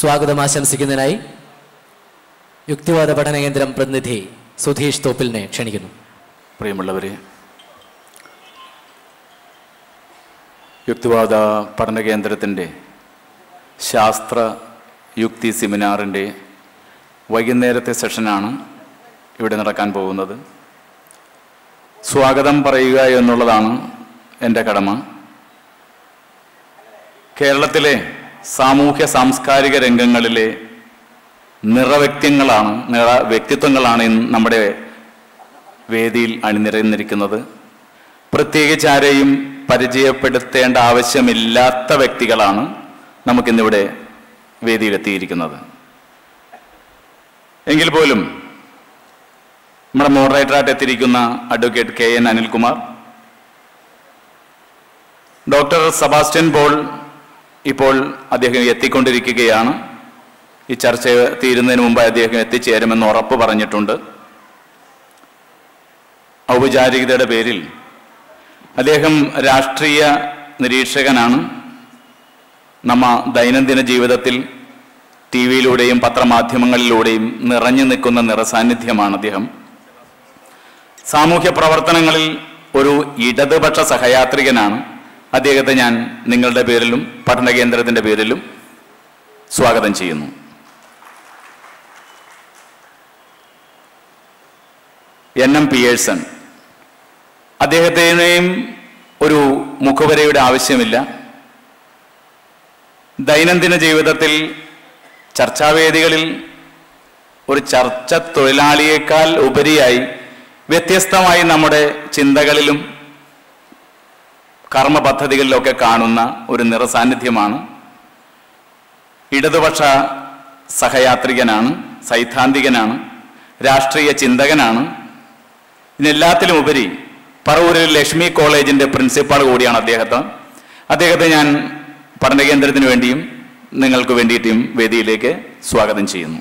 സ്വാഗതം ആശംസിക്കുന്നതിനായി യുക്തിവാദ പഠന കേന്ദ്രം പ്രതിനിധി സുധീഷ് തോപ്പിലിനെ ക്ഷണിക്കുന്നു പ്രിയമുള്ളവരെ യുക്തിവാദ പഠന കേന്ദ്രത്തിൻ്റെ ശാസ്ത്ര യുക്തി സെമിനാറിൻ്റെ വൈകുന്നേരത്തെ സെഷനാണ് ഇവിടെ നടക്കാൻ പോകുന്നത് സ്വാഗതം പറയുക എന്നുള്ളതാണ് എൻ്റെ കടമ കേരളത്തിലെ സാമൂഹ്യ സാംസ്കാരിക രംഗങ്ങളിലെ നിറവ്യക്തിങ്ങളാണ് നിറ വ്യക്തിത്വങ്ങളാണ് ഇന്ന് നമ്മുടെ വേദിയിൽ അണിനിരന്നിരിക്കുന്നത് പ്രത്യേകിച്ച് ആരെയും പരിചയപ്പെടുത്തേണ്ട ആവശ്യമില്ലാത്ത വ്യക്തികളാണ് നമുക്കിന്നിവിടെ വേദിയിലെത്തിയിരിക്കുന്നത് എങ്കിൽ പോലും നമ്മുടെ മോഡറേറ്ററായിട്ട് എത്തിയിരിക്കുന്ന advocate K N Anilkumar doctor Sebastian Paul ഇപ്പോൾ അദ്ദേഹം എത്തിക്കൊണ്ടിരിക്കുകയാണ് ഈ ചർച്ച തീരുന്നതിന് മുമ്പ് അദ്ദേഹം എത്തിച്ചേരുമെന്ന് ഉറപ്പ് പറഞ്ഞിട്ടുണ്ട് ഔപചാരികതയുടെ പേരിൽ അദ്ദേഹം രാഷ്ട്രീയ നിരീക്ഷകനാണ് നമ്മ ദൈനംദിന ജീവിതത്തിൽ ടി വിയിലൂടെയും പത്രമാധ്യമങ്ങളിലൂടെയും നിറഞ്ഞു നിൽക്കുന്ന നിറസാന്നിധ്യമാണ് അദ്ദേഹം സാമൂഹ്യ പ്രവർത്തനങ്ങളിൽ ഒരു ഇടതുപക്ഷ സഹയാത്രികനാണ് അദ്ദേഹത്തെ ഞാൻ നിങ്ങളുടെ പേരിലും പഠന കേന്ദ്രത്തിന്റെ പേരിലും സ്വാഗതം ചെയ്യുന്നു എൻ എം പിയേഴ്സൺ അദ്ദേഹത്തിനെയും ഒരു മുഖവരയുടെ ആവശ്യമില്ല ദൈനംദിന ജീവിതത്തിൽ ചർച്ചാവേദികളിൽ ഒരു ചർച്ച തൊഴിലാളിയേക്കാൾ ഉപരിയായി വ്യത്യസ്തമായി നമ്മുടെ ചിന്തകളിലും കർമ്മ പദ്ധതികളിലൊക്കെ കാണുന്ന ഒരു നിറസാന്നിധ്യമാണ് ഇടതുപക്ഷ സഹയാത്രികനാണ് സൈദ്ധാന്തികനാണ് രാഷ്ട്രീയ ചിന്തകനാണ് ഇതിനെല്ലാത്തിലും ഉപരി പറവൂരിൽ ലക്ഷ്മി കോളേജിന്റെ പ്രിൻസിപ്പാൾ കൂടിയാണ് അദ്ദേഹത്തെ അദ്ദേഹത്തെ ഞാൻ പഠനകേന്ദ്രത്തിന് വേണ്ടിയും നിങ്ങൾക്ക് വേണ്ടിയിട്ടും വേദിയിലേക്ക് സ്വാഗതം ചെയ്യുന്നു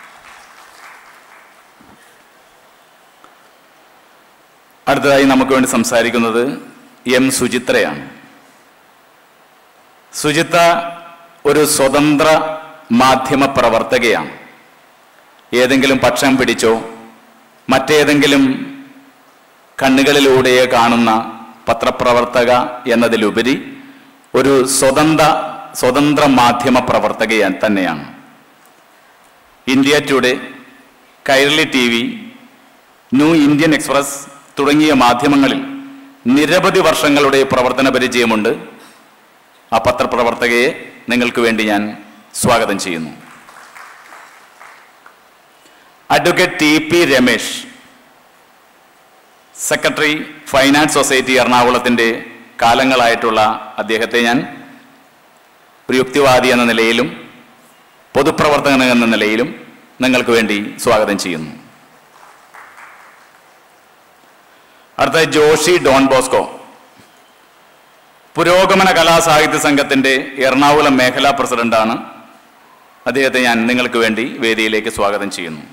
അടുത്തതായി നമുക്ക് വേണ്ടി സംസാരിക്കുന്നത് എം സുചിത്രയാണ് സുചിത്ര ഒരു സ്വതന്ത്ര മാധ്യമ പ്രവർത്തകയാണ് ഏതെങ്കിലും പക്ഷം പിടിച്ചോ മറ്റേതെങ്കിലും കണ്ണുകളിലൂടെ കാണുന്ന പത്രപ്രവർത്തക എന്നതിലുപരി ഒരു സ്വതന്ത്ര സ്വതന്ത്ര മാധ്യമ പ്രവർത്തക തന്നെയാണ് India Today Kairali T V New Indian Express തുടങ്ങിയ മാധ്യമങ്ങളിൽ നിരവധി വർഷങ്ങളുടെ പ്രവർത്തന പരിചയമുണ്ട് ആ പത്രപ്രവർത്തകയെ നിങ്ങൾക്ക് വേണ്ടി ഞാൻ സ്വാഗതം ചെയ്യുന്നു advocate T P Ramesh secretary finance society എറണാകുളത്തിൻ്റെ കാലങ്ങളായിട്ടുള്ള അദ്ദേഹത്തെ ഞാൻ ഒരു യുക്തിവാദി എന്ന നിലയിലും പൊതുപ്രവർത്തകൻ എന്ന നിലയിലും നിങ്ങൾക്ക് വേണ്ടി സ്വാഗതം ചെയ്യുന്നു അടുത്ത ജോഷി ഡോൺ ബോസ്കോ പുരോഗമന കലാസാഹിത്യ സംഘത്തിന്റെ എറണാകുളം മേഖലാ പ്രസിഡന്റാണ് അദ്ദേഹത്തെ ഞാൻ നിങ്ങൾക്ക് വേണ്ടി വേദിയിലേക്ക് സ്വാഗതം ചെയ്യുന്നു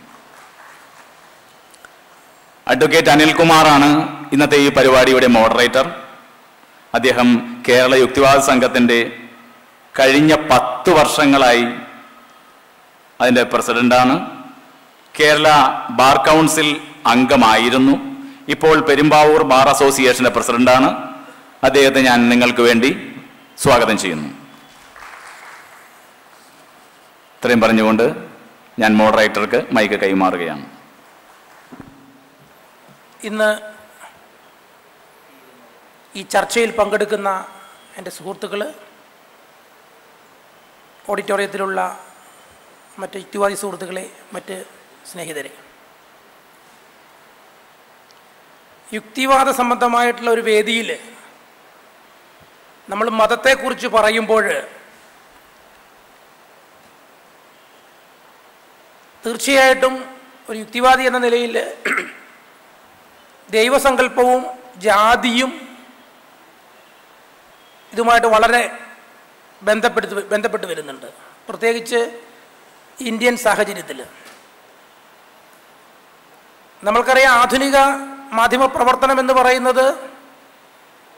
അഡ്വക്കേറ്റ് അനിൽകുമാറാണ് ഇന്നത്തെ ഈ പരിപാടിയുടെ മോഡറേറ്റർ അദ്ദേഹം കേരള യുക്തിവാദ സംഘത്തിന്റെ കഴിഞ്ഞ പത്ത് വർഷങ്ങളായി അതിന്റെ പ്രസിഡന്റാണ് കേരള ബാർ കൗൺസിൽ അംഗമായിരുന്നു ഇപ്പോൾ പെരുമ്പാവൂർ ബാർ അസോസിയേഷന്റെ പ്രസിഡന്റാണ് അദ്ദേഹത്തെ ഞാൻ നിങ്ങൾക്ക് വേണ്ടി സ്വാഗതം ചെയ്യുന്നു ഇത്രയും പറഞ്ഞുകൊണ്ട് ഞാൻ മോഡറേറ്റർക്ക് മൈക്ക് കൈമാറുകയാണ് ഇന്ന് ഈ ചർച്ചയിൽ പങ്കെടുക്കുന്ന എൻ്റെ സുഹൃത്തുക്കൾ ഓഡിറ്റോറിയത്തിലുള്ള മറ്റ് യുക്തിവാദി സുഹൃത്തുക്കളെ മറ്റ് സ്നേഹിതരെ യുക്തിവാദ സംബന്ധമായിട്ടുള്ള ഒരു വേദിയിൽ നമ്മൾ മതത്തെക്കുറിച്ച് പറയുമ്പോൾ തീർച്ചയായിട്ടും ഒരു യുക്തിവാദി എന്ന നിലയിൽ ദൈവസങ്കല്പവും ജാതിയും ഇതുമായിട്ട് വളരെ ബന്ധപ്പെടുത്തി ബന്ധപ്പെട്ട് വരുന്നുണ്ട് പ്രത്യേകിച്ച് ഇന്ത്യൻ സാഹചര്യത്തിൽ നമ്മൾക്കറിയാം ആധുനിക മാധ്യമ പ്രവർത്തനം എന്ന് പറയുന്നത്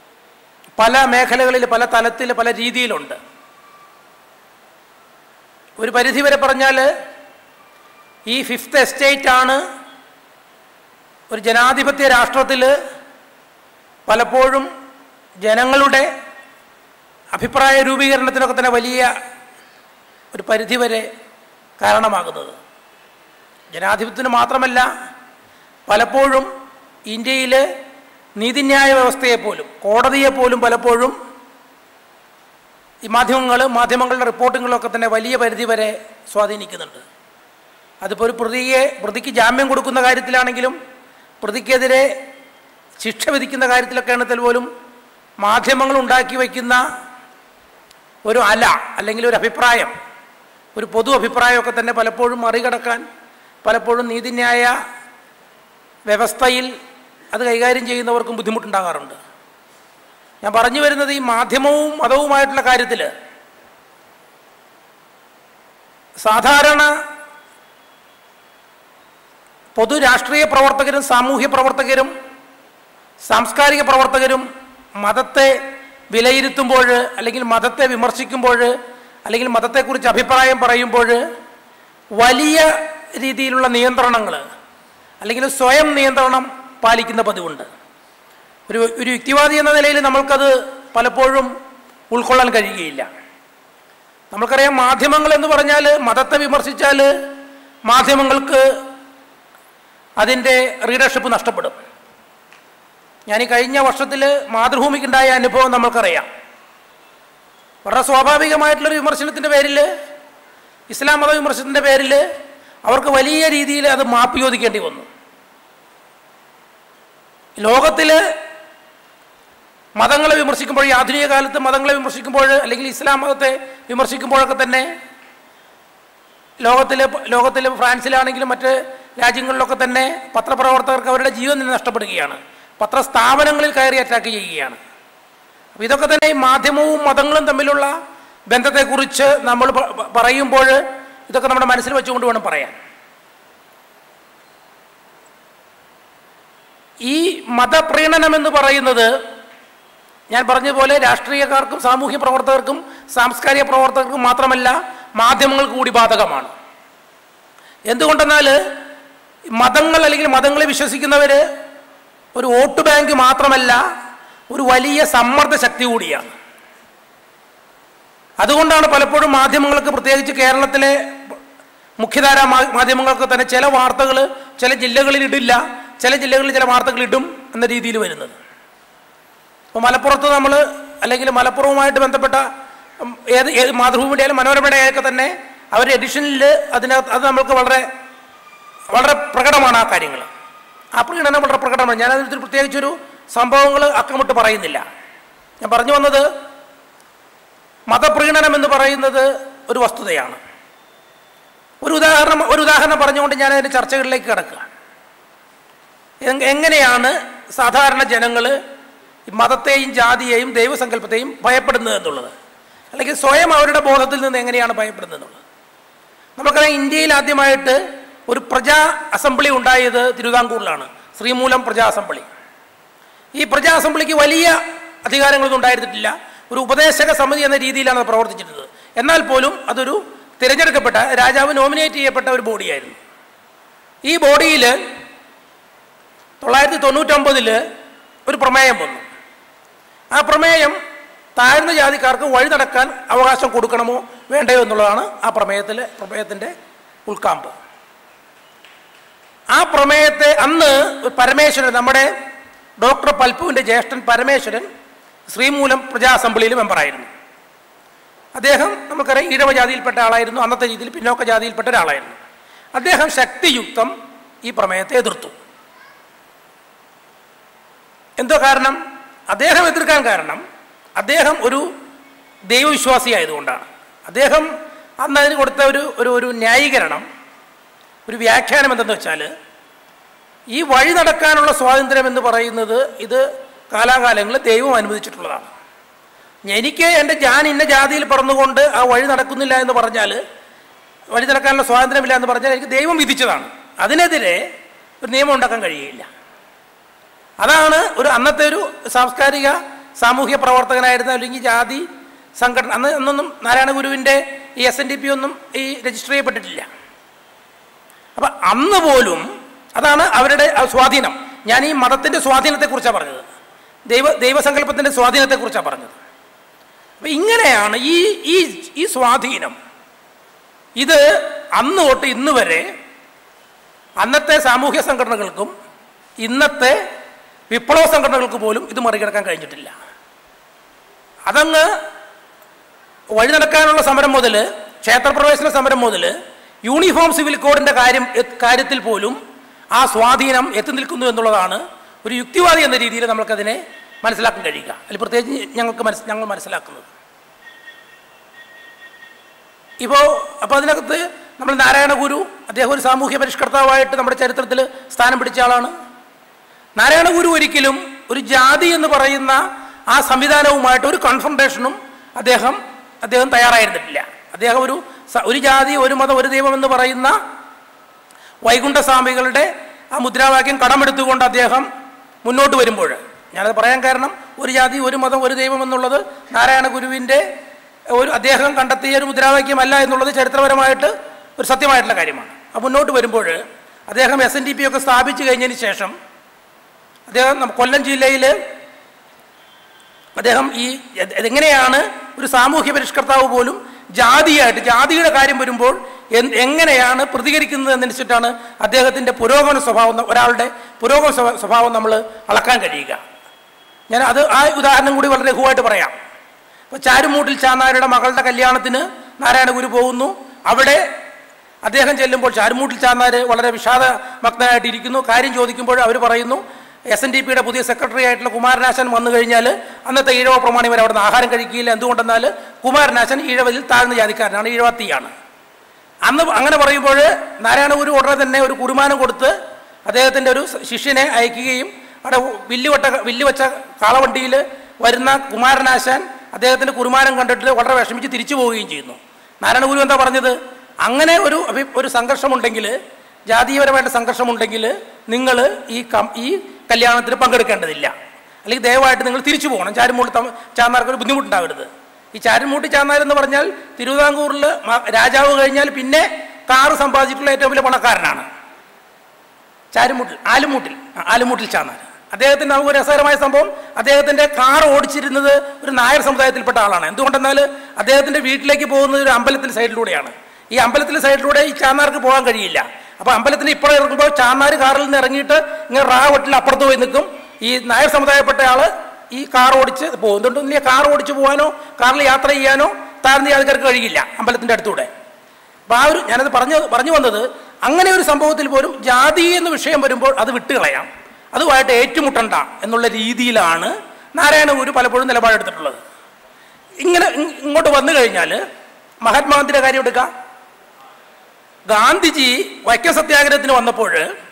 പല മേഖലകളിൽ പല തലത്തിൽ പല രീതിയിലുണ്ട് ഒരു പരിധി വരെ പറഞ്ഞാൽ ഈ ഫിഫ്ത്ത് എസ്റ്റേറ്റ് ആണ് ഒരു ജനാധിപത്യ രാഷ്ട്രത്തിൽ പലപ്പോഴും ജനങ്ങളുടെ അഭിപ്രായ രൂപീകരണത്തിനൊക്കെ തന്നെ വലിയ ഒരു പരിധി വരെ കാരണമാകുന്നത് ജനാധിപത്യത്തിന് മാത്രമല്ല പലപ്പോഴും ഇന്ത്യയിൽ നീതിന്യായ വ്യവസ്ഥയെ പോലും കോടതിയെ പോലും പലപ്പോഴും ഈ മാധ്യമങ്ങൾ മാധ്യമങ്ങളുടെ റിപ്പോർട്ടുകളൊക്കെ തന്നെ വലിയ പരിധി വരെ സ്വാധീനിക്കുന്നുണ്ട് അതിപ്പോൾ ഒരു പ്രതിയെ പ്രതിക്ക് ജാമ്യം കൊടുക്കുന്ന കാര്യത്തിലാണെങ്കിലും പ്രതിക്കെതിരെ ശിക്ഷ വിധിക്കുന്ന കാര്യത്തിലൊക്കെ ആണെങ്കിൽ പോലും മാധ്യമങ്ങൾ ഉണ്ടാക്കി വയ്ക്കുന്ന ഒരു അല അല്ലെങ്കിൽ ഒരു അഭിപ്രായം ഒരു പൊതു അഭിപ്രായമൊക്കെ തന്നെ പലപ്പോഴും മറികടക്കാൻ പലപ്പോഴും നീതിന്യായ വ്യവസ്ഥയിൽ അത് കൈകാര്യം ചെയ്യുന്നവർക്കും ബുദ്ധിമുട്ടുണ്ടാകാറുണ്ട് ഞാൻ പറഞ്ഞു വരുന്നത് ഈ മാധ്യമവും മതവുമായിട്ടുള്ള കാര്യത്തിൽ സാധാരണ പൊതു രാഷ്ട്രീയ പ്രവർത്തകരും സാമൂഹ്യ പ്രവർത്തകരും സാംസ്കാരിക പ്രവർത്തകരും മതത്തെ വിലയിരുത്തുമ്പോൾ അല്ലെങ്കിൽ മതത്തെ വിമർശിക്കുമ്പോൾ അല്ലെങ്കിൽ മതത്തെക്കുറിച്ച് അഭിപ്രായം പറയുമ്പോൾ വലിയ രീതിയിലുള്ള നിയന്ത്രണങ്ങൾ അല്ലെങ്കിൽ സ്വയം നിയന്ത്രണം പാലിക്കുന്ന പതിവുണ്ട് ഒരു ഒരു യുക്തിവാദി എന്ന നിലയിൽ നമ്മൾക്കത് പലപ്പോഴും ഉൾക്കൊള്ളാൻ കഴിയുകയില്ല നമ്മൾക്കറിയാം മാധ്യമങ്ങൾ എന്ന് പറഞ്ഞാൽ മതത്തെ വിമർശിച്ചാൽ മാധ്യമങ്ങൾക്ക് അതിൻ്റെ റീഡർഷിപ്പ് നഷ്ടപ്പെടും ഞാൻ ഈ കഴിഞ്ഞ വർഷത്തിൽ മാതൃഭൂമിക്കുണ്ടായ അനുഭവം നമ്മൾക്കറിയാം വളരെ സ്വാഭാവികമായിട്ടുള്ളൊരു വിമർശനത്തിൻ്റെ പേരിൽ ഇസ്ലാം മത വിമർശനത്തിൻ്റെ പേരിൽ അവർക്ക് വലിയ രീതിയിൽ അത് മാപ്പ് ചോദിക്കേണ്ടി വന്നു ലോകത്തിൽ മതങ്ങളെ വിമർശിക്കുമ്പോൾ ഈ ആധുനിക കാലത്ത് മതങ്ങളെ വിമർശിക്കുമ്പോൾ അല്ലെങ്കിൽ ഇസ്ലാം മതത്തെ വിമർശിക്കുമ്പോഴൊക്കെ തന്നെ ലോകത്തിലെ ലോകത്തിലെ ഫ്രാൻസിലാണെങ്കിലും മറ്റ് രാജ്യങ്ങളിലൊക്കെ തന്നെ പത്രപ്രവർത്തകർക്ക് അവരുടെ ജീവൻ നിന്ന് നഷ്ടപ്പെടുകയാണ് പത്രസ്ഥാപനങ്ങളിൽ കയറി അറ്റാക്ക് ചെയ്യുകയാണ് അപ്പോൾ ഇതൊക്കെ തന്നെ ഈ മാധ്യമവും മതങ്ങളും തമ്മിലുള്ള ബന്ധത്തെക്കുറിച്ച് നമ്മൾ പ- പ- പറയുമ്പോൾ ഇതൊക്കെ നമ്മുടെ മനസ്സിൽ വെച്ചുകൊണ്ട് വേണം പറയാൻ ഈ മതപ്രീണനം എന്ന് പറയുന്നത് ഞാൻ പറഞ്ഞതുപോലെ രാഷ്ട്രീയക്കാർക്കും സാമൂഹ്യ പ്രവർത്തകർക്കും സാംസ്കാരിക പ്രവർത്തകർക്കും മാത്രമല്ല മാധ്യമങ്ങൾക്ക് കൂടി ബാധകമാണ് എന്തുകൊണ്ടെന്നാൽ മതങ്ങൾ അല്ലെങ്കിൽ മതങ്ങളെ വിശ്വസിക്കുന്നവർ ഒരു വോട്ട് ബാങ്ക് മാത്രമല്ല ഒരു വലിയ സമ്മർദ്ദ ശക്തി കൂടിയാണ് അതുകൊണ്ടാണ് പലപ്പോഴും മാധ്യമങ്ങൾക്ക് പ്രത്യേകിച്ച് കേരളത്തിലെ മുഖ്യധാര മാ- മാധ്യമങ്ങൾക്ക് തന്നെ ചില വാർത്തകൾ ചില ജില്ലകളിൽ ഇടില്ല ചില ജില്ലകളിൽ ചില വാർത്തകൾ ഇടും എന്ന രീതിയിൽ വരുന്നത് അപ്പോൾ മലപ്പുറത്ത് നമ്മൾ അല്ലെങ്കിൽ മലപ്പുറവുമായിട്ട് ബന്ധപ്പെട്ട ഉം, ഏത് ഏത് മാതൃഭൂമിയുടെ ആയാലും മനോരമയുടെ ആയൊക്കെ തന്നെ അവരുടെ എഡിഷനിൽ അതിനകത്ത് അത് നമ്മൾക്ക് വളരെ വളരെ പ്രകടമാണ് ആ കാര്യങ്ങൾ ആ പ്രീണനം വളരെ പ്രകടമാണ് ഞാൻ അതിൽ പ്രത്യേകിച്ചൊരു സംഭവങ്ങൾ അക്കമിട്ട് പറയുന്നില്ല ഞാൻ പറഞ്ഞു വന്നത് മതപ്രീണനം എന്ന് പറയുന്നത് ഒരു വസ്തുതയാണ് ഒരു ഉദാഹരണം ഒരു ഉദാഹരണം പറഞ്ഞുകൊണ്ട് ഞാൻ അതിൻ്റെ ചർച്ചകളിലേക്ക് കിടക്കുക എങ്- എങ്ങനെയാണ് സാധാരണ ജനങ്ങൾ മതത്തെയും ജാതിയെയും ദൈവസങ്കല്പത്തെയും ഭയപ്പെടുന്നത് എന്നുള്ളത് അല്ലെങ്കിൽ സ്വയം അവരുടെ ബോധത്തിൽ നിന്ന് എങ്ങനെയാണ് ഭയപ്പെടുന്നത് എന്നുള്ളത് നമുക്കറിയാം ഇന്ത്യയിൽ ആദ്യമായിട്ട് ഒരു പ്രജാ അസംബ്ലി ഉണ്ടായത് തിരുവിതാംകൂറിലാണ് ശ്രീമൂലം പ്രജാ അസംബ്ലി ഈ പ്രജാ അസംബ്ലിക്ക് വലിയ അധികാരങ്ങളൊന്നും ഉണ്ടായിരുന്നിട്ടില്ല ഒരു ഉപദേശക സമിതി എന്ന രീതിയിലാണ് അത് പ്രവർത്തിച്ചിരുന്നത് എന്നാൽ പോലും അതൊരു തിരഞ്ഞെടുക്കപ്പെട്ട രാജാവ് നോമിനേറ്റ് ചെയ്യപ്പെട്ട ഒരു ബോഡിയായിരുന്നു ഈ ബോഡിയിൽ തൊള്ളായിരത്തി തൊണ്ണൂറ്റൊമ്പതിൽ ഒരു പ്രമേയം വന്നു ആ പ്രമേയം താഴ്ന്ന ജാതിക്കാർക്ക് വഴി നടക്കാൻ അവകാശം കൊടുക്കണമോ വേണ്ടയോ എന്നുള്ളതാണ് ആ പ്രമേയത്തിൽ പ്രമേയത്തിൻ്റെ ഉൾക്കാമ്പ് ആ പ്രമേയത്തെ അന്ന് പരമേശ്വരൻ നമ്മുടെ ഡോക്ടർ പൽപ്പുവിൻ്റെ ജ്യേഷ്ഠൻ പരമേശ്വരൻ ശ്രീമൂലം പ്രജാ അസംബ്ലിയിൽ മെമ്പറായിരുന്നു അദ്ദേഹം നമുക്കറിയാം ഈഴവ ജാതിയിൽപ്പെട്ട ആളായിരുന്നു അന്നത്തെ രീതിയിൽ പിന്നോക്ക ജാതിയിൽപ്പെട്ട ഒരാളായിരുന്നു അദ്ദേഹം ശക്തിയുക്തം ഈ പ്രമേയത്തെ എതിർത്തു എന്തോ കാരണം അദ്ദേഹം എതിർക്കാൻ കാരണം അദ്ദേഹം ഒരു ദൈവവിശ്വാസി ആയതുകൊണ്ടാണ് അദ്ദേഹം അന്ന് അതിന് കൊടുത്ത ഒരു ഒരു ഒരു ന്യായീകരണം ഒരു വ്യാഖ്യാനം എന്തെന്ന് വെച്ചാൽ ഈ വഴി നടക്കാനുള്ള സ്വാതന്ത്ര്യം എന്ന് പറയുന്നത് ഇത് കാലാകാലങ്ങളിൽ ദൈവം അനുവദിച്ചിട്ടുള്ളതാണ് എനിക്ക് എൻ്റെ ഞാൻ ഇന്ന ജാതിയിൽ പറന്നുകൊണ്ട് ആ വഴി നടക്കുന്നില്ല എന്ന് പറഞ്ഞാൽ വഴി നടക്കാനുള്ള സ്വാതന്ത്ര്യമില്ല എന്ന് പറഞ്ഞാൽ എനിക്ക് ദൈവം വിധിച്ചതാണ് അതിനെതിരെ ഒരു നിയമം ഉണ്ടാക്കാൻ കഴിയുകയില്ല അതാണ് ഒരു അന്നത്തെ ഒരു സാംസ്കാരിക സാമൂഹ്യ പ്രവർത്തകനായിരുന്ന അല്ലെങ്കിൽ ജാതി സംഘടന അന്ന് അന്നൊന്നും നാരായണ ഗുരുവിൻ്റെ ഈ എസ് എൻ ഡി പി ഒന്നും ഈ രജിസ്റ്റർ ചെയ്യപ്പെട്ടിട്ടില്ല അപ്പം അന്ന് പോലും അതാണ് അവരുടെ ആ സ്വാധീനം ഞാൻ ഈ മതത്തിൻ്റെ സ്വാധീനത്തെക്കുറിച്ചാണ് പറഞ്ഞത് ദൈവ ദൈവസങ്കല്പത്തിൻ്റെ സ്വാധീനത്തെക്കുറിച്ചാണ് പറഞ്ഞത് അപ്പം ഇങ്ങനെയാണ് ഈ ഈ ഈ സ്വാധീനം ഇത് അന്ന് തൊട്ട് ഇന്ന് വരെ അന്നത്തെ സാമൂഹ്യ സംഘടനകൾക്കും ഇന്നത്തെ വിപ്ലവ സംഘടനകൾക്ക് പോലും ഇത് മറികടക്കാൻ കഴിഞ്ഞിട്ടില്ല അതങ്ങ് വഴി നടക്കാനുള്ള സമരം മുതൽ ക്ഷേത്രപ്രവേശന സമരം മുതൽ യൂണിഫോം സിവിൽ കോഡിൻ്റെ കാര്യം കാര്യത്തിൽ പോലും ആ സ്വാധീനം എത്തി നിൽക്കുന്നു എന്നുള്ളതാണ് ഒരു യുക്തിവാദി എന്ന രീതിയിൽ നമ്മൾക്കതിനെ മനസ്സിലാക്കാൻ കഴിയുക അതിൽ പ്രത്യേകിച്ച് ഞങ്ങൾക്ക് മനസ്സ് ഞങ്ങൾ മനസ്സിലാക്കുന്നത് ഇപ്പോൾ അപ്പോൾ അതിനകത്ത് നമ്മൾ നാരായണ ഗുരു അദ്ദേഹം ഒരു സാമൂഹ്യ പരിഷ്കർത്താവായിട്ട് നമ്മുടെ ചരിത്രത്തിൽ സ്ഥാനം പിടിച്ച ആളാണ് നാരായണ ഗുരു ഒരിക്കലും ഒരു ജാതി എന്ന് പറയുന്ന ആ സംവിധാനവുമായിട്ട് ഒരു കൺഫ്രണ്ടേഷനും അദ്ദേഹം അദ്ദേഹം തയ്യാറായിരുന്നിട്ടില്ല അദ്ദേഹം ഒരു സ- ഒരു ജാതി ഒരു മതം ഒരു ദൈവം എന്ന് പറയുന്ന വൈകുണ്ഠസ്വാമികളുടെ ആ മുദ്രാവാക്യം കടമെടുത്തുകൊണ്ട് അദ്ദേഹം മുന്നോട്ട് വരുമ്പോൾ ഞാനത് പറയാൻ കാരണം ഒരു ജാതി ഒരു മതം ഒരു ദൈവം എന്നുള്ളത് നാരായണ ഗുരുവിൻ്റെ ഒരു അദ്ദേഹം കണ്ടെത്തിയ ഒരു മുദ്രാവാക്യമല്ല എന്നുള്ളത് ചരിത്രപരമായിട്ട് ഒരു സത്യമായിട്ടുള്ള കാര്യമാണ് ആ മുന്നോട്ട് വരുമ്പോൾ അദ്ദേഹം എസ് എൻ ഡി പി ഒക്കെ സ്ഥാപിച്ചു കഴിഞ്ഞതിന് ശേഷം അദ്ദേഹം നമ്മ- കൊല്ലം ജില്ലയിൽ അദ്ദേഹം ഈ എ- എങ്ങനെയാണ് ഒരു സാമൂഹ്യ പരിഷ്കർത്താവ് പോലും ജാതിയായിട്ട് ജാതിയുടെ കാര്യം വരുമ്പോൾ എന്ത് എങ്ങനെയാണ് പ്രതികരിക്കുന്നത് എന്നനുസരിച്ചിട്ടാണ് അദ്ദേഹത്തിൻ്റെ പുരോഗമന സ്വഭാവം ന- ഒരാളുടെ പുരോഗമന സ്വഭാ- സ്വഭാവം നമ്മൾ അളക്കാൻ കഴിയുക ഞാൻ അത് ആ ഉദാഹരണം കൂടി വളരെ ലഘുവായിട്ട് പറയാം ഇപ്പോൾ ചാരുമൂട്ടിൽ ചാന്നാരുടെ മകളുടെ കല്യാണത്തിന് നാരായണ ഗുരു പോകുന്നു അവിടെ അദ്ദേഹം ചെല്ലുമ്പോൾ ചാരുമൂട്ടിൽ ചാന്നാർ വളരെ വിഷാദമഗ്നായിട്ടിരിക്കുന്നു കാര്യം ചോദിക്കുമ്പോൾ അവർ പറയുന്നു എസ് എൻ ഡി പിയുടെ പുതിയ സെക്രട്ടറി ആയിട്ടുള്ള കുമാരനാശൻ വന്നു കഴിഞ്ഞാൽ അന്നത്തെ ഈഴവ പ്രമാണി വരെ അവിടുന്ന് ആഹാരം കഴിക്കില്ല എന്തുകൊണ്ടെന്നാൽ കുമാരനാശൻ ഈഴവതിൽ താഴ്ന്ന ജാതിക്കാരനാണ് ഈഴവത്തിയാണ് അന്ന് അങ്ങനെ പറയുമ്പോൾ നാരായണ ഗുരു ഉടനെ തന്നെ ഒരു കുറുമാനം കൊടുത്ത് അദ്ദേഹത്തിൻ്റെ ഒരു ശിഷ്യനെ അയക്കുകയും അവിടെ വില്ലുവട്ട വില്ലുവച്ച കാളവണ്ടിയിൽ വരുന്ന കുമാരനാശാൻ അദ്ദേഹത്തിൻ്റെ കുറുമാനം കണ്ടിട്ട് വളരെ വിഷമിച്ച് തിരിച്ചു പോവുകയും ചെയ്യുന്നു നാരായണ ഗുരു എന്താ പറഞ്ഞത് അങ്ങനെ ഒരു അഭി ഒരു സംഘർഷമുണ്ടെങ്കിൽ ജാതീയപരമായിട്ട് സംഘർഷമുണ്ടെങ്കിൽ നിങ്ങൾ ഈ കം ഈ കല്യാണത്തിന് പങ്കെടുക്കേണ്ടതില്ല അല്ലെങ്കിൽ ദയവായിട്ട് നിങ്ങൾ തിരിച്ചു പോകണം ചാരുമൂട്ടി തമ- ചാന്നാർക്ക് ഒരു ബുദ്ധിമുട്ടുണ്ടാവരുത് ഈ ചാരുമൂട്ടി ചാന്നാർ എന്ന് പറഞ്ഞാൽ തിരുവിതാംകൂറിൽ മ- രാജാവ് കഴിഞ്ഞാൽ പിന്നെ കാറ് സമ്പാദിച്ചിട്ടുള്ള ഏറ്റവും വലിയ പണക്കാരനാണ് ചാരുമൂട്ടിൽ ആലുമൂട്ടിൽ ആ, ആലുമൂട്ടിൽ ചാന്നാർ അദ്ദേഹത്തിന് നമുക്ക് ഒരു രസകരമായ സംഭവം അദ്ദേഹത്തിന്റെ കാർ ഓടിച്ചിരുന്നത് ഒരു നായർ സമുദായത്തിൽപ്പെട്ട ആളാണ് എന്തുകൊണ്ടെന്നാൽ അദ്ദേഹത്തിന്റെ വീട്ടിലേക്ക് പോകുന്നത് ഒരു അമ്പലത്തിന്റെ സൈഡിലൂടെയാണ് ഈ അമ്പലത്തിന്റെ സൈഡിലൂടെ ഈ ചാന്നാർക്ക് പോകാൻ കഴിയില്ല അപ്പൊ അമ്പലത്തിന് ഇപ്പുറം ഇറങ്ങുമ്പോൾ ചാന്നാർ കാറിൽ നിന്ന് ഇറങ്ങിയിട്ട് ഇങ്ങനെ റാ വട്ടിൽ അപ്പുറത്ത് പോയി നിൽക്കും ഈ നായർ സമുദായപ്പെട്ട ആള് ഈ കാർ ഓടിച്ച് പോകും എന്തുകൊണ്ടൊന്നും കാർ ഓടിച്ച് പോകാനോ കാറിൽ യാത്ര ചെയ്യാനോ താഴ്ന്ന ജാതിക്കാർക്ക് കഴിയില്ല അമ്പലത്തിന്റെ അടുത്തൂടെ അപ്പോൾ ആ ഒരു ഞാനത് പറഞ്ഞു പറഞ്ഞു വന്നത് അങ്ങനെ ഒരു സംഭവത്തിൽ പോലും ജാതി എന്ന വിഷയം വരുമ്പോൾ അത് വിട്ടുകളയാം അതുമായിട്ട് ഏറ്റുമുട്ടണ്ട എന്നുള്ള രീതിയിലാണ് നാരായണ ഗുരു പലപ്പോഴും നിലപാടെടുത്തിട്ടുള്ളത് ഇങ്ങനെ ഇങ് ഇങ്ങോട്ട് വന്നു കഴിഞ്ഞാൽ മഹാത്മാഗാന്ധിയുടെ കാര്യം എടുക്കാം ഗാന്ധിജി വൈക്കം സത്യാഗ്രഹത്തിന് വന്നപ്പോൾ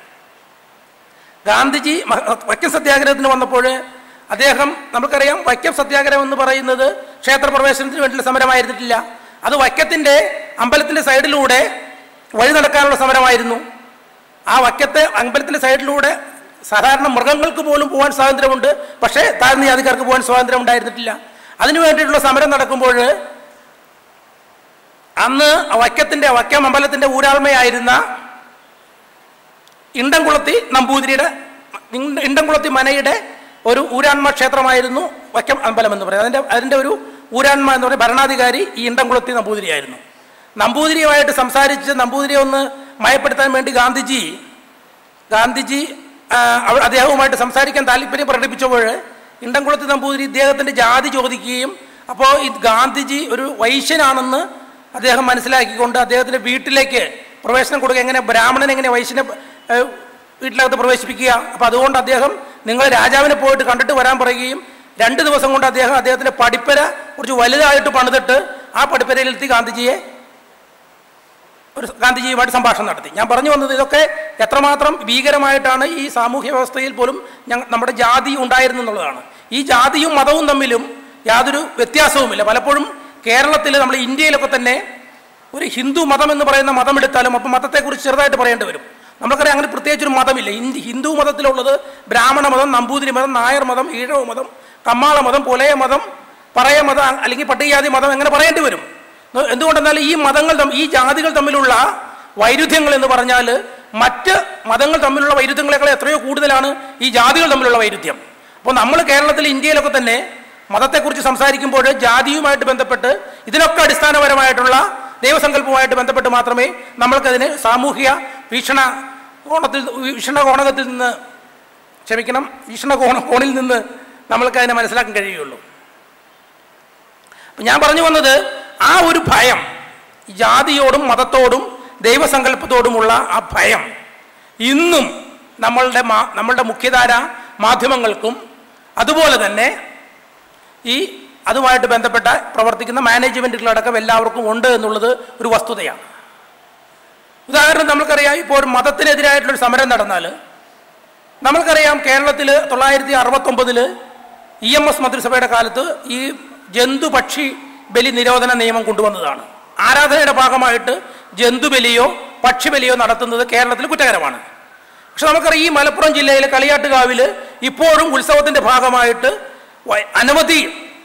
ഗാന്ധിജി മഹ- വൈക്കം സത്യാഗ്രഹത്തിന് വന്നപ്പോൾ അദ്ദേഹം നമുക്കറിയാം വൈക്കം സത്യാഗ്രഹം എന്ന് പറയുന്നത് ക്ഷേത്രപ്രവേശനത്തിന് വേണ്ടിയുള്ള സമരമായിരുന്നിട്ടില്ല അത് വൈക്കത്തിൻ്റെ അമ്പലത്തിൻ്റെ സൈഡിലൂടെ വഴി നടക്കാനുള്ള സമരമായിരുന്നു ആ വൈക്കത്തെ അമ്പലത്തിൻ്റെ സൈഡിലൂടെ സാധാരണ മൃഗങ്ങൾക്ക് പോലും പോകാൻ സ്വാതന്ത്ര്യമുണ്ട് പക്ഷേ താഴ്ന്ന ജാതിക്കാർക്ക് പോകാൻ സ്വാതന്ത്ര്യം ഉണ്ടായിരുന്നിട്ടില്ല അതിനു വേണ്ടിയിട്ടുള്ള സമരം നടക്കുമ്പോൾ അന്ന് വൈക്കത്തിൻ്റെ വൈക്കം അമ്പലത്തിൻ്റെ ഊരാൾമയായിരുന്ന ഇണ്ടംകുളത്തി നമ്പൂതിരിയുടെ ഇണ്ട- ഇണ്ടംകുളത്തി മനയുടെ ഒരു ഊരാൺമ ക്ഷേത്രമായിരുന്നു വൈക്കം അമ്പലം എന്ന് പറയുന്നത് അതിൻ്റെ അതിൻ്റെ ഒരു ഊരാൺമ എന്ന് പറയുന്ന ഭരണാധികാരി ഈ ഇണ്ടംകുളത്തി നമ്പൂതിരിയായിരുന്നു നമ്പൂതിരിയുമായിട്ട് സംസാരിച്ച് നമ്പൂതിരിയെ ഒന്ന് മയപ്പെടുത്താൻ വേണ്ടി ഗാന്ധിജി ഗാന്ധിജി ആ, അവ- അദ്ദേഹവുമായിട്ട് സംസാരിക്കാൻ താല്പര്യം പ്രകടിപ്പിച്ചപ്പോൾ ഇണ്ടംകുളത്ത് നമ്പൂതിരി ഇദ്ദേഹത്തിൻ്റെ ജാതി ചോദിക്കുകയും അപ്പോൾ ഈ ഗാന്ധിജി ഒരു വൈശ്യനാണെന്ന് അദ്ദേഹം മനസ്സിലാക്കിക്കൊണ്ട് അദ്ദേഹത്തിൻ്റെ വീട്ടിലേക്ക് പ്രവേശനം കൊടുക്കുക എങ്ങനെ ബ്രാഹ്മണൻ എങ്ങനെ വൈശ്യനെ ഏ, വീട്ടിനകത്ത് പ്രവേശിപ്പിക്കുക അപ്പോൾ അതുകൊണ്ട് അദ്ദേഹം നിങ്ങൾ രാജാവിനെ പോയിട്ട് കണ്ടിട്ട് വരാൻ പറയുകയും രണ്ട് ദിവസം കൊണ്ട് അദ്ദേഹം അദ്ദേഹത്തിൻ്റെ പടിപ്പര കുറച്ച് വലുതായിട്ട് പണിതിട്ട് ആ പടിപ്പരയിലെത്തി ഗാന്ധിജിയെ ഒരു ഗാന്ധിജിയുമായിട്ട് സംഭാഷണം നടത്തി ഞാൻ പറഞ്ഞു വന്നത് ഇതൊക്കെ എത്രമാത്രം ഭീകരമായിട്ടാണ് ഈ സാമൂഹ്യ വ്യവസ്ഥയിൽ പോലും ഞങ്ങ നമ്മുടെ ജാതി ഉണ്ടായിരുന്നു എന്നുള്ളതാണ് ഈ ജാതിയും മതവും തമ്മിലും യാതൊരു വ്യത്യാസവുമില്ല പലപ്പോഴും കേരളത്തിൽ നമ്മൾ ഇന്ത്യയിലൊക്കെ തന്നെ ഒരു ഹിന്ദു മതം എന്ന് പറയുന്ന മതം എടുത്താലും അപ്പം മതത്തെക്കുറിച്ച് ചെറുതായിട്ട് പറയേണ്ടി വരും നമുക്കറിയാം അങ്ങനെ പ്രത്യേകിച്ചൊരു മതമില്ല ഇന്ത്യ ഹിന്ദു മതത്തിലുള്ളത് ബ്രാഹ്മണ മതം നമ്പൂതിരി മതം നായർ മതം ഈഴവ മതം കമ്മാള മതം പുലയ മതം പറയ മതം അല്ലെങ്കിൽ പട്ടികജാതി മതം അങ്ങനെ പറയേണ്ടി വരും എന്തുകൊണ്ടെന്നാൽ ഈ മതങ്ങൾ തമ്മിൽ ഈ ജാതികൾ തമ്മിലുള്ള വൈരുദ്ധ്യങ്ങൾ എന്ന് പറഞ്ഞാൽ മറ്റ് മതങ്ങൾ തമ്മിലുള്ള വൈരുദ്ധ്യങ്ങളെക്കാൾ എത്രയോ കൂടുതലാണ് ഈ ജാതികൾ തമ്മിലുള്ള വൈരുദ്ധ്യം അപ്പോൾ നമ്മൾ കേരളത്തിൽ ഇന്ത്യയിലൊക്കെ തന്നെ മതത്തെക്കുറിച്ച് സംസാരിക്കുമ്പോൾ ജാതിയുമായിട്ട് ബന്ധപ്പെട്ട് ഇതിനൊക്കെ അടിസ്ഥാനപരമായിട്ടുള്ള ദൈവസങ്കല്പവുമായിട്ട് ബന്ധപ്പെട്ട് മാത്രമേ നമ്മൾക്കതിന് സാമൂഹിക വീക്ഷണ കോണത്തിൽ വീക്ഷണകോണകത്തിൽ നിന്ന് ക്ഷമിക്കണം വീക്ഷണകോണ കോണിൽ നിന്ന് നമ്മൾക്ക് അതിനെ മനസ്സിലാക്കാൻ കഴിയുള്ളൂ അപ്പം ഞാൻ പറഞ്ഞു വന്നത് ആ ഒരു ഭയം ജാതിയോടും മതത്തോടും ദൈവസങ്കല്പത്തോടുമുള്ള ആ ഭയം ഇന്നും നമ്മളുടെ മാ നമ്മളുടെ മുഖ്യധാര മാധ്യമങ്ങൾക്കും അതുപോലെ തന്നെ ഈ അതുമായിട്ട് ബന്ധപ്പെട്ട പ്രവർത്തിക്കുന്ന മാനേജ്മെൻറ്റുകളടക്കം എല്ലാവർക്കും ഉണ്ട് എന്നുള്ളത് ഒരു വസ്തുതയാണ് ഉദാഹരണം നമുക്കറിയാം ഇപ്പോൾ ഒരു മതത്തിനെതിരായിട്ടുള്ളൊരു സമരം നടന്നാൽ നമ്മൾക്കറിയാം കേരളത്തിൽ തൊള്ളായിരത്തി അറുപത്തൊമ്പതില് ഇ എം എസ് മന്ത്രിസഭയുടെ കാലത്ത് ഈ ജന്തു പക്ഷി ബലി നിരോധന നിയമം കൊണ്ടുവന്നതാണ് ആരാധനയുടെ ഭാഗമായിട്ട് ജന്തുബലിയോ പക്ഷിബലിയോ നടത്തുന്നത് കേരളത്തിൽ കുറ്റകരമാണ് പക്ഷെ നമുക്കറിയാം ഈ മലപ്പുറം ജില്ലയിലെ കളിയാട്ടുകാവിൽ ഇപ്പോഴും ഉത്സവത്തിന്റെ ഭാഗമായിട്ട് വ- അനവധി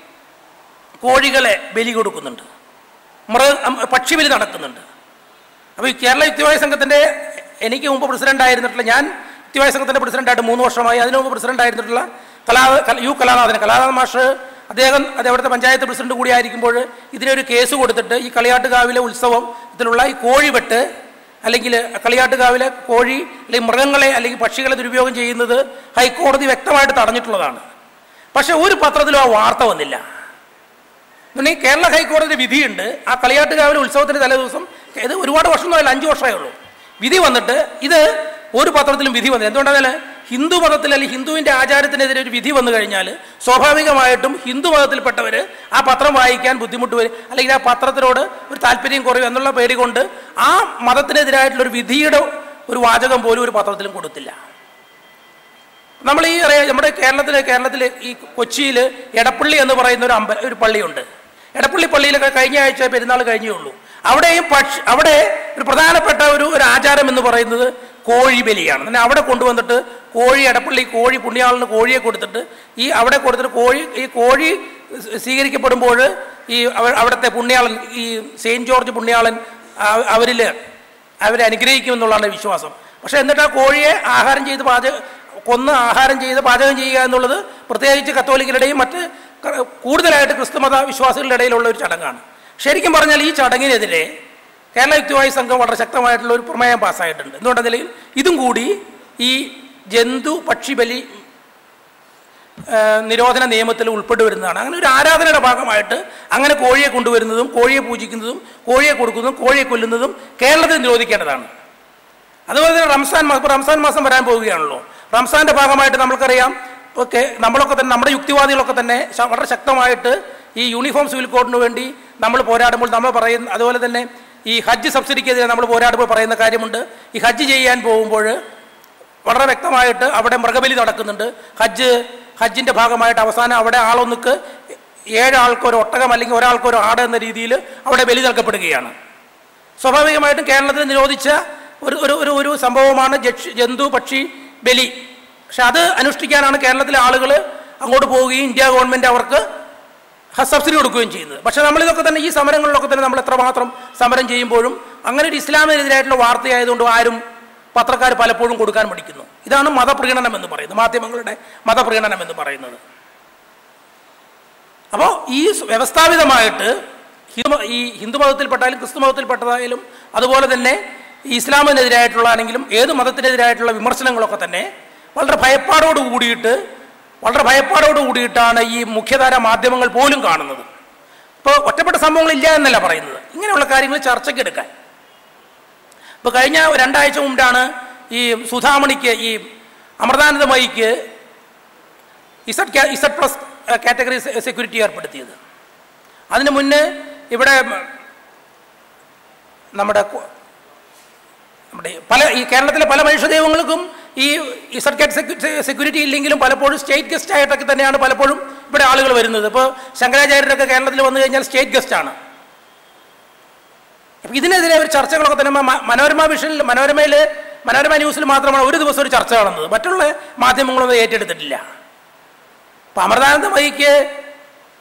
കോഴികളെ ബലി കൊടുക്കുന്നുണ്ട് മൃഗ പക്ഷിബലി നടക്കുന്നുണ്ട് അപ്പോൾ ഈ കേരള യുക്തിവായ സംഘത്തിൻ്റെ എനിക്ക് മുമ്പ് പ്രസിഡന്റ് ആയിരുന്നിട്ടുള്ള ഞാൻ യുക്തിവായ സംഘത്തിൻ്റെ പ്രസിഡന്റായിട്ട് മൂന്ന് വർഷമായി അതിനു മുമ്പ് പ്രസിഡന്റ് ആയിരുന്നിട്ടുള്ള കലാ കല- യു കലാനാഥൻ കലാനാഥൻ മാഷ് അദ്ദേഹം അത് അവിടുത്തെ പഞ്ചായത്ത് പ്രസിഡന്റ് കൂടി ആയിരിക്കുമ്പോൾ ഇതിനൊരു കേസ് കൊടുത്തിട്ട് ഈ കളിയാട്ടുകാവിലെ ഉത്സവത്തിലുള്ള ഈ കോഴിവെട്ട് അല്ലെങ്കിൽ കളിയാട്ടുകാവിലെ കോഴി അല്ലെങ്കിൽ മൃഗങ്ങളെ അല്ലെങ്കിൽ പക്ഷികളെ ദുരുപയോഗം ചെയ്യുന്നത് ഹൈക്കോടതി വ്യക്തമായിട്ട് തടഞ്ഞിട്ടുള്ളതാണ് പക്ഷെ ഒരു പത്രത്തിലും ആ വാർത്ത വന്നില്ല പിന്നെ ഈ കേരള ഹൈക്കോടതിയുടെ വിധിയുണ്ട് ആ കളിയാട്ടുകാവിലെ ഉത്സവത്തിന്റെ തലേദിവസം ഇത് ഒരുപാട് വർഷമൊന്നുമല്ല അഞ്ച് വർഷമേ ഉള്ളൂ വിധി വന്നിട്ട് ഇത് ഒരു പത്രത്തിലും വിധി വന്നില്ല എന്തുകൊണ്ടാണ് ഹിന്ദു മതത്തിൽ അല്ലെങ്കിൽ ഹിന്ദുവിന്റെ ആചാരത്തിനെതിരെ ഒരു വിധി വന്നു കഴിഞ്ഞാൽ സ്വാഭാവികമായിട്ടും ഹിന്ദു മതത്തിൽപ്പെട്ടവർ ആ പത്രം വായിക്കാൻ ബുദ്ധിമുട്ട് വരും അല്ലെങ്കിൽ ആ പത്രത്തിനോട് ഒരു താല്പര്യം കുറയും എന്നുള്ള പേടി കൊണ്ട് ആ മതത്തിനെതിരായിട്ടുള്ള ഒരു വിധിയുടെ ഒരു വാചകം പോലും ഒരു പത്രത്തിലും കൊടുത്തില്ല നമ്മൾ ഈ അറിയാം നമ്മുടെ കേരളത്തിൽ കേരളത്തിൽ ഈ കൊച്ചിയിൽ എടപ്പള്ളി എന്ന് പറയുന്ന ഒരു അമ്പ ഒരു പള്ളിയുണ്ട് എടപ്പള്ളി പള്ളിയിലൊക്കെ കഴിഞ്ഞ ആഴ്ച പെരുന്നാൾ കഴിഞ്ഞേ ഉള്ളൂ അവിടെയും പക്ഷി അവിടെ ഒരു പ്രധാനപ്പെട്ട ഒരു ഒരു ആചാരം എന്ന് പറയുന്നത് കോഴി ബലിയാണ് പിന്നെ അവിടെ കൊണ്ടുവന്നിട്ട് കോഴി എടപ്പള്ളി കോഴി പുണ്യാളിന് കോഴിയെ കൊടുത്തിട്ട് ഈ അവിടെ കൊടുത്തിട്ട് കോഴി ഈ കോഴി സ്വീകരിക്കപ്പെടുമ്പോൾ ഈ അവ- അവിടുത്തെ പുണ്യാളൻ ഈ സെയിൻറ്റ് ജോർജ് പുണ്യാളൻ ആ- അവരിൽ അവരെ അനുഗ്രഹിക്കുമെന്നുള്ളതാണ് വിശ്വാസം പക്ഷെ എന്നിട്ട് ആ കോഴിയെ ആഹാരം ചെയ്ത് പാചക കൊന്ന് ആഹാരം ചെയ്ത് പാചകം ചെയ്യുക എന്നുള്ളത് പ്രത്യേകിച്ച് കത്തോലിക്കരുടെയും മറ്റ് ക- കൂടുതലായിട്ട് ക്രിസ്തുമത വിശ്വാസികളുടെ ഇടയിലുള്ള ഒരു ചടങ്ങാണ് ശരിക്കും പറഞ്ഞാൽ ഈ ചടങ്ങിനെതിരെ കേരള യുക്തിവായി സംഘം വളരെ ശക്തമായിട്ടുള്ള ഒരു പ്രമേയം പാസ്സായിട്ടുണ്ട് എന്തുകൊണ്ടെങ്കിൽ ഇതും കൂടി ഈ ജന്തു പക്ഷി ബലി ആ, നിരോധന നിയമത്തിൽ ഉൾപ്പെട്ട് അങ്ങനെ ഒരു ആരാധനയുടെ ഭാഗമായിട്ട് അങ്ങനെ കോഴിയെ കൊണ്ടുവരുന്നതും കോഴിയെ പൂജിക്കുന്നതും കോഴിയെ കൊടുക്കുന്നതും കോഴിയെ കൊല്ലുന്നതും കേരളത്തിൽ നിരോധിക്കേണ്ടതാണ് അതുപോലെ തന്നെ റംസാൻ മാസം ഇപ്പോൾ റംസാൻ മാസം വരാൻ പോവുകയാണല്ലോ റംസാന്റെ ഭാഗമായിട്ട് നമ്മൾക്കറിയാം ഒക്കെ നമ്മളൊക്കെ തന്നെ നമ്മുടെ യുക്തിവാദികളൊക്കെ തന്നെ ശ- വളരെ ശക്തമായിട്ട് ഈ യൂണിഫോം സിവിൽ കോഡിന് വേണ്ടി നമ്മൾ പോരാടുമ്പോൾ നമ്മൾ പറയുന്ന അതുപോലെ തന്നെ ഈ ഹജ്ജ് സബ്സിഡിക്കെതിരെ നമ്മൾ പോരാടുമ്പോൾ പറയുന്ന കാര്യമുണ്ട് ഈ ഹജ്ജ് ചെയ്യാൻ പോകുമ്പോൾ വളരെ വ്യക്തമായിട്ട് അവിടെ മൃഗബലി നടക്കുന്നുണ്ട് ഹജ്ജ് ഹജ്ജിന്റെ ഭാഗമായിട്ട് അവസാനം അവിടെ ആളൊന്നുക്ക് ഏഴാൾക്ക് ഒരു ഒട്ടകം അല്ലെങ്കിൽ ഒരാൾക്ക് ഒരു ആട് എന്ന രീതിയിൽ അവിടെ ബലി നൽകപ്പെടുകയാണ് സ്വാഭാവികമായിട്ടും കേരളത്തിൽ നിരോധിച്ച ഒരു ഒരു ഒരു ഒരു സംഭവമാണ് ജക്ഷി ജന്തു പക്ഷി ബലി പക്ഷെ അത് അനുഷ്ഠിക്കാനാണ് കേരളത്തിലെ ആളുകൾ അങ്ങോട്ട് പോവുകയും ഇന്ത്യ ഗവൺമെൻറ് അവർക്ക് ഹ- സബ്സിഡി കൊടുക്കുകയും ചെയ്യുന്നത് പക്ഷെ നമ്മളിതൊക്കെ തന്നെ ഈ സമരങ്ങളിലൊക്കെ തന്നെ നമ്മൾ എത്രമാത്രം സമരം ചെയ്യുമ്പോഴും അങ്ങനെ ഒരു ഇസ്ലാമിനെതിരായിട്ടുള്ള വാർത്തയായതുകൊണ്ട് ആരും പത്രക്കാർ പലപ്പോഴും കൊടുക്കാൻ മടിക്കുന്നു ഇതാണ് മതപ്രീണനം എന്ന് പറയുന്നത് മാധ്യമങ്ങളുടെ മതപ്രീണനം എന്ന് പറയുന്നത് അപ്പോൾ ഈ സ് വ്യവസ്ഥാപിതമായിട്ട് ഹിന്ദു ഈ ഹിന്ദു മതത്തിൽപ്പെട്ടാലും ക്രിസ്തു മതത്തിൽപ്പെട്ടതായാലും അതുപോലെ തന്നെ ഈ ഇസ്ലാമിനെതിരായിട്ടുള്ള ആണെങ്കിലും ഏത് മതത്തിനെതിരായിട്ടുള്ള വിമർശനങ്ങളൊക്കെ തന്നെ വളരെ ഭയപ്പാടോട് കൂടിയിട്ട് വളരെ ഭയപ്പാടോട് കൂടിയിട്ടാണ് ഈ മുഖ്യധാര മാധ്യമങ്ങൾ പോലും കാണുന്നത് ഇപ്പോൾ ഒറ്റപ്പെട്ട സംഭവങ്ങൾ ഇല്ല എന്നല്ല പറയുന്നത് ഇങ്ങനെയുള്ള കാര്യങ്ങൾ ചർച്ചയ്ക്ക് എടുക്കാൻ ഇപ്പോൾ കഴിഞ്ഞ രണ്ടാഴ്ച മുമ്പാണ് ഈ സുധാമണിക്ക് ഈ അമൃതാനന്ദമയിക്ക് ഇസഡ് കാ- ഇസഡ് പ്ലസ് കാറ്റഗറി സെ- സെക്യൂരിറ്റി ഏർപ്പെടുത്തിയത് അതിന് മുന്നേ ഇവിടെ നമ്മുടെ കു- നമ്മുടെ പല ഈ കേരളത്തിലെ പല മനുഷ്യദൈവങ്ങൾക്കും ഈ ഇസഡ് കാറ്റ് സെക്യു- സെക്യൂരിറ്റി ഇല്ലെങ്കിലും പലപ്പോഴും സ്റ്റേറ്റ് ഗസ്റ്റ് ആയിട്ടൊക്കെ തന്നെയാണ് പലപ്പോഴും ഇവിടെ ആളുകൾ വരുന്നത് ഇപ്പോൾ ശങ്കരാചാര്യരൊക്കെ കേരളത്തിൽ വന്നു കഴിഞ്ഞാൽ സ്റ്റേറ്റ് ഗസ്റ്റ് ആണ് അപ്പൊ ഇതിനെതിരെ ഒരു ചർച്ചകളൊക്കെ തന്നെ മ- മനോരമ വിഷനിൽ മനോരമയിൽ മനോരമ ന്യൂസിൽ മാത്രമാണ് ഒരു ദിവസം ഒരു ചർച്ച നടന്നത് മറ്റുള്ള മാധ്യമങ്ങളൊന്നും ഏറ്റെടുത്തിട്ടില്ല അപ്പൊ അമൃതാനന്ദമയിക്ക്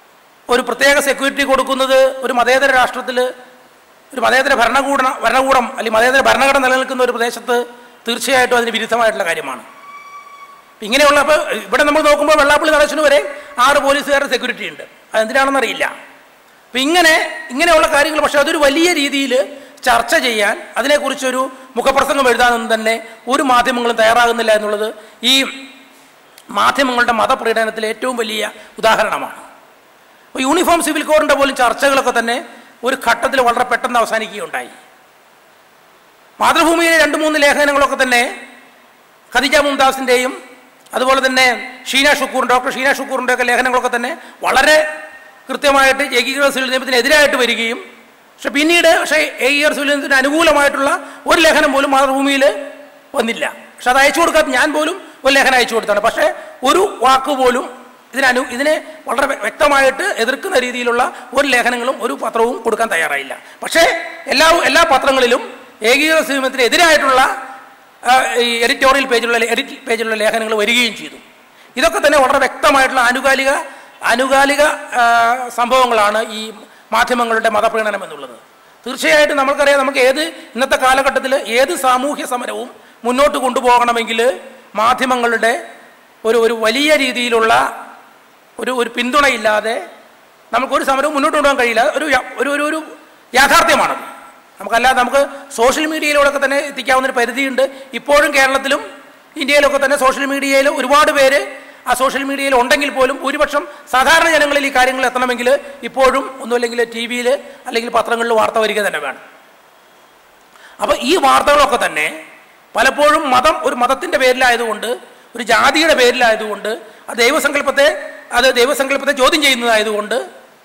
ഒരു പ്രത്യേക സെക്യൂരിറ്റി കൊടുക്കുന്നത് ഒരു മതേതര രാഷ്ട്രത്തിൽ ഒരു മതേതര ഭരണകൂട ഭരണകൂടം അല്ലെങ്കിൽ മതേതര ഭരണഘടന നിലനിൽക്കുന്ന ഒരു പ്രദേശത്ത് തീർച്ചയായിട്ടും അതിന് വിരുദ്ധമായിട്ടുള്ള കാര്യമാണ് ഇങ്ങനെയുള്ള ഇപ്പോൾ ഇവിടെ നമ്മൾ നോക്കുമ്പോൾ വെള്ളാപ്പള്ളി നടേശന് വരെ ആറ് പോലീസുകാരുടെ സെക്യൂരിറ്റി ഉണ്ട് അതെന്തിനാണെന്ന് അറിയില്ല അപ്പം ഇങ്ങനെ ഇങ്ങനെയുള്ള കാര്യങ്ങൾ പക്ഷേ അതൊരു വലിയ രീതിയിൽ ചർച്ച ചെയ്യാൻ അതിനെക്കുറിച്ചൊരു മുഖപ്രസംഗം എഴുതാനൊന്നും തന്നെ ഒരു മാധ്യമങ്ങളും തയ്യാറാകുന്നില്ല എന്നുള്ളത് ഈ മാധ്യമങ്ങളുടെ മതപ്രീഡനത്തിലെ ഏറ്റവും വലിയ ഉദാഹരണമാണ് അപ്പോൾ യൂണിഫോം സിവിൽ കോഡിൻ്റെ പോലും ചർച്ചകളൊക്കെ തന്നെ ഒരു ഘട്ടത്തിൽ വളരെ പെട്ടെന്ന് അവസാനിക്കുകയുണ്ടായി മാതൃഭൂമിയിലെ രണ്ട് മൂന്ന് ലേഖനങ്ങളൊക്കെ തന്നെ ഖദീജ മുംതാസിൻ്റെയും അതുപോലെ തന്നെ ഷീന ഷുക്കൂർ ഡോക്ടർ ഷീന ഷുക്കൂറിൻ്റെ ഒക്കെ ലേഖനങ്ങളൊക്കെ തന്നെ വളരെ കൃത്യമായിട്ട് ഏകീകൃത സിവിൽ നിയമത്തിന് എതിരായിട്ട് വരികയും പക്ഷെ പിന്നീട് പക്ഷേ ഏകീകൃത സിവിൽ നിയമത്തിന് അനുകൂലമായിട്ടുള്ള ഒരു ലേഖനം പോലും മാതൃഭൂമിയിൽ വന്നില്ല പക്ഷെ അത് അയച്ചു കൊടുക്കാത്ത ഞാൻ പോലും ഒരു ലേഖനം അയച്ചു കൊടുത്താണ് പക്ഷേ ഒരു വാക്ക് പോലും ഇതിനനു ഇതിനെ വളരെ വ്യ- വ്യക്തമായിട്ട് എതിർക്കുന്ന രീതിയിലുള്ള ഒരു ലേഖനങ്ങളും ഒരു പത്രവും കൊടുക്കാൻ തയ്യാറായില്ല പക്ഷേ എല്ലാ എല്ലാ പത്രങ്ങളിലും ഏകീകൃത സിനിമത്തിന് എതിരായിട്ടുള്ള ആ, ഈ എഡിറ്റോറിയൽ പേജിലുള്ള എഡിറ്റ് പേജിലുള്ള ലേഖനങ്ങൾ വരികയും ചെയ്തു ഇതൊക്കെ തന്നെ വളരെ വ്യക്തമായിട്ടുള്ള ആനുകാലിക ആനുകാലിക ആ, സംഭവങ്ങളാണ് ഈ മാധ്യമങ്ങളുടെ മതപ്രീണനം എന്നുള്ളത് തീർച്ചയായിട്ടും നമുക്കറിയാം നമുക്ക് ഏത് ഇന്നത്തെ കാലഘട്ടത്തിൽ ഏത് സാമൂഹ്യ സമരവും മുന്നോട്ട് കൊണ്ടുപോകണമെങ്കിൽ മാധ്യമങ്ങളുടെ ഒരു ഒരു വലിയ രീതിയിലുള്ള ഒരു ഒരു പിന്തുണയില്ലാതെ നമുക്കൊരു സമരവും മുന്നോട്ട് കൊണ്ടുപോകാൻ കഴിയില്ല ഒരു യ- ഒരു ഒരു ഒരു യാഥാർത്ഥ്യമാണത് നമുക്കല്ലാതെ നമുക്ക് സോഷ്യൽ മീഡിയയിലൂടെ തന്നെ എത്തിക്കാവുന്ന ഒരു പരിധിയുണ്ട് ഇപ്പോഴും കേരളത്തിലും ഇന്ത്യയിലൊക്കെ തന്നെ സോഷ്യൽ മീഡിയയിൽ ഒരുപാട് പേര് ആ സോഷ്യൽ മീഡിയയിൽ ഉണ്ടെങ്കിൽ പോലും ഭൂരിപക്ഷം സാധാരണ ജനങ്ങളിൽ ഈ കാര്യങ്ങൾ എത്തണമെങ്കിൽ ഇപ്പോഴും ഒന്നുമില്ലെങ്കിൽ ടി വിയിൽ അല്ലെങ്കിൽ പത്രങ്ങളിൽ വാർത്ത വരിക തന്നെ വേണം അപ്പോൾ ഈ വാർത്തകളൊക്കെ തന്നെ പലപ്പോഴും മതം ഒരു മതത്തിൻ്റെ പേരിലായതുകൊണ്ട് ഒരു ജാതിയുടെ പേരിലായതുകൊണ്ട് ആ ദൈവസങ്കല്പത്തെ അത് ദൈവസങ്കല്പത്തെ ചോദ്യം ചെയ്യുന്നതായതുകൊണ്ട്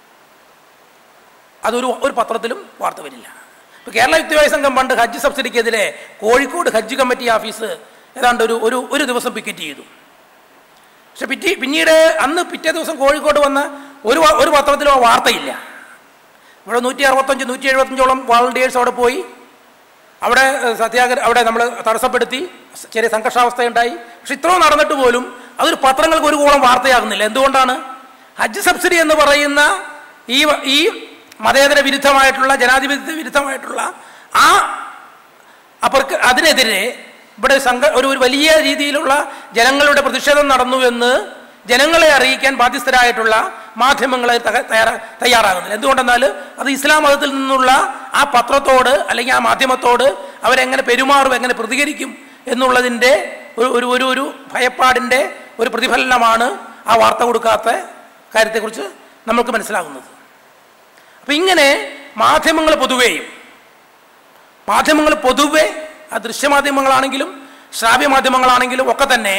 അതൊരു ഒരു പത്രത്തിലും വാർത്ത വരില്ല ഇപ്പോൾ കേരള യുക്തിവായ സംഘം പണ്ട് ഹജ്ജ് സബ്സിഡിക്കെതിരെ കോഴിക്കോട് ഹജ്ജ് കമ്മിറ്റി ഓഫീസ് ഏതാണ്ട് ഒരു ഒരു ഒരു ദിവസം പിക്കറ്റ് ചെയ്തു പക്ഷെ പിറ്റി പിന്നീട് അന്ന് പിറ്റേ ദിവസം കോഴിക്കോട് വന്ന ഒരു വ- ഒരു പത്രത്തിലും ആ വാർത്തയില്ല ഇവിടെ നൂറ്റി അറുപത്തഞ്ച് നൂറ്റി എഴുപത്തഞ്ചോളം വാളണ്ടിയേഴ്സ് അവിടെ പോയി അവിടെ ഏഹ്, സത്യാഗ്രഹ അവിടെ നമ്മൾ തടസ്സപ്പെടുത്തി ചെറിയ സംഘർഷാവസ്ഥയുണ്ടായി പക്ഷെ ഇത്രയും നടന്നിട്ട് പോലും അതൊരു പത്രങ്ങൾക്ക് ഒരു കോളം വാർത്തയാകുന്നില്ല എന്തുകൊണ്ടാണ് ഹജ്ജ് സബ്സിഡി എന്ന് പറയുന്ന ഈ വ- ഈ മതേതര വിരുദ്ധമായിട്ടുള്ള ജനാധിപത്യ വിരുദ്ധമായിട്ടുള്ള ആ അവർക്ക് അതിനെതിരെ ഇവിടെ സംഘ ഒരു ഒരു വലിയ രീതിയിലുള്ള ജനങ്ങളുടെ പ്രതിഷേധം നടന്നു എന്ന് ജനങ്ങളെ അറിയിക്കാൻ ബാധ്യസ്ഥരായിട്ടുള്ള മാധ്യമങ്ങളെ തക- തയ്യാറാ തയ്യാറാകുന്നില്ല എന്തുകൊണ്ടെന്നാൽ അത് ഇസ്ലാം മതത്തിൽ നിന്നുള്ള ആ പത്രത്തോട് അല്ലെങ്കിൽ ആ മാധ്യമത്തോട് അവരെങ്ങനെ പെരുമാറും എങ്ങനെ പ്രതികരിക്കും എന്നുള്ളതിൻ്റെ ഒരു ഒരു ഒരു ഒരു ഭയപ്പാടിൻ്റെ ഒരു പ്രതിഫലനമാണ് ആ വാർത്ത കൊടുക്കാത്ത കാര്യത്തെക്കുറിച്ച് നമുക്ക് മനസ്സിലാകുന്നത് അപ്പം ഇങ്ങനെ മാധ്യമങ്ങൾ പൊതുവെയും മാധ്യമങ്ങൾ പൊതുവെ ആ ദൃശ്യമാധ്യമങ്ങളാണെങ്കിലും ശ്രാവ്യ മാധ്യമങ്ങളാണെങ്കിലും ഒക്കെ തന്നെ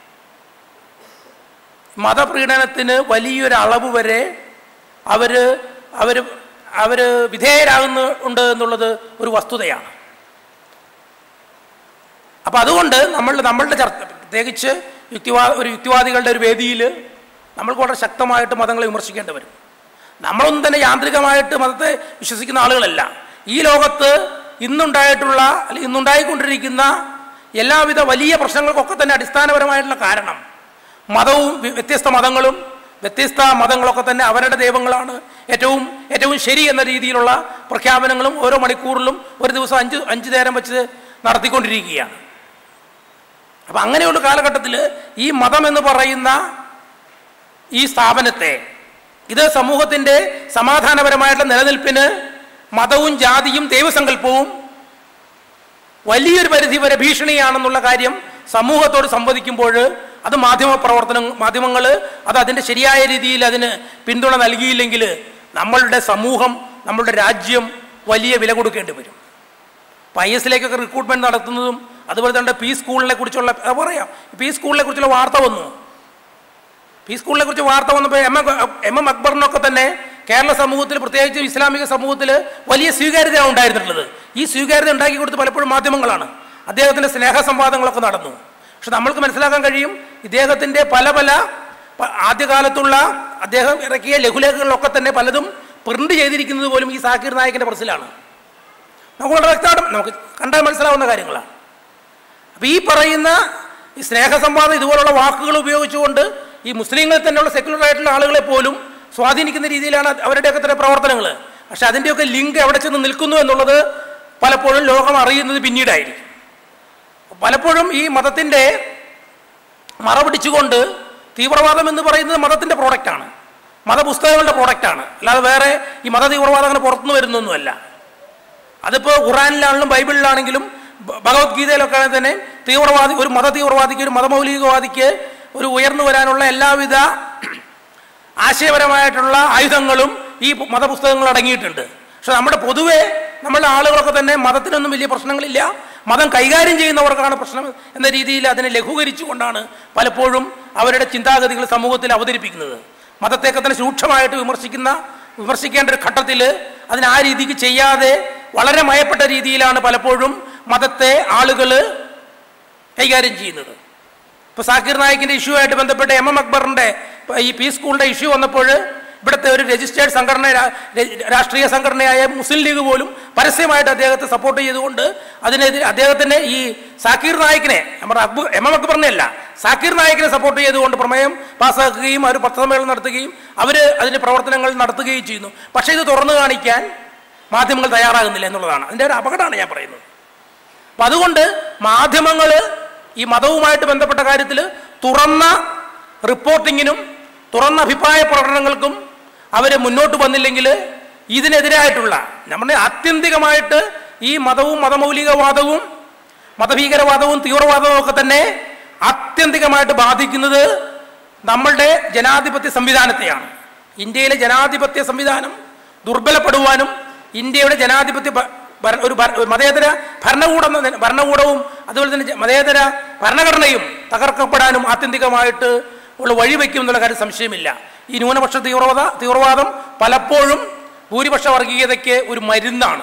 മതപ്രീഡനത്തിന് വലിയൊരു അളവ് വരെ അവർ അവർ അവർ വിധേയരാകുന്നുണ്ട് എന്നുള്ളത് ഒരു വസ്തുതയാണ് അപ്പം അതുകൊണ്ട് നമ്മൾ നമ്മളുടെ ചർച്ച പ്രത്യേകിച്ച് യുക്തിവാ ഒരു യുക്തിവാദികളുടെ ഒരു വേദിയിൽ നമ്മൾക്ക് വളരെ ശക്തമായിട്ട് മതങ്ങളെ വിമർശിക്കേണ്ടി വരും നമ്മളൊന്നും തന്നെ യാന്ത്രികമായിട്ട് മതത്തെ വിശ്വസിക്കുന്ന ആളുകളല്ല ഈ ലോകത്ത് ഇന്നുണ്ടായിട്ടുള്ള അല്ലെങ്കിൽ ഇന്നുണ്ടായിക്കൊണ്ടിരിക്കുന്ന എല്ലാവിധ വലിയ പ്രശ്നങ്ങൾക്കൊക്കെ തന്നെ അടിസ്ഥാനപരമായിട്ടുള്ള കാരണം മതവും വി- വ്യത്യസ്ത മതങ്ങളും വ്യത്യസ്ത മതങ്ങളൊക്കെ തന്നെ അവരുടെ ദൈവങ്ങളാണ് ഏറ്റവും ഏറ്റവും ശരി എന്ന രീതിയിലുള്ള പ്രഖ്യാപനങ്ങളും ഓരോ മണിക്കൂറിലും ഒരു ദിവസം അഞ്ച് അഞ്ച് നേരം വെച്ച് നടത്തിക്കൊണ്ടിരിക്കുകയാണ് അപ്പം അങ്ങനെയുള്ള കാലഘട്ടത്തിൽ ഈ മതം എന്ന് പറയുന്ന ഈ സ്ഥാപനത്തെ ഇത് സമൂഹത്തിൻ്റെ സമാധാനപരമായിട്ടുള്ള നിലനിൽപ്പിന് മതവും ജാതിയും ദൈവസങ്കല്പവും വലിയൊരു പരിധി വരെ ഭീഷണിയാണെന്നുള്ള കാര്യം സമൂഹത്തോട് സംവദിക്കുമ്പോൾ അത് മാധ്യമ പ്രവർത്തനം മാധ്യമങ്ങൾ അത് അതിൻ്റെ ശരിയായ രീതിയിൽ അതിന് പിന്തുണ നൽകിയില്ലെങ്കിൽ നമ്മളുടെ സമൂഹം നമ്മളുടെ രാജ്യം വലിയ വില കൊടുക്കേണ്ടി വരും അപ്പോൾ ഐ എസിലേക്കൊക്കെ റിക്രൂട്ട്മെൻറ്റ് നടത്തുന്നതും അതുപോലെ തന്നെ പി സ്കൂളിനെ കുറിച്ചുള്ള അത് പറയാം പി സ്കൂളിനെ കുറിച്ചുള്ള വാർത്ത വന്നു പി സ്കൂളിനെ കുറിച്ച് വാർത്ത വന്നപ്പോൾ എം എം എം എം അക്ബറിനൊക്കെ തന്നെ കേരള സമൂഹത്തിൽ പ്രത്യേകിച്ച് ഇസ്ലാമിക സമൂഹത്തിൽ വലിയ സ്വീകാര്യതയാണ് ഉണ്ടായിരുന്നിട്ടുള്ളത് ഈ സ്വീകാര്യത ഉണ്ടാക്കി കൊടുത്ത് പലപ്പോഴും മാധ്യമങ്ങളാണ് അദ്ദേഹത്തിൻ്റെ സ്നേഹ സംവാദങ്ങളൊക്കെ നടന്നു പക്ഷെ നമ്മൾക്ക് മനസ്സിലാക്കാൻ കഴിയും ഇദ്ദേഹത്തിൻ്റെ പല പല പ- ആദ്യകാലത്തുള്ള അദ്ദേഹം ഇറക്കിയ ലഘുലേഖകളിലൊക്കെ തന്നെ പലതും പ്രിന്റ് ചെയ്തിരിക്കുന്നത് പോലും ഈ സാക്കിർ നായകൻ്റെ പ്രസിലാണ് നമുക്ക് വളരെ വ്യക്തമായിട്ട് നമുക്ക് കണ്ടാൽ മനസ്സിലാവുന്ന കാര്യങ്ങളാണ് അപ്പോൾ ഈ പറയുന്ന ഈ സ്നേഹസംവാദം ഇതുപോലുള്ള വാക്കുകൾ ഉപയോഗിച്ചുകൊണ്ട് ഈ മുസ്ലിങ്ങളിൽ തന്നെയുള്ള സെക്യുലർ ആയിട്ടുള്ള ആളുകളെ പോലും സ്വാധീനിക്കുന്ന രീതിയിലാണ് അവരുടെയൊക്കെ തന്നെ പ്രവർത്തനങ്ങൾ പക്ഷെ അതിൻ്റെയൊക്കെ ലിങ്ക് എവിടെ ചെന്ന് നിൽക്കുന്നു എന്നുള്ളത് പലപ്പോഴും ലോകം അറിയുന്നത് പിന്നീടായിരിക്കും പലപ്പോഴും ഈ മതത്തിൻ്റെ മറ പിടിച്ചുകൊണ്ട് തീവ്രവാദം എന്ന് പറയുന്നത് മതത്തിൻ്റെ പ്രോഡക്റ്റാണ് മതപുസ്തകങ്ങളുടെ പ്രോഡക്റ്റാണ് അല്ലാതെ വേറെ ഈ മത തീവ്രവാദം അങ്ങനെ പുറത്തുനിന്ന് വരുന്നൊന്നുമല്ല അതിപ്പോൾ ഖുറാനിലാണെങ്കിലും ബൈബിളിലാണെങ്കിലും ഭ- ഭഗവത്ഗീതയിലൊക്കെ ആണെങ്കിൽ തന്നെ തീവ്രവാദി ഒരു മത തീവ്രവാദിക്ക് ഒരു മതമൗലികവാദിക്ക് ഒരു ഉയർന്നു വരാനുള്ള എല്ലാവിധ ആശയപരമായിട്ടുള്ള ആയുധങ്ങളും ഈ മതപുസ്തകങ്ങൾ അടങ്ങിയിട്ടുണ്ട് പക്ഷെ നമ്മുടെ പൊതുവെ നമ്മളുടെ ആളുകളൊക്കെ തന്നെ മതത്തിനൊന്നും വലിയ പ്രശ്നങ്ങളില്ല മതം കൈകാര്യം ചെയ്യുന്നവർക്കാണ് പ്രശ്നം എന്ന രീതിയിൽ അതിനെ ലഘൂകരിച്ചുകൊണ്ടാണ് പലപ്പോഴും അവരുടെ ചിന്താഗതികൾ സമൂഹത്തിൽ അവതരിപ്പിക്കുന്നത് മതത്തെയൊക്കെ തന്നെ രൂക്ഷമായിട്ട് വിമർശിക്കുന്ന വിമർശിക്കേണ്ട ഒരു ഘട്ടത്തിൽ അതിന് ആ രീതിക്ക് ചെയ്യാതെ വളരെ മയപ്പെട്ട രീതിയിലാണ് പലപ്പോഴും മതത്തെ ആളുകൾ കൈകാര്യം ചെയ്യുന്നത് ഇപ്പോൾ സാക്കിർ നായിക്കിൻ്റെ ഇഷ്യൂ ആയിട്ട് ബന്ധപ്പെട്ട് എം എം അക്ബറിൻ്റെ ഈ പി സ്കൂളിൻ്റെ ഇഷ്യൂ വന്നപ്പോൾ ഇവിടുത്തെ ഒരു രജിസ്റ്റേർഡ് സംഘടന രാ- ര- രാഷ്ട്രീയ സംഘടനയായ മുസ്ലിം ലീഗ് പോലും പരസ്യമായിട്ട് അദ്ദേഹത്തെ സപ്പോർട്ട് ചെയ്തുകൊണ്ട് അതിനെതിരെ അദ്ദേഹത്തിന് ഈ സാക്കിർ നായിക്കിനെ നമ്മുടെ അക്ബർ എം എം അക്ബറിനെ അല്ല സാക്കിർ നായിക്കിനെ സപ്പോർട്ട് ചെയ്തുകൊണ്ട് പ്രമേയം പാസ്സാക്കുകയും അവർ പത്രസമ്മേളനം നടത്തുകയും അവർ അതിൻ്റെ പ്രവർത്തനങ്ങൾ നടത്തുകയും ചെയ്യുന്നു പക്ഷേ ഇത് തുറന്നു കാണിക്കാൻ മാധ്യമങ്ങൾ തയ്യാറാകുന്നില്ല എന്നുള്ളതാണ് അതിൻ്റെ ഒരു അപകടമാണ് ഞാൻ പറയുന്നത് അപ്പം അതുകൊണ്ട് മാധ്യമങ്ങൾ ഈ മതവുമായിട്ട് ബന്ധപ്പെട്ട കാര്യത്തിൽ തുറന്ന റിപ്പോർട്ടിങ്ങിനും തുറന്ന അഭിപ്രായ പ്രകടനങ്ങൾക്കും അവർ മുന്നോട്ട് വന്നില്ലെങ്കിൽ ഇതിനെതിരായിട്ടുള്ള നമ്മുടെ ആത്യന്തികമായിട്ട് ഈ മതവും മതമൗലികവാദവും മതഭീകരവാദവും തീവ്രവാദവും ഒക്കെ തന്നെ ആത്യന്തികമായിട്ട് ബാധിക്കുന്നത് നമ്മളുടെ ജനാധിപത്യ സംവിധാനത്തെയാണ് ഇന്ത്യയിലെ ജനാധിപത്യ സംവിധാനം ദുർബലപ്പെടുവാനും ഇന്ത്യയുടെ ജനാധിപത്യ ഭ- ഭര- ഒരു ഭര- ഒരു മതേതര ഭരണകൂടം എന്ന നില- ഭരണകൂടവും അതുപോലെ തന്നെ ജ- മതേതര ഭരണഘടനയും തകർക്കപ്പെടാനും ആത്യന്തികമായിട്ട് ഉള്ള വഴിവെക്കും എന്നുള്ള കാര്യം സംശയമില്ല ഈ ന്യൂനപക്ഷ തീവ്രവാദ തീവ്രവാദം പലപ്പോഴും ഭൂരിപക്ഷ വർഗീയതയ്ക്ക് ഒരു മരുന്നാണ്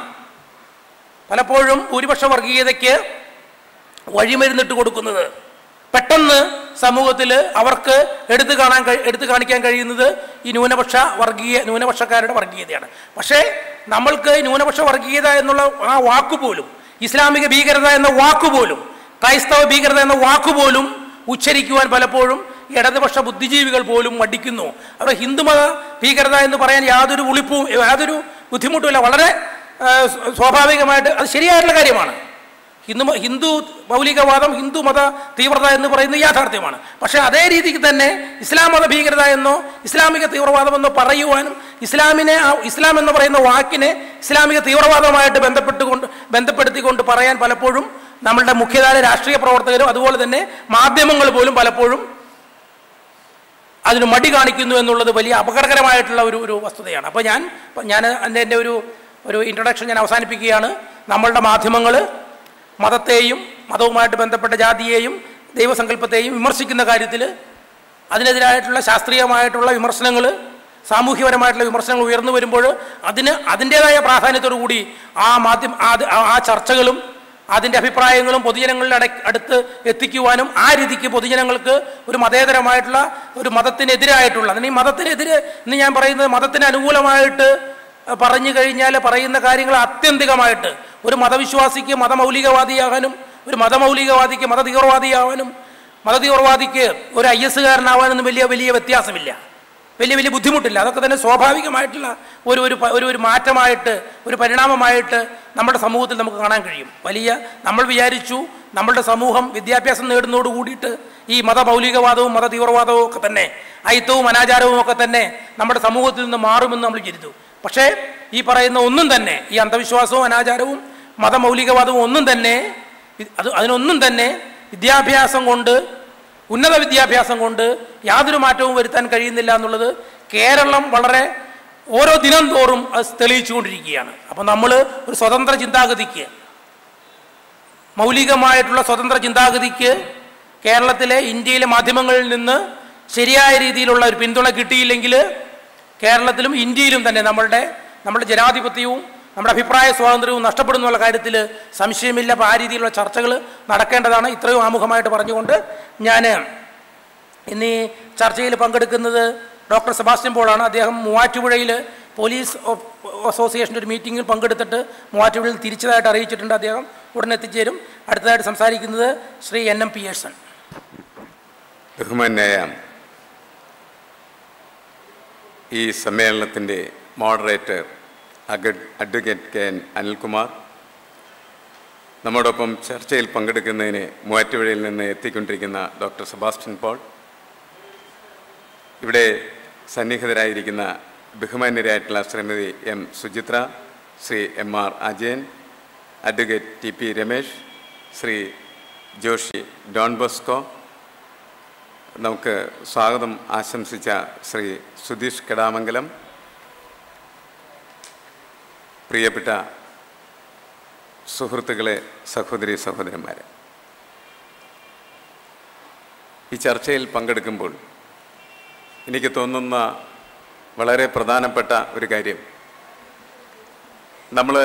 പലപ്പോഴും ഭൂരിപക്ഷ വർഗീയതയ്ക്ക് വഴിമരുന്നിട്ട് കൊടുക്കുന്നത് പെട്ടെന്ന് സമൂഹത്തിൽ അവർക്ക് എടുത്തു കാണാൻ കഴി- എടുത്തു കാണിക്കാൻ കഴിയുന്നത് ഈ ന്യൂനപക്ഷ വർഗീയ ന്യൂനപക്ഷക്കാരുടെ വർഗീയതയാണ് പക്ഷേ നമ്മൾക്ക് ഈ ന്യൂനപക്ഷ വർഗീയത എന്നുള്ള ആ വാക്കുപോലും ഇസ്ലാമിക ഭീകരത എന്ന വാക്കുപോലും ക്രൈസ്തവ ഭീകരത എന്ന വാക്കുപോലും ഉച്ചരിക്കുവാൻ പലപ്പോഴും ഇടതുപക്ഷ ബുദ്ധിജീവികൾ പോലും മടിക്കുന്നു അവർ ഹിന്ദുമത ഭീകരത എന്ന് പറയാൻ യാതൊരു ഉളിപ്പും യാതൊരു ബുദ്ധിമുട്ടുമില്ല വളരെ ആ, സ്വ- സ്വാഭാവികമായിട്ട് അത് ശരിയായിട്ടുള്ള കാര്യമാണ് ഹിന്ദു മ- ഹിന്ദു മൗലികവാദം ഹിന്ദു മത തീവ്രത എന്ന് പറയുന്നത് യാഥാർത്ഥ്യമാണ് പക്ഷേ അതേ രീതിക്ക് തന്നെ ഇസ്ലാം മത ഭീകരത എന്നോ ഇസ്ലാമിക തീവ്രവാദം എന്നോ പറയുവാനും ഇസ്ലാമിനെ ആ ഇസ്ലാം എന്ന് പറയുന്ന വാക്കിനെ ഇസ്ലാമിക തീവ്രവാദവുമായിട്ട് ബന്ധപ്പെട്ടുകൊണ്ട് ബന്ധപ്പെടുത്തിക്കൊണ്ട് പറയാൻ പലപ്പോഴും നമ്മളുടെ മുഖ്യധാര രാഷ്ട്രീയ പ്രവർത്തകരും അതുപോലെ തന്നെ മാധ്യമങ്ങൾ പോലും പലപ്പോഴും അതിന് മടി കാണിക്കുന്നു എന്നുള്ളത് വലിയ അപകടകരമായിട്ടുള്ള ഒരു ഒരു വസ്തുതയാണ് അപ്പോൾ ഞാൻ ഞാൻ എൻ്റെ എൻ്റെ ഒരു ഒരു ഇൻട്രൊഡക്ഷൻ ഞാൻ അവസാനിപ്പിക്കുകയാണ് നമ്മളുടെ മാധ്യമങ്ങൾ മതത്തെയും മതവുമായിട്ട് ബന്ധപ്പെട്ട ജാതിയെയും ദൈവസങ്കല്പത്തെയും വിമർശിക്കുന്ന കാര്യത്തിൽ അതിനെതിരായിട്ടുള്ള ശാസ്ത്രീയമായിട്ടുള്ള വിമർശനങ്ങൾ സാമൂഹ്യപരമായിട്ടുള്ള വിമർശനങ്ങൾ ഉയർന്നു വരുമ്പോൾ അതിന് അതിൻ്റേതായ പ്രാധാന്യത്തോടു കൂടി ആ മാധ്യമ ആ- ആ- ആ ചർച്ചകളും അതിൻ്റെ അഭിപ്രായങ്ങളും പൊതുജനങ്ങളുടെ അട- അടുത്ത് എത്തിക്കുവാനും ആ രീതിക്ക് പൊതുജനങ്ങൾക്ക് ഒരു മതേതരമായിട്ടുള്ള ഒരു മതത്തിനെതിരായിട്ടുള്ള അതിന് ഈ മതത്തിനെതിരെ എന്ന് ഞാൻ പറയുന്നത് മതത്തിന് അനുകൂലമായിട്ട് പറഞ്ഞു കഴിഞ്ഞാൽ പറയുന്ന കാര്യങ്ങൾ ആത്യന്തികമായിട്ട് ഒരു മതവിശ്വാസിക്ക് മതമൗലികവാദിയാകാനും ഒരു മതമൗലികവാദിക്ക് മതതീവ്രവാദിയാവാനും മതതീവ്രവാദിക്ക് ഒരു ഐ എസ് കാരനാവാനൊന്നും വലിയ വലിയ വ്യത്യാസമില്ല വലിയ വലിയ ബുദ്ധിമുട്ടില്ല അതൊക്കെ തന്നെ സ്വാഭാവികമായിട്ടുള്ള ഒരു ഒരു പ- ഒരു ഒരു മാറ്റമായിട്ട് ഒരു പരിണാമമായിട്ട് നമ്മുടെ സമൂഹത്തിൽ നമുക്ക് കാണാൻ കഴിയും വലിയ നമ്മൾ വിചാരിച്ചു നമ്മളുടെ സമൂഹം വിദ്യാഭ്യാസം നേടുന്നതോട് കൂടിയിട്ട് ഈ മതമൗലികവാദവും മത തീവ്രവാദവും ഒക്കെ തന്നെ അയിത്തവും അനാചാരവും ഒക്കെ തന്നെ നമ്മുടെ സമൂഹത്തിൽ നിന്ന് മാറുമെന്ന് നമ്മൾ ചിരിച്ചു പക്ഷേ ഈ പറയുന്ന ഒന്നും തന്നെ ഈ അന്ധവിശ്വാസവും അനാചാരവും മതമൗലികവാദവും ഒന്നും തന്നെ ഇത് അത് അതിനൊന്നും തന്നെ വിദ്യാഭ്യാസം കൊണ്ട് ഉന്നത വിദ്യാഭ്യാസം കൊണ്ട് യാതൊരു മാറ്റവും വരുത്താൻ കഴിയുന്നില്ല എന്നുള്ളത് കേരളം വളരെ ഓരോ ദിനം തോറും അത് തെളിയിച്ചുകൊണ്ടിരിക്കുകയാണ് അപ്പം നമ്മൾ ഒരു സ്വതന്ത്ര ചിന്താഗതിക്ക് മൗലികമായിട്ടുള്ള സ്വതന്ത്ര ചിന്താഗതിക്ക് കേരളത്തിലെ ഇന്ത്യയിലെ മാധ്യമങ്ങളിൽ നിന്ന് ശരിയായ രീതിയിലുള്ള ഒരു പിന്തുണ കിട്ടിയില്ലെങ്കിൽ കേരളത്തിലും ഇന്ത്യയിലും തന്നെ നമ്മളുടെ നമ്മുടെ ജനാധിപത്യവും നമ്മുടെ അഭിപ്രായ സ്വാതന്ത്ര്യവും നഷ്ടപ്പെടുന്നുള്ള കാര്യത്തിൽ സംശയമില്ല അപ്പോൾ ആ രീതിയിലുള്ള ചർച്ചകൾ നടക്കേണ്ടതാണ് ഇത്രയും ആമുഖമായിട്ട് പറഞ്ഞുകൊണ്ട് ഞാൻ ഇന്ന് ഈ ചർച്ചയിൽ പങ്കെടുക്കുന്നത് ഡോക്ടർ സെബാസ്റ്റ്യൻ പോളാണ് അദ്ദേഹം മൂവാറ്റുപുഴയിൽ പോലീസ് ഓ- അസോസിയേഷൻ്റെ ഒരു മീറ്റിങ്ങിൽ പങ്കെടുത്തിട്ട് മൂവാറ്റുപുഴയിൽ തിരിച്ചതായിട്ട് അറിയിച്ചിട്ടുണ്ട് അദ്ദേഹം ഉടൻ എത്തിച്ചേരും അടുത്തതായിട്ട് സംസാരിക്കുന്നത് ശ്രീ എൻ എം പിയേഴ്സൺ ബഹുമാന്യായ ഈ സമ്മേളനത്തിൻ്റെ മോഡറേറ്റർ അഗ- അഡ്വക്കേറ്റ് കെ എൻ അനിൽകുമാർ നമ്മോടൊപ്പം ചർച്ചയിൽ പങ്കെടുക്കുന്നതിന് മൂവാറ്റുപുഴയിൽ നിന്ന് എത്തിക്കൊണ്ടിരിക്കുന്ന ഡോക്ടർ സെബാസ്റ്റ്യൻ പോൾ ഇവിടെ സന്നിഹിതരായിരിക്കുന്ന ബഹുമാന്യരായിട്ടുള്ള Shrimati M Suchitra Shri M R Ajayan advocate T P Ramesh Shri Joshi Don Bosco നമുക്ക് സ്വാഗതം ആശംസിച്ച ശ്രീ സുധീഷ് കടാമംഗലം പ്രിയപ്പെട്ട സുഹൃത്തുക്കളെ സഹോദരി സഹോദരന്മാരെ ഈ ചർച്ചയിൽ പങ്കെടുക്കുമ്പോൾ എനിക്ക് തോന്നുന്ന വളരെ പ്രധാനപ്പെട്ട ഒരു കാര്യം നമ്മൾ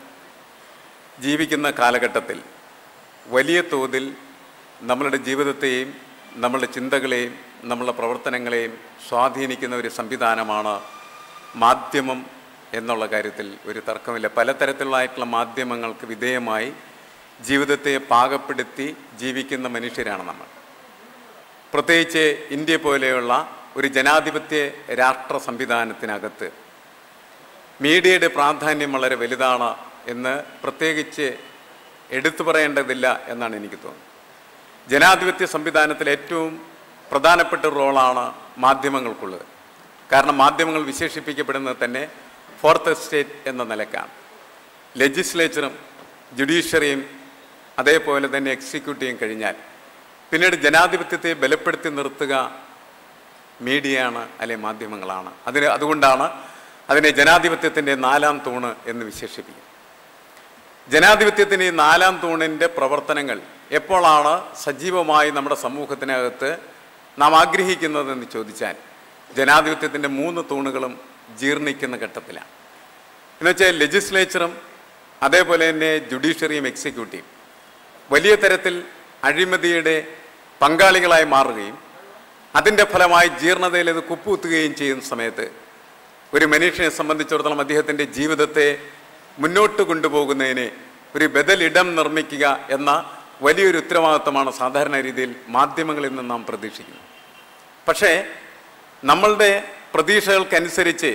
ജീവിക്കുന്ന കാലഘട്ടത്തിൽ വലിയ തോതിൽ നമ്മളുടെ ജീവിതത്തെയും നമ്മളുടെ ചിന്തകളെയും നമ്മളുടെ പ്രവർത്തനങ്ങളെയും സ്വാധീനിക്കുന്ന ഒരു സംവിധാനമാണ് മാധ്യമം എന്നുള്ള കാര്യത്തിൽ ഒരു തർക്കമില്ല പലതരത്തിലുള്ളതായിട്ടുള്ള മാധ്യമങ്ങൾക്ക് വിധേയമായി ജീവിതത്തെ പാകപ്പെടുത്തി ജീവിക്കുന്ന മനുഷ്യരാണ് നമ്മൾ പ്രത്യേകിച്ച് ഇന്ത്യ പോലെയുള്ള ഒരു ജനാധിപത്യ രാഷ്ട്ര സംവിധാനത്തിനകത്ത് മീഡിയയുടെ പ്രാധാന്യം വളരെ വലുതാണ് എന്ന് പ്രത്യേകിച്ച് എടുത്തു പറയേണ്ടതില്ല എന്നാണ് എനിക്ക് തോന്നുന്നത് ജനാധിപത്യ സംവിധാനത്തിൽ ഏറ്റവും പ്രധാനപ്പെട്ട ഒരു റോളാണ് മാധ്യമങ്ങൾക്കുള്ളത് കാരണം മാധ്യമങ്ങൾ വിശേഷിപ്പിക്കപ്പെടുന്നത് തന്നെ ഫോർത്ത് എസ്റ്റേറ്റ് എന്ന നിലക്കാണ് ലെജിസ്ലേച്ചറും ജുഡീഷ്യറിയും അതേപോലെ തന്നെ എക്സിക്യൂട്ടീവും കഴിഞ്ഞാൽ പിന്നീട് ജനാധിപത്യത്തെ ബലപ്പെടുത്തി നിർത്തുക മീഡിയയാണ് അല്ലെ മാധ്യമങ്ങളാണ് അതിന് അതുകൊണ്ടാണ് അതിനെ ജനാധിപത്യത്തിൻ്റെ നാലാം തൂണ് എന്ന് വിശേഷിപ്പിക്കുന്നത് ജനാധിപത്യത്തിൻ്റെ ഈ നാലാം തൂണിൻ്റെ പ്രവർത്തനങ്ങൾ എപ്പോഴാണ് സജീവമായി നമ്മുടെ സമൂഹത്തിനകത്ത് നാം ആഗ്രഹിക്കുന്നതെന്ന് ചോദിച്ചാൽ ജനാധിപത്യത്തിൻ്റെ മൂന്ന് തൂണുകളും ജീർണിക്കുന്ന ഘട്ടത്തിലാണ് എന്നുവെച്ചാൽ ലെജിസ്ലേച്ചറും അതേപോലെ തന്നെ ജുഡീഷ്യറിയും എക്സിക്യൂട്ടീവും വലിയ തരത്തിൽ അഴിമതിയുടെ പങ്കാളികളായി മാറുകയും അതിൻ്റെ ഫലമായി ജീർണതയിൽ ഇത് കുപ്പുകുത്തുകയും ചെയ്യുന്ന സമയത്ത് ഒരു മനുഷ്യനെ സംബന്ധിച്ചിടത്തോളം അദ്ദേഹത്തിൻ്റെ ജീവിതത്തെ മുന്നോട്ട് കൊണ്ടുപോകുന്നതിന് ഒരു ബദലിടം നിർമ്മിക്കുക എന്ന വലിയൊരു ഉത്തരവാദിത്തമാണ് സാധാരണ രീതിയിൽ മാധ്യമങ്ങളിൽ നിന്ന് നാം പ്രതീക്ഷിക്കുന്നത് പക്ഷേ നമ്മളുടെ പ്രതീക്ഷകൾക്കനുസരിച്ച്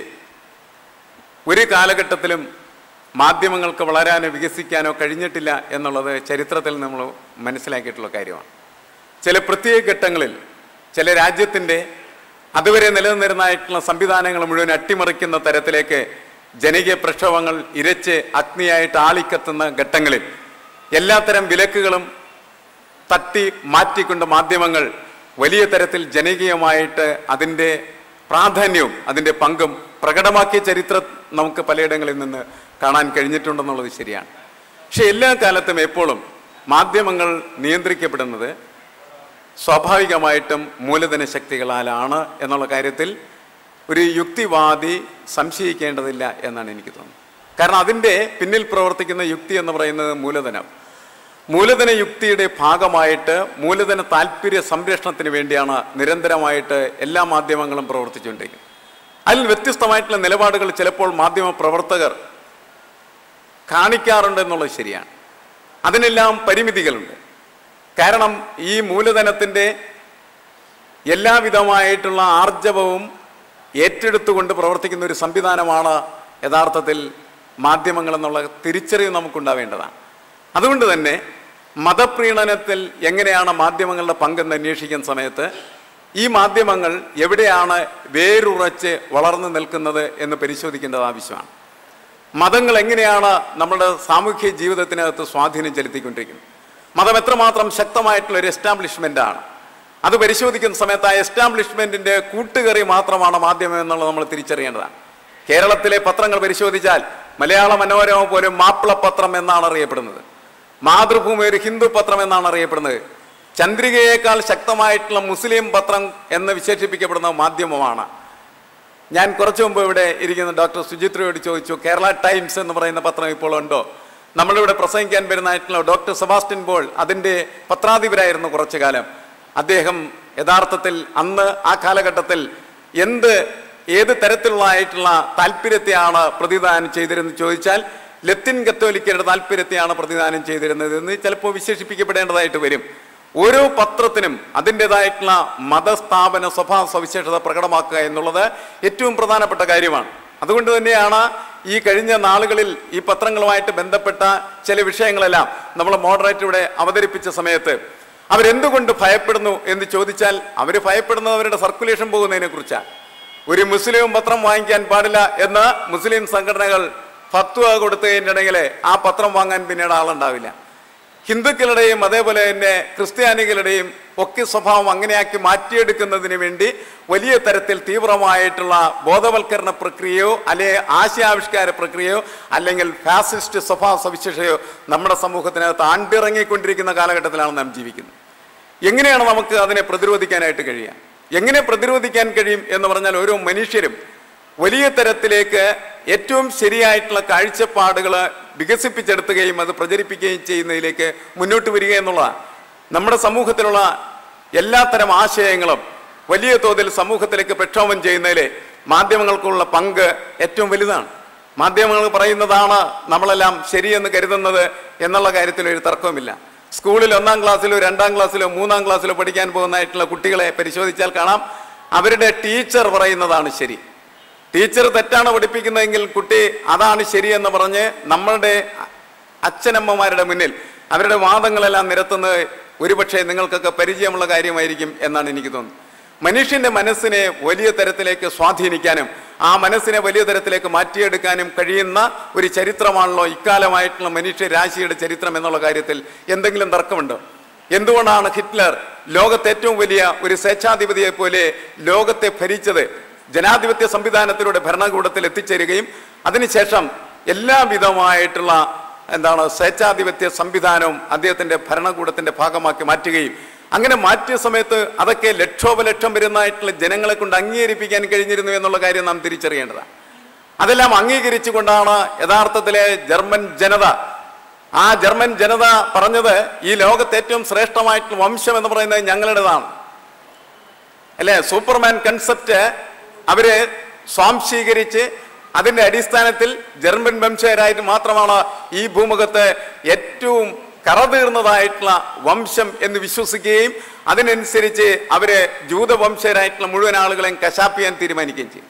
ഒരു കാലഘട്ടത്തിലും മാധ്യമങ്ങൾക്ക് വളരാനോ വികസിക്കാനോ കഴിഞ്ഞിട്ടില്ല എന്നുള്ളത് ചരിത്രത്തിൽ നമ്മൾ മനസ്സിലാക്കിയിട്ടുള്ള കാര്യമാണ് ചില പ്രത്യേക ഘട്ടങ്ങളിൽ ചില രാജ്യത്തിൻ്റെ അതുവരെ നിലനിന്നിരുന്നതായിട്ടുള്ള സംവിധാനങ്ങൾ മുഴുവൻ അട്ടിമറിക്കുന്ന തരത്തിലേക്ക് ജനകീയ പ്രക്ഷോഭങ്ങൾ ഇരച്ച് അഗ്നിയായിട്ട് ആളിക്കത്തുന്ന ഘട്ടങ്ങളിൽ എല്ലാത്തരം വിലക്കുകളും തട്ടി മാറ്റിക്കൊണ്ട് മാധ്യമങ്ങൾ വലിയ തരത്തിൽ ജനകീയമായിട്ട് അതിൻ്റെ പ്രാധാന്യവും അതിൻ്റെ പങ്കും പ്രകടമാക്കിയ ചരിത്രം നമുക്ക് പലയിടങ്ങളിൽ നിന്ന് കാണാൻ കഴിഞ്ഞിട്ടുണ്ടെന്നുള്ളത് ശരിയാണ് പക്ഷെ എല്ലാ കാലത്തും എപ്പോഴും മാധ്യമങ്ങൾ നിയന്ത്രിക്കപ്പെടുന്നത് സ്വാഭാവികമായിട്ടും മൂലധന ശക്തികളാലാണ് എന്നുള്ള കാര്യത്തിൽ ഒരു യുക്തിവാദി സംശയിക്കേണ്ടതില്ല എന്നാണ് എനിക്ക് തോന്നുന്നത് കാരണം അതിൻ്റെ പിന്നിൽ പ്രവർത്തിക്കുന്ന യുക്തി എന്ന് പറയുന്നത് മൂലധനം മൂലധന യുക്തിയുടെ ഭാഗമായിട്ട് മൂലധന താല്പര്യ സംരക്ഷണത്തിന് വേണ്ടിയാണ് നിരന്തരമായിട്ട് എല്ലാ മാധ്യമങ്ങളും പ്രവർത്തിച്ചുകൊണ്ടിരിക്കുന്നത് അതിൽ വ്യത്യസ്തമായിട്ടുള്ള നിലപാടുകൾ ചിലപ്പോൾ മാധ്യമ പ്രവർത്തകർ കാണിക്കാറുണ്ട് എന്നുള്ളത് ശരിയാണ് അതിനെല്ലാം പരിമിതികളുണ്ട് കാരണം ഈ മൂലധനത്തിൻ്റെ എല്ലാവിധമായിട്ടുള്ള ആർജവവും ഏറ്റെടുത്തുകൊണ്ട് പ്രവർത്തിക്കുന്ന ഒരു സംവിധാനമാണ് യഥാർത്ഥത്തിൽ മാധ്യമങ്ങൾ എന്നുള്ള തിരിച്ചറിവ് നമുക്കുണ്ടാവേണ്ടതാണ് അതുകൊണ്ട് തന്നെ മതപ്രീണനത്തിൽ എങ്ങനെയാണ് മാധ്യമങ്ങളുടെ പങ്കെന്ന് അന്വേഷിക്കുന്ന സമയത്ത് ഈ മാധ്യമങ്ങൾ എവിടെയാണ് വേരുറച്ച് വളർന്നു നിൽക്കുന്നത് എന്ന് പരിശോധിക്കേണ്ടത് ആവശ്യമാണ് മതങ്ങൾ എങ്ങനെയാണ് നമ്മുടെ സാമൂഹ്യ ജീവിതത്തിനകത്ത് സ്വാധീനം ചെലുത്തിക്കൊണ്ടിരിക്കുന്നത് മതം എത്രമാത്രം ശക്തമായിട്ടുള്ള ഒരു എസ്റ്റാബ്ലിഷ്മെൻ്റ് ആണ് അത് പരിശോധിക്കുന്ന സമയത്ത് ആ എസ്റ്റാബ്ലിഷ്മെൻറ്റിൻ്റെ കൂട്ടുകറി മാത്രമാണ് മാധ്യമം എന്നുള്ളത് നമ്മൾ തിരിച്ചറിയേണ്ടതാണ് കേരളത്തിലെ പത്രങ്ങൾ പരിശോധിച്ചാൽ മലയാള മനോരമ പോലും മാപ്പിള പത്രം എന്നാണ് അറിയപ്പെടുന്നത് മാതൃഭൂമി ഒരു ഹിന്ദു പത്രം എന്നാണ് അറിയപ്പെടുന്നത് ചന്ദ്രികയേക്കാൾ ശക്തമായിട്ടുള്ള മുസ്ലിം പത്രം എന്ന് വിശേഷിപ്പിക്കപ്പെടുന്ന മാധ്യമമാണ് ഞാൻ കുറച്ചു മുമ്പ് ഇവിടെ ഇരിക്കുന്ന ഡോക്ടർ സുചിത്രയോട് ചോദിച്ചു കേരള ടൈംസ് എന്ന് പറയുന്ന പത്രം ഇപ്പോൾ ഉണ്ടോ നമ്മളിവിടെ പ്രസംഗിക്കാൻ വരുന്നതായിട്ടുള്ള ഡോക്ടർ സെബാസ്റ്റ്യൻ പോൾ അതിൻ്റെ പത്രാധിപരായിരുന്നു കുറച്ചു കാലം അദ്ദേഹം യഥാർത്ഥത്തിൽ അന്ന് ആ കാലഘട്ടത്തിൽ എന്ത് ഏത് തരത്തിലുള്ളതായിട്ടുള്ള താല്പര്യത്തെയാണ് പ്രതിദാനം ചെയ്തിരുന്നത് ചോദിച്ചാൽ ലത്തിൻ കത്തോലിക്കരുടെ താല്പര്യത്തെയാണ് പ്രതിദാനം ചെയ്തിരുന്നത് എന്ന് ചിലപ്പോൾ വിശേഷിപ്പിക്കപ്പെടേണ്ടതായിട്ട് വരും ഓരോ പത്രത്തിനും അതിൻ്റെതായിട്ടുള്ള മതസ്ഥാപന സ്വഭാവ സവിശേഷത പ്രകടമാക്കുക എന്നുള്ളത് ഏറ്റവും പ്രധാനപ്പെട്ട കാര്യമാണ് അതുകൊണ്ട് തന്നെയാണ് ഈ കഴിഞ്ഞ നാളുകളിൽ ഈ പത്രങ്ങളുമായിട്ട് ബന്ധപ്പെട്ട ചില വിഷയങ്ങളെല്ലാം നമ്മൾ മോഡറേറ്റ് ഇവിടെ അവതരിപ്പിച്ച സമയത്ത് അവരെന്തുകൊണ്ട് ഭയപ്പെടുന്നു എന്ന് ചോദിച്ചാൽ അവർ ഭയപ്പെടുന്നത് അവരുടെ സർക്കുലേഷൻ പോകുന്നതിനെ കുറിച്ചാണ് ഒരു മുസ്ലിം പത്രം വാങ്ങിക്കാൻ പാടില്ല എന്ന് മുസ്ലിം സംഘടനകൾ ഫത്വ കൊടുത്തതിനിടയിൽ ആ പത്രം വാങ്ങാൻ പിന്നീട് ആളുണ്ടാവില്ല ഹിന്ദുക്കളുടെയും അതേപോലെ തന്നെ ക്രിസ്ത്യാനികളുടെയും ഒക്കെ സ്വഭാവം അങ്ങനെയാക്കി മാറ്റിയെടുക്കുന്നതിന് വേണ്ടി വലിയ തരത്തിൽ തീവ്രമായിട്ടുള്ള ബോധവൽക്കരണ പ്രക്രിയയോ അല്ലെങ്കിൽ ആശയാവിഷ്കാര പ്രക്രിയയോ അല്ലെങ്കിൽ ഫാസിസ്റ്റ് സ്വഭാവ സവിശേഷയോ നമ്മുടെ സമൂഹത്തിനകത്ത് ആണ്ടിറങ്ങിക്കൊണ്ടിരിക്കുന്ന കാലഘട്ടത്തിലാണ് നാം ജീവിക്കുന്നത് എങ്ങനെയാണ് നമുക്ക് അതിനെ പ്രതിരോധിക്കാനായിട്ട് കഴിയുക എങ്ങനെ പ്രതിരോധിക്കാൻ കഴിയും എന്ന് പറഞ്ഞാൽ ഓരോ മനുഷ്യരും വലിയ തരത്തിലേക്ക് ഏറ്റവും ശരിയായിട്ടുള്ള കാഴ്ചപ്പാടുകൾ വികസിപ്പിച്ചെടുത്തുകയും അത് പ്രചരിപ്പിക്കുകയും ചെയ്യുന്നതിലേക്ക് മുന്നോട്ട് വരിക എന്നുള്ളതാണ് നമ്മുടെ സമൂഹത്തിലുള്ള എല്ലാത്തരം ആശയങ്ങളും വലിയ തോതിൽ സമൂഹത്തിലേക്ക് പ്രക്ഷോഭം ചെയ്യുന്നതിൽ മാധ്യമങ്ങൾക്കുള്ള പങ്ക് ഏറ്റവും വലുതാണ് മാധ്യമങ്ങൾ പറയുന്നതാണ് നമ്മളെല്ലാം ശരിയെന്ന് കരുതുന്നത് എന്നുള്ള കാര്യത്തിൽ ഒരു തർക്കവുമില്ല സ്കൂളിൽ ഒന്നാം ക്ലാസ്സിലോ രണ്ടാം ക്ലാസ്സിലോ മൂന്നാം ക്ലാസ്സിലോ പഠിക്കാൻ പോകുന്നതായിട്ടുള്ള കുട്ടികളെ പരിശോധിച്ചാൽ കാണാം അവരുടെ ടീച്ചർ പറയുന്നതാണ് ശരി ടീച്ചർ തെറ്റാണ് പഠിപ്പിക്കുന്നതെങ്കിൽ കുട്ടി അതാണ് ശരിയെന്ന് പറഞ്ഞ് നമ്മളുടെ അച്ഛനമ്മമാരുടെ മുന്നിൽ അവരുടെ വാദങ്ങളെല്ലാം നിരത്തുന്നത് ഒരുപക്ഷെ നിങ്ങൾക്കൊക്കെ പരിചയമുള്ള കാര്യമായിരിക്കും എന്നാണ് എനിക്ക് തോന്നുന്നത് മനുഷ്യന്റെ മനസ്സിനെ വലിയ തരത്തിലേക്ക് സ്വാധീനിക്കാനും ആ മനസ്സിനെ വലിയ തരത്തിലേക്ക് മാറ്റിയെടുക്കാനും കഴിയുന്ന ഒരു ചരിത്രമാണല്ലോ ഇക്കാലമായിട്ടുള്ള മനുഷ്യരാശിയുടെ ചരിത്രം എന്നുള്ള കാര്യത്തിൽ എന്തെങ്കിലും തർക്കമുണ്ടോ എന്തുകൊണ്ടാണ് ഹിറ്റ്ലർ ലോകത്തെ ഏറ്റവും വലിയ ഒരു സ്വേച്ഛാധിപതിയെ പോലെ ലോകത്തെ ഭരിച്ചത് ജനാധിപത്യ സംവിധാനത്തിലൂടെ ഭരണകൂടത്തിൽ എത്തിച്ചേരുകയും അതിനുശേഷം എല്ലാവിധമായിട്ടുള്ള എന്താണ് സ്വേച്ഛാധിപത്യ സംവിധാനവും അദ്ദേഹത്തിന്റെ ഭരണകൂടത്തിന്റെ ഭാഗമാക്കി മാറ്റുകയും അങ്ങനെ മാറ്റിയ സമയത്ത് അതൊക്കെ ലക്ഷോപലക്ഷം വരുന്നതായിട്ടുള്ള ജനങ്ങളെ കൊണ്ട് അംഗീകരിപ്പിക്കാൻ കഴിഞ്ഞിരുന്നു എന്നുള്ള കാര്യം നാം തിരിച്ചറിയേണ്ടതാണ് അതെല്ലാം അംഗീകരിച്ചുകൊണ്ടാണ് യഥാർത്ഥത്തിലെ ജർമ്മൻ ജനത ആ ജർമ്മൻ ജനത പറഞ്ഞത് ഈ ലോകത്തെ ഏറ്റവും ശ്രേഷ്ഠമായിട്ടുള്ള വംശം എന്ന് പറയുന്നത് ഞങ്ങളുടേതാണ് അല്ലെ സൂപ്പർമാൻ കൺസെപ്റ്റ് അവര് സ്വാംശീകരിച്ച് അതിന്റെ അടിസ്ഥാനത്തിൽ ജർമ്മൻ വംശജരായിട്ട് മാത്രമാണ് ഈ ഭൂമുഖത്ത് ഏറ്റവും കറതീർന്നതായിട്ടുള്ള വംശം എന്ന് വിശ്വസിക്കുകയും അതിനനുസരിച്ച് അവര് ജൂതവംശജരായിട്ടുള്ള മുഴുവൻ ആളുകളെയും കശാപ്പിയാൻ തീരുമാനിക്കുകയും ചെയ്യും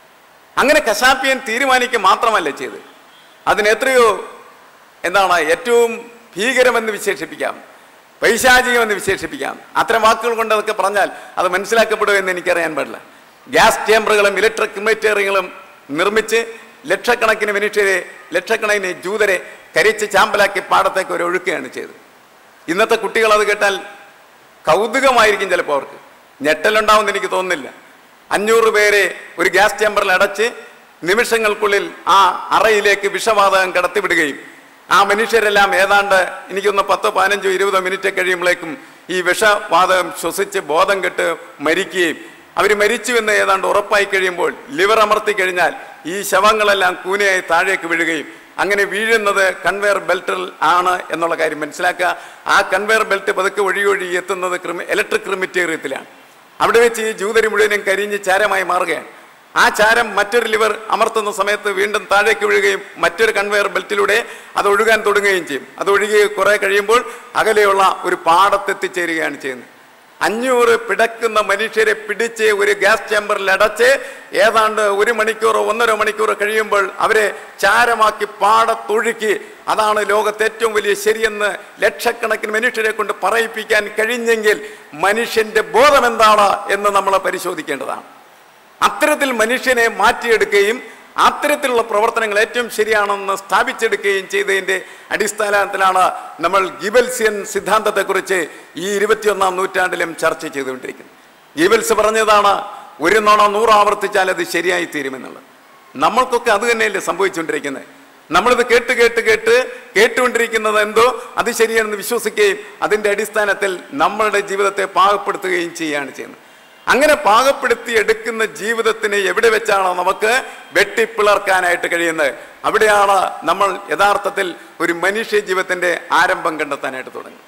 അങ്ങനെ കശാപ്പിയൻ തീരുമാനിക്കുക മാത്രമല്ല ചെയ്ത് അതിന് എത്രയോ എന്താണ് ഏറ്റവും ഭീകരമെന്ന് വിശേഷിപ്പിക്കാം പൈശാചികമെന്ന് വിശേഷിപ്പിക്കാം അത്തരം വാക്കുകൾ കൊണ്ട് അതൊക്കെ പറഞ്ഞാൽ അത് മനസ്സിലാക്കപ്പെടുമെന്ന് എനിക്കറിയാൻ പാടില്ല ഗ്യാസ് ചേമ്പറുകളും ഇലക്ട്രിക് ഇമിറ്റേറുകളും നിർമ്മിച്ച് ലക്ഷക്കണക്കിന് മനുഷ്യരെ ലക്ഷക്കണക്കിന് ജൂതരെ കരിച്ച് ചാമ്പലാക്കി പാടത്തേക്ക് ഒരു ഒഴുക്കുകയാണ് ചെയ്തത് ഇന്നത്തെ കുട്ടികൾ അത് കേട്ടാൽ കൗതുകമായിരിക്കും ചിലപ്പോൾ അവർക്ക് ഞെട്ടലുണ്ടാവുമെന്ന് എനിക്ക് തോന്നുന്നില്ല അഞ്ഞൂറ് പേരെ ഒരു ഗ്യാസ് ചേമ്പറിൽ അടച്ച് നിമിഷങ്ങൾക്കുള്ളിൽ ആ അറയിലേക്ക് വിഷവാതകം കടത്തിവിടുകയും ആ മനുഷ്യരെല്ലാം ഏതാണ്ട് എനിക്കൊന്ന് പത്തോ പതിനഞ്ചോ ഇരുപതോ മിനിറ്റ് കഴിയുമ്പോഴേക്കും ഈ വിഷവാതകം ശ്വസിച്ച് ബോധം കെട്ട് മരിക്കുകയും അവർ മരിച്ചു എന്ന് ഏതാണ്ട് ഉറപ്പായി കഴിയുമ്പോൾ ലിവർ അമർത്തി കഴിഞ്ഞാൽ ഈ ശവങ്ങളെല്ലാം കൂനയായി താഴേക്ക് വീഴുകയും അങ്ങനെ വീഴുന്നത് കൺവെയർ ബെൽറ്റിൽ ആണ് എന്നുള്ള കാര്യം മനസ്സിലാക്കുക ആ കൺവെയർ ബെൽറ്റ് പതുക്കെ ഒഴി ഒഴി എത്തുന്നത് ക്രിമി ഇലക്ട്രിക് ക്രിമിറ്റേറിയത്തിലാണ് അവിടെ വെച്ച് ഈ ജൂതരി മുഴുവനും കരിഞ്ഞ് ചാരമായി മാറുകയാണ് ആ ചാരം മറ്റൊരു ലിവർ അമർത്തുന്ന സമയത്ത് വീണ്ടും താഴേക്ക് വീഴുകയും മറ്റൊരു കൺവെയർ ബെൽറ്റിലൂടെ അത് ഒഴുകാൻ തുടങ്ങുകയും ചെയ്യും അത് ഒഴുകി കുറെ കഴിയുമ്പോൾ അകലെയുള്ള ഒരു പാടത്തെത്തിച്ചേരുകയാണ് ചെയ്യുന്നത് അഞ്ഞൂറ് പിടക്കുന്ന മനുഷ്യരെ പിടിച്ച് ഒരു ഗ്യാസ് ചേമ്പറിൽ അടച്ച് ഏതാണ്ട് ഒരു മണിക്കൂറോ ഒന്നര മണിക്കൂറോ കഴിയുമ്പോൾ അവരെ ചാരമാക്കി പാടത്തൊഴുക്കി അതാണ് ലോകത്തെ ഏറ്റവും വലിയ ശരിയെന്ന് ലക്ഷക്കണക്കിന് മനുഷ്യരെ കൊണ്ട് പറയിപ്പിക്കാൻ കഴിഞ്ഞെങ്കിൽ മനുഷ്യന്റെ ബോധം എന്താണ് എന്ന് നമ്മൾ പരിശോധിക്കേണ്ടതാണ് അത്തരത്തിൽ മനുഷ്യനെ മാറ്റിയെടുക്കുകയും അത്തരത്തിലുള്ള പ്രവർത്തനങ്ങൾ ഏറ്റവും ശരിയാണെന്ന് സ്ഥാപിച്ചെടുക്കുകയും ചെയ്തതിൻ്റെ അടിസ്ഥാനത്തിലാണ് നമ്മൾ ഗിബൽസിയൻ സിദ്ധാന്തത്തെക്കുറിച്ച് ഈ ഇരുപത്തിയൊന്നാം നൂറ്റാണ്ടിലും ചർച്ച ചെയ്തുകൊണ്ടിരിക്കുന്നത് ഗീബൽസ് പറഞ്ഞതാണ് ഒരു നോണ നൂറ് ആവർത്തിച്ചാൽ അത് ശരിയായി തീരുമെന്നുള്ളത് നമ്മൾക്കൊക്കെ അത് തന്നെയല്ലേ സംഭവിച്ചുകൊണ്ടിരിക്കുന്നത് നമ്മളിത് കേട്ട് കേട്ട് കേട്ട് കേട്ടുകൊണ്ടിരിക്കുന്നത് എന്തോ അത് ശരിയാണെന്ന് വിശ്വസിക്കുകയും അതിൻ്റെ അടിസ്ഥാനത്തിൽ നമ്മളുടെ ജീവിതത്തെ പാകപ്പെടുത്തുകയും ചെയ്യുകയാണ് ചെയ്യുന്നത് അങ്ങനെ പാകപ്പെടുത്തി എടുക്കുന്ന ജീവിതത്തിനെ എവിടെ വെച്ചാണോ നമുക്ക് വെട്ടിപ്പിളർക്കാനായിട്ട് കഴിയുന്നത് അവിടെയാണ് നമ്മൾ യഥാർത്ഥത്തിൽ ഒരു മനുഷ്യ ജീവിതത്തിന്റെ ആരംഭം കണ്ടെത്താനായിട്ട് തുടങ്ങി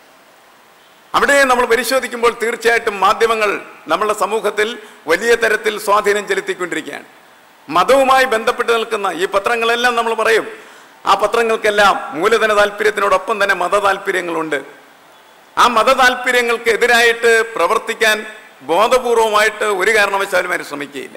അവിടെ നമ്മൾ പരിശോധിക്കുമ്പോൾ തീർച്ചയായിട്ടും മാധ്യമങ്ങൾ നമ്മുടെ സമൂഹത്തിൽ വലിയ തരത്തിൽ സ്വാധീനം ചെലുത്തിക്കൊണ്ടിരിക്കുകയാണ് മതവുമായി ബന്ധപ്പെട്ട് നിൽക്കുന്ന ഈ പത്രങ്ങളെല്ലാം നമ്മൾ പറയും ആ പത്രങ്ങൾക്കെല്ലാം മൂലധന താല്പര്യത്തിനോടൊപ്പം തന്നെ മത താല്പര്യങ്ങളുണ്ട് ആ മത താല്പര്യങ്ങൾക്ക് എതിരായിട്ട് പ്രവർത്തിക്കാൻ ബോധപൂർവമായിട്ട് ഒരു കാരണവശാലും അവർ ശ്രമിക്കുകയില്ല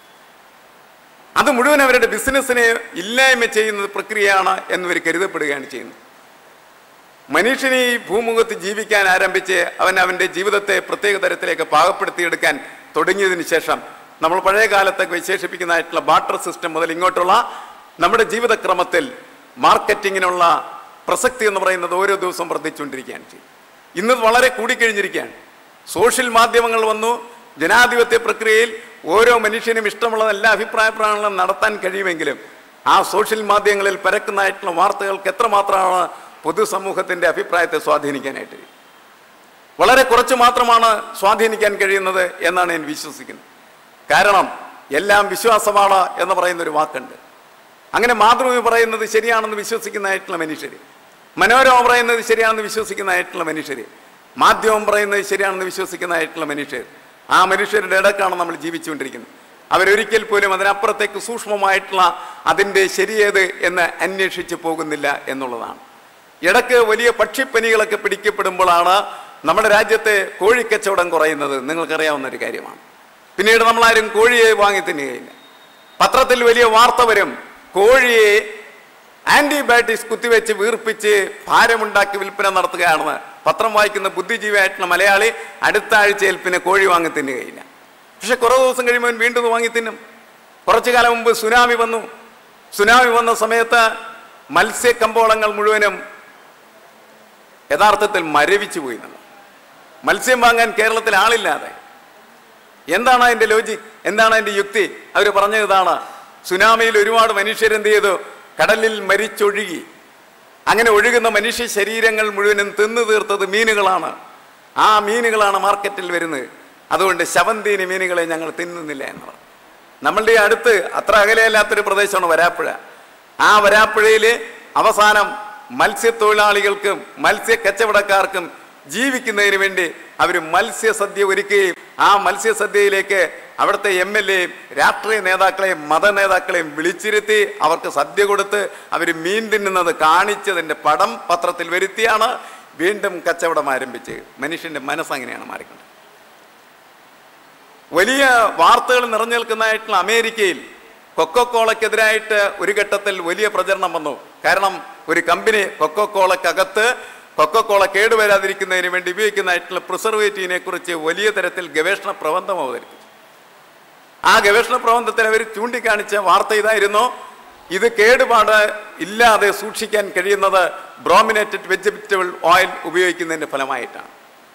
അത് മുഴുവൻ അവരുടെ ബിസിനസ്സിനെ ഇല്ലായ്മ ചെയ്യുന്ന പ്രക്രിയയാണ് എന്നിവർ കരുതപ്പെടുകയാണ് ചെയ്യുന്നത് മനുഷ്യൻ ഈ ഭൂമുഖത്ത് ജീവിക്കാൻ ആരംഭിച്ച് അവൻ അവൻ്റെ ജീവിതത്തെ പ്രത്യേക തരത്തിലേക്ക് പാകപ്പെടുത്തിയെടുക്കാൻ തുടങ്ങിയതിന് ശേഷം നമ്മൾ പഴയ കാലത്തൊക്കെ വിശേഷിപ്പിക്കുന്നതായിട്ടുള്ള ബാട്ടർ സിസ്റ്റം മുതൽ ഇങ്ങോട്ടുള്ള നമ്മുടെ ജീവിതക്രമത്തിൽ മാർക്കറ്റിങ്ങിനുള്ള പ്രസക്തി എന്ന് പറയുന്നത് ഓരോ ദിവസവും വർദ്ധിച്ചുകൊണ്ടിരിക്കുകയാണ് ചെയ്യും ഇന്ന് വളരെ കൂടിക്കഴിഞ്ഞിരിക്കുകയാണ് സോഷ്യൽ മാധ്യമങ്ങൾ വന്നു ജനാധിപത്യ പ്രക്രിയയിൽ ഓരോ മനുഷ്യനും ഇഷ്ടമുള്ള എല്ലാ അഭിപ്രായ പ്രകടനങ്ങളും നടത്താൻ കഴിയുമെങ്കിലും ആ സോഷ്യൽ മാധ്യമങ്ങളിൽ പരക്കുന്നതായിട്ടുള്ള വാർത്തകൾക്ക് എത്രമാത്രമാണ് പൊതുസമൂഹത്തിന്റെ അഭിപ്രായത്തെ സ്വാധീനിക്കാനായിട്ട് കഴിയും? വളരെ കുറച്ച് മാത്രമാണ് സ്വാധീനിക്കാൻ കഴിയുന്നത് എന്നാണ് ഞാൻ വിശ്വസിക്കുന്നത് കാരണം എല്ലാം വിശ്വാസമാണ് എന്ന് പറയുന്ന ഒരു വാക്കുണ്ട് അങ്ങനെ മാതൃഭൂമി പറയുന്നത് ശരിയാണെന്ന് വിശ്വസിക്കുന്നതായിട്ടുള്ള മനുഷ്യർ മനോരമ പറയുന്നത് ശരിയാണെന്ന് വിശ്വസിക്കുന്നതായിട്ടുള്ള മനുഷ്യർ മാധ്യമം പറയുന്നത് ശരിയാണെന്ന് വിശ്വസിക്കുന്നതായിട്ടുള്ള മനുഷ്യർ ആ മനുഷ്യരുടെ ഇടക്കാണ് നമ്മൾ ജീവിച്ചുകൊണ്ടിരിക്കുന്നത് അവരൊരിക്കൽ പോലും അതിനപ്പുറത്തേക്ക് സൂക്ഷ്മമായിട്ടുള്ള അതിൻ്റെ ശരിയേത് എന്ന് അന്വേഷിച്ച് പോകുന്നില്ല എന്നുള്ളതാണ് ഇടയ്ക്ക് വലിയ പക്ഷിപ്പനികളൊക്കെ പിടിക്കപ്പെടുമ്പോഴാണ് നമ്മുടെ രാജ്യത്തെ കോഴിക്കച്ചവടം കുറയുന്നത് നിങ്ങൾക്കറിയാവുന്ന ഒരു കാര്യമാണ് പിന്നീട് നമ്മളാരും കോഴിയെ വാങ്ങി തിന്നുകയില്ല പത്രത്തിൽ വലിയ വാർത്ത വരും കോഴിയെ ആന്റിബയോട്ടിക്സ് കുത്തിവെച്ച് വീർപ്പിച്ച് ഭാരമുണ്ടാക്കി വിൽപ്പന നടത്തുകയാണെന്ന് പത്രം വായിക്കുന്ന ബുദ്ധിജീവിയായിട്ടുള്ള മലയാളി അടുത്ത ആഴ്ചയിൽ പിന്നെ കോഴി വാങ്ങി തിന്നുകയില്ല പക്ഷെ കുറേ ദിവസം കഴിയുമ്പോൾ അവൻ വീണ്ടും ഇത് വാങ്ങി തിന്നും കുറച്ചു കാലം മുമ്പ് സുനാമി വന്നു സുനാമി വന്ന സമയത്ത് മത്സ്യക്കമ്പോളങ്ങൾ മുഴുവനും യഥാർത്ഥത്തിൽ മരവിച്ചു പോയി നമ്മൾ മത്സ്യം വാങ്ങാൻ കേരളത്തിൽ ആളില്ലാതെ എന്താണ് അതിന്റെ ലോജിക് എന്താണ് അതിന്റെ യുക്തി അവർ പറഞ്ഞത് ഇതാണ് സുനാമിയിൽ ഒരുപാട് മനുഷ്യരെന്ത് ചെയ്തു കടലിൽ മരിച്ചൊഴുകി അങ്ങനെ ഒഴുകുന്ന മനുഷ്യ ശരീരങ്ങൾ മുഴുവനും തിന്നു തീർത്തത് മീനുകളാണ് ആ മീനുകളാണ് മാർക്കറ്റിൽ വരുന്നത് അതുകൊണ്ട് ശവന്തീനി മീനുകളെ ഞങ്ങൾ തിന്നുന്നില്ല എന്ന് പറഞ്ഞു നമ്മളുടെ ഈ അടുത്ത് അത്ര അകലെയല്ലാത്തൊരു പ്രദേശമാണ് വരാപ്പുഴ ആ വരാപ്പുഴയിൽ അവസാനം മത്സ്യത്തൊഴിലാളികൾക്കും മത്സ്യ കച്ചവടക്കാർക്കും ജീവിക്കുന്നതിന് വേണ്ടി അവർ മത്സ്യസദ്യ ഒരുക്കുകയും ആ മത്സ്യസദ്യയിലേക്ക് അവിടുത്തെ എം എൽ എയും രാഷ്ട്രീയ നേതാക്കളെയും മത നേതാക്കളെയും വിളിച്ചിരുത്തി അവർക്ക് സദ്യ കൊടുത്ത് അവർ മീൻ തിന്നുന്നത് കാണിച്ചതിൻ്റെ പടം പത്രത്തിൽ വരുത്തിയാണ് വീണ്ടും കച്ചവടം ആരംഭിച്ച് മനുഷ്യന്റെ മനസ്സങ്ങനെയാണ് മാറിക്കൊണ്ടത് വലിയ വാർത്തകൾ നിറഞ്ഞു നിൽക്കുന്നതായിട്ടുള്ള അമേരിക്കയിൽ കൊക്കോക്കോളയ്ക്കെതിരായിട്ട് ഒരു ഘട്ടത്തിൽ വലിയ പ്രചരണം വന്നു കാരണം ഒരു കമ്പനി കൊക്കോക്കോളക്കകത്ത് കൊക്കോക്കോള കേടുവരാതിരിക്കുന്നതിന് വേണ്ടി ഉപയോഗിക്കുന്നതായിട്ടുള്ള പ്രിസർവേറ്റീവിനെ കുറിച്ച് വലിയ തരത്തിൽ ഗവേഷണ പ്രബന്ധം അവതരിപ്പിച്ചു ആ ഗവേഷണ പ്രബന്ധത്തിൽ അവർ ചൂണ്ടിക്കാണിച്ച വാർത്ത ഇതായിരുന്നു ഇത് കേടുപാട് ഇല്ലാതെ സൂക്ഷിക്കാൻ കഴിയുന്നത് ബ്രോമിനേറ്റഡ് വെജിറ്റബിൾ ഓയിൽ ഉപയോഗിക്കുന്നതിന്റെ ഫലമായിട്ടാണ്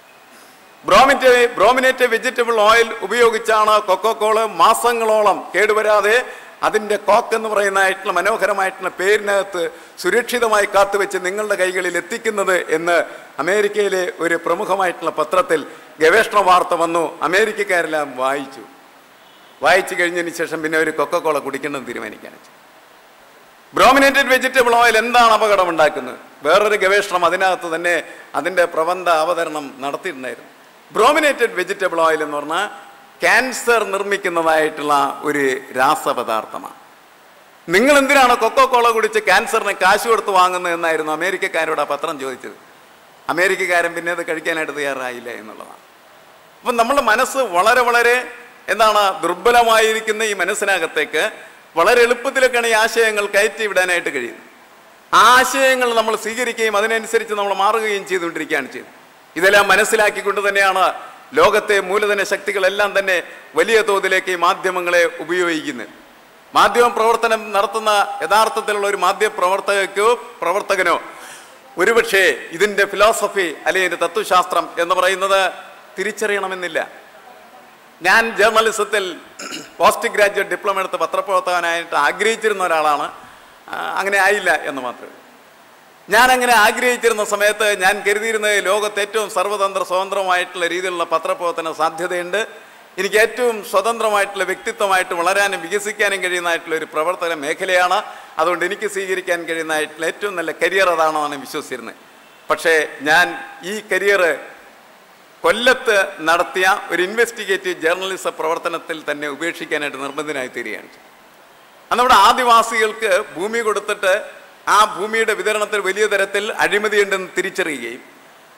ബ്രോമിറ്റ് ബ്രോമിനേറ്റ് വെജിറ്റബിൾ ഓയിൽ ഉപയോഗിച്ചാണ് കൊക്കോക്കോള് മാസങ്ങളോളം കേടുവരാതെ അതിൻ്റെ കോക്ക് എന്ന് പറയുന്നതായിട്ടുള്ള മനോഹരമായിട്ടുള്ള പേരിനകത്ത് സുരക്ഷിതമായി കാത്തുവെച്ച് നിങ്ങളുടെ കൈകളിൽ എത്തിക്കുന്നത് എന്ന് അമേരിക്കയിലെ ഒരു പ്രമുഖമായിട്ടുള്ള പത്രത്തിൽ ഗവേഷണ വാർത്ത വന്നു അമേരിക്കക്കാരെല്ലാം വായിച്ചു വായിച്ചു കഴിഞ്ഞതിന് ശേഷം പിന്നെ ഒരു കൊക്കോക്കോള കുടിക്കണമെന്ന് തീരുമാനിക്കാൻ ബ്രോമിനേറ്റഡ് വെജിറ്റബിൾ ഓയിൽ എന്താണ് അപകടം ഉണ്ടാക്കുന്നത് വേറൊരു ഗവേഷണം അതിനകത്ത് തന്നെ അതിൻ്റെ പ്രബന്ധ അവതരണം നടത്തിയിട്ടുണ്ടായിരുന്നു ബ്രോമിനേറ്റഡ് വെജിറ്റബിൾ ഓയിൽ എന്ന് പറഞ്ഞാൽ ക്യാൻസർ നിർമ്മിക്കുന്നതായിട്ടുള്ള ഒരു രാസപദാർത്ഥമാണ് നിങ്ങൾ എന്തിനാണ് കൊക്കോ കോള കുടിച്ച് ക്യാൻസറിന് കാശ് കൊടുത്ത് വാങ്ങുന്നത് എന്നായിരുന്നു അമേരിക്കക്കാരോട് ആ പത്രം ചോദിച്ചത് അമേരിക്കക്കാരൻ പിന്നെ അത് കഴിക്കാനായിട്ട് തയ്യാറായില്ല എന്നുള്ളതാണ് അപ്പം നമ്മുടെ മനസ്സ് വളരെ വളരെ എന്താണ് ദുർബലമായിരിക്കുന്ന ഈ മനസ്സിനകത്തേക്ക് വളരെ എളുപ്പത്തിലൊക്കെയാണ് ഈ ആശയങ്ങൾ കയറ്റി വിടാനായിട്ട് കഴിയുന്നത് ആ ആശയങ്ങൾ നമ്മൾ സ്വീകരിക്കുകയും അതിനനുസരിച്ച് നമ്മൾ മാറുകയും ചെയ്തുകൊണ്ടിരിക്കുകയാണ് ചെയ്യുന്നത് ഇതെല്ലാം മനസ്സിലാക്കിക്കൊണ്ട് തന്നെയാണ് ലോകത്തെ മൂലധന ശക്തികളെല്ലാം തന്നെ വലിയ തോതിലേക്ക് ഈ മാധ്യമങ്ങളെ ഉപയോഗിക്കുന്നത് മാധ്യമ പ്രവർത്തനം നടത്തുന്ന യഥാർത്ഥത്തിലുള്ള ഒരു മാധ്യമ പ്രവർത്തകക്കോ പ്രവർത്തകനോ ഒരുപക്ഷെ ഇതിൻ്റെ ഫിലോസഫി അല്ലെങ്കിൽ ഇതിൻ്റെ തത്വശാസ്ത്രം എന്ന് പറയുന്നത് തിരിച്ചറിയണമെന്നില്ല ഞാൻ ജേർണലിസത്തിൽ പോസ്റ്റ് ഗ്രാജുവേറ്റ് ഡിപ്ലോമ എടുത്ത് പത്രപ്രവർത്തകനായിട്ട് ആഗ്രഹിച്ചിരുന്ന ഒരാളാണ് ആ, അങ്ങനെ ആയില്ല എന്ന് മാത്രമേ ഞാൻ അങ്ങനെ ആഗ്രഹിച്ചിരുന്ന സമയത്ത് ഞാൻ കരുതിയിരുന്നത് ലോകത്ത് ഏറ്റവും സർവതന്ത്ര സ്വതന്ത്രമായിട്ടുള്ള രീതിയിലുള്ള പത്രപ്രവർത്തന സാധ്യതയുണ്ട് എനിക്ക് ഏറ്റവും സ്വതന്ത്രമായിട്ടുള്ള വ്യക്തിത്വമായിട്ട് വളരാനും വികസിക്കാനും കഴിയുന്നതായിട്ടുള്ള ഒരു പ്രവർത്തന മേഖലയാണ് അതുകൊണ്ട് എനിക്ക് സ്വീകരിക്കാൻ കഴിയുന്നതായിട്ടുള്ള ഏറ്റവും നല്ല കരിയർ അതാണെന്നാണ് വിശ്വസിച്ചിരുന്നത് പക്ഷേ ഞാൻ ഈ കരിയർ കൊല്ലത്ത് നടത്തിയ ഒരു ഇൻവെസ്റ്റിഗേറ്റീവ് ജേർണലിസ പ്രവർത്തനത്തിൽ തന്നെ ഉപേക്ഷിക്കാനായിട്ട് നിർബന്ധനായി തീരുകയാണ് അത് നമ്മുടെ ആദിവാസികൾക്ക് ഭൂമി കൊടുത്തിട്ട് ആ ഭൂമിയുടെ വിതരണത്തിൽ വലിയ തരത്തിൽ അഴിമതിയുണ്ടെന്ന് തിരിച്ചറിയുകയും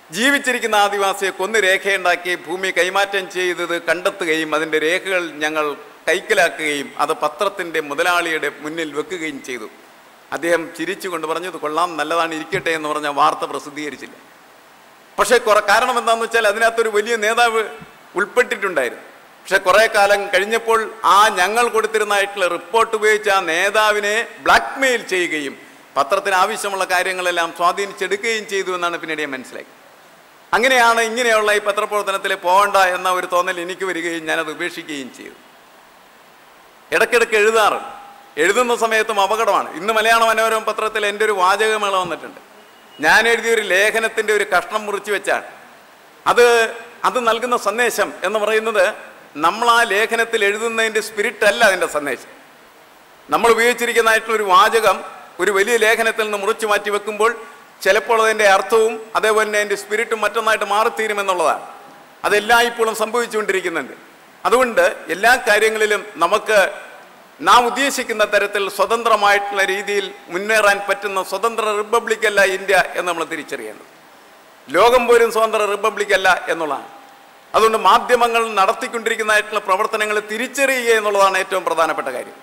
ജീവിച്ചിരിക്കുന്ന ആദിവാസിയെ കൊന്ന് രേഖയുണ്ടാക്കി ഭൂമി കൈമാറ്റം ചെയ്തത് കണ്ടെത്തുകയും അതിൻ്റെ രേഖകൾ ഞങ്ങൾ കൈക്കലാക്കുകയും അത് പത്രത്തിൻ്റെ മുതലാളിയുടെ മുന്നിൽ വെക്കുകയും ചെയ്തു അദ്ദേഹം ചിരിച്ചുകൊണ്ട് പറഞ്ഞത് കൊള്ളാം നല്ലതാണ് ഇരിക്കട്ടെ എന്ന് പറഞ്ഞ വാർത്ത പ്രസിദ്ധീകരിച്ചില്ല പക്ഷേ കുറെ കാരണം എന്താണെന്ന് വെച്ചാൽ അതിനകത്തൊരു വലിയ നേതാവ് ഉൾപ്പെട്ടിട്ടുണ്ടായിരുന്നു പക്ഷെ കുറെ കാലം കഴിഞ്ഞപ്പോൾ ആ ഞങ്ങൾ കൊടുത്തിരുന്നതായിട്ടുള്ള റിപ്പോർട്ട് ഉപയോഗിച്ച് ആ നേതാവിനെ ബ്ലാക്ക്മെയിൽ ചെയ്യുകയും പത്രത്തിന് ആവശ്യമുള്ള കാര്യങ്ങളെല്ലാം സ്വാധീനിച്ചെടുക്കുകയും ചെയ്തു എന്നാണ് പിന്നീട് ഞാൻ മനസ്സിലാക്കി അങ്ങനെയാണ് ഇങ്ങനെയുള്ള ഈ പത്രപ്രവർത്തനത്തിൽ പോകണ്ട എന്ന ഒരു തോന്നൽ എനിക്ക് വരികയും ഞാനത് ഉപേക്ഷിക്കുകയും ചെയ്തു ഇടയ്ക്കിടയ്ക്ക് എഴുതാറുണ്ട് എഴുതുന്ന സമയത്തും അപകടമാണ് ഇന്ന് മലയാള മനോരമ പത്രത്തിൽ എൻ്റെ ഒരു വാചകമേള വന്നിട്ടുണ്ട് ഞാൻ എഴുതിയ ഒരു ലേഖനത്തിൻ്റെ ഒരു കഷ്ണം മുറിച്ച് വെച്ചാണ് അത് അത് നൽകുന്ന സന്ദേശം എന്ന് പറയുന്നത് നമ്മൾ ആ ലേഖനത്തിൽ എഴുതുന്നതിൻ്റെ സ്പിരിറ്റ് അല്ല അതിൻ്റെ സന്ദേശം നമ്മൾ ഉപയോഗിച്ചിരിക്കുന്നതായിട്ടുള്ള ഒരു വാചകം ഒരു വലിയ ലേഖനത്തിൽ നിന്ന് മുറിച്ചു മാറ്റി വെക്കുമ്പോൾ ചിലപ്പോൾ അതിൻ്റെ അർത്ഥവും അതേപോലെ തന്നെ അതിൻ്റെ സ്പിരിറ്റും മറ്റൊന്നായിട്ട് മാറിത്തീരുമെന്നുള്ളതാണ് അതെല്ലായ്പ്പോഴും സംഭവിച്ചുകൊണ്ടിരിക്കുന്നുണ്ട് അതുകൊണ്ട് എല്ലാ കാര്യങ്ങളിലും നമുക്ക് നാം ഉദ്ദേശിക്കുന്ന തരത്തിൽ സ്വതന്ത്രമായിട്ടുള്ള രീതിയിൽ മുന്നേറാൻ പറ്റുന്ന സ്വതന്ത്ര റിപ്പബ്ലിക് അല്ല ഇന്ത്യ എന്ന് നമ്മൾ തിരിച്ചറിയേണ്ടത് ലോകം പോലും സ്വതന്ത്ര റിപ്പബ്ലിക് അല്ല എന്നുള്ളതാണ് അതുകൊണ്ട് മാധ്യമങ്ങൾ നടത്തിക്കൊണ്ടിരിക്കുന്നതായിട്ടുള്ള പ്രവർത്തനങ്ങൾ തിരിച്ചറിയുക എന്നുള്ളതാണ് ഏറ്റവും പ്രധാനപ്പെട്ട കാര്യം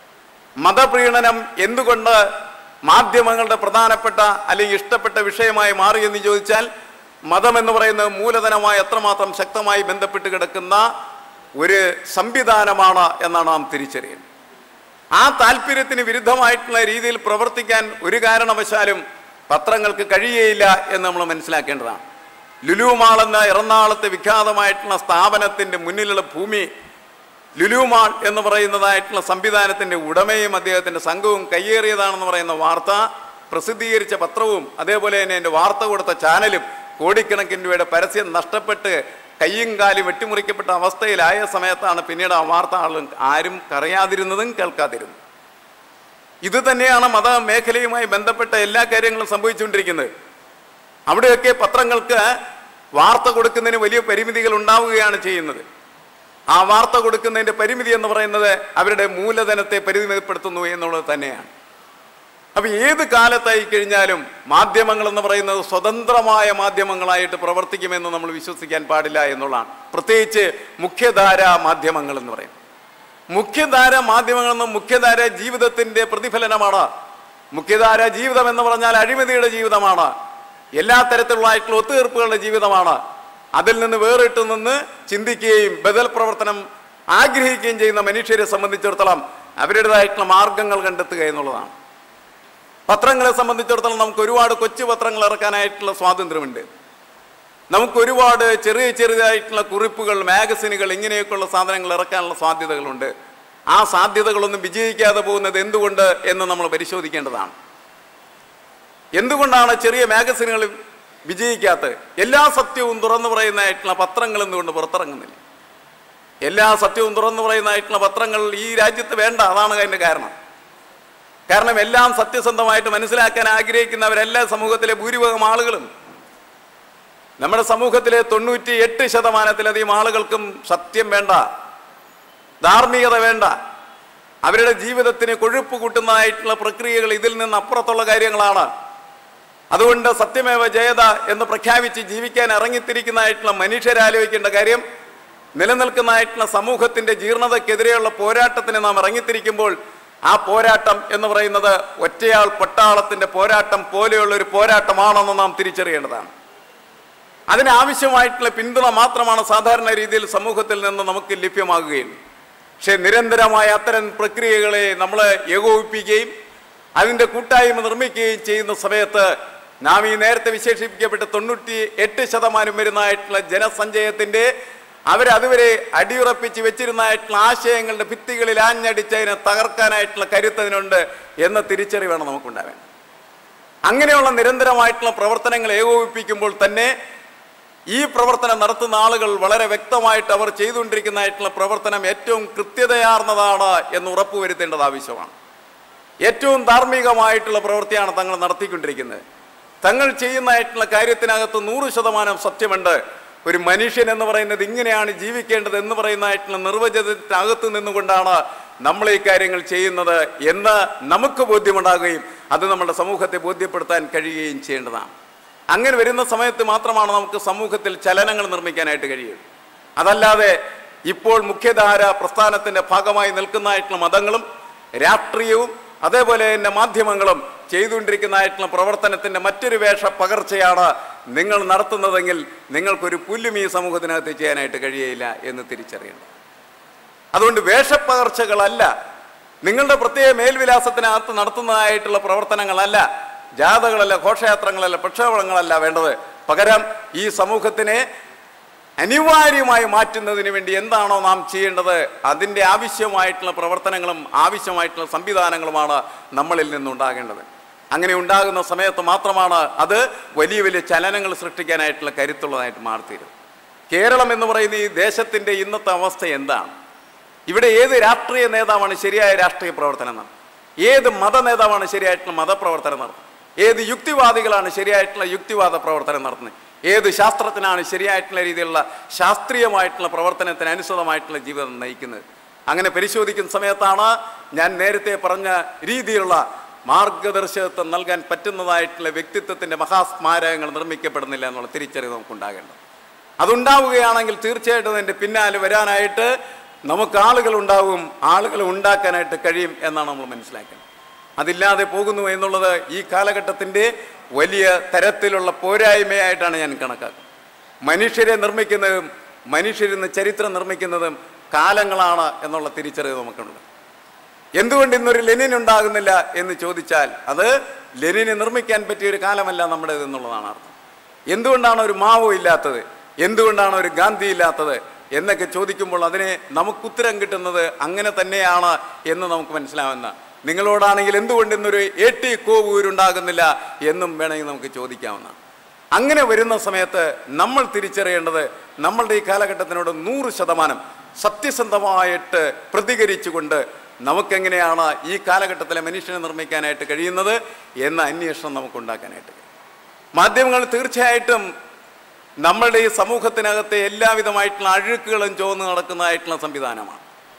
മതപ്രീണനം എന്തുകൊണ്ട് മാധ്യമങ്ങളുടെ പ്രധാനപ്പെട്ട അല്ലെങ്കിൽ ഇഷ്ടപ്പെട്ട വിഷയമായി മാറിയെന്ന് ചോദിച്ചാൽ മതം എന്ന് പറയുന്നത് മൂലധനമായി എത്രമാത്രം ശക്തമായി ബന്ധപ്പെട്ട് കിടക്കുന്ന ഒരു സംവിധാനമാണ് എന്നാണ് നാം തിരിച്ചറിയുന്നത് ആ താല്പര്യത്തിന് വിരുദ്ധമായിട്ടുള്ള രീതിയിൽ പ്രവർത്തിക്കാൻ ഒരു കാരണവശാലും പത്രങ്ങൾക്ക് കഴിയുകയില്ല എന്ന് നമ്മൾ മനസ്സിലാക്കേണ്ടതാണ് ലുലു മാൾ എന്ന എറണാകുളത്തെ വിഖ്യാതമായിട്ടുള്ള സ്ഥാപനത്തിൻ്റെ മുന്നിലുള്ള ഭൂമി ലുലു മാൾ എന്ന് പറയുന്നതായിട്ടുള്ള സംവിധാനത്തിൻ്റെ ഉടമയും അദ്ദേഹത്തിൻ്റെ സംഘവും കയ്യേറിയതാണെന്ന് പറയുന്ന വാർത്ത പ്രസിദ്ധീകരിച്ച പത്രവും അതേപോലെ തന്നെ എൻ്റെ വാർത്ത കൊടുത്ത ചാനലും കോടിക്കണക്കിന് രൂപയുടെ പരസ്യം നഷ്ടപ്പെട്ട് കയ്യും കാലും വെട്ടിമുറിക്കപ്പെട്ട അവസ്ഥയിലായ സമയത്താണ് പിന്നീട് ആ വാർത്ത ആളും ആരും കറിയാതിരുന്നതും കേൾക്കാതിരുന്നതും ഇത് തന്നെയാണ് മത മേഖലയുമായി ബന്ധപ്പെട്ട എല്ലാ കാര്യങ്ങളും സംഭവിച്ചുകൊണ്ടിരിക്കുന്നത് അവിടെയൊക്കെ പത്രങ്ങൾക്ക് വാർത്ത കൊടുക്കുന്നതിന് വലിയ പരിമിതികൾ ഉണ്ടാവുകയാണ് ചെയ്യുന്നത് ആ വാർത്ത കൊടുക്കുന്നതിൻ്റെ പരിമിതി എന്ന് പറയുന്നത് അവരുടെ മൂലധനത്തെ പരിമിതപ്പെടുത്തുന്നു എന്നുള്ളത് തന്നെയാണ് അപ്പൊ ഏത് കാലത്തായി കഴിഞ്ഞാലും മാധ്യമങ്ങൾ എന്ന് പറയുന്നത് സ്വതന്ത്രമായ മാധ്യമങ്ങളായിട്ട് പ്രവർത്തിക്കുമെന്ന് നമ്മൾ വിശ്വസിക്കാൻ പാടില്ല എന്നുള്ളതാണ് പ്രത്യേകിച്ച് മുഖ്യധാര മാധ്യമങ്ങൾ എന്ന് പറയും മുഖ്യധാര മാധ്യമങ്ങൾ എന്ന മുഖ്യധാര ജീവിതത്തിന്റെ പ്രതിഫലനമാണ് മുഖ്യധാര ജീവിതം എന്ന് പറഞ്ഞാൽ അഴിമതിയുടെ ജീവിതമാണ് എല്ലാ തരത്തിലുള്ളതായിട്ടുള്ള ഒത്തുതീർപ്പുകളുടെ ജീവിതമാണ് അതിൽ നിന്ന് വേറിട്ട് നിന്ന് ചിന്തിക്കുകയും ബദൽ പ്രവർത്തനം ആഗ്രഹിക്കുകയും ചെയ്യുന്ന മനുഷ്യരെ സംബന്ധിച്ചിടത്തോളം അവരുടേതായിട്ടുള്ള മാർഗങ്ങൾ കണ്ടെത്തുക എന്നുള്ളതാണ് പത്രങ്ങളെ സംബന്ധിച്ചിടത്തോളം നമുക്ക് ഒരുപാട് കൊച്ചു പത്രങ്ങൾ ഇറക്കാനായിട്ടുള്ള സ്വാതന്ത്ര്യമുണ്ട് നമുക്ക് ഒരുപാട് ചെറിയ ചെറിയതായിട്ടുള്ള കുറിപ്പുകൾ മാഗസിനുകൾ ഇങ്ങനെയൊക്കെയുള്ള സാധനങ്ങൾ ഇറക്കാനുള്ള സാധ്യതകളുണ്ട് ആ സാധ്യതകളൊന്നും വിജയിക്കാതെ പോകുന്നത് എന്തുകൊണ്ട് എന്ന് നമ്മൾ പരിശോധിക്കേണ്ടതാണ് എന്തുകൊണ്ടാണ് ചെറിയ മാഗസിനുകൾ വിജയിക്കാത്തത് എല്ലാ സത്യവും തുറന്നു പറയുന്നതായിട്ടുള്ള പത്രങ്ങൾ എന്തുകൊണ്ട് പുറത്തിറങ്ങുന്നില്ല എല്ലാ സത്യവും തുറന്നു പറയുന്നതായിട്ടുള്ള പത്രങ്ങൾ ഈ രാജ്യത്ത് വേണ്ട അതാണ് അതിൻ്റെ കാരണം കാരണം എല്ലാം സത്യസന്ധമായിട്ട് മനസ്സിലാക്കാൻ ആഗ്രഹിക്കുന്നവരെല്ലാ സമൂഹത്തിലെ ഭൂരിഭാഗം ആളുകളും നമ്മുടെ സമൂഹത്തിലെ തൊണ്ണൂറ്റി എട്ട് ശതമാനത്തിലധികം ആളുകൾക്കും സത്യം വേണ്ട ധാർമ്മികത വേണ്ട അവരുടെ ജീവിതത്തിന് കൊഴുപ്പ് കൂട്ടുന്നതായിട്ടുള്ള പ്രക്രിയകൾ ഇതിൽ നിന്ന് അപ്പുറത്തുള്ള കാര്യങ്ങളാണ് അതുകൊണ്ട് സത്യമേവ ജയത എന്ന് പ്രഖ്യാപിച്ച് ജീവിക്കാൻ ഇറങ്ങിത്തിരിക്കുന്നതായിട്ടുള്ള മനുഷ്യരാലോചിക്കേണ്ട കാര്യം നിലനിൽക്കുന്നതായിട്ടുള്ള സമൂഹത്തിന്റെ ജീർണതയ്ക്കെതിരെയുള്ള പോരാട്ടത്തിന് നാം ഇറങ്ങിത്തിരിക്കുമ്പോൾ ആ പോരാട്ടം എന്ന് പറയുന്നത് ഒറ്റയാൾ പട്ടാളത്തിന്റെ പോരാട്ടം പോലെയുള്ള ഒരു പോരാട്ടമാണെന്ന് നാം തിരിച്ചറിയേണ്ടതാണ് അതിനാവശ്യമായിട്ടുള്ള പിന്തുണ മാത്രമാണ് സാധാരണ രീതിയിൽ സമൂഹത്തിൽ നിന്ന് നമുക്ക് ലഭ്യമാകുകയുള്ളൂ പക്ഷേ നിരന്തരമായ അത്തരം പ്രക്രിയകളെ നമ്മൾ ഏകോപിപ്പിക്കുകയും അതിൻ്റെ കൂട്ടായ്മ നിർമ്മിക്കുകയും ചെയ്യുന്ന സമയത്ത് നാം ഈ നേരത്തെ വിശേഷിപ്പിക്കപ്പെട്ട തൊണ്ണൂറ്റി എട്ട് ശതമാനം വരുന്നതായിട്ടുള്ള ജനസഞ്ചയത്തിൻ്റെ അവരതുവരെ അടിയുറപ്പിച്ച് വെച്ചിരുന്നതായിട്ടുള്ള ആശയങ്ങളുടെ ഭിത്തികളിൽ ആഞ്ഞടിച്ചതിനെ തകർക്കാനായിട്ടുള്ള കരുത്തതിനുണ്ട് എന്ന തിരിച്ചറിവാണ് നമുക്കുണ്ടാവേണ്ടത് അങ്ങനെയുള്ള നിരന്തരമായിട്ടുള്ള പ്രവർത്തനങ്ങൾ ഏകോപിപ്പിക്കുമ്പോൾ തന്നെ ഈ പ്രവർത്തനം നടത്തുന്ന ആളുകൾ വളരെ വ്യക്തമായിട്ട് അവർ ചെയ്തുകൊണ്ടിരിക്കുന്നതായിട്ടുള്ള പ്രവർത്തനം ഏറ്റവും കൃത്യതയാർന്നതാണ് എന്ന് ഉറപ്പുവരുത്തേണ്ടത് ആവശ്യമാണ് ഏറ്റവും ധാർമ്മികമായിട്ടുള്ള പ്രവൃത്തിയാണ് തങ്ങൾ നടത്തിക്കൊണ്ടിരിക്കുന്നത് തങ്ങൾ ചെയ്യുന്നതായിട്ടുള്ള കാര്യത്തിനകത്ത് നൂറ് ശതമാനം സത്യമുണ്ട് ഒരു മനുഷ്യൻ എന്ന് പറയുന്നത് ഇങ്ങനെയാണ് ജീവിക്കേണ്ടത് എന്ന് പറയുന്നതായിട്ടുള്ള നിർവചനത്തിനകത്ത് നിന്നുകൊണ്ടാണ് നമ്മൾ ഈ കാര്യങ്ങൾ ചെയ്യുന്നത് എന്ന് നമുക്ക് ബോധ്യമുണ്ടാകുകയും അത് നമ്മുടെ സമൂഹത്തെ ബോധ്യപ്പെടുത്താൻ കഴിയുകയും ചെയ്യേണ്ടതാണ് അങ്ങനെ വരുന്ന സമയത്ത് മാത്രമാണ് നമുക്ക് സമൂഹത്തിൽ ചലനങ്ങൾ നിർമ്മിക്കാനായിട്ട് കഴിയുള്ളൂ അതല്ലാതെ ഇപ്പോൾ മുഖ്യധാര പ്രസ്ഥാനത്തിന്റെ ഭാഗമായി നിൽക്കുന്നതായിട്ടുള്ള മതങ്ങളും രാഷ്ട്രീയവും അതേപോലെ തന്നെ മാധ്യമങ്ങളും ചെയ്തുകൊണ്ടിരിക്കുന്നതായിട്ടുള്ള പ്രവർത്തനത്തിന്റെ മറ്റൊരു വേഷ പകർച്ചയാണ് നിങ്ങൾ നടത്തുന്നതെങ്കിൽ നിങ്ങൾക്കൊരു പുല്ലും ഈ സമൂഹത്തിനകത്ത് ചെയ്യാനായിട്ട് കഴിയയില്ല എന്ന് തിരിച്ചറിയണം അതുകൊണ്ട് വേഷപ്പകർച്ചകളല്ല നിങ്ങളുടെ പ്രത്യേക മേൽവിലാസത്തിനകത്ത് നടത്തുന്നതായിട്ടുള്ള പ്രവർത്തനങ്ങളല്ല ജാഥകളല്ല ഘോഷയാത്രങ്ങളല്ല പ്രക്ഷോഭങ്ങളല്ല വേണ്ടത് പകരം ഈ സമൂഹത്തിനെ അനിവാര്യമായി മാറ്റുന്നതിന് വേണ്ടി എന്താണോ നാം ചെയ്യേണ്ടത് അതിൻ്റെ ആവശ്യമായിട്ടുള്ള പ്രവർത്തനങ്ങളും ആവശ്യമായിട്ടുള്ള സംവിധാനങ്ങളുമാണ് നമ്മളിൽ നിന്നുണ്ടാകേണ്ടത് അങ്ങനെ ഉണ്ടാകുന്ന സമയത്ത് മാത്രമാണ് അത് വലിയ വലിയ ചലനങ്ങൾ സൃഷ്ടിക്കാനായിട്ടുള്ള കരുത്തുള്ളതായിട്ട് മാറിത്തീരും കേരളം എന്ന് പറയുന്ന ഈ ദേശത്തിൻ്റെ ഇന്നത്തെ അവസ്ഥ എന്താണ് ഇവിടെ ഏത് രാഷ്ട്രീയ നേതാവാണ് ശരിയായ രാഷ്ട്രീയ പ്രവർത്തനം നടത്തുന്നത് ഏത് മത നേതാവാണ് ശരിയായിട്ടുള്ള മതപ്രവർത്തനം നടത്തുന്നത് ഏത് യുക്തിവാദികളാണ് ശരിയായിട്ടുള്ള യുക്തിവാദ പ്രവർത്തനം നടത്തുന്നത് ഏത് ശാസ്ത്രജ്ഞനാണ് ശരിയായിട്ടുള്ള രീതിയിലുള്ള ശാസ്ത്രീയമായിട്ടുള്ള പ്രവർത്തനത്തിന് അനുസൃതമായിട്ടുള്ള ജീവിതം നയിക്കുന്നത് അങ്ങനെ പരിശോധിക്കുന്ന സമയത്താണ് ഞാൻ നേരത്തെ പറഞ്ഞ രീതിയിലുള്ള മാർഗദർശകത്വം നൽകാൻ പറ്റുന്നതായിട്ടുള്ള വ്യക്തിത്വത്തിന്റെ മഹാസ്മാരകങ്ങൾ നിർമ്മിക്കപ്പെടുന്നില്ല എന്നുള്ള തിരിച്ചറിവ് നമുക്കുണ്ടാകേണ്ടത് അതുണ്ടാവുകയാണെങ്കിൽ തീർച്ചയായിട്ടും അതിൻ്റെ പിന്നാലെ വരാനായിട്ട് നമുക്ക് ആളുകൾ ഉണ്ടാവും ആളുകൾ ഉണ്ടാക്കാനായിട്ട് കഴിയും എന്നാണ് നമ്മൾ മനസ്സിലാക്കുന്നത് അതില്ലാതെ പോകുന്നു എന്നുള്ളത് ഈ കാലഘട്ടത്തിൻ്റെ വലിയ തരത്തിലുള്ള പോരായ്മയായിട്ടാണ് ഞാൻ കണക്കാക്കുന്നത് മനുഷ്യരെ നിർമ്മിക്കുന്നതും മനുഷ്യരിന്ന് ചരിത്രം നിർമ്മിക്കുന്നതും കാലങ്ങളാണ് എന്നുള്ള തിരിച്ചറിവ് നമുക്കുണ്ട് എന്തുകൊണ്ട് ഇന്നൊരു ലെനിൻ ഉണ്ടാകുന്നില്ല എന്ന് ചോദിച്ചാൽ അത് ലെനിനെ നിർമ്മിക്കാൻ പറ്റിയ ഒരു കാലമല്ല നമ്മുടേത് എന്നുള്ളതാണ് അർത്ഥം എന്തുകൊണ്ടാണ് ഒരു മാവോ ഇല്ലാത്തത് എന്തുകൊണ്ടാണ് ഒരു ഗാന്ധി ഇല്ലാത്തത് എന്നൊക്കെ ചോദിക്കുമ്പോൾ അതിനെ നമുക്ക് ഉത്തരം കിട്ടുന്നത് അങ്ങനെ തന്നെയാണ് എന്ന് നമുക്ക് മനസ്സിലാവുന്ന നിങ്ങളോടാണെങ്കിൽ എന്തുകൊണ്ട് ഇന്നൊരു എ ടി കോവൂരുണ്ടാകുന്നില്ല എന്നും വേണമെങ്കിൽ നമുക്ക് ചോദിക്കാവുന്ന അങ്ങനെ വരുന്ന സമയത്ത് നമ്മൾ തിരിച്ചറിയേണ്ടത് നമ്മളുടെ ഈ കാലഘട്ടത്തിനോട് നൂറ് ശതമാനം സത്യസന്ധമായിട്ട് പ്രതികരിച്ചുകൊണ്ട് നമുക്കെങ്ങനെയാണ് ഈ കാലഘട്ടത്തിലെ മനുഷ്യനെ നിർമ്മിക്കാനായിട്ട് കഴിയുന്നത് എന്ന അന്വേഷണം നമുക്കുണ്ടാക്കാനായിട്ട് കഴിയും മാധ്യമങ്ങൾ തീർച്ചയായിട്ടും നമ്മളുടെ ഈ സമൂഹത്തിനകത്തെ എല്ലാവിധമായിട്ടുള്ള അഴുക്കുകളും ചോന്ന് നടക്കുന്നതായിട്ടുള്ള സംവിധാനമാണ്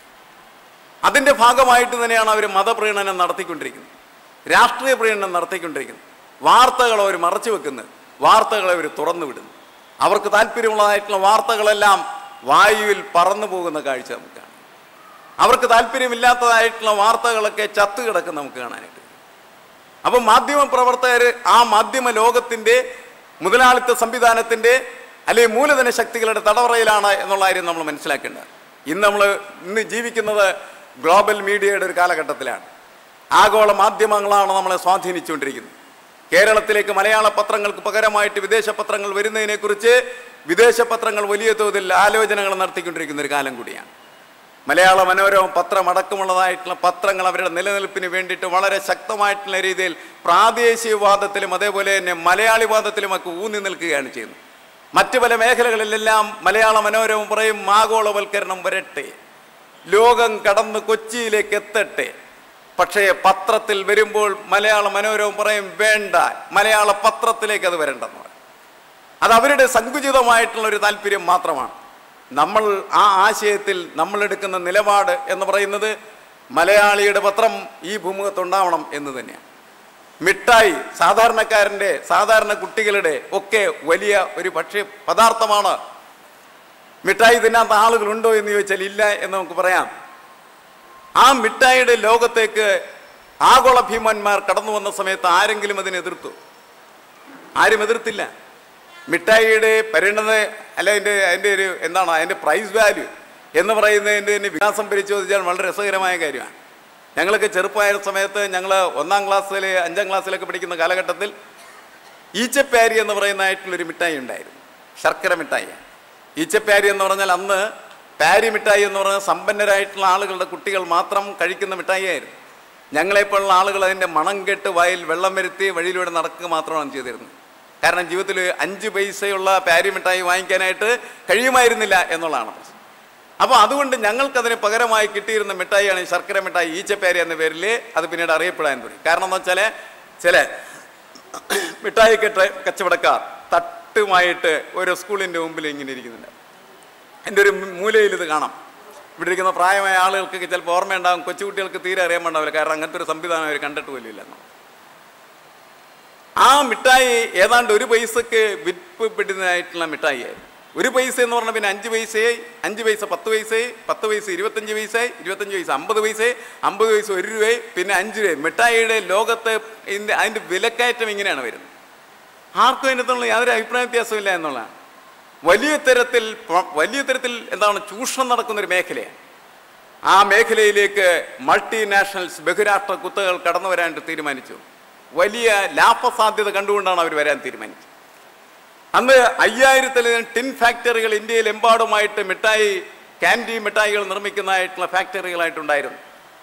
അതിൻ്റെ ഭാഗമായിട്ട് തന്നെയാണ് അവർ മതപ്രീണനം നടത്തിക്കൊണ്ടിരിക്കുന്നത് രാഷ്ട്രീയ പ്രീണനം നടത്തിക്കൊണ്ടിരിക്കുന്നത് വാർത്തകൾ അവർ മറച്ചു വെക്കുന്നത് വാർത്തകളെ അവർ തുറന്നു വിടുന്നു അവർക്ക് താല്പര്യമുള്ളതായിട്ടുള്ള വാർത്തകളെല്ലാം വായുവിൽ പറന്നു പോകുന്ന കാഴ്ച നമുക്ക് കാണാം അവർക്ക് താല്പര്യമില്ലാത്തതായിട്ടുള്ള വാർത്തകളൊക്കെ ചത്തു കിടക്കുന്ന നമുക്ക് കാണാനായിട്ട് കഴിയും. അപ്പം മാധ്യമ പ്രവർത്തകർ ആ മാധ്യമ ലോകത്തിൻ്റെ മുതലാളിത്ത സംവിധാനത്തിൻ്റെ അല്ലെങ്കിൽ മൂലധന ശക്തികളുടെ തടവറയിലാണ് എന്നുള്ള കാര്യം നമ്മൾ മനസ്സിലാക്കേണ്ടത് ഇന്ന് നമ്മൾ ഇന്ന് ജീവിക്കുന്നത് ഗ്ലോബൽ മീഡിയയുടെ ഒരു കാലഘട്ടത്തിലാണ് ആഗോള മാധ്യമങ്ങളാണ് നമ്മളെ സ്വാധീനിച്ചുകൊണ്ടിരിക്കുന്നത് കേരളത്തിലേക്ക് മലയാള പത്രങ്ങൾക്ക് പകരമായിട്ട് വിദേശ പത്രങ്ങൾ വരുന്നതിനെക്കുറിച്ച് വിദേശ പത്രങ്ങൾ വലിയ തോതിൽ ആലോചനകൾ നടത്തിക്കൊണ്ടിരിക്കുന്ന ഒരു കാലം കൂടിയാണ് മലയാള മനോരമ പത്രം അടക്കമുള്ളതായിട്ടുള്ള പത്രങ്ങൾ അവരുടെ നിലനിൽപ്പിന് വേണ്ടിയിട്ട് വളരെ ശക്തമായിട്ടുള്ള രീതിയിൽ പ്രാദേശികവാദത്തിലും അതേപോലെ തന്നെ മലയാളിവാദത്തിലുമൊക്കെ ഊന്നി നിൽക്കുകയാണ് ചെയ്യുന്നത് മറ്റു പല മേഖലകളിലെല്ലാം മലയാള മനോരമ പറയും ആഗോളവൽക്കരണം വരട്ടെ ലോകം കടന്ന് കൊച്ചിയിലേക്ക് എത്തട്ടെ പക്ഷേ പത്രത്തിൽ വരുമ്പോൾ മലയാള മനോരമ പറയും വേണ്ട മലയാള പത്രത്തിലേക്ക് അത് വരണ്ടെന്ന് പറയും അത് അവരുടെ സങ്കുചിതമായിട്ടുള്ള ഒരു താല്പര്യം മാത്രമാണ് നമ്മൾ ആ ആശയത്തിൽ നമ്മൾ എടുക്കുന്ന നിലപാട് എന്ന് പറയുന്നത് മലയാളിയുടെ പത്രം ഈ ഭൂമുഖത്തുണ്ടാവണം എന്ന് തന്നെയാണ് മിഠായി സാധാരണക്കാരൻ്റെ സാധാരണ കുട്ടികളുടെ ഒക്കെ വലിയ ഒരു ഭക്ഷ്യ പദാർത്ഥമാണ് മിഠായി തിന്നാത്ത ആളുകളുണ്ടോ എന്ന് ചോദിച്ചാൽ ഇല്ല എന്ന് നമുക്ക് പറയാം ആ മിഠായിയുടെ ലോകത്തേക്ക് ആഗോള ഭീമന്മാർ കടന്നു വന്ന സമയത്ത് ആരെങ്കിലും അതിനെ എതിർത്തു ആരും എതിർത്തില്ല മിഠായിയുടെ പരിണത അല്ല അതിൻ്റെ അതിൻ്റെ ഒരു എന്താണ് അതിൻ്റെ പ്രൈസ് വാല്യൂ എന്ന് പറയുന്നതിൻ്റെ തന്നെ വികാസം പരിശോധിച്ചാൽ വളരെ രസകരമായ കാര്യമാണ് ഞങ്ങളൊക്കെ ചെറുപ്പമായ സമയത്ത് ഞങ്ങൾ ഒന്നാം ക്ലാസ്സിൽ അഞ്ചാം ക്ലാസ്സിലൊക്കെ പഠിക്കുന്ന കാലഘട്ടത്തിൽ ഈച്ചപ്പാരി എന്ന് പറയുന്നതായിട്ടുള്ളൊരു മിഠായി ഉണ്ടായിരുന്നു ശർക്കര മിഠായി ഈച്ചപ്പാരി എന്ന് പറഞ്ഞാൽ അന്ന് പാരി മിഠായി എന്ന് പറഞ്ഞാൽ സമ്പന്നരായിട്ടുള്ള ആളുകളുടെ കുട്ടികൾ മാത്രം കഴിക്കുന്ന മിഠായിയായിരുന്നു ഞങ്ങളെപ്പോലുള്ള ആളുകൾ അതിൻ്റെ മണം കെട്ട് വായിൽ വെള്ളം വരുത്തി വഴിയിലൂടെ നടക്കുക മാത്രമാണ് ചെയ്തിരുന്നത് കാരണം ജീവിതത്തിൽ അഞ്ച് പൈസയുള്ള പാരി മിഠായി വാങ്ങിക്കാനായിട്ട് കഴിയുമായിരുന്നില്ല എന്നുള്ളതാണ് പ്രശ്നം അപ്പോൾ അതുകൊണ്ട് ഞങ്ങൾക്കതിന് പകരമായി കിട്ടിയിരുന്ന മിഠായിയാണ് ഈ ശർക്കര മിഠായി ഈച്ചപ്പാരി എന്ന പേരിൽ അത് പിന്നീട് അറിയപ്പെടാൻ തുടങ്ങി കാരണം എന്ന് വെച്ചാൽ ചില മിഠായി കെട്ട് കച്ചവടക്കാർ തട്ടുമായിട്ട് ഒരു സ്കൂളിൻ്റെ മുമ്പിൽ ഇങ്ങനെ ഇരിക്കുന്നുണ്ട് എൻ്റെ ഒരു മൂലയിൽ ഇത് കാണാം ഇവിടെ ഇരിക്കുന്ന പ്രായമായ ആളുകൾക്കൊക്കെ ചിലപ്പോൾ ഓർമ്മയുണ്ടാകും കൊച്ചുകുട്ടികൾക്ക് തീരെ അറിയാൻ പാടില്ല കാരണം അങ്ങനത്തെ ഒരു സംവിധാനം അവർ കണ്ടിട്ട് പോലും ഇല്ലെന്ന് ആ മിഠായി ഏതാണ്ട് ഒരു പൈസക്ക് വിൽപ്പപ്പെടുന്നതായിട്ടുള്ള മിഠായിയായിരുന്നു ഒരു പൈസ എന്ന് പറഞ്ഞാൽ പിന്നെ അഞ്ച് പൈസയായി അഞ്ച് പൈസ പത്ത് പൈസയായി പത്ത് പൈസ ഇരുപത്തഞ്ച് പൈസയായി ഇരുപത്തഞ്ച് പൈസ അമ്പത് പൈസയായി അമ്പത് പൈസ ഒരു രൂപയായി പിന്നെ അഞ്ച് രൂപ മിഠായിയുടെ ലോകത്ത് ഇതിൻ്റെ അതിൻ്റെ വിലക്കയറ്റം ഇങ്ങനെയാണ് വരുന്നത് ആർക്കും അതിനകത്തുള്ള യാതൊരു അഭിപ്രായ വ്യത്യാസമില്ല എന്നുള്ളതാണ് വലിയ തരത്തിൽ പ- വലിയ തരത്തിൽ എന്താണ് ചൂഷണം നടക്കുന്ന ഒരു മേഖലയാണ് ആ മേഖലയിലേക്ക് മൾട്ടിനാഷണൽസ് ബഹുരാഷ്ട്ര കുത്തകൾ കടന്നു വരാനായിട്ട് തീരുമാനിച്ചു വലിയ ലാഭസാധ്യത കണ്ടുകൊണ്ടാണ് അവർ വരാൻ തീരുമാനിച്ചത് അന്ന് അയ്യായിരത്തിലധികം ടിൻ ഫാക്ടറികൾ ഇന്ത്യയിൽ എമ്പാടുമായിട്ട് മിഠായി കാൻഡി മിഠായികൾ നിർമ്മിക്കുന്നതായിട്ടുള്ള ഫാക്ടറികളായിട്ടുണ്ടായിരുന്നു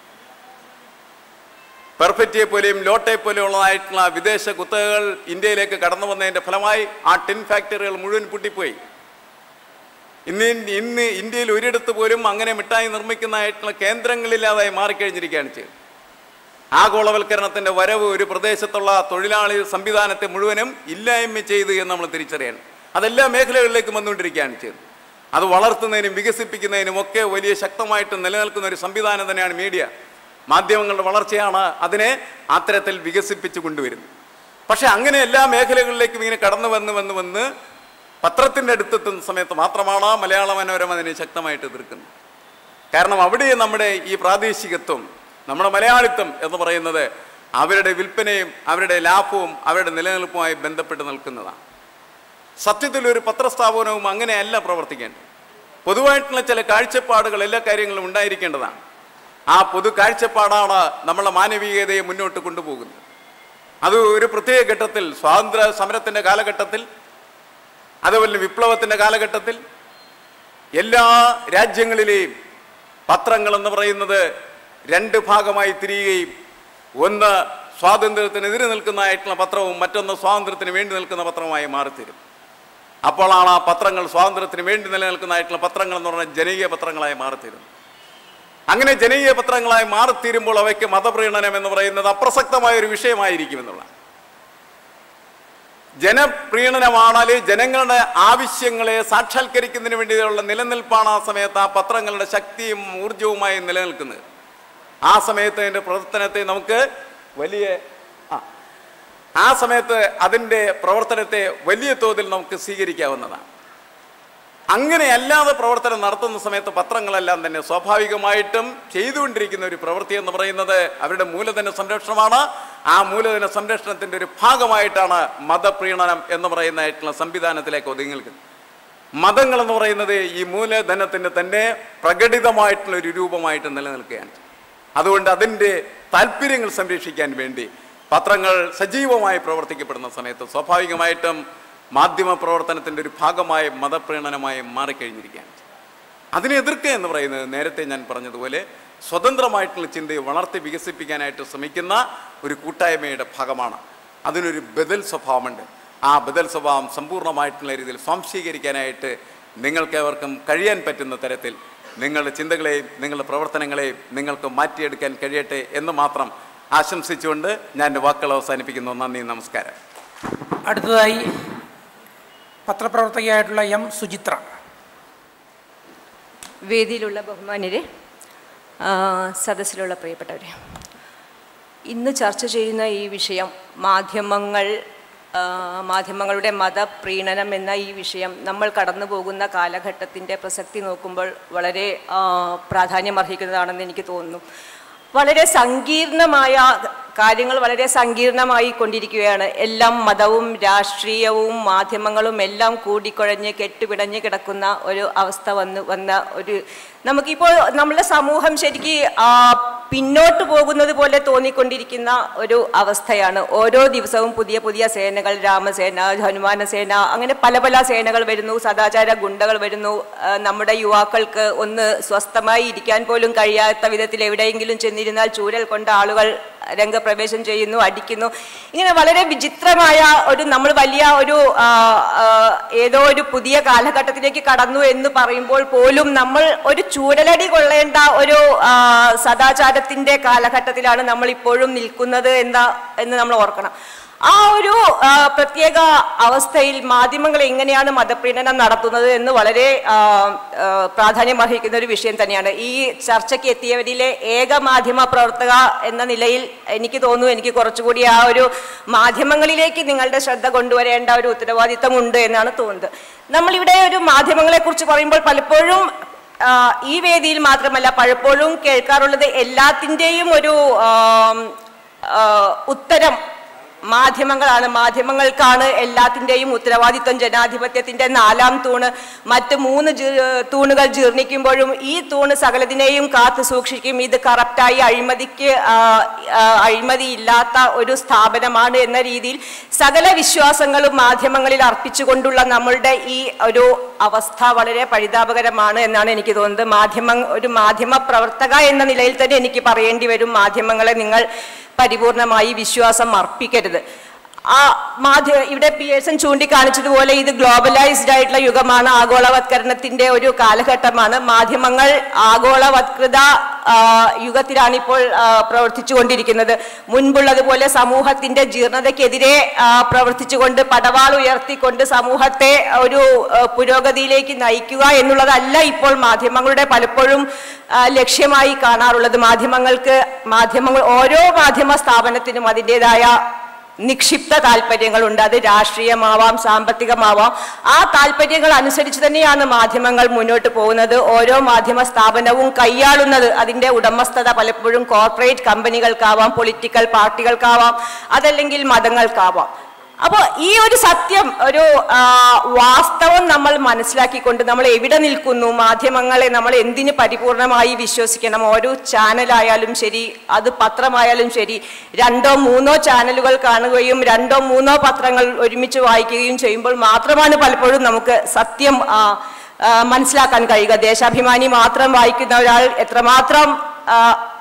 പെർഫെക്റ്റിയെ പോലെയും ലോട്ടെ പോലെയുള്ളതായിട്ടുള്ള വിദേശ കുത്തകകൾ ഇന്ത്യയിലേക്ക് കടന്നു വന്നതിന്റെ ഫലമായി ആ ടിൻ ഫാക്ടറികൾ മുഴുവൻ പൂട്ടിപ്പോയി ഇന്ന് ഇൻ- ഇന്ന് ഇന്ത്യയിൽ ഒരിടത്ത് പോലും അങ്ങനെ മിഠായി നിർമ്മിക്കുന്നതായിട്ടുള്ള കേന്ദ്രങ്ങളില്ലാതായി മാറിക്കഴിഞ്ഞിരിക്കുകയാണ് ചെയ്യുന്നത് ആഗോളവൽക്കരണത്തിന്റെ വരവ് ഒരു പ്രദേശത്തുള്ള തൊഴിലാളി സംവിധാനത്തെ മുഴുവനും ഇല്ലായ്മ ചെയ്ത് എന്ന് നമ്മൾ തിരിച്ചറിയണം അതെല്ലാ മേഖലകളിലേക്കും വന്നുകൊണ്ടിരിക്കുകയാണ് ചെയ്യുന്നത് അത് വളർത്തുന്നതിനും വികസിപ്പിക്കുന്നതിനും ഒക്കെ വലിയ ശക്തമായിട്ട് നിലനിൽക്കുന്ന ഒരു സംവിധാനം തന്നെയാണ് മീഡിയ മാധ്യമങ്ങളുടെ വളർച്ചയാണ് അതിനെ അത്തരത്തിൽ വികസിപ്പിച്ചു കൊണ്ടുവരുന്നത് പക്ഷെ അങ്ങനെ എല്ലാ മേഖലകളിലേക്കും ഇങ്ങനെ കടന്നു വന്ന് വന്ന് വന്ന് പത്രത്തിൻ്റെ അടുത്തെത്തുന്ന സമയത്ത് മാത്രമാണ് മലയാള മനോരമ അതിനെ ശക്തമായിട്ട് എതിർക്കുന്നത് കാരണം അവിടെ നമ്മുടെ ഈ പ്രാദേശികത്വം നമ്മുടെ മലയാളിത്വം എന്ന് പറയുന്നത് അവരുടെ വിൽപ്പനയും അവരുടെ ലാഭവും അവരുടെ നിലനിൽപ്പുമായി ബന്ധപ്പെട്ട് നിൽക്കുന്നതാണ് സത്യത്തിൽ ഒരു പത്രസ്ഥാപനവും അങ്ങനെയല്ല പ്രവർത്തിക്കേണ്ടത് പൊതുവായിട്ടുള്ള ചില കാഴ്ചപ്പാടുകൾ എല്ലാ കാര്യങ്ങളും ഉണ്ടായിരിക്കേണ്ടതാണ് ആ പൊതു കാഴ്ചപ്പാടാണ് നമ്മളെ മാനവികതയെ മുന്നോട്ട് കൊണ്ടുപോകുന്നത് അത് ഒരു പ്രത്യേക ഘട്ടത്തിൽ സ്വാതന്ത്ര്യ സമരത്തിൻ്റെ കാലഘട്ടത്തിൽ അതുപോലെ വിപ്ലവത്തിൻ്റെ കാലഘട്ടത്തിൽ എല്ലാ രാജ്യങ്ങളിലെയും പത്രങ്ങൾ എന്ന് പറയുന്നത് രണ്ട് ഭാഗമായി തിരിയുകയും ഒന്ന് സ്വാതന്ത്ര്യത്തിനെതിരെ നിൽക്കുന്നതായിട്ടുള്ള പത്രവും മറ്റൊന്ന് സ്വാതന്ത്ര്യത്തിന് വേണ്ടി നിൽക്കുന്ന പത്രവുമായി മാറിത്തീരും അപ്പോഴാണ് ആ പത്രങ്ങൾ സ്വാതന്ത്ര്യത്തിന് വേണ്ടി നിലനിൽക്കുന്നതായിട്ടുള്ള പത്രങ്ങൾ എന്ന് പറഞ്ഞാൽ ജനകീയ പത്രങ്ങളായി മാറിത്തീരും അങ്ങനെ ജനകീയ പത്രങ്ങളായി മാറിത്തീരുമ്പോൾ അവയ്ക്ക് മതപ്രീണനം എന്ന് പറയുന്നത് അപ്രസക്തമായ ഒരു വിഷയമായിരിക്കും എന്നുള്ള ജനപ്രീണനമാണാല് ജനങ്ങളുടെ ആവശ്യങ്ങളെ സാക്ഷാത്കരിക്കുന്നതിന് വേണ്ടിയുള്ള നിലനിൽപ്പാണ് ആ സമയത്ത് ആ പത്രങ്ങളുടെ ശക്തിയും ഊർജവുമായി നിലനിൽക്കുന്നത് ആ സമയത്ത് അതിൻ്റെ പ്രവർത്തനത്തെ നമുക്ക് വലിയ ആ ആ സമയത്ത് അതിൻ്റെ പ്രവർത്തനത്തെ വലിയ തോതിൽ നമുക്ക് സ്വീകരിക്കാവുന്നതാണ് അങ്ങനെ അല്ലാതെ പ്രവർത്തനം നടത്തുന്ന സമയത്ത് പത്രങ്ങളെല്ലാം തന്നെ സ്വാഭാവികമായിട്ടും ചെയ്തുകൊണ്ടിരിക്കുന്ന ഒരു പ്രവൃത്തി എന്ന് പറയുന്നത് അവരുടെ മൂലധന സംരക്ഷണമാണ് ആ മൂലധന സംരക്ഷണത്തിന്റെ ഒരു ഭാഗമായിട്ടാണ് മതപ്രീണനം എന്ന് പറയുന്നതായിട്ടുള്ള സംവിധാനത്തിലേക്ക് ഒതുങ്ങി നിൽക്കുന്നത് മതങ്ങൾ എന്ന് പറയുന്നത് ഈ മൂലധനത്തിന്റെ തന്നെ പ്രകടിതമായിട്ടുള്ള ഒരു രൂപമായിട്ട് നിലനിൽക്കുകയാണ് അതുകൊണ്ട് അതിൻ്റെ താല്പര്യങ്ങൾ സംരക്ഷിക്കാൻ വേണ്ടി പത്രങ്ങൾ സജീവമായി പ്രവർത്തിക്കപ്പെടുന്ന സമയത്ത് സ്വാഭാവികമായിട്ടും മാധ്യമ പ്രവർത്തനത്തിൻ്റെ ഒരു ഭാഗമായി മതപ്രീണനമായി മാറിക്കഴിഞ്ഞിരിക്കുകയാണ് അതിനെ എതിർക്കുക എന്ന് പറയുന്നത് നേരത്തെ ഞാൻ പറഞ്ഞതുപോലെ സ്വതന്ത്രമായിട്ടുള്ള ചിന്തയെ വളർത്തി വികസിപ്പിക്കാനായിട്ട് ശ്രമിക്കുന്ന ഒരു കൂട്ടായ്മയുടെ ഭാഗമാണ് അതിനൊരു ബദൽ സ്വഭാവമുണ്ട് ആ ബദൽ സ്വഭാവം സമ്പൂർണ്ണമായിട്ടുള്ള രീതിയിൽ സ്വാംശീകരിക്കാനായിട്ട് നിങ്ങൾക്കേവർക്കും കഴിയാൻ പറ്റുന്ന തരത്തിൽ നിങ്ങളുടെ ചിന്തകളെയും നിങ്ങളുടെ പ്രവർത്തനങ്ങളെയും നിങ്ങൾക്ക് മാറ്റിയെടുക്കാൻ കഴിയട്ടെ എന്ന് മാത്രം ആശംസിച്ചുകൊണ്ട് ഞാൻ എൻ്റെ വാക്കുകൾ അവസാനിപ്പിക്കുന്നു നന്ദി നമസ്കാരം അടുത്തതായി പത്രപ്രവർത്തകയായിട്ടുള്ള എം സുചിത്ര വേദിയിലുള്ള ബഹുമാന്യരെ ആ, സദസ്സിലുള്ള പ്രിയപ്പെട്ടവരെ ഇന്ന് ചർച്ച ചെയ്യുന്ന ഈ വിഷയം മാധ്യമങ്ങൾ ആ, മാധ്യമങ്ങളുടെ മതപ്രീണനം എന്ന ഈ വിഷയം നമ്മൾ കടന്നു പോകുന്ന കാലഘട്ടത്തിൻ്റെ പ്രസക്തി നോക്കുമ്പോൾ വളരെ ആ, പ്രാധാന്യമർഹിക്കുന്നതാണെന്ന് എനിക്ക് തോന്നുന്നു വളരെ സങ്കീർണമായ കാര്യങ്ങൾ വളരെ സങ്കീർണമായി കൊണ്ടിരിക്കുകയാണ് എല്ലാം മതവും രാഷ്ട്രീയവും മാധ്യമങ്ങളും എല്ലാം കൂടിക്കുഴഞ്ഞ് കെട്ടുപിടഞ്ഞ് കിടക്കുന്ന ഒരു അവസ്ഥ വന്ന് വന്ന ഒരു നമുക്കിപ്പോൾ നമ്മുടെ സമൂഹം ശരിക്ക് ആ, പിന്നോട്ട് പോകുന്നത് പോലെ തോന്നിക്കൊണ്ടിരിക്കുന്ന ഒരു അവസ്ഥയാണ് ഓരോ ദിവസവും പുതിയ പുതിയ സേനകൾ രാമസേന ഹനുമാന സേന അങ്ങനെ പല പല സേനകൾ വരുന്നു സദാചാര ഗുണ്ടകൾ വരുന്നു ആ, നമ്മുടെ യുവാക്കൾക്ക് ഒന്ന് സ്വസ്ഥമായി ഇരിക്കാൻ പോലും കഴിയാത്ത വിധത്തിൽ എവിടെയെങ്കിലും ചെന്നിരുന്നാൽ ചൂരൽ കൊണ്ട ആളുകൾ രംഗപ്രവേശം ചെയ്യുന്നു അടിക്കുന്നു ഇങ്ങനെ വളരെ വിചിത്രമായ ഒരു നമ്മൾ വലിയ ഒരു ആ, ആ, ഏതോ ഒരു പുതിയ കാലഘട്ടത്തിലേക്ക് കടന്നു എന്ന് പറയുമ്പോൾ പോലും നമ്മൾ ഒരു ചൂരലടി കൊള്ളേണ്ട ഒരു ആ, സദാചാരത്തിന്റെ കാലഘട്ടത്തിലാണ് നമ്മൾ ഇപ്പോഴും നിൽക്കുന്നത് എന്താ എന്ന് നമ്മൾ ഓർക്കണം ആ ഒരു ആ, പ്രത്യേക അവസ്ഥയിൽ മാധ്യമങ്ങൾ എങ്ങനെയാണ് മതപ്രീണനം നടത്തുന്നത് എന്ന് വളരെ ആ, ആ, പ്രാധാന്യം അർഹിക്കുന്ന ഒരു വിഷയം തന്നെയാണ് ഈ ചർച്ചയ്ക്ക് എത്തിയവരിലെ ഏക മാധ്യമ പ്രവർത്തക എന്ന നിലയിൽ എനിക്ക് തോന്നുന്നു എനിക്ക് കുറച്ചുകൂടി ആ ഒരു മാധ്യമങ്ങളിലേക്ക് നിങ്ങളുടെ ശ്രദ്ധ കൊണ്ടുവരേണ്ട ഒരു ഉത്തരവാദിത്തം ഉണ്ട് എന്നാണ് തോന്നുന്നത് നമ്മളിവിടെ ഒരു മാധ്യമങ്ങളെ കുറിച്ച് പറയുമ്പോൾ പലപ്പോഴും ആ, ഈ വേദിയിൽ മാത്രമല്ല പലപ്പോഴും കേൾക്കാറുള്ളത് എല്ലാത്തിൻ്റെയും ഒരു ആം, ആ, ഉത്തരം മാധ്യമങ്ങളാണ് മാധ്യമങ്ങൾക്കാണ് എല്ലാത്തിൻ്റെയും ഉത്തരവാദിത്വം ജനാധിപത്യത്തിൻ്റെ നാലാം തൂണ് മറ്റ് മൂന്ന് ജീ- തൂണുകൾ ജീർണിക്കുമ്പോഴും ഈ തൂണ് സകലതിനെയും കാത്തു സൂക്ഷിക്കും ഇത് കറക്റ്റായി അഴിമതിക്ക് ആ, ആ, അഴിമതിയില്ലാത്ത ഒരു സ്ഥാപനമാണ് എന്ന രീതിയിൽ സകല വിശ്വാസങ്ങളും മാധ്യമങ്ങളിൽ അർപ്പിച്ചുകൊണ്ടുള്ള നമ്മളുടെ ഈ ഒരു അവസ്ഥ വളരെ പരിതാപകരമാണ് എന്നാണ് എനിക്ക് തോന്നുന്നത് മാധ്യമ ഒരു മാധ്യമ പ്രവർത്തക എന്ന നിലയിൽ തന്നെ എനിക്ക് പറയേണ്ടി വരും മാധ്യമങ്ങളെ നിങ്ങൾ പരിപൂർണമായി വിശ്വാസം അർപ്പിക്കരുത് ആ മാധ്യ ഇവിടെ പി എസ് എൻ ചൂണ്ടിക്കാണിച്ചതുപോലെ ഇത് ഗ്ലോബലൈസ്ഡ് ആയിട്ടുള്ള യുഗമാണ് ആഗോളവത്കരണത്തിന്റെ ഒരു കാലഘട്ടമാണ് മാധ്യമങ്ങൾ ആഗോളവത്കൃത ആ, യുഗത്തിലാണ് ഇപ്പോൾ ആ, പ്രവർത്തിച്ചുകൊണ്ടിരിക്കുന്നത് മുൻപുള്ളതുപോലെ സമൂഹത്തിന്റെ ജീർണതയ്ക്കെതിരെ ആ, പ്രവർത്തിച്ചുകൊണ്ട് പടവാൾ ഉയർത്തിക്കൊണ്ട് സമൂഹത്തെ ഒരു ആ, പുരോഗതിയിലേക്ക് നയിക്കുക എന്നുള്ളതല്ല ഇപ്പോൾ മാധ്യമങ്ങളുടെ പലപ്പോഴും ആ, ലക്ഷ്യമായി കാണാറുള്ളത് മാധ്യമങ്ങൾക്ക് മാധ്യമങ്ങൾ ഓരോ മാധ്യമ സ്ഥാപനത്തിനും അതിൻ്റെതായ നിക്ഷിപ്ത താല്പര്യങ്ങളുണ്ട് അത് രാഷ്ട്രീയമാവാം സാമ്പത്തികമാവാം ആ താല്പര്യങ്ങൾ അനുസരിച്ച് തന്നെയാണ് മാധ്യമങ്ങൾ മുന്നോട്ട് പോകുന്നത് ഓരോ മാധ്യമ സ്ഥാപനവും കൈയാളുന്നത് അതിൻ്റെ ഉടമസ്ഥത പലപ്പോഴും കോർപ്പറേറ്റ് കമ്പനികൾക്കാവാം പൊളിറ്റിക്കൽ പാർട്ടികൾക്കാവാം അതല്ലെങ്കിൽ മതങ്ങൾക്കാവാം അപ്പോൾ ഈ ഒരു സത്യം ഒരു ആ, വാസ്തവം നമ്മൾ മനസ്സിലാക്കിക്കൊണ്ട് നമ്മൾ എവിടെ നിൽക്കുന്നു മാധ്യമങ്ങളെ നമ്മൾ എന്തിന് പരിപൂർണമായി വിശ്വസിക്കണം ഓരോ ചാനലായാലും ശരി അത് പത്രമായാലും ശരി രണ്ടോ മൂന്നോ ചാനലുകൾ കാണുകയും രണ്ടോ മൂന്നോ പത്രങ്ങൾ ഒരുമിച്ച് വായിക്കുകയും ചെയ്യുമ്പോൾ മാത്രമാണ് പലപ്പോഴും നമുക്ക് സത്യം ആ, ആ, മനസ്സിലാക്കാൻ കഴിയുക ദേശാഭിമാനി മാത്രം വായിക്കുന്ന ഒരാൾ എത്രമാത്രം ആ,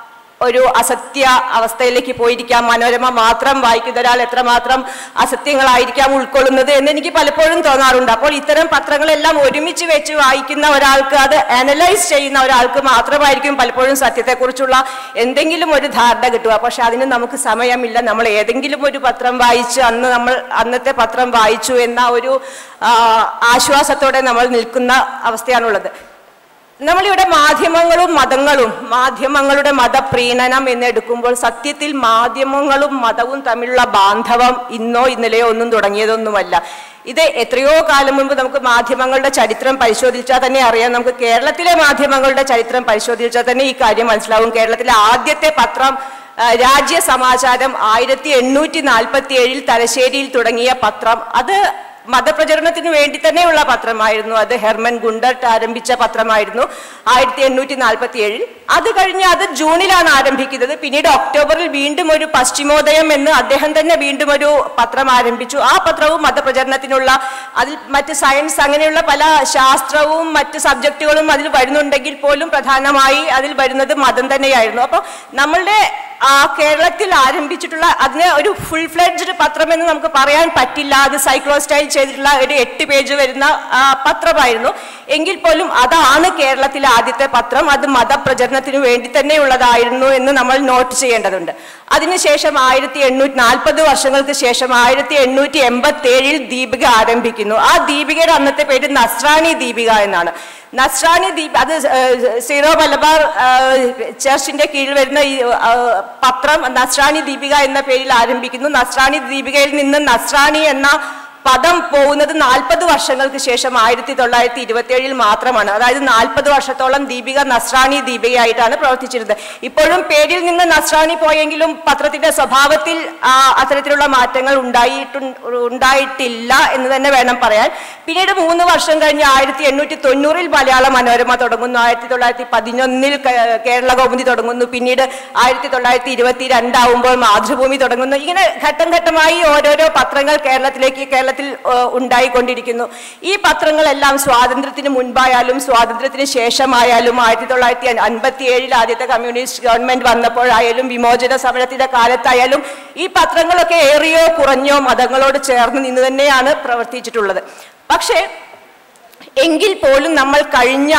ഒരു അസത്യ അവസ്ഥയിലേക്ക് പോയിരിക്കാം മനോരമ മാത്രം വായിക്കുന്ന ഒരാൾ എത്രമാത്രം അസത്യങ്ങളായിരിക്കാം ഉൾക്കൊള്ളുന്നത് എന്ന് എനിക്ക് പലപ്പോഴും തോന്നാറുണ്ട് അപ്പോൾ ഇത്തരം പത്രങ്ങളെല്ലാം ഒരുമിച്ച് വെച്ച് വായിക്കുന്ന ഒരാൾക്ക് അത് അനലൈസ് ചെയ്യുന്ന ഒരാൾക്ക് മാത്രമായിരിക്കും പലപ്പോഴും സത്യത്തെക്കുറിച്ചുള്ള എന്തെങ്കിലും ഒരു ധാരണ കിട്ടുക പക്ഷെ അതിന് നമുക്ക് സമയമില്ല നമ്മൾ ഏതെങ്കിലും ഒരു പത്രം വായിച്ച് അന്ന് നമ്മൾ അന്നത്തെ പത്രം വായിച്ചു എന്ന ഒരു ആ, ആശ്വാസത്തോടെ നമ്മൾ നിൽക്കുന്ന അവസ്ഥയാണുള്ളത് നമ്മളിവിടെ മാധ്യമങ്ങളും മതങ്ങളും മാധ്യമങ്ങളുടെ മതപ്രീണനം എന്ന് എടുക്കുമ്പോൾ സത്യത്തിൽ മാധ്യമങ്ങളും മതവും തമ്മിലുള്ള ബാന്ധവം ഇന്നോ ഇന്നലെയോ ഒന്നും തുടങ്ങിയതൊന്നുമല്ല ഇത് എത്രയോ കാലം മുമ്പ് നമുക്ക് മാധ്യമങ്ങളുടെ ചരിത്രം പരിശോധിച്ചാൽ തന്നെ അറിയാം നമുക്ക് കേരളത്തിലെ മാധ്യമങ്ങളുടെ ചരിത്രം പരിശോധിച്ചാൽ തന്നെ ഈ കാര്യം മനസ്സിലാവും കേരളത്തിലെ ആദ്യത്തെ പത്രം ആ, രാജ്യ സമാചാരം ആയിരത്തി എണ്ണൂറ്റി നാൽപ്പത്തി ഏഴിൽ തലശ്ശേരിയിൽ തുടങ്ങിയ പത്രം അത് മതപ്രചരണത്തിന് വേണ്ടി തന്നെയുള്ള പത്രമായിരുന്നു അത് ഹെർമൻ ഗുണ്ടർട്ട് ആരംഭിച്ച പത്രമായിരുന്നു ആയിരത്തി എണ്ണൂറ്റി നാൽപ്പത്തി ഏഴിൽ അത് കഴിഞ്ഞ് അത് ജൂണിലാണ് ആരംഭിക്കുന്നത് പിന്നീട് ഒക്ടോബറിൽ വീണ്ടും ഒരു പശ്ചിമോദയം എന്ന് അദ്ദേഹം തന്നെ വീണ്ടും ഒരു പത്രം ആരംഭിച്ചു ആ പത്രവും മതപ്രചരണത്തിനുള്ള അതിൽ മറ്റ് സയൻസ് അങ്ങനെയുള്ള പല ശാസ്ത്രവും മറ്റ് സബ്ജക്റ്റുകളും അതിൽ വരുന്നുണ്ടെങ്കിൽ പോലും പ്രധാനമായി അതിൽ വരുന്നത് മതം തന്നെയായിരുന്നു അപ്പോൾ നമ്മളുടെ ആ കേരളത്തിൽ ആരംഭിച്ചിട്ടുള്ള അതിന് ഒരു ഫുൾ ഫ്ലെഡ്ജ്ഡ് പത്രം എന്ന് നമുക്ക് പറയാൻ പറ്റില്ല അത് സൈക്ലോ സ്റ്റൈൽ ചെയ്തിട്ടുള്ള ഒരു എട്ട് പേജ് വരുന്ന ആ, പത്രമായിരുന്നു എങ്കിൽ പോലും അതാണ് കേരളത്തിലെ ആദ്യത്തെ പത്രം അത് മതപ്രചരണത്തിന് വേണ്ടി തന്നെയുള്ളതായിരുന്നു എന്ന് നമ്മൾ നോട്ട് ചെയ്യേണ്ടതുണ്ട് അതിനുശേഷം ആയിരത്തി എണ്ണൂറ്റി നാൽപ്പത് വർഷങ്ങൾക്ക് ശേഷം ആയിരത്തി എണ്ണൂറ്റി എൺപത്തി ഏഴിൽ ദീപിക ആരംഭിക്കുന്നു ആ ദീപികയുടെ അന്നത്തെ പേര് നസ്രാണി ദീപിക എന്നാണ് നസ്രാണി ദീപ് അത് ഏഹ്, സീറോ മലബാർ ഏഹ്, ചർച്ചിന്റെ കീഴിൽ വരുന്ന ഈ ഏഹ്, പത്രം നസ്രാണി ദീപിക എന്ന പേരിൽ ആരംഭിക്കുന്നു നസ്രാണി ദീപികയിൽ നിന്ന് നസ്രാണി എന്ന പദം പോകുന്നത് നാൽപ്പത് വർഷങ്ങൾക്ക് ശേഷം ആയിരത്തി തൊള്ളായിരത്തി ഇരുപത്തി ഏഴിൽ മാത്രമാണ് അതായത് നാൽപ്പത് വർഷത്തോളം ദീപിക നസ്രാണി ദീപികയായിട്ടാണ് പ്രവർത്തിച്ചിരുന്നത് ഇപ്പോഴും പേരിൽ നിന്ന് നസ്രാണി പോയെങ്കിലും പത്രത്തിന്റെ സ്വഭാവത്തിൽ ആ, അത്തരത്തിലുള്ള മാറ്റങ്ങൾ ഉണ്ടായിട്ടു ഉണ്ടായിട്ടില്ല എന്ന് തന്നെ വേണം പറയാൻ പിന്നീട് മൂന്ന് വർഷം കഴിഞ്ഞ് ആയിരത്തി എണ്ണൂറ്റി തൊണ്ണൂറിൽ മലയാള മനോരമ തുടങ്ങുന്നു ആയിരത്തി തൊള്ളായിരത്തി പതിനൊന്നിൽ കേരള കൗമുദി തുടങ്ങുന്നു പിന്നീട് ആയിരത്തി തൊള്ളായിരത്തി ഇരുപത്തി രണ്ടാവുമ്പോൾ മാതൃഭൂമി തുടങ്ങുന്നു ഇങ്ങനെ ഘട്ടം ഘട്ടമായി ഓരോരോ പത്രങ്ങൾ കേരളത്തിലേക്ക് കേരളത്തിൽ ഏഹ്, ഉണ്ടായിക്കൊണ്ടിരിക്കുന്നു ഈ പത്രങ്ങളെല്ലാം സ്വാതന്ത്ര്യത്തിന് മുൻപായാലും സ്വാതന്ത്ര്യത്തിന് ശേഷമായാലും ആയിരത്തി തൊള്ളായിരത്തി അൻപത്തി ഏഴിൽ ആദ്യത്തെ കമ്മ്യൂണിസ്റ്റ് ഗവൺമെന്റ് വന്നപ്പോഴായാലും വിമോചന സമരത്തിന്റെ കാലത്തായാലും ഈ പത്രങ്ങളൊക്കെ ഏറിയോ കുറഞ്ഞോ മതങ്ങളോട് ചേർന്ന് നിന്ന് തന്നെയാണ് പ്രവർത്തിച്ചിട്ടുള്ളത് പക്ഷേ എങ്കിൽ പോലും നമ്മൾ കഴിഞ്ഞ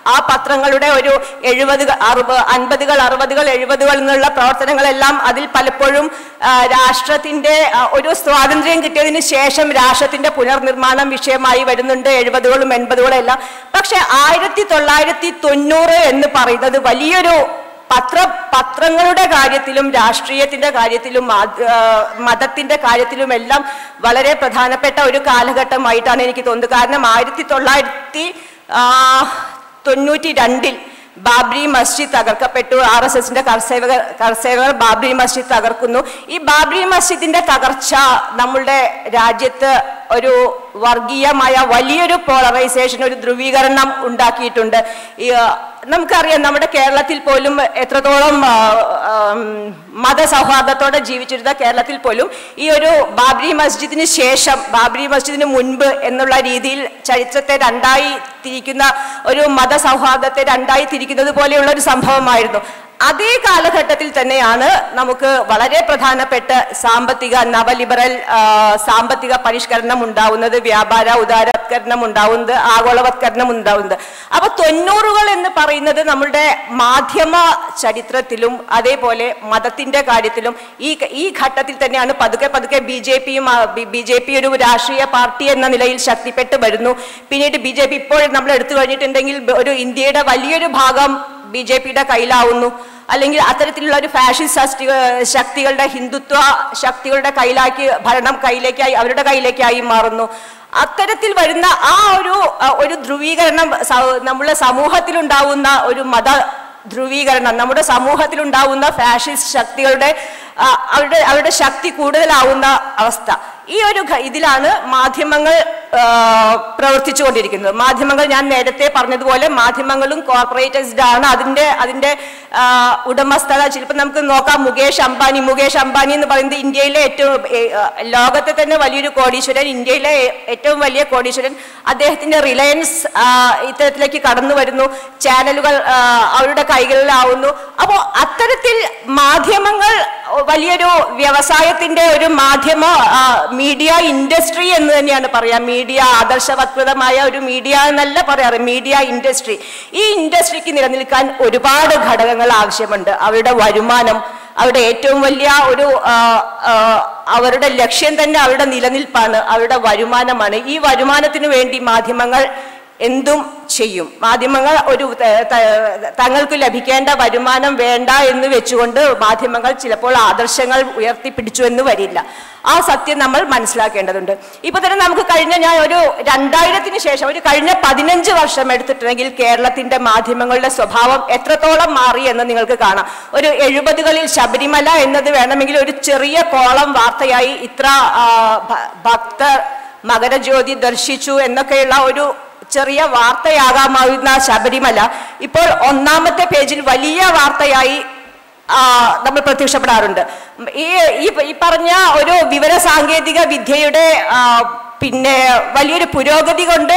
ആ പത്രങ്ങളുടെ ഒരു എഴുപത് അറുപത് അൻപതുകൾ അറുപതുകൾ എഴുപതുകൾ എന്നുള്ള പ്രവർത്തനങ്ങളെല്ലാം അതിൽ പലപ്പോഴും ആ, രാഷ്ട്രത്തിന്റെ ആ, ഒരു സ്വാതന്ത്ര്യം കിട്ടിയതിന് ശേഷം രാഷ്ട്രത്തിന്റെ പുനർനിർമ്മാണം വിഷയമായി വരുന്നുണ്ട് എഴുപതുകളും എൺപതുകളും എല്ലാം പക്ഷെ ആയിരത്തി തൊള്ളായിരത്തി തൊണ്ണൂറ് എന്ന് പറയുന്നത് വലിയൊരു പത്ര പത്രങ്ങളുടെ കാര്യത്തിലും രാഷ്ട്രീയത്തിന്റെ കാര്യത്തിലും മാധ്യ- ആ, മതത്തിന്റെ കാര്യത്തിലും എല്ലാം വളരെ പ്രധാനപ്പെട്ട ഒരു കാലഘട്ടമായിട്ടാണ് എനിക്ക് തോന്നുന്നത് കാരണം ആയിരത്തി തൊള്ളായിരത്തി ആ, തൊണ്ണൂറ്റി രണ്ടിൽ ബാബ്രി മസ്ജിദ് തകർക്കപ്പെട്ടു ആർ എസ് എസിന്റെ കർസേവകർ കർസേവകർ ബാബ്രി മസ്ജിദ് തകർക്കുന്നു ഈ ബാബ്രി മസ്ജിദിന്റെ തകർച്ച നമ്മളുടെ രാജ്യത്ത് ഒരു വർഗീയമായ വലിയൊരു പോളറൈസേഷൻ ഒരു ധ്രുവീകരണം ഉണ്ടാക്കിയിട്ടുണ്ട് ഈ ആ, നമുക്കറിയാം നമ്മുടെ കേരളത്തിൽ പോലും എത്രത്തോളം ആ, ആ, മതസൗഹാർദ്ദത്തോടെ ജീവിച്ചിരുന്ന കേരളത്തിൽ പോലും ഈ ഒരു ബാബ്രി മസ്ജിദിന് ശേഷം ബാബ്രി മസ്ജിദിന് മുൻപ് എന്നുള്ള രീതിയിൽ ചരിത്രത്തെ രണ്ടായി തിരിക്കുന്ന ഒരു മതസൗഹാർദ്ദത്തെ രണ്ടായി തിരിക്കുന്നത് പോലെയുള്ള ഒരു സംഭവമായിരുന്നു അതേ കാലഘട്ടത്തിൽ തന്നെയാണ് നമുക്ക് വളരെ പ്രധാനപ്പെട്ട സാമ്പത്തിക നവലിബറൽ ആ, സാമ്പത്തിക പരിഷ്കരണം ഉണ്ടാവുന്നത് വ്യാപാര ഉദാരവത്കരണം ഉണ്ടാവുന്നത് ആഗോളവത്കരണം ഉണ്ടാവുന്നത് അപ്പൊ തൊണ്ണൂറുകൾ എന്ന് പറയുന്നത് നമ്മുടെ മാധ്യമ ചരിത്രത്തിലും അതേപോലെ മതത്തിന്റെ കാര്യത്തിലും ഈ ഈ ഘട്ടത്തിൽ തന്നെയാണ് പതുക്കെ പതുക്കെ ബി ജെ പിയും ബി ജെ പി ഒരു രാഷ്ട്രീയ പാർട്ടി എന്ന നിലയിൽ ശക്തിപ്പെട്ട് വരുന്നു പിന്നീട് ബി ജെ പി ഇപ്പോൾ നമ്മൾ എടുത്തു കഴിഞ്ഞിട്ടുണ്ടെങ്കിൽ ഒരു ഇന്ത്യയുടെ വലിയൊരു ഭാഗം ബി ജെ പിയുടെ കയ്യിലാവുന്നു അല്ലെങ്കിൽ അത്തരത്തിലുള്ള ഒരു ഫാഷിസ്റ്റ് ശക്തി ശക്തികളുടെ ഹിന്ദുത്വ ശക്തികളുടെ കയ്യിലാക്കി ഭരണം കയ്യിലേക്കായി അവരുടെ കയ്യിലേക്കായി മാറുന്നു അത്തരത്തിൽ വരുന്ന ആ ഒരു ആ, ഒരു ധ്രുവീകരണം സ- നമ്മുടെ സമൂഹത്തിലുണ്ടാവുന്ന ഒരു മത ധ്രുവീകരണം നമ്മുടെ സമൂഹത്തിലുണ്ടാവുന്ന ഫാഷിസ്റ്റ് ശക്തികളുടെ ആ, അവരുടെ അവരുടെ ശക്തി കൂടുതലാവുന്ന അവസ്ഥ ഈ ഒരു ഘ- ഇതിലാണ് മാധ്യമങ്ങൾ ആ, പ്രവർത്തിച്ചുകൊണ്ടിരിക്കുന്നത് മാധ്യമങ്ങൾ ഞാൻ നേരത്തെ പറഞ്ഞതുപോലെ മാധ്യമങ്ങളും കോർപ്പറേറ്റൈസ്ഡ് ആണ് അതിന്റെ അതിന്റെ ആ, ഉടമസ്ഥത ചിലപ്പോൾ നമുക്ക് നോക്കാം മുകേഷ് അംബാനി മുകേഷ് അംബാനി എന്ന് പറയുന്നത് ഇന്ത്യയിലെ ഏറ്റവും ഏ, ആ, ലോകത്തെ തന്നെ വലിയൊരു കോടീശ്വരൻ ഇന്ത്യയിലെ ഏ- ഏറ്റവും വലിയ കോടീശ്വരൻ അദ്ദേഹത്തിന്റെ റിലയൻസ് ആ, ഇത്തരത്തിലേക്ക് കടന്നു വരുന്നു ചാനലുകൾ ആ, അവരുടെ കൈകളിലാവുന്നു അപ്പോൾ അത്തരത്തിൽ മാധ്യമങ്ങൾ വലിയൊരു വ്യവസായത്തിന്റെ ഒരു മാധ്യമ ആ, മീഡിയ ഇൻഡസ്ട്രി എന്ന് തന്നെയാണ് പറയാ മീഡിയ ആദർശവത്കൃതമായ ഒരു മീഡിയ എന്നല്ല പറയാറ് മീഡിയ ഇൻഡസ്ട്രി ഈ ഇൻഡസ്ട്രിക്ക് നിലനിൽക്കാൻ ഒരുപാട് ഘടകങ്ങൾ ആവശ്യമുണ്ട് അവരുടെ വരുമാനം അവരുടെ ഏറ്റവും വലിയ ഒരു ആ, ആ, അവരുടെ ലക്ഷ്യം തന്നെ അവരുടെ നിലനിൽപ്പാണ് അവരുടെ വരുമാനമാണ് ഈ വരുമാനത്തിന് വേണ്ടി മാധ്യമങ്ങൾ എന്തും ചെയ്യും മാധ്യമങ്ങൾ ഒരു ത- ത- തങ്ങൾക്ക് ലഭിക്കേണ്ട വരുമാനം വേണ്ട എന്ന് വെച്ചുകൊണ്ട് മാധ്യമങ്ങൾ ചിലപ്പോൾ ആദർശങ്ങൾ ഉയർത്തിപ്പിടിച്ചു എന്ന് വരില്ല ആ സത്യം നമ്മൾ മനസ്സിലാക്കേണ്ടതുണ്ട് ഇപ്പൊ തന്നെ നമുക്ക് കഴിഞ്ഞ ഞാൻ ഒരു രണ്ടായിരത്തിന് ശേഷം ഒരു കഴിഞ്ഞ പതിനഞ്ച് വർഷം എടുത്തിട്ടുണ്ടെങ്കിൽ കേരളത്തിന്റെ മാധ്യമങ്ങളുടെ സ്വഭാവം എത്രത്തോളം മാറി എന്ന് നിങ്ങൾക്ക് കാണാം ഒരു എഴുപതുകളിൽ ശബരിമല എന്നത് വേണമെങ്കിൽ ഒരു ചെറിയ കോളം വാർത്തയായി ഇത്ര ആ, ഭ- ഭക്തർ മകരജ്യോതി ദർശിച്ചു എന്നൊക്കെയുള്ള ഒരു ചെറിയ വാർത്തയാകാമാവുന്ന ശബരിമല ഇപ്പോൾ ഒന്നാമത്തെ പേജിൽ വലിയ വാർത്തയായി ആ, നമ്മൾ പ്രത്യക്ഷപ്പെടാറുണ്ട് ഈ ഈ- ഈ പറഞ്ഞ ഒരു വിവര സാങ്കേതിക വിദ്യയുടെ ആ, പിന്നെ വലിയൊരു പുരോഗതി കൊണ്ട്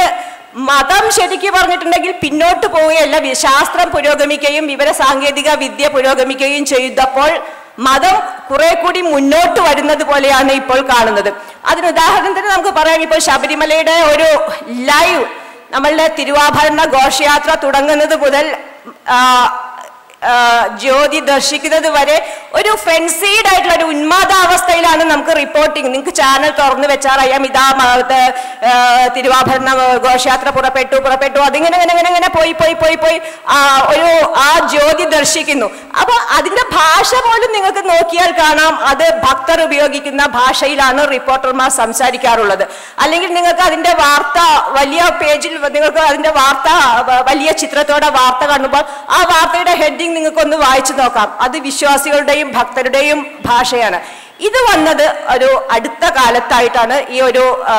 മതം ശരിക്കും പറഞ്ഞിട്ടുണ്ടെങ്കിൽ പിന്നോട്ട് പോവുകയല്ല വി- ശാസ്ത്രം പുരോഗമിക്കുകയും വിവര സാങ്കേതിക വിദ്യ പുരോഗമിക്കുകയും ചെയ്തപ്പോൾ മതം കുറെ കൂടി മുന്നോട്ട് വരുന്നത് പോലെയാണ് ഇപ്പോൾ കാണുന്നത് അതിന് ഉദാഹരണത്തിന് നമുക്ക് പറയാം ഇപ്പോൾ ശബരിമലയുടെ ഒരു ലൈവ് നമ്മളുടെ തിരുവാഭരണ ഘോഷയാത്ര തുടങ്ങുന്നത് മുതൽ ആ, ആ, ജ്യോതി ദർശിക്കുന്നത് വരെ ഒരു ഫ്രണ്ട്സീഡ് ആയിട്ടുള്ള ഒരു ഉന്മാദാവസ്ഥയിലാണ് നമുക്ക് റിപ്പോർട്ടിങ് നിങ്ങൾക്ക് ചാനൽ തുറന്നു വെച്ചാൽ അറിയാം ഇതാ മ- ഇത്, ആ, തിരുവാഭരണ ഘോഷയാത്ര പുറപ്പെട്ടു പുറപ്പെട്ടു അതിങ്ങനെ ഇങ്ങനെ ഇങ്ങനെ ഇങ്ങനെ പോയി പോയി പോയി പോയി ആ, ഒരു ആ ജ്യോതി ദർശിക്കുന്നു അപ്പൊ അതിന്റെ ഭാഷ പോലും നിങ്ങൾക്ക് നോക്കിയാൽ കാണാം അത് ഭക്തർ ഉപയോഗിക്കുന്ന ഭാഷയിലാണ് റിപ്പോർട്ടർമാർ സംസാരിക്കാറുള്ളത് അല്ലെങ്കിൽ നിങ്ങൾക്ക് അതിന്റെ വാർത്ത വലിയ പേജിൽ നിങ്ങൾക്ക് അതിന്റെ വാർത്ത വ- വലിയ ചിത്രത്തോടെ വാർത്ത കാണുമ്പോൾ ആ വാർത്തയുടെ ഹെഡിങ് നിങ്ങൾക്കൊന്ന് വായിച്ചു നോക്കാം അത് വിശ്വാസികളുടെയും ഭക്തരുടെയും ഭാഷയാണ് ഇത് വന്നത് ഒരു അടുത്ത കാലത്തായിട്ടാണ് ഈ ഒരു ആ,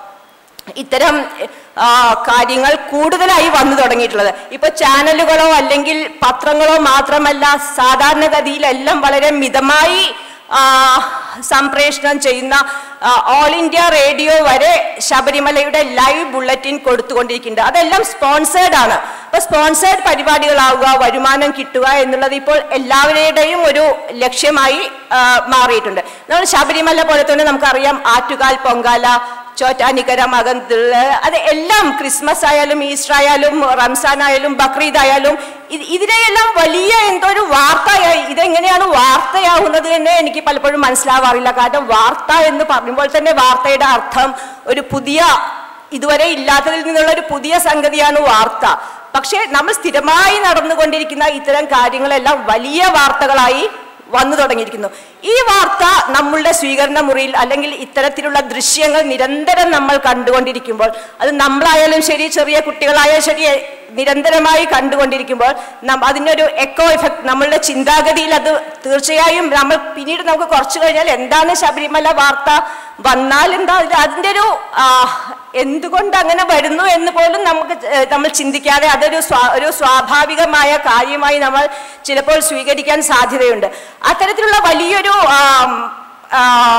ഇത്തരം ആ, കാര്യങ്ങൾ കൂടുതലായി വന്നു തുടങ്ങിയിട്ടുള്ളത് ഇപ്പൊ ചാനലുകളോ അല്ലെങ്കിൽ പത്രങ്ങളോ മാത്രമല്ല സാധാരണഗതിയിലെല്ലാം വളരെ മിതമായി ആ, സംപ്രേഷണം ചെയ്യുന്ന ആ, ഓൾ ഇന്ത്യ റേഡിയോ വരെ ശബരിമലയുടെ ലൈവ് ബുള്ളറ്റിൻ കൊടുത്തുകൊണ്ടിരിക്കുന്നുണ്ട് അതെല്ലാം സ്പോൺസേഡ് ആണ് അപ്പൊ സ്പോൺസേഡ് പരിപാടികളാവുക വരുമാനം കിട്ടുക എന്നുള്ളത് ഇപ്പോൾ എല്ലാവരുടെയും ഒരു ലക്ഷ്യമായി ആ, മാറിയിട്ടുണ്ട് നമ്മൾ ശബരിമല പോലെ തന്നെ നമുക്കറിയാം ആറ്റുകാൽ പൊങ്കാല ചോറ്റാനിക്കര മകന്തുള്ള അത് എല്ലാം ക്രിസ്മസ് ആയാലും ഈസ്റ്റർ ആയാലും റംസാൻ ആയാലും ബക്രീദ് ആയാലും ഇത് ഇതിനെയെല്ലാം വലിയ എന്തോ ഒരു വാർത്തയായി ഇതെങ്ങനെയാണ് വാർത്തയാവുന്നത് എന്ന് എനിക്ക് പലപ്പോഴും മനസ്സിലാവാറില്ല കാരണം വാർത്ത എന്ന് പറയുമ്പോൾ തന്നെ വാർത്തയുടെ അർത്ഥം ഒരു പുതിയ ഇതുവരെ ഇല്ലാത്തതിൽ നിന്നുള്ള ഒരു പുതിയ സംഗതിയാണ് വാർത്ത പക്ഷേ നമ്മൾ സ്ഥിരമായി നടന്നുകൊണ്ടിരിക്കുന്ന ഇത്തരം കാര്യങ്ങളെല്ലാം വലിയ വാർത്തകളായി വന്നു തുടങ്ങിയിരിക്കുന്നു ഈ വാർത്ത നമ്മളുടെ സ്വീകരണ മുറിയിൽ അല്ലെങ്കിൽ ഇത്തരത്തിലുള്ള ദൃശ്യങ്ങൾ നിരന്തരം നമ്മൾ കണ്ടുകൊണ്ടിരിക്കുമ്പോൾ അത് നമ്മളായാലും ശരി ചെറിയ കുട്ടികളായാലും ശരി നിരന്തരമായി കണ്ടുകൊണ്ടിരിക്കുമ്പോൾ നം- അതിനൊരു എക്കോ എഫക്ട് നമ്മളുടെ ചിന്താഗതിയിൽ അത് തീർച്ചയായും നമ്മൾ പിന്നീട് നമുക്ക് കുറച്ചു കഴിഞ്ഞാൽ എന്താണ് ശബരിമല വാർത്ത വന്നാൽ എന്താ ഇത് അതിൻ്റെ ഒരു ആ, എന്തുകൊണ്ട് അങ്ങനെ വരുന്നു എന്ന് പോലും നമുക്ക് ഏഹ്, നമ്മൾ ചിന്തിക്കാതെ അതൊരു സ്വാ ഒരു സ്വാഭാവികമായ കാര്യമായി നമ്മൾ ചിലപ്പോൾ സ്വീകരിക്കാൻ സാധ്യതയുണ്ട് അത്തരത്തിലുള്ള വലിയൊരു ആം, ആ,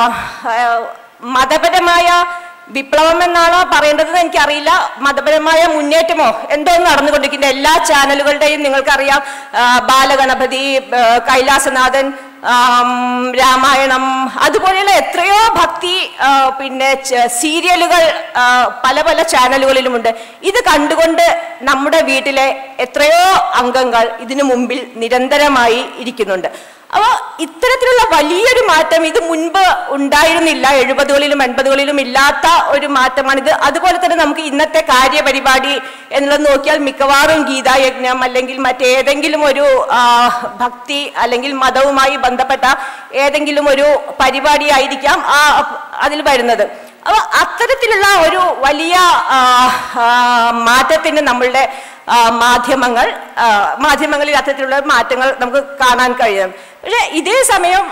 ആ, മതപരമായ വിപ്ലവം എന്നാണോ പറയേണ്ടതെന്ന് എനിക്കറിയില്ല മതപരമായ മുന്നേറ്റമോ എന്തോ നടന്നുകൊണ്ടിരിക്കുന്ന എല്ലാ ചാനലുകളുടെയും നിങ്ങൾക്കറിയാം ആ, ബാലഗണപതി ആ, കൈലാസനാഥൻ ആം, രാമായണം അതുപോലെയുള്ള എത്രയോ ഭക്തി ആ, പിന്നെ ച- സീരിയലുകൾ ആ, പല പല ചാനലുകളിലുമുണ്ട് ഇത് കണ്ടുകൊണ്ട് നമ്മുടെ വീട്ടിലെ എത്രയോ അംഗങ്ങൾ ഇതിനു മുമ്പിൽ നിരന്തരമായി ഇരിക്കുന്നുണ്ട് അപ്പോൾ ഇത്തരത്തിലുള്ള വലിയൊരു മാറ്റം ഇത് മുൻപ് ഉണ്ടായിരുന്നില്ല എഴുപതുകളിലും എൺപതുകളിലും ഇല്ലാത്ത ഒരു മാറ്റമാണിത് അതുപോലെ തന്നെ നമുക്ക് ഇന്നത്തെ കാര്യപരിപാടി എന്നുള്ളത് നോക്കിയാൽ മിക്കവാറും ഗീതായജ്ഞം അല്ലെങ്കിൽ മറ്റേതെങ്കിലും ഒരു ആ, ഭക്തി അല്ലെങ്കിൽ മതവുമായി ബന്ധപ്പെട്ട ഏതെങ്കിലും ഒരു പരിപാടി ആയിരിക്കാം ആ അതിൽ വരുന്നത് അപ്പോൾ അത്തരത്തിലുള്ള ഒരു വലിയ ആ, ആ, മാറ്റത്തിന് നമ്മളുടെ ആ, മാധ്യമങ്ങൾ ആ, മാധ്യമങ്ങളിൽ അത്തരത്തിലുള്ള മാറ്റങ്ങൾ നമുക്ക് കാണാൻ കഴിയും പക്ഷേ ഇതേ സമയം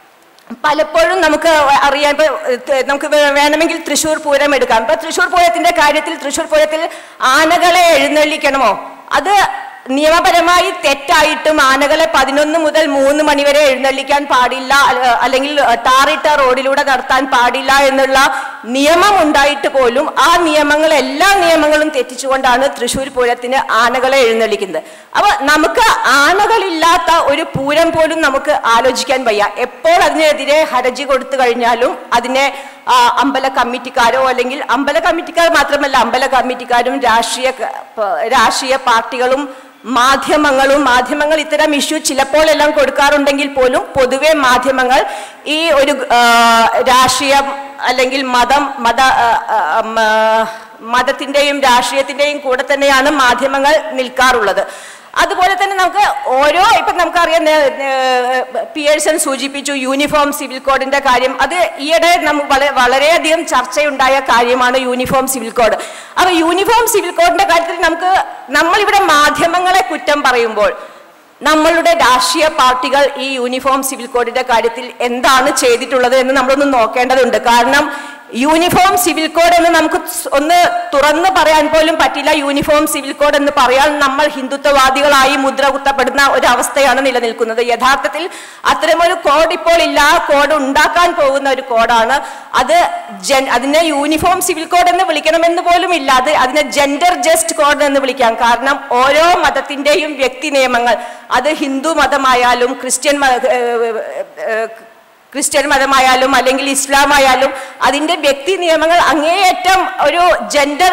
പലപ്പോഴും നമുക്ക് അറിയാൻ ഇപ്പൊ ത- നമുക്ക് വേ- വേണമെങ്കിൽ തൃശ്ശൂർ പൂരം എടുക്കാം ഇപ്പൊ തൃശ്ശൂർ പൂരത്തിന്റെ കാര്യത്തിൽ തൃശ്ശൂർ പൂരത്തിൽ ആനകളെ എഴുന്നള്ളിക്കണമോ അത് നിയമപരമായി തെറ്റായിട്ടും ആനകളെ പതിനൊന്ന് മുതൽ മൂന്ന് മണിവരെ എഴുന്നള്ളിക്കാൻ പാടില്ല അല്ല- അല്ലെങ്കിൽ ടാറിട്ട റോഡിലൂടെ നടത്താൻ പാടില്ല എന്നുള്ള നിയമം ഉണ്ടായിട്ട് പോലും ആ നിയമങ്ങൾ എല്ലാ നിയമങ്ങളും തെറ്റിച്ചുകൊണ്ടാണ് തൃശ്ശൂർ പൂരത്തിന് ആനകളെ എഴുന്നള്ളിക്കുന്നത് അപ്പൊ നമുക്ക് ആനകളില്ലാത്ത ഒരു പൂരം പോലും നമുക്ക് ആലോചിക്കാൻ വയ്യ എപ്പോൾ അതിനെതിരെ ഹർജി കൊടുത്തു കഴിഞ്ഞാലും അതിനെ ആ, അമ്പല കമ്മിറ്റിക്കാരോ അല്ലെങ്കിൽ അമ്പല കമ്മിറ്റിക്കാർ മാത്രമല്ല അമ്പല കമ്മിറ്റിക്കാരും രാഷ്ട്രീയ ക- പ- രാഷ്ട്രീയ പാർട്ടികളും മാധ്യമങ്ങളും മാധ്യമങ്ങൾ ഇത്തരം ഇഷ്യൂ ചിലപ്പോഴെല്ലാം കൊടുക്കാറുണ്ടെങ്കിൽ പോലും പൊതുവെ മാധ്യമങ്ങൾ ഈ ഒരു ആ, രാഷ്ട്രീയം അല്ലെങ്കിൽ മതം മത ആ, ആ, മ, മതത്തിന്റെയും രാഷ്ട്രീയത്തിന്റെയും കൂടെ തന്നെയാണ് മാധ്യമങ്ങൾ നിൽക്കാറുള്ളത് അതുപോലെ തന്നെ നമുക്ക് ഓരോ ഇപ്പൊ നമുക്കറിയാം നേ- നേ- പിയേഴ്സൺ സൂചിപ്പിച്ചു യൂണിഫോം സിവിൽ കോഡിന്റെ കാര്യം അത് ഈയിടെ നമുക്ക് വളരെ വളരെയധികം ചർച്ചയുണ്ടായ കാര്യമാണ് യൂണിഫോം സിവിൽ കോഡ് അപ്പൊ യൂണിഫോം സിവിൽ കോഡിന്റെ കാര്യത്തിൽ നമുക്ക് നമ്മളിവിടെ മാധ്യമങ്ങളെ കുറ്റം പറയുമ്പോൾ നമ്മളുടെ രാഷ്ട്രീയ പാർട്ടികൾ ഈ യൂണിഫോം സിവിൽ കോഡിന്റെ കാര്യത്തിൽ എന്താണ് ചെയ്തിട്ടുള്ളത് എന്ന് നമ്മളൊന്ന് നോക്കേണ്ടതുണ്ട് കാരണം യൂണിഫോം സിവിൽ കോഡ് എന്ന് നമുക്ക് സ് ഒന്ന് തുറന്നു പറയാൻ പോലും പറ്റില്ല യൂണിഫോം സിവിൽ കോഡ് എന്ന് പറയാൻ നമ്മൾ ഹിന്ദുത്വവാദികളായി മുദ്ര കുത്തപ്പെടുന്ന ഒരു അവസ്ഥയാണ് നിലനിൽക്കുന്നത് യഥാർത്ഥത്തിൽ അത്തരമൊരു കോഡ് ഇപ്പോൾ ഇല്ല ആ കോഡ് ഉണ്ടാക്കാൻ പോകുന്ന ഒരു കോഡാണ് അത് ജൻ അതിനെ യൂണിഫോം സിവിൽ കോഡ് എന്ന് വിളിക്കണമെന്ന് പോലും ഇല്ല അത് അതിനെ ജെൻഡർ ജസ്റ്റ് കോഡ് എന്ന് വിളിക്കാം കാരണം ഓരോ മതത്തിന്റെയും വ്യക്തി നിയമങ്ങൾ അത് ഹിന്ദു മതമായാലും ക്രിസ്ത്യൻ മത ഏഹ് ഏഹ് ക്രിസ്ത്യൻ മതമായാലും അല്ലെങ്കിൽ ഇസ്ലാം ആയാലും അതിൻ്റെ വ്യക്തി നിയമങ്ങൾ അങ്ങേയറ്റം ഒരു ജെൻഡർ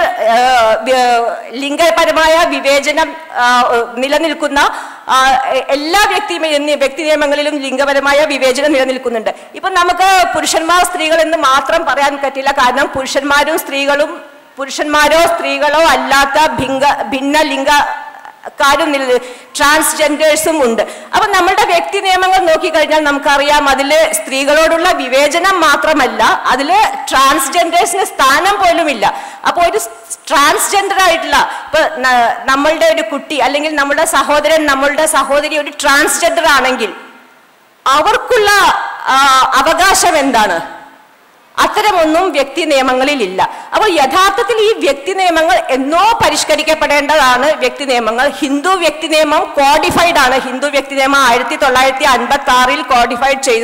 ലിംഗപരമായ വിവേചനം ആ, നിലനിൽക്കുന്ന ആ, എല്ലാ വ്യക്തി വ്യക്തി നിയമങ്ങളിലും ലിംഗപരമായ വിവേചനം നിലനിൽക്കുന്നുണ്ട് ഇപ്പം നമുക്ക് പുരുഷന്മാർ സ്ത്രീകൾ എന്ന് മാത്രം പറയാൻ പറ്റില്ല കാരണം പുരുഷന്മാരും സ്ത്രീകളും പുരുഷന്മാരോ സ്ത്രീകളോ അല്ലാത്ത ഭിംഗ ഭിന്ന ലിംഗ കാര്യം നില ട്രാൻസ്ജെൻഡേഴ്സും ഉണ്ട് അപ്പൊ നമ്മളുടെ വ്യക്തി നിയമങ്ങൾ നോക്കിക്കഴിഞ്ഞാൽ നമുക്കറിയാം അതില് സ്ത്രീകളോടുള്ള വിവേചനം മാത്രമല്ല അതില് ട്രാൻസ്ജെൻഡേഴ്സിന് സ്ഥാനം പോലുമില്ല അപ്പൊ ഒരു ട്രാൻസ്ജെൻഡർ ആയിട്ടുള്ള ഇപ്പൊ ന- നമ്മളുടെ ഒരു കുട്ടി അല്ലെങ്കിൽ നമ്മുടെ സഹോദരൻ നമ്മളുടെ സഹോദരി ഒരു ട്രാൻസ്ജെൻഡർ ആണെങ്കിൽ അവർക്കുള്ള ആ, അവകാശം എന്താണ് അത്തരമൊന്നും വ്യക്തി നിയമങ്ങളിൽ ഇല്ല അപ്പോൾ യഥാർത്ഥത്തിൽ ഈ വ്യക്തി നിയമങ്ങൾ എന്നോ പരിഷ്കരിക്കപ്പെടേണ്ടതാണ് വ്യക്തി നിയമങ്ങൾ ഹിന്ദു വ്യക്തി നിയമം കോഡിഫൈഡ് ആണ് ഹിന്ദു വ്യക്തി നിയമം ആയിരത്തി തൊള്ളായിരത്തി അൻപത്തി ആറിൽ കോഡിഫൈഡ് ചെയ്തു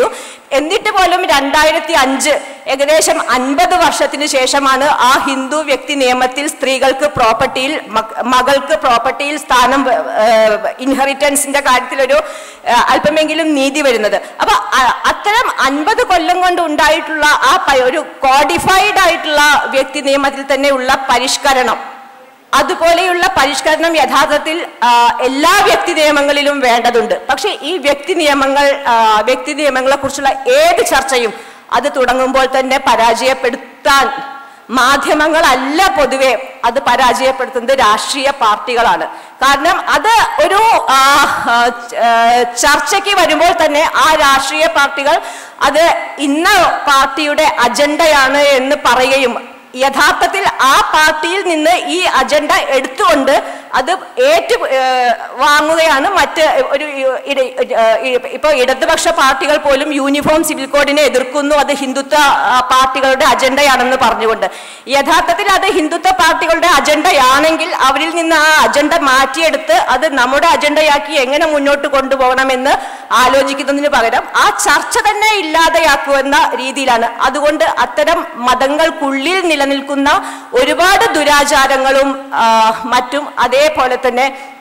എന്നിട്ട് പോലും രണ്ടായിരത്തി അഞ്ച് ഏകദേശം അൻപത് വർഷത്തിന് ശേഷമാണ് ആ ഹിന്ദു വ്യക്തി നിയമത്തിൽ സ്ത്രീകൾക്ക് പ്രോപ്പർട്ടിയിൽ മക- മകൾക്ക് പ്രോപ്പർട്ടിയിൽ സ്ഥാനം ഇൻഹെറിറ്റൻസിന്റെ കാര്യത്തിൽ ഒരു ആ, അല്പമെങ്കിലും നീതി വരുന്നത് അപ്പൊ അ- അത്തരം അൻപത് കൊല്ലം കൊണ്ട് ഉണ്ടായിട്ടുള്ള ആ പ- ഒരു കോഡിഫൈഡ് ആയിട്ടുള്ള വ്യക്തി നിയമത്തിൽ തന്നെയുള്ള പരിഷ്കരണം അതുപോലെയുള്ള പരിഷ്കരണം യഥാർത്ഥത്തിൽ ആ, എല്ലാ വ്യക്തി നിയമങ്ങളിലും വേണ്ടതുണ്ട് പക്ഷെ ഈ വ്യക്തി നിയമങ്ങൾ ആ, വ്യക്തി നിയമങ്ങളെ കുറിച്ചുള്ള ഏത് ചർച്ചയും അത് തുടങ്ങുമ്പോൾ തന്നെ പരാജയപ്പെടുത്താൻ മാധ്യമങ്ങളല്ല പൊതുവെ അത് പരാജയപ്പെടുത്തുന്നത് രാഷ്ട്രീയ പാർട്ടികളാണ് കാരണം അത് ഒരു ആ, ആ, ച- ആ, ചർച്ചയ്ക്ക് വരുമ്പോൾ തന്നെ ആ രാഷ്ട്രീയ പാർട്ടികൾ അത് ഇന്ന പാർട്ടിയുടെ അജണ്ടയാണ് എന്ന് പറയുകയും യഥാർത്ഥത്തിൽ ആ പാർട്ടിയിൽ നിന്ന് ഈ അജണ്ട എടുത്തുകൊണ്ട് അത് ഏറ്റു ഏഹ് വാങ്ങുകയാണ് മറ്റ് ഒരു ഇട- ഏഹ് ഇപ്പോൾ ഇടതുപക്ഷ പാർട്ടികൾ പോലും യൂണിഫോം സിവിൽ കോഡിനെ എതിർക്കുന്നു അത് ഹിന്ദുത്വ ആ, പാർട്ടികളുടെ അജണ്ടയാണെന്ന് പറഞ്ഞുകൊണ്ട് യഥാർത്ഥത്തിൽ അത് ഹിന്ദുത്വ പാർട്ടികളുടെ അജണ്ടയാണെങ്കിൽ അവരിൽ നിന്ന് ആ അജണ്ട മാറ്റിയെടുത്ത് അത് നമ്മുടെ അജണ്ടയാക്കി എങ്ങനെ മുന്നോട്ട് കൊണ്ടുപോകണമെന്ന് ആലോചിക്കുന്നതിന് പകരം ആ ചർച്ച തന്നെ ഇല്ലാതെയാക്കുമെന്ന രീതിയിലാണ് അതുകൊണ്ട് അത്തരം മതങ്ങൾക്കുള്ളിൽ നിലനിൽക്കുന്ന ഒരുപാട് ദുരാചാരങ്ങളും ആ, മറ്റും അതേപോലെ തന്നെ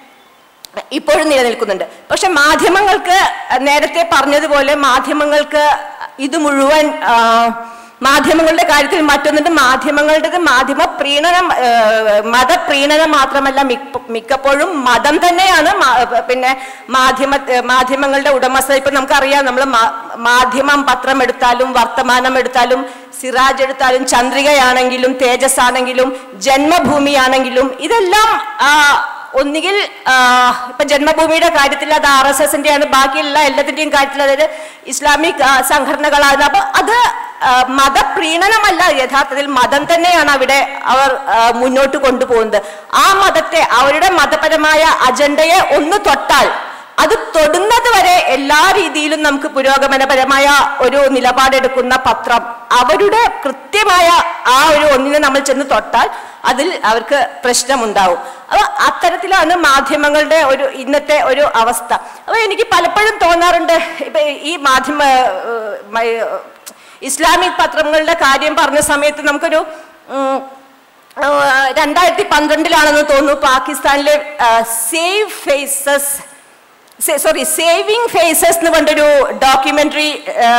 ഇപ്പോഴും നിലനിൽക്കുന്നുണ്ട് പക്ഷെ മാധ്യമങ്ങൾക്ക് നേരത്തെ പറഞ്ഞതുപോലെ മാധ്യമങ്ങൾക്ക് ഇത് മുഴുവൻ ആ, മാധ്യമങ്ങളുടെ കാര്യത്തിൽ മറ്റൊന്നുണ്ട് മാധ്യമങ്ങളുടേത് മാധ്യമ പ്രീണനം ആ, മതപ്രീണനം മാത്രമല്ല മിക്ക- മിക്കപ്പോഴും മതം തന്നെയാണ് മാ- പിന്നെ മാധ്യമ മാധ്യമങ്ങളുടെ ഉടമസ്ഥ ഇപ്പൊ നമുക്കറിയാം നമ്മൾ മാധ്യമം പത്രം എടുത്താലും വർത്തമാനം എടുത്താലും സിറാജ് എടുത്താലും ചന്ദ്രികയാണെങ്കിലും തേജസ് ആണെങ്കിലും ജന്മഭൂമിയാണെങ്കിലും ഇതെല്ലാം ആ, ഒന്നുകിൽ ആ, ഇപ്പൊ ജന്മഭൂമിയുടെ കാര്യത്തിൽ അത് ആർ എസ് എസിന്റെ ആണ് ബാക്കിയുള്ള എല്ലാത്തിന്റെയും കാര്യത്തിൽ അതായത് ഇസ്ലാമിക് ആ, സംഘടനകളാണ് അപ്പൊ അത് ആ, മതപ്രീണനമല്ല യഥാർത്ഥത്തിൽ മതം തന്നെയാണ് അവിടെ അവർ ആ, മുന്നോട്ട് കൊണ്ടുപോകുന്നത് ആ മതത്തെ അവരുടെ മതപരമായ അജണ്ടയെ ഒന്ന് തൊട്ടാൽ അത് തൊടുന്നത് വരെ എല്ലാ രീതിയിലും നമുക്ക് പുരോഗമനപരമായ ഒരു നിലപാടെടുക്കുന്ന പത്രം അവരുടെ കൃത്യമായ ആ ഒരു ഒന്നിനെ നമ്മൾ ചെന്ന് തൊട്ടാൽ അതിൽ അവർക്ക് പ്രശ്നമുണ്ടാവും അപ്പൊ അത്തരത്തിലാണ് മാധ്യമങ്ങളുടെ ഒരു ഇന്നത്തെ ഒരു അവസ്ഥ അപ്പൊ എനിക്ക് പലപ്പോഴും തോന്നാറുണ്ട് ഇപ്പൊ ഈ മാധ്യമ ഏഹ്, മ- ഇസ്ലാമിക് പത്രങ്ങളുടെ കാര്യം പറഞ്ഞ സമയത്ത് നമുക്കൊരു ഉം, ഏഹ്, രണ്ടായിരത്തി പന്ത്രണ്ടിലാണെന്ന് തോന്നുന്നു പാകിസ്ഥാനിലെ save faces sorry saving faces എന്ന് പറഞ്ഞൊരു ഡോക്യുമെന്ററി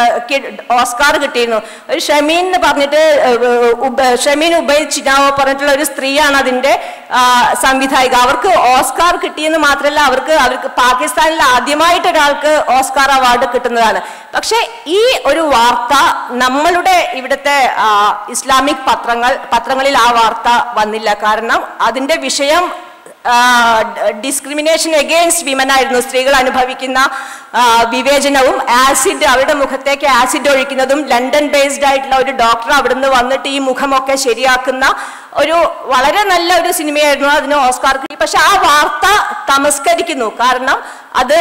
ഓസ്കാർ കിട്ടിയിരുന്നു ഒരു ഷമീൻ എന്ന് പറഞ്ഞിട്ട് ഏഹ്, ഉബ- ഷമീൻ ഉബൈ ചിനാവോ പറഞ്ഞിട്ടുള്ള ഒരു സ്ത്രീയാണ് അതിന്റെ ആ, സംവിധായിക അവർക്ക് ഓസ്കാർ കിട്ടിയെന്ന് മാത്രമല്ല അവർക്ക് അവർക്ക് പാകിസ്ഥാനിൽ ആദ്യമായിട്ട് ഒരാൾക്ക് ഓസ്കാർ അവാർഡ് കിട്ടുന്നതാണ് പക്ഷെ ഈ ഒരു വാർത്ത നമ്മളുടെ ഇവിടുത്തെ ആ, ഇസ്ലാമിക് പത്രങ്ങൾ പത്രങ്ങളിൽ ആ വാർത്ത വന്നില്ല കാരണം അതിന്റെ വിഷയം ഡിസ്ക്രിമിനേഷൻ എഗെയിൻസ്റ്റ് വിമൻ ആയിരുന്നു സ്ത്രീകൾ അനുഭവിക്കുന്ന ആ, വിവേചനവും ആസിഡ് അവരുടെ മുഖത്തേക്ക് ആസിഡ് ഒഴിക്കുന്നതും ലണ്ടൻ ബേസ്ഡ് ആയിട്ടുള്ള ഒരു ഡോക്ടർ അവിടുന്ന് വന്നിട്ട് ഈ മുഖമൊക്കെ ശരിയാക്കുന്ന ഒരു വളരെ നല്ല ഒരു സിനിമയായിരുന്നു അതിന് ഓസ്കാർ കിട്ടി പക്ഷെ ആ വാർത്ത തമസ്കരിക്കുന്നു കാരണം അത്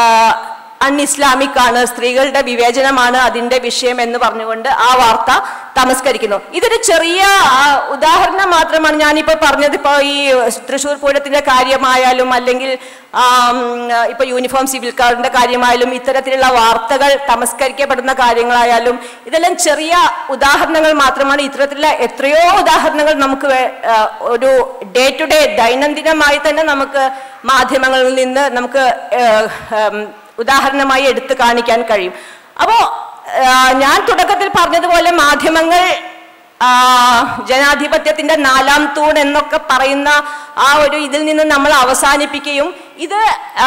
അൺഇസ്ലാമിക് ആണ് സ്ത്രീകളുടെ വിവേചനമാണ് അതിന്റെ വിഷയം എന്ന് പറഞ്ഞുകൊണ്ട് ആ വാർത്ത തമസ്കരിക്കുന്നു ഇതൊരു ചെറിയ ആ, ഉദാഹരണം മാത്രമാണ് ഞാനിപ്പോ പറഞ്ഞത് ഇപ്പൊ ഈ തൃശ്ശൂർ പൂരത്തിന്റെ കാര്യമായാലും അല്ലെങ്കിൽ ആം, ഇപ്പൊ യൂണിഫോം സിവിൽ കാർഡിന്റെ കാര്യമായാലും ഇത്തരത്തിലുള്ള വാർത്തകൾ തമസ്കരിക്കപ്പെടുന്ന കാര്യങ്ങളായാലും ഇതെല്ലാം ചെറിയ ഉദാഹരണങ്ങൾ മാത്രമാണ് ഇത്തരത്തിലുള്ള എത്രയോ ഉദാഹരണങ്ങൾ നമുക്ക് വേ- ആ, ഒരു ഡേ ടു ഡേ ദൈനംദിനമായി തന്നെ നമുക്ക് മാധ്യമങ്ങളിൽ നിന്ന് നമുക്ക് ഏഹ്, ഉം, ഉദാഹരണമായി എടുത്തു കാണിക്കാൻ കഴിയും അപ്പോ ആ, ഞാൻ തുടക്കത്തിൽ പറഞ്ഞതുപോലെ മാധ്യമങ്ങൾ ആ, ജനാധിപത്യത്തിന്റെ നാലാം തൂൺ എന്നൊക്കെ പറയുന്ന ആ ഒരു ഇതിൽ നിന്ന് നമ്മൾ അവസാനിപ്പിക്കുകയും ഇത് ആ,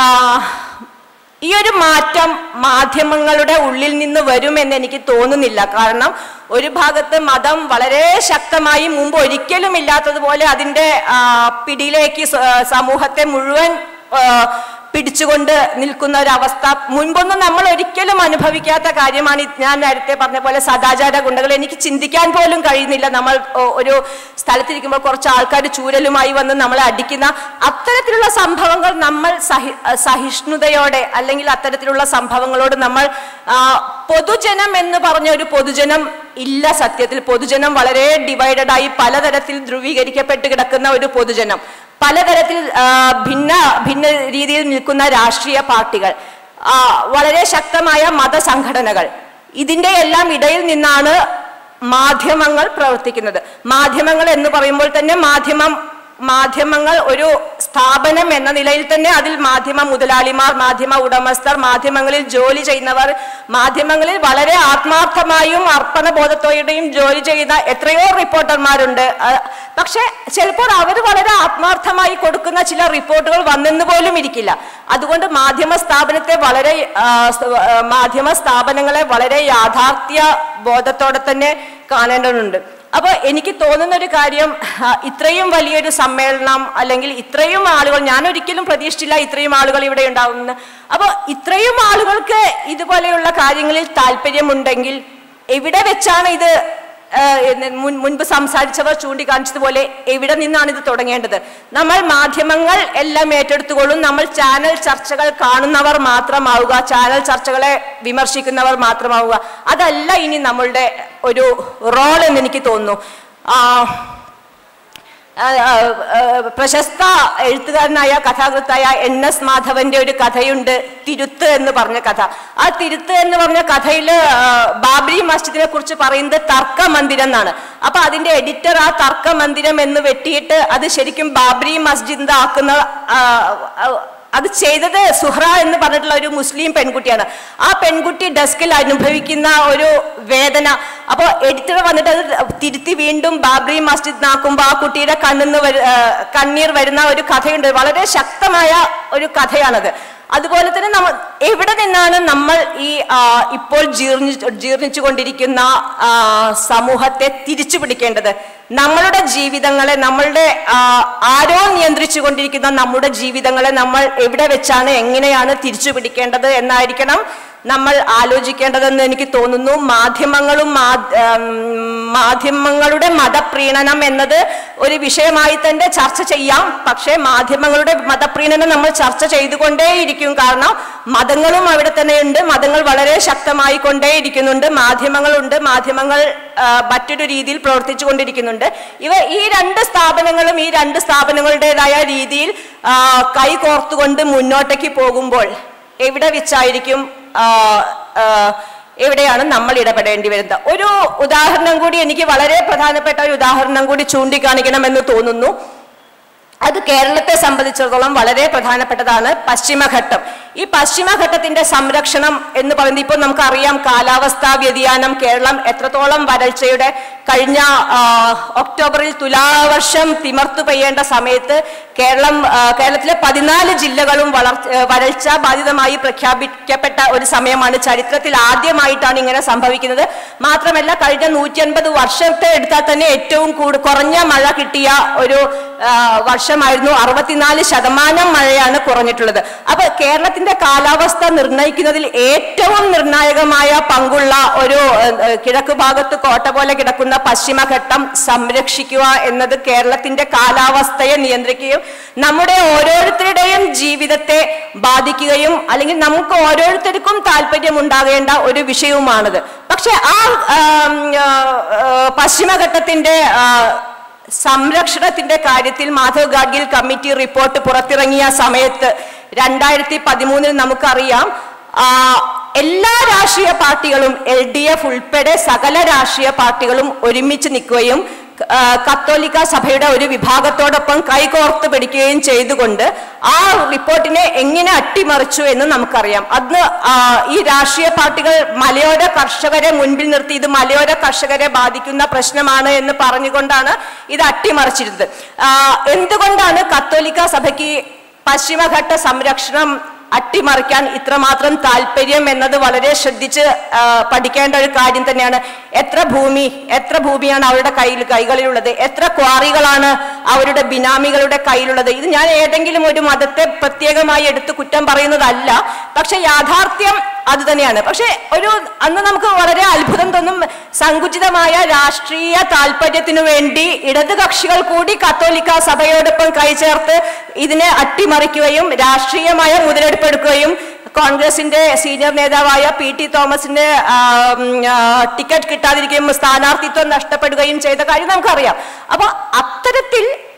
ഈ ഒരു മാറ്റം മാധ്യമങ്ങളുടെ ഉള്ളിൽ നിന്ന് വരുമെന്ന് എനിക്ക് തോന്നുന്നില്ല കാരണം ഒരു ഭാഗത്ത് മതം വളരെ ശക്തമായി മുമ്പ് ഒരിക്കലും ഇല്ലാത്തതുപോലെ അതിൻ്റെ ആ, പിടിയിലേക്ക് സ- സമൂഹത്തെ മുഴുവൻ ആ, പിടിച്ചുകൊണ്ട് നിൽക്കുന്ന ഒരവസ്ഥ മുൻപൊന്നും നമ്മൾ ഒരിക്കലും അനുഭവിക്കാത്ത കാര്യമാണ് ഈ ഞാൻ നേരത്തെ പറഞ്ഞ പോലെ സദാചാര ഗുണ്ടകൾ എനിക്ക് ചിന്തിക്കാൻ പോലും കഴിയുന്നില്ല നമ്മൾ ഒ- ഒരു സ്ഥലത്തിരിക്കുമ്പോൾ കുറച്ച് ആൾക്കാർ ചൂരലുമായി വന്ന് നമ്മളെ അടിക്കുന്ന അത്തരത്തിലുള്ള സംഭവങ്ങൾ നമ്മൾ സഹി സഹിഷ്ണുതയോടെ അല്ലെങ്കിൽ അത്തരത്തിലുള്ള സംഭവങ്ങളോട് നമ്മൾ ആ, പൊതുജനം എന്ന് പറഞ്ഞ ഒരു പൊതുജനം ഇല്ല സത്യത്തിൽ പൊതുജനം വളരെ ഡിവൈഡഡ് ആയി പലതരത്തിൽ ധ്രുവീകരിക്കപ്പെട്ട് കിടക്കുന്ന ഒരു പൊതുജനം പലതരത്തിൽ ആ, ഭിന്ന ഭിന്ന രീതിയിൽ നിൽക്കുന്ന രാഷ്ട്രീയ പാർട്ടികൾ ആ, വളരെ ശക്തമായ മതസംഘടനകൾ ഇതിൻ്റെ എല്ലാം ഇടയിൽ നിന്നാണ് മാധ്യമങ്ങൾ പ്രവർത്തിക്കുന്നത് മാധ്യമങ്ങൾ എന്ന് പറയുമ്പോൾ തന്നെ മാധ്യമം മാധ്യമങ്ങൾ ഒരു സ്ഥാപനം എന്ന നിലയിൽ തന്നെ അതിൽ മാധ്യമ മുതലാളിമാർ മാധ്യമ ഉടമസ്ഥർ മാധ്യമങ്ങളിൽ ജോലി ചെയ്യുന്നവർ മാധ്യമങ്ങളിൽ വളരെ ആത്മാർത്ഥമായും അർപ്പണബോധത്തോടെയും ജോലി ചെയ്യുന്ന എത്രയോ റിപ്പോർട്ടർമാരുണ്ട് അഹ് പക്ഷെ ചിലപ്പോൾ അവർ വളരെ ആത്മാർത്ഥമായി കൊടുക്കുന്ന ചില റിപ്പോർട്ടുകൾ വന്നെന്ന് പോലും ഇരിക്കില്ല അതുകൊണ്ട് മാധ്യമ സ്ഥാപനത്തെ വളരെ ആ, സ്- ആ, മാധ്യമ സ്ഥാപനങ്ങളെ വളരെ യാഥാർത്ഥ്യ ബോധത്തോടെ തന്നെ കാണേണ്ടതുണ്ട് അപ്പോൾ എനിക്ക് തോന്നുന്ന ഒരു കാര്യം ആ, ഇത്രയും വലിയൊരു സമ്മേളനം അല്ലെങ്കിൽ ഇത്രയും ആളുകൾ ഞാൻ ഒരിക്കലും പ്രതീക്ഷിച്ചില്ല ഇത്രയും ആളുകൾ ഇവിടെ ഉണ്ടാവുമെന്ന് അപ്പോൾ ഇത്രയും ആളുകൾക്ക് ഇതുപോലെയുള്ള കാര്യങ്ങളിൽ താല്പര്യമുണ്ടെങ്കിൽ എവിടെ വെച്ചാണ് ഇത് ആ, എന്ന് മുൻ- മുൻപ് സംസാരിച്ചവർ ചൂണ്ടിക്കാണിച്ചതുപോലെ എവിടെ നിന്നാണ് ഇത് തുടങ്ങേണ്ടത് നമ്മൾ മാധ്യമങ്ങൾ എല്ലാം ഏറ്റെടുത്തുകൊള്ളും നമ്മൾ ചാനൽ ചർച്ചകൾ കാണുന്നവർ മാത്രമാവുക ചാനൽ ചർച്ചകളെ വിമർശിക്കുന്നവർ മാത്രമാവുക അതല്ല ഇനി നമ്മളുടെ ഒരു റോൾ എന്ന് എനിക്ക് തോന്നുന്നു ആ, ആ, ആ, ആ, പ്രശസ്ത എഴുത്തുകാരനായ കഥാകൃത്തായ എൻ എസ് മാധവന്റെ ഒരു കഥയുണ്ട് തിരുത്ത് എന്ന് പറഞ്ഞ കഥ ആ തിരുത്ത് എന്ന് പറഞ്ഞ കഥയിൽ ബാബരി മസ്ജിദിനെ കുറിച്ച് പറയുന്നത് തർക്ക മന്ദിരം എന്നാണ് അപ്പൊ അതിന്റെ എഡിറ്റർ ആ തർക്ക മന്ദിരം എന്ന് വെട്ടിയിട്ട് അത് ശരിക്കും ബാബരി മസ്ജിദ് ആക്കുന്ന ആ, ആ, അത് ചെയ്തത് സുഹ്റ എന്ന് പറഞ്ഞിട്ടുള്ള ഒരു മുസ്ലിം പെൺകുട്ടിയാണ് ആ പെൺകുട്ടി ഡെസ്കിൽ അനുഭവിക്കുന്ന ഒരു വേദന അപ്പോൾ എഡിറ്റർ വന്നിട്ട് അത് തിരുത്തി വീണ്ടും ബാബറി മസ്ജിദ് നാക്കുമ്പോൾ ആ കുട്ടിയുടെ കണ്ണിന്ന് വരു- ആ, കണ്ണീർ വരുന്ന ഒരു കഥയുണ്ട് വളരെ ശക്തമായ ഒരു കഥയാണത് അതുപോലെ തന്നെ നമ്മൾ എവിടെ നിന്നാണ് നമ്മൾ ഈ ആ, ഇപ്പോൾ ജീർണി ജീർണിച്ചുകൊണ്ടിരിക്കുന്ന ആ, സമൂഹത്തെ തിരിച്ചു പിടിക്കേണ്ടത് നമ്മളുടെ ജീവിതങ്ങളെ നമ്മളുടെ ആ, ആരോ നിയന്ത്രിച്ചു കൊണ്ടിരിക്കുന്ന നമ്മുടെ ജീവിതങ്ങളെ നമ്മൾ എവിടെ വെച്ചാണ് എങ്ങനെയാണ് തിരിച്ചു പിടിക്കേണ്ടത് എന്നായിരിക്കണം നമ്മൾ ആലോചിക്കേണ്ടതെന്ന് എനിക്ക് തോന്നുന്നു മാധ്യമങ്ങളും മാ- ഉം, മാധ്യമങ്ങളുടെ മതപ്രീണനം എന്നത് ഒരു വിഷയമായി തന്നെ ചർച്ച ചെയ്യാം പക്ഷേ മാധ്യമങ്ങളുടെ മതപ്രീണനം നമ്മൾ ചർച്ച ചെയ്തുകൊണ്ടേയിരിക്കും കാരണം മതങ്ങളും അവിടെ തന്നെയുണ്ട് മതങ്ങൾ വളരെ ശക്തമായി കൊണ്ടേയിരിക്കുന്നുണ്ട് മാധ്യമങ്ങളുണ്ട് മാധ്യമങ്ങൾ ആ, മറ്റൊരു രീതിയിൽ പ്രവർത്തിച്ചു കൊണ്ടിരിക്കുന്നുണ്ട് ഇവ ഈ രണ്ട് സ്ഥാപനങ്ങളും ഈ രണ്ട് സ്ഥാപനങ്ങളുടേതായ രീതിയിൽ ആ, കൈ കോർത്തുകൊണ്ട് മുന്നോട്ടേക്ക് പോകുമ്പോൾ എവിടെ വെച്ചായിരിക്കും ആ, ആ, എവിടെയാണ് നമ്മൾ ഇടപെടേണ്ടി വരുന്നത് ഒരു ഉദാഹരണം കൂടി എനിക്ക് വളരെ പ്രധാനപ്പെട്ട ഒരു ഉദാഹരണം കൂടി ചൂണ്ടിക്കാണിക്കണമെന്ന് തോന്നുന്നു അത് കേരളത്തെ സംബന്ധിച്ചിടത്തോളം വളരെ പ്രധാനപ്പെട്ടതാണ് പശ്ചിമഘട്ടം ഈ പശ്ചിമഘട്ടത്തിന്റെ സംരക്ഷണം എന്ന് പറയുന്നത് ഇപ്പോൾ നമുക്കറിയാം കാലാവസ്ഥാ വ്യതിയാനം കേരളം എത്രത്തോളം വരൾച്ചയുടെ കഴിഞ്ഞ ആ, ഒക്ടോബറിൽ തുലാവർഷം തിമർത്തു പെയ്യേണ്ട സമയത്ത് കേരളം ആ, കേരളത്തിലെ പതിനാല് ജില്ലകളും വളർ വരൾച്ച ബാധിതമായി പ്രഖ്യാപിക്കപ്പെട്ട ഒരു സമയമാണ് ചരിത്രത്തിൽ ആദ്യമായിട്ടാണ് ഇങ്ങനെ സംഭവിക്കുന്നത് മാത്രമല്ല കഴിഞ്ഞ നൂറ്റി അൻപത് വർഷത്തെ എടുത്താൽ തന്നെ ഏറ്റവും കൂടു കുറഞ്ഞ മഴ കിട്ടിയ ഒരു ആ, വർഷമായിരുന്നു അറുപത്തിനാല് ശതമാനം മഴയാണ് കുറഞ്ഞിട്ടുള്ളത് അപ്പൊ കേരളത്തിന്റെ കാലാവസ്ഥ നിർണ്ണയിക്കുന്നതിൽ ഏറ്റവും നിർണായകമായ പങ്കുള്ള ഒരു ഏഹ്, കിഴക്ക് ഭാഗത്ത് കോട്ട പോലെ കിടക്കുന്ന പശ്ചിമഘട്ടം സംരക്ഷിക്കുക എന്നത് കേരളത്തിന്റെ കാലാവസ്ഥയെ നിയന്ത്രിക്കുകയും നമ്മുടെ ഓരോരുത്തരുടെയും ജീവിതത്തെ ബാധിക്കുകയും അല്ലെങ്കിൽ നമുക്ക് ഓരോരുത്തർക്കും താല്പര്യം ഉണ്ടാകേണ്ട ഒരു വിഷയവുമാണിത് പക്ഷെ ആ ആം, ആ, ആ, പശ്ചിമഘട്ടത്തിന്റെ ആ, സംരക്ഷണത്തിന്റെ കാര്യത്തിൽ മാധവ് ഗാഡ്ഗിൽ കമ്മിറ്റി റിപ്പോർട്ട് പുറത്തിറങ്ങിയ സമയത്ത് രണ്ടായിരത്തി പതിമൂന്നിൽ നമുക്കറിയാം ആ, എല്ലാ രാഷ്ട്രീയ പാർട്ടികളും എൽ ഡി എഫ് ഉൾപ്പെടെ സകല രാഷ്ട്രീയ പാർട്ടികളും ഒരുമിച്ച് നിൽക്കുകയും ആ, കത്തോലിക്ക സഭയുടെ ഒരു വിഭാഗത്തോടൊപ്പം കൈകോർത്ത് പിടിക്കുകയും ചെയ്തുകൊണ്ട് ആ റിപ്പോർട്ടിനെ എങ്ങനെ അട്ടിമറിച്ചു എന്ന് നമുക്കറിയാം അന്ന് ആ, ഈ രാഷ്ട്രീയ പാർട്ടികൾ മലയോര കർഷകരെ മുൻപിൽ നിർത്തി ഇത് മലയോര കർഷകരെ ബാധിക്കുന്ന പ്രശ്നമാണ് എന്ന് പറഞ്ഞുകൊണ്ടാണ് ഇത് അട്ടിമറിച്ചിരുന്നത് ആ, എന്തുകൊണ്ടാണ് കത്തോലിക്ക സഭയ്ക്ക് പശ്ചിമഘട്ട സംരക്ഷണം അട്ടിമറിക്കാൻ ഇത്രമാത്രം താല്പര്യം എന്നത് വളരെ ശ്രദ്ധിച്ച് ആ, പഠിക്കേണ്ട ഒരു കാര്യം തന്നെയാണ് എത്ര ഭൂമി എത്ര ഭൂമിയാണ് അവരുടെ കയ്യിൽ കൈകളിലുള്ളത് എത്ര ക്വാറികളാണ് അവരുടെ ബിനാമികളുടെ കയ്യിലുള്ളത് ഇത് ഞാൻ ഏതെങ്കിലും ഒരു മതത്തെ പ്രത്യേകമായി എടുത്ത് കുറ്റം പറയുന്നതല്ല പക്ഷെ യാഥാർത്ഥ്യം അത് തന്നെയാണ് പക്ഷെ ഒരു അന്ന് നമുക്ക് വളരെ അത്ഭുതം തോന്നും സങ്കുചിതമായ രാഷ്ട്രീയ താല്പര്യത്തിനു വേണ്ടി ഇടത് കക്ഷികൾ കൂടി കത്തോലിക്ക സഭയോടൊപ്പം കൈചേർത്ത് ഇതിനെ അട്ടിമറിക്കുകയും രാഷ്ട്രീയമായ മുതലെടുപ്പെടുക്കുകയും കോൺഗ്രസിന്റെ സീനിയർ നേതാവായ പി ടി തോമസിന് ആ, ഉം, ആ, ടിക്കറ്റ് കിട്ടാതിരിക്കുകയും സ്ഥാനാർത്ഥിത്വം നഷ്ടപ്പെടുകയും ചെയ്ത കാര്യം നമുക്കറിയാം അപ്പൊ അത്തരത്തിൽ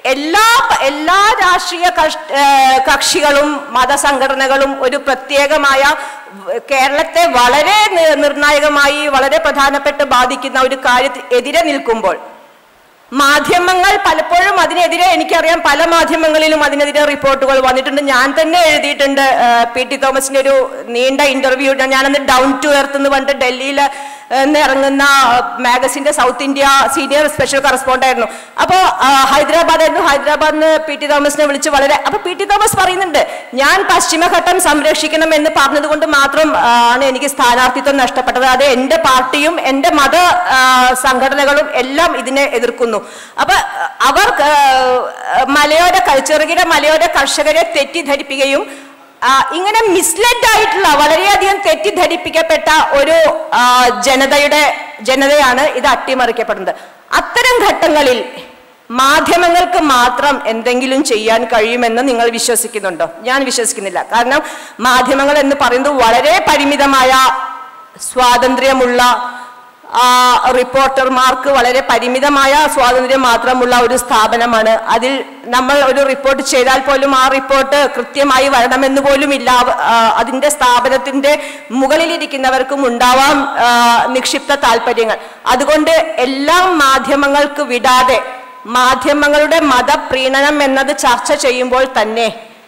എല്ലാ എല്ലാ രാഷ്ട്രീയ കക്ഷ- ഏഹ് കക്ഷികളും മതസംഘടനകളും ഒരു പ്രത്യേകമായ വ- കേരളത്തെ വളരെ നി- നിർണായകമായി വളരെ പ്രധാനപ്പെട്ട് ബാധിക്കുന്ന ഒരു കാര്യത്തിൽ എതിരെ നിൽക്കുമ്പോൾ മാധ്യമങ്ങൾ പലപ്പോഴും അതിനെതിരെ എനിക്കറിയാം പല മാധ്യമങ്ങളിലും അതിനെതിരെ റിപ്പോർട്ടുകൾ വന്നിട്ടുണ്ട് ഞാൻ തന്നെ എഴുതിയിട്ടുണ്ട് ആ, പി ടി തോമസിന്റെ ഒരു നീണ്ട ഇന്റർവ്യൂ ഞാനന്ന് ഡൗൺ ടു എർത്ത് എന്ന് പറഞ്ഞിട്ട് ഡൽഹിയിൽ നിന്ന് ഇറങ്ങുന്ന മാഗസിന്റെ South India senior special correspond ആയിരുന്നു അപ്പോൾ ഹൈദരാബാദ് ആയിരുന്നു ഹൈദരാബാദിൽ നിന്ന് പി ടി തോമസിനെ വിളിച്ച് വളരെ അപ്പൊ പി ടി തോമസ് പറയുന്നുണ്ട് ഞാൻ പശ്ചിമഘട്ടം സംരക്ഷിക്കണം എന്ന് പറഞ്ഞതുകൊണ്ട് മാത്രം ആ, ആണ് എനിക്ക് സ്ഥാനാർത്ഥിത്വം നഷ്ടപ്പെട്ടത് അത് എൻ്റെ പാർട്ടിയും എൻ്റെ മത ആ, സംഘടനകളും എല്ലാം ഇതിനെ എതിർക്കുന്നു അപ്പൊ ആ, അവർ ആ, മലയോര ക- ചെറുകിട മലയോര കർഷകരെ തെറ്റിദ്ധരിപ്പിക്കുകയും ആ, ഇങ്ങനെ മിസ്ലെഡ് ആയിട്ടുള്ള വളരെയധികം തെറ്റിദ്ധരിപ്പിക്കപ്പെട്ട ഒരു ആ, ജനതയുടെ ജനതയാണ് ഇത് അട്ടിമറിക്കപ്പെടുന്നത് അത്തരം ഘട്ടങ്ങളിൽ മാധ്യമങ്ങൾക്ക് മാത്രം എന്തെങ്കിലും ചെയ്യാൻ കഴിയുമെന്ന് നിങ്ങൾ വിശ്വസിക്കുന്നുണ്ടോ ഞാൻ വിശ്വസിക്കുന്നില്ല കാരണം മാധ്യമങ്ങൾ എന്ന് പറയുന്നത് വളരെ പരിമിതമായ സ്വാതന്ത്ര്യമുള്ള ആ, റിപ്പോർട്ടർമാർക്ക് വളരെ പരിമിതമായ സ്വാതന്ത്ര്യം മാത്രമുള്ള ഒരു സ്ഥാപനമാണ് അതിൽ നമ്മൾ ഒരു റിപ്പോർട്ട് ചെയ്താൽ പോലും ആ റിപ്പോർട്ട് കൃത്യമായി വരണമെന്ന് പോലും ഇല്ല അവ- ആ, അതിന്റെ സ്ഥാപനത്തിന്റെ മുകളിലിരിക്കുന്നവർക്കും ഉണ്ടാവാം ആ, നിക്ഷിപ്ത താല്പര്യങ്ങൾ അതുകൊണ്ട് എല്ലാം മാധ്യമങ്ങൾക്ക് വിടാതെ മാധ്യമങ്ങളുടെ മതപ്രീണനം എന്നത് ചർച്ച ചെയ്യുമ്പോൾ തന്നെ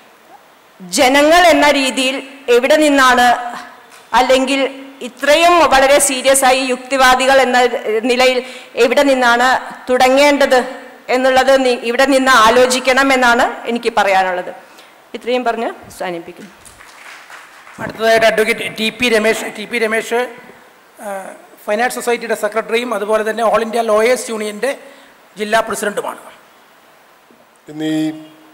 ജനങ്ങൾ എന്ന രീതിയിൽ എവിടെ നിന്നാണ് അല്ലെങ്കിൽ ഇത്രയും വളരെ സീരിയസ് ആയി യുക്തിവാദികൾ എന്ന നിലയിൽ എവിടെ നിന്നാണ് തുടങ്ങേണ്ടത് എന്നുള്ളത് നി- ഇവിടെ നിന്ന് ആലോചിക്കണം എന്നാണ് എനിക്ക് പറയാനുള്ളത് ഇത്രയും പറഞ്ഞ് അവസാനിപ്പിക്കുന്നു അടുത്തതായിട്ട് advocate T P Ramesh T P Ramesh ആ, ഫൈനാൻസ് സൊസൈറ്റിയുടെ സെക്രട്ടറിയും അതുപോലെ തന്നെ ഓൾ ഇന്ത്യ ലോയേഴ്സ് യൂണിയൻ്റെ ജില്ലാ പ്രസിഡന്റുമാണ് ഇന്ന് ഈ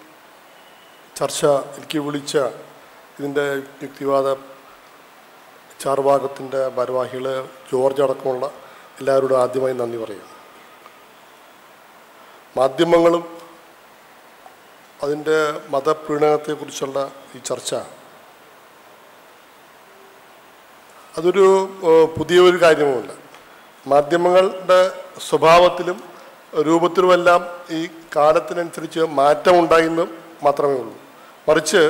ചർച്ച എനിക്ക് വിളിച്ച ഇതിൻ്റെ യുക്തിവാദ ചാർഭാഗത്തിൻ്റെ ഭാരവാഹികൾ ജോർജ് അടക്കമുള്ള എല്ലാവരോടും ആദ്യമായി നന്ദി പറയുന്നു മാധ്യമങ്ങളും അതിൻ്റെ മതപ്രീണനത്തെക്കുറിച്ചുള്ള ഈ ചർച്ച അതൊരു ഏഹ്, പുതിയൊരു കാര്യവുമല്ല മാധ്യമങ്ങളുടെ സ്വഭാവത്തിലും രൂപത്തിലുമെല്ലാം ഈ കാലത്തിനനുസരിച്ച് മാറ്റമുണ്ടായെന്ന് മാത്രമേ ഉള്ളൂ മറിച്ച്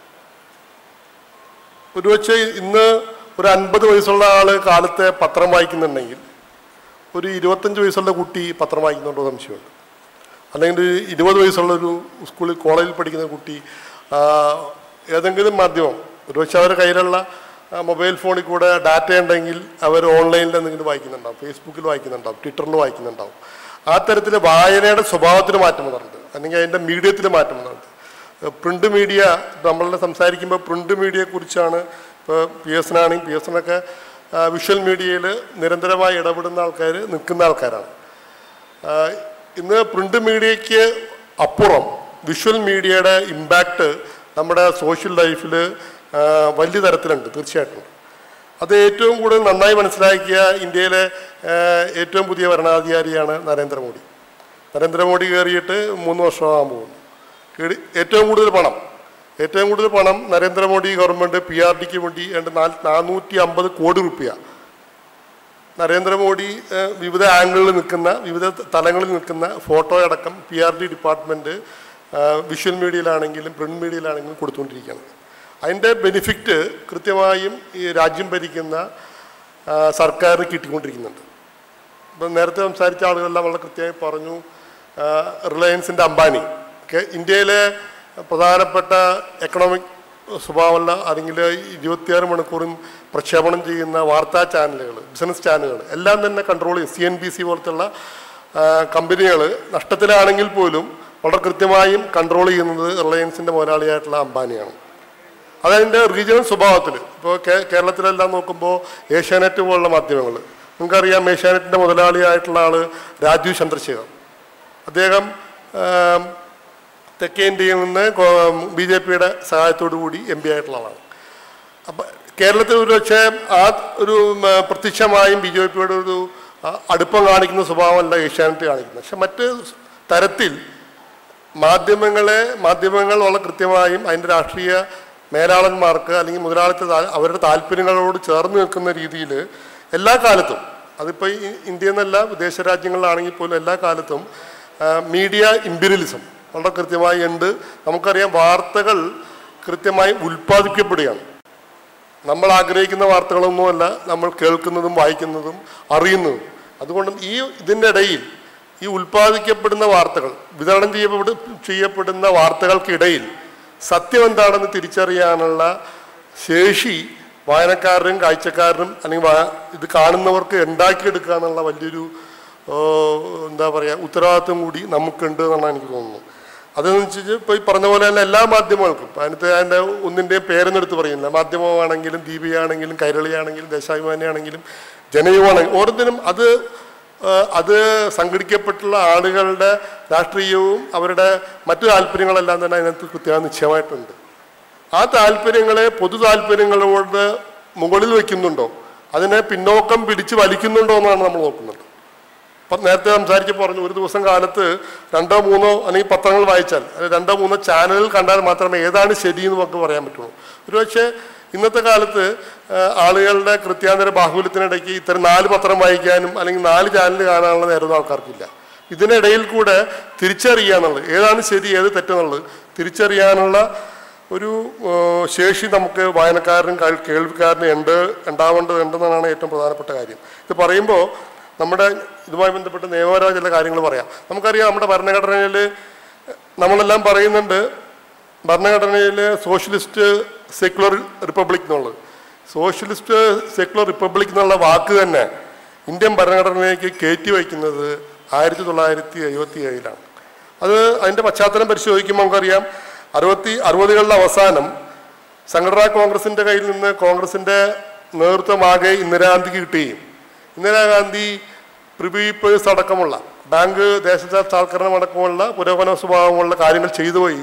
ഒരുപക്ഷെ ഇന്ന് ഒരു അൻപത് വയസ്സുള്ള ആൾ കാലത്തെ പത്രം വായിക്കുന്നുണ്ടെങ്കിൽ ഒരു ഇരുപത്തഞ്ച് വയസ്സുള്ള കുട്ടി പത്രം വായിക്കുന്നുണ്ടോ സംശയമുണ്ട് അല്ലെങ്കിൽ ഒരു ഇരുപത് വയസ്സുള്ള ഒരു സ്കൂളിൽ കോളേജിൽ പഠിക്കുന്ന കുട്ടി ആ, ഏതെങ്കിലും മാധ്യമം ഒരുപക്ഷെ അവരുടെ കയ്യിലുള്ള ആ, മൊബൈൽ ഫോണിൽ കൂടെ ഡാറ്റ ഉണ്ടെങ്കിൽ അവർ ഓൺലൈനിൽ എന്തെങ്കിലും വായിക്കുന്നുണ്ടാവും ഫേസ്ബുക്കിൽ വായിക്കുന്നുണ്ടാവും ട്വിറ്ററിൽ വായിക്കുന്നുണ്ടാവും ആ തരത്തിൽ വായനയുടെ സ്വഭാവത്തിൽ മാറ്റം വന്നിട്ടുണ്ട് അല്ലെങ്കിൽ അതിൻ്റെ മീഡിയത്തിൽ മാറ്റം വന്നിട്ടുണ്ട് പ്രിന്റ് മീഡിയ നമ്മളുടെ സംസാരിക്കുമ്പോൾ പ്രിന്റ് മീഡിയയെക്കുറിച്ചാണ് ഇപ്പോൾ പി എസിനാണെങ്കിൽ പി എസിനൊക്കെ വിഷ്വൽ മീഡിയയിൽ നിരന്തരമായി ഇടപെടുന്ന ആൾക്കാർ നിൽക്കുന്ന ആൾക്കാരാണ് ആ, ഇന്ന് പ്രിന്റ് മീഡിയയ്ക്ക് അപ്പുറം വിഷ്വൽ മീഡിയയുടെ ഇമ്പാക്റ്റ് നമ്മുടെ സോഷ്യൽ ലൈഫിൽ വലിയ തരത്തിലുണ്ട് തീർച്ചയായിട്ടും അത് ഏറ്റവും കൂടുതൽ നന്നായി മനസ്സിലാക്കിയ ഇന്ത്യയിലെ ആ, ഏറ്റവും പുതിയ ഭരണാധികാരിയാണ് നരേന്ദ്രമോദി നരേന്ദ്രമോദി കയറിയിട്ട് മൂന്ന് വർഷമാകാൻ പോകുന്നു കേറി- ഏറ്റവും കൂടുതൽ പണം ഏറ്റവും കൂടുതൽ പണം നരേന്ദ്രമോദി ഗവൺമെൻറ് പി ആർ ഡിക്ക് വേണ്ടി ഏതാണ്ട് നാല് നാനൂറ്റി അമ്പത് കോടി റുപ്യ നരേന്ദ്രമോദി ഏഹ്, വിവിധ ആംഗിളിൽ നിൽക്കുന്ന വിവിധ തലങ്ങളിൽ നിൽക്കുന്ന ഫോട്ടോ അടക്കം P R D department visual മീഡിയയിലാണെങ്കിലും പ്രിന്റ് മീഡിയയിലാണെങ്കിലും കൊടുത്തുകൊണ്ടിരിക്കുകയാണ് അതിൻ്റെ ബെനിഫിറ്റ് കൃത്യമായും ഈ രാജ്യം ഭരിക്കുന്ന ആ, സർക്കാരിന് കിട്ടിക്കൊണ്ടിരിക്കുന്നുണ്ട് ഇപ്പം നേരത്തെ സംസാരിച്ച ആളുകളെല്ലാം വളരെ കൃത്യമായി പറഞ്ഞു ആ, റിലയൻസിൻ്റെ അംബാനി ഒക്കെ ഇന്ത്യയിലെ പ്രധാനപ്പെട്ട എക്കണോമിക് സ്വഭാവമുള്ള അല്ലെങ്കിൽ ഇരുപത്തിയാറ് മണിക്കൂറും പ്രക്ഷേപണം ചെയ്യുന്ന വാർത്താ ചാനലുകൾ ബിസിനസ് ചാനലുകൾ എല്ലാം തന്നെ കൺട്രോൾ ചെയ്യും സി എൻ ബി സി പോലത്തുള്ള കമ്പനികൾ നഷ്ടത്തിലാണെങ്കിൽ പോലും വളരെ കൃത്യമായും കൺട്രോൾ ചെയ്യുന്നത് റിലയൻസിൻ്റെ മുതലാളിയായിട്ടുള്ള അംബാനിയാണ് അതതിൻ്റെ റീജിയണൽ സ്വഭാവത്തിൽ ഇപ്പോൾ കേരളത്തിലെല്ലാം നോക്കുമ്പോൾ ഏഷ്യാനെറ്റ് പോലുള്ള മാധ്യമങ്ങൾ നിങ്ങൾക്കറിയാം ഏഷ്യാനെറ്റിൻ്റെ മുതലാളിയായിട്ടുള്ള ആൾ രാജീവ് ചന്ദ്രശേഖർ അദ്ദേഹം ആം, തെക്കേ ഇന്ത്യയിൽ നിന്ന് ബി ജെ പിയുടെ സഹായത്തോടു കൂടി എം പി ആയിട്ടുള്ള ആളാണ് അപ്പം കേരളത്തിൽ ഒരു പക്ഷേ ആ ഒരു ഉം, പ്രത്യക്ഷമായും ബി ജെ പിയുടെ ഒരു ആ, അടുപ്പം കാണിക്കുന്ന സ്വഭാവമല്ല ഏഷ്യാനെറ്റ് കാണിക്കുന്നത് പക്ഷെ മറ്റ് തരത്തിൽ മാധ്യമങ്ങളെ മാധ്യമങ്ങൾ വളരെ കൃത്യമായും അതിൻ്റെ രാഷ്ട്രീയ മേലാളന്മാർക്ക് അല്ലെങ്കിൽ മുതലാളിത്ത താ- അവരുടെ താല്പര്യങ്ങളോട് ചേർന്ന് നിൽക്കുന്ന രീതിയിൽ എല്ലാ കാലത്തും അതിപ്പോൾ ഈ ഇന്ത്യ എന്നല്ല വിദേശ രാജ്യങ്ങളിലാണെങ്കിൽ പോലും എല്ലാ കാലത്തും ആ, മീഡിയ ഇമ്പീരിയലിസം വളരെ കൃത്യമായി ഉണ്ട് നമുക്കറിയാം വാർത്തകൾ കൃത്യമായി ഉൽപ്പാദിക്കപ്പെടുകയാണ് നമ്മൾ ആഗ്രഹിക്കുന്ന വാർത്തകളൊന്നുമല്ല നമ്മൾ കേൾക്കുന്നതും വായിക്കുന്നതും അറിയുന്നതും അതുകൊണ്ട് ഈ ഇതിൻ്റെ ഇടയിൽ ഈ ഉൽപ്പാദിക്കപ്പെടുന്ന വാർത്തകൾ വിതരണം ചെയ്യപ്പെടു ചെയ്യപ്പെടുന്ന വാർത്തകൾക്കിടയിൽ സത്യം എന്താണെന്ന് തിരിച്ചറിയാനുള്ള ശേഷി വായനക്കാരനും കാഴ്ചക്കാരനും അല്ലെങ്കിൽ വാ- ഇത് കാണുന്നവർക്ക് ഉണ്ടാക്കിയെടുക്കുക എന്നുള്ള വലിയൊരു ഓ, എന്താ പറയുക ഉത്തരവാദിത്വം കൂടി നമുക്കുണ്ട് എന്നാണ് എനിക്ക് തോന്നുന്നത് അതെന്ന് വെച്ചാൽ ഇപ്പോൾ ഈ പറഞ്ഞ പോലെ തന്നെ എല്ലാ മാധ്യമങ്ങൾക്കും ഇപ്പം അതിനകത്ത് അതിൻ്റെ ഒന്നിൻ്റെയും പേരൊന്നും എടുത്ത് പറയുന്നില്ല മാധ്യമമാണെങ്കിലും ദീപികയാണെങ്കിലും കൈരളിയാണെങ്കിലും ദേശാഭിമാനിയാണെങ്കിലും ജനയുവാണെങ്കിലും ഓരോന്നിനും അത് ആ, അത് സംഘടിക്കപ്പെട്ടുള്ള ആളുകളുടെ രാഷ്ട്രീയവും അവരുടെ മറ്റു താല്പര്യങ്ങളെല്ലാം തന്നെ അതിനകത്ത് കൃത്യമായി നിശ്ചയമായിട്ടുണ്ട് ആ താല്പര്യങ്ങളെ പൊതു താല്പര്യങ്ങളോട് മുകളിൽ വയ്ക്കുന്നുണ്ടോ അതിനെ പിന്നോക്കം പിടിച്ച് വലിക്കുന്നുണ്ടോ എന്നാണ് നമ്മൾ നോക്കുന്നത് ഇപ്പം നേരത്തെ സംസാരിച്ചപ്പോൾ പറഞ്ഞു ഒരു ദിവസം കാലത്ത് രണ്ടോ മൂന്നോ അല്ലെങ്കിൽ പത്രങ്ങൾ വായിച്ചാൽ അല്ലെങ്കിൽ രണ്ടോ മൂന്നോ ചാനലിൽ കണ്ടാൽ മാത്രമേ ഏതാണ് ശരിയെന്ന് നമുക്ക് പറയാൻ പറ്റുള്ളൂ ഒരുപക്ഷെ ഇന്നത്തെ കാലത്ത് ആ, ആളുകളുടെ കൃത്യാന്തര ബാഹുല്യത്തിനിടയ്ക്ക് ഇത്തരം നാല് പത്രം വായിക്കാനും അല്ലെങ്കിൽ നാല് ചാനൽ കാണാനുള്ള നേരമൊന്നും ആൾക്കാർക്കില്ല ഇതിനിടയിൽ കൂടെ തിരിച്ചറിയുക എന്നുള്ളത് ഏതാണ് ശരി ഏത് തെറ്റെന്നുള്ളത് തിരിച്ചറിയാനുള്ള ഒരു ആ, ശേഷി നമുക്ക് വായനക്കാരനും കേൾ- കേൾവിക്കാരനും ഉണ്ട് ഉണ്ടാവേണ്ടതുണ്ടെന്നാണ് ഏറ്റവും പ്രധാനപ്പെട്ട കാര്യം ഇത് പറയുമ്പോൾ നമ്മുടെ ഇതുമായി ബന്ധപ്പെട്ട് നിയമപരമായ ചില കാര്യങ്ങൾ പറയാം നമുക്കറിയാം നമ്മുടെ ഭരണഘടനയിൽ നമ്മളെല്ലാം പറയുന്നുണ്ട് ഭരണഘടനയിൽ സോഷ്യലിസ്റ്റ് സെക്യുലർ റിപ്പബ്ലിക് എന്നുള്ളത് സോഷ്യലിസ്റ്റ് സെക്യുലർ റിപ്പബ്ലിക് എന്നുള്ള വാക്ക് തന്നെ ഇന്ത്യൻ ഭരണഘടനയിലേക്ക് കയറ്റി വയ്ക്കുന്നത് ആയിരത്തി തൊള്ളായിരത്തി എഴുപത്തി ഏഴിലാണ് അത് അതിൻ്റെ പശ്ചാത്തലം പരിശോധിക്കുമ്പോൾ നമുക്കറിയാം അറുപത്തി അറുപതുകളുടെ അവസാനം സംഘടനാ കോൺഗ്രസിൻ്റെ കയ്യിൽ നിന്ന് കോൺഗ്രസിൻ്റെ നേതൃത്വമാകെ ഇന്ദിരാഗാന്ധിക്ക് കിട്ടുകയും ഇന്ദിരാഗാന്ധി പ്രിവി പേഴ്സ് അടക്കമുള്ള ബാങ്ക് ദേശസാൽക്കരണം അടക്കമുള്ള പുരോഗമന സ്വഭാവമുള്ള കാര്യങ്ങൾ ചെയ്തു പോയി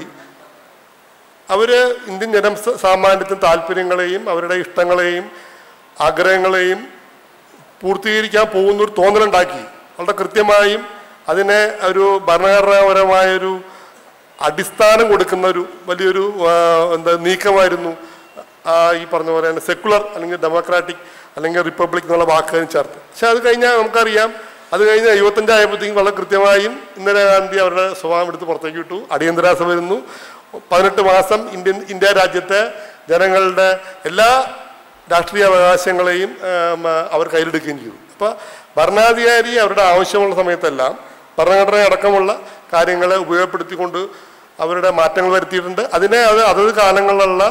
അവര് ഇന്ത്യൻ ജനം സ- സാമാന്യത്തിന് താല്പര്യങ്ങളെയും അവരുടെ ഇഷ്ടങ്ങളെയും ആഗ്രഹങ്ങളെയും പൂർത്തീകരിക്കാൻ പോകുന്ന ഒരു തോന്നലുണ്ടാക്കി വളരെ കൃത്യമായും അതിനെ ഒരു ഭരണഘടനാപരമായൊരു അടിസ്ഥാനം കൊടുക്കുന്ന ഒരു വലിയൊരു ആ, എന്താ നീക്കമായിരുന്നു ആ, ഈ പറഞ്ഞ പോലെ തന്നെ സെക്കുലർ അല്ലെങ്കിൽ ഡെമോക്രാറ്റിക് അല്ലെങ്കിൽ റിപ്പബ്ലിക് എന്നുള്ള വാക്കുകൾ ചേർത്ത് പക്ഷെ അത് കഴിഞ്ഞാൽ നമുക്കറിയാം അത് കഴിഞ്ഞ് എഴുപത്തഞ്ചായപ്പോഴത്തേക്കും വളരെ കൃത്യമായും ഇന്ദിരാഗാന്ധി അവരുടെ സ്വഭാവം എടുത്ത് പുറത്തേക്ക് വിട്ടു അടിയന്തരാവസ്ഥ വരുന്നു പതിനെട്ട് മാസം ഇന്ത്യൻ ഇന്ത്യ രാജ്യത്തെ ജനങ്ങളുടെ എല്ലാ രാഷ്ട്രീയ അവകാശങ്ങളെയും ആം, അവർ കയ്യിലെടുക്കുകയും ചെയ്തു അപ്പോൾ ഭരണാധികാരി അവരുടെ ആവശ്യമുള്ള സമയത്തെല്ലാം ഭരണഘടന അടക്കമുള്ള കാര്യങ്ങളെ ഉപയോഗപ്പെടുത്തിക്കൊണ്ട് അവരുടെ മാറ്റങ്ങൾ വരുത്തിയിട്ടുണ്ട് അതിനെ അത് അതത് കാലങ്ങളിലുള്ള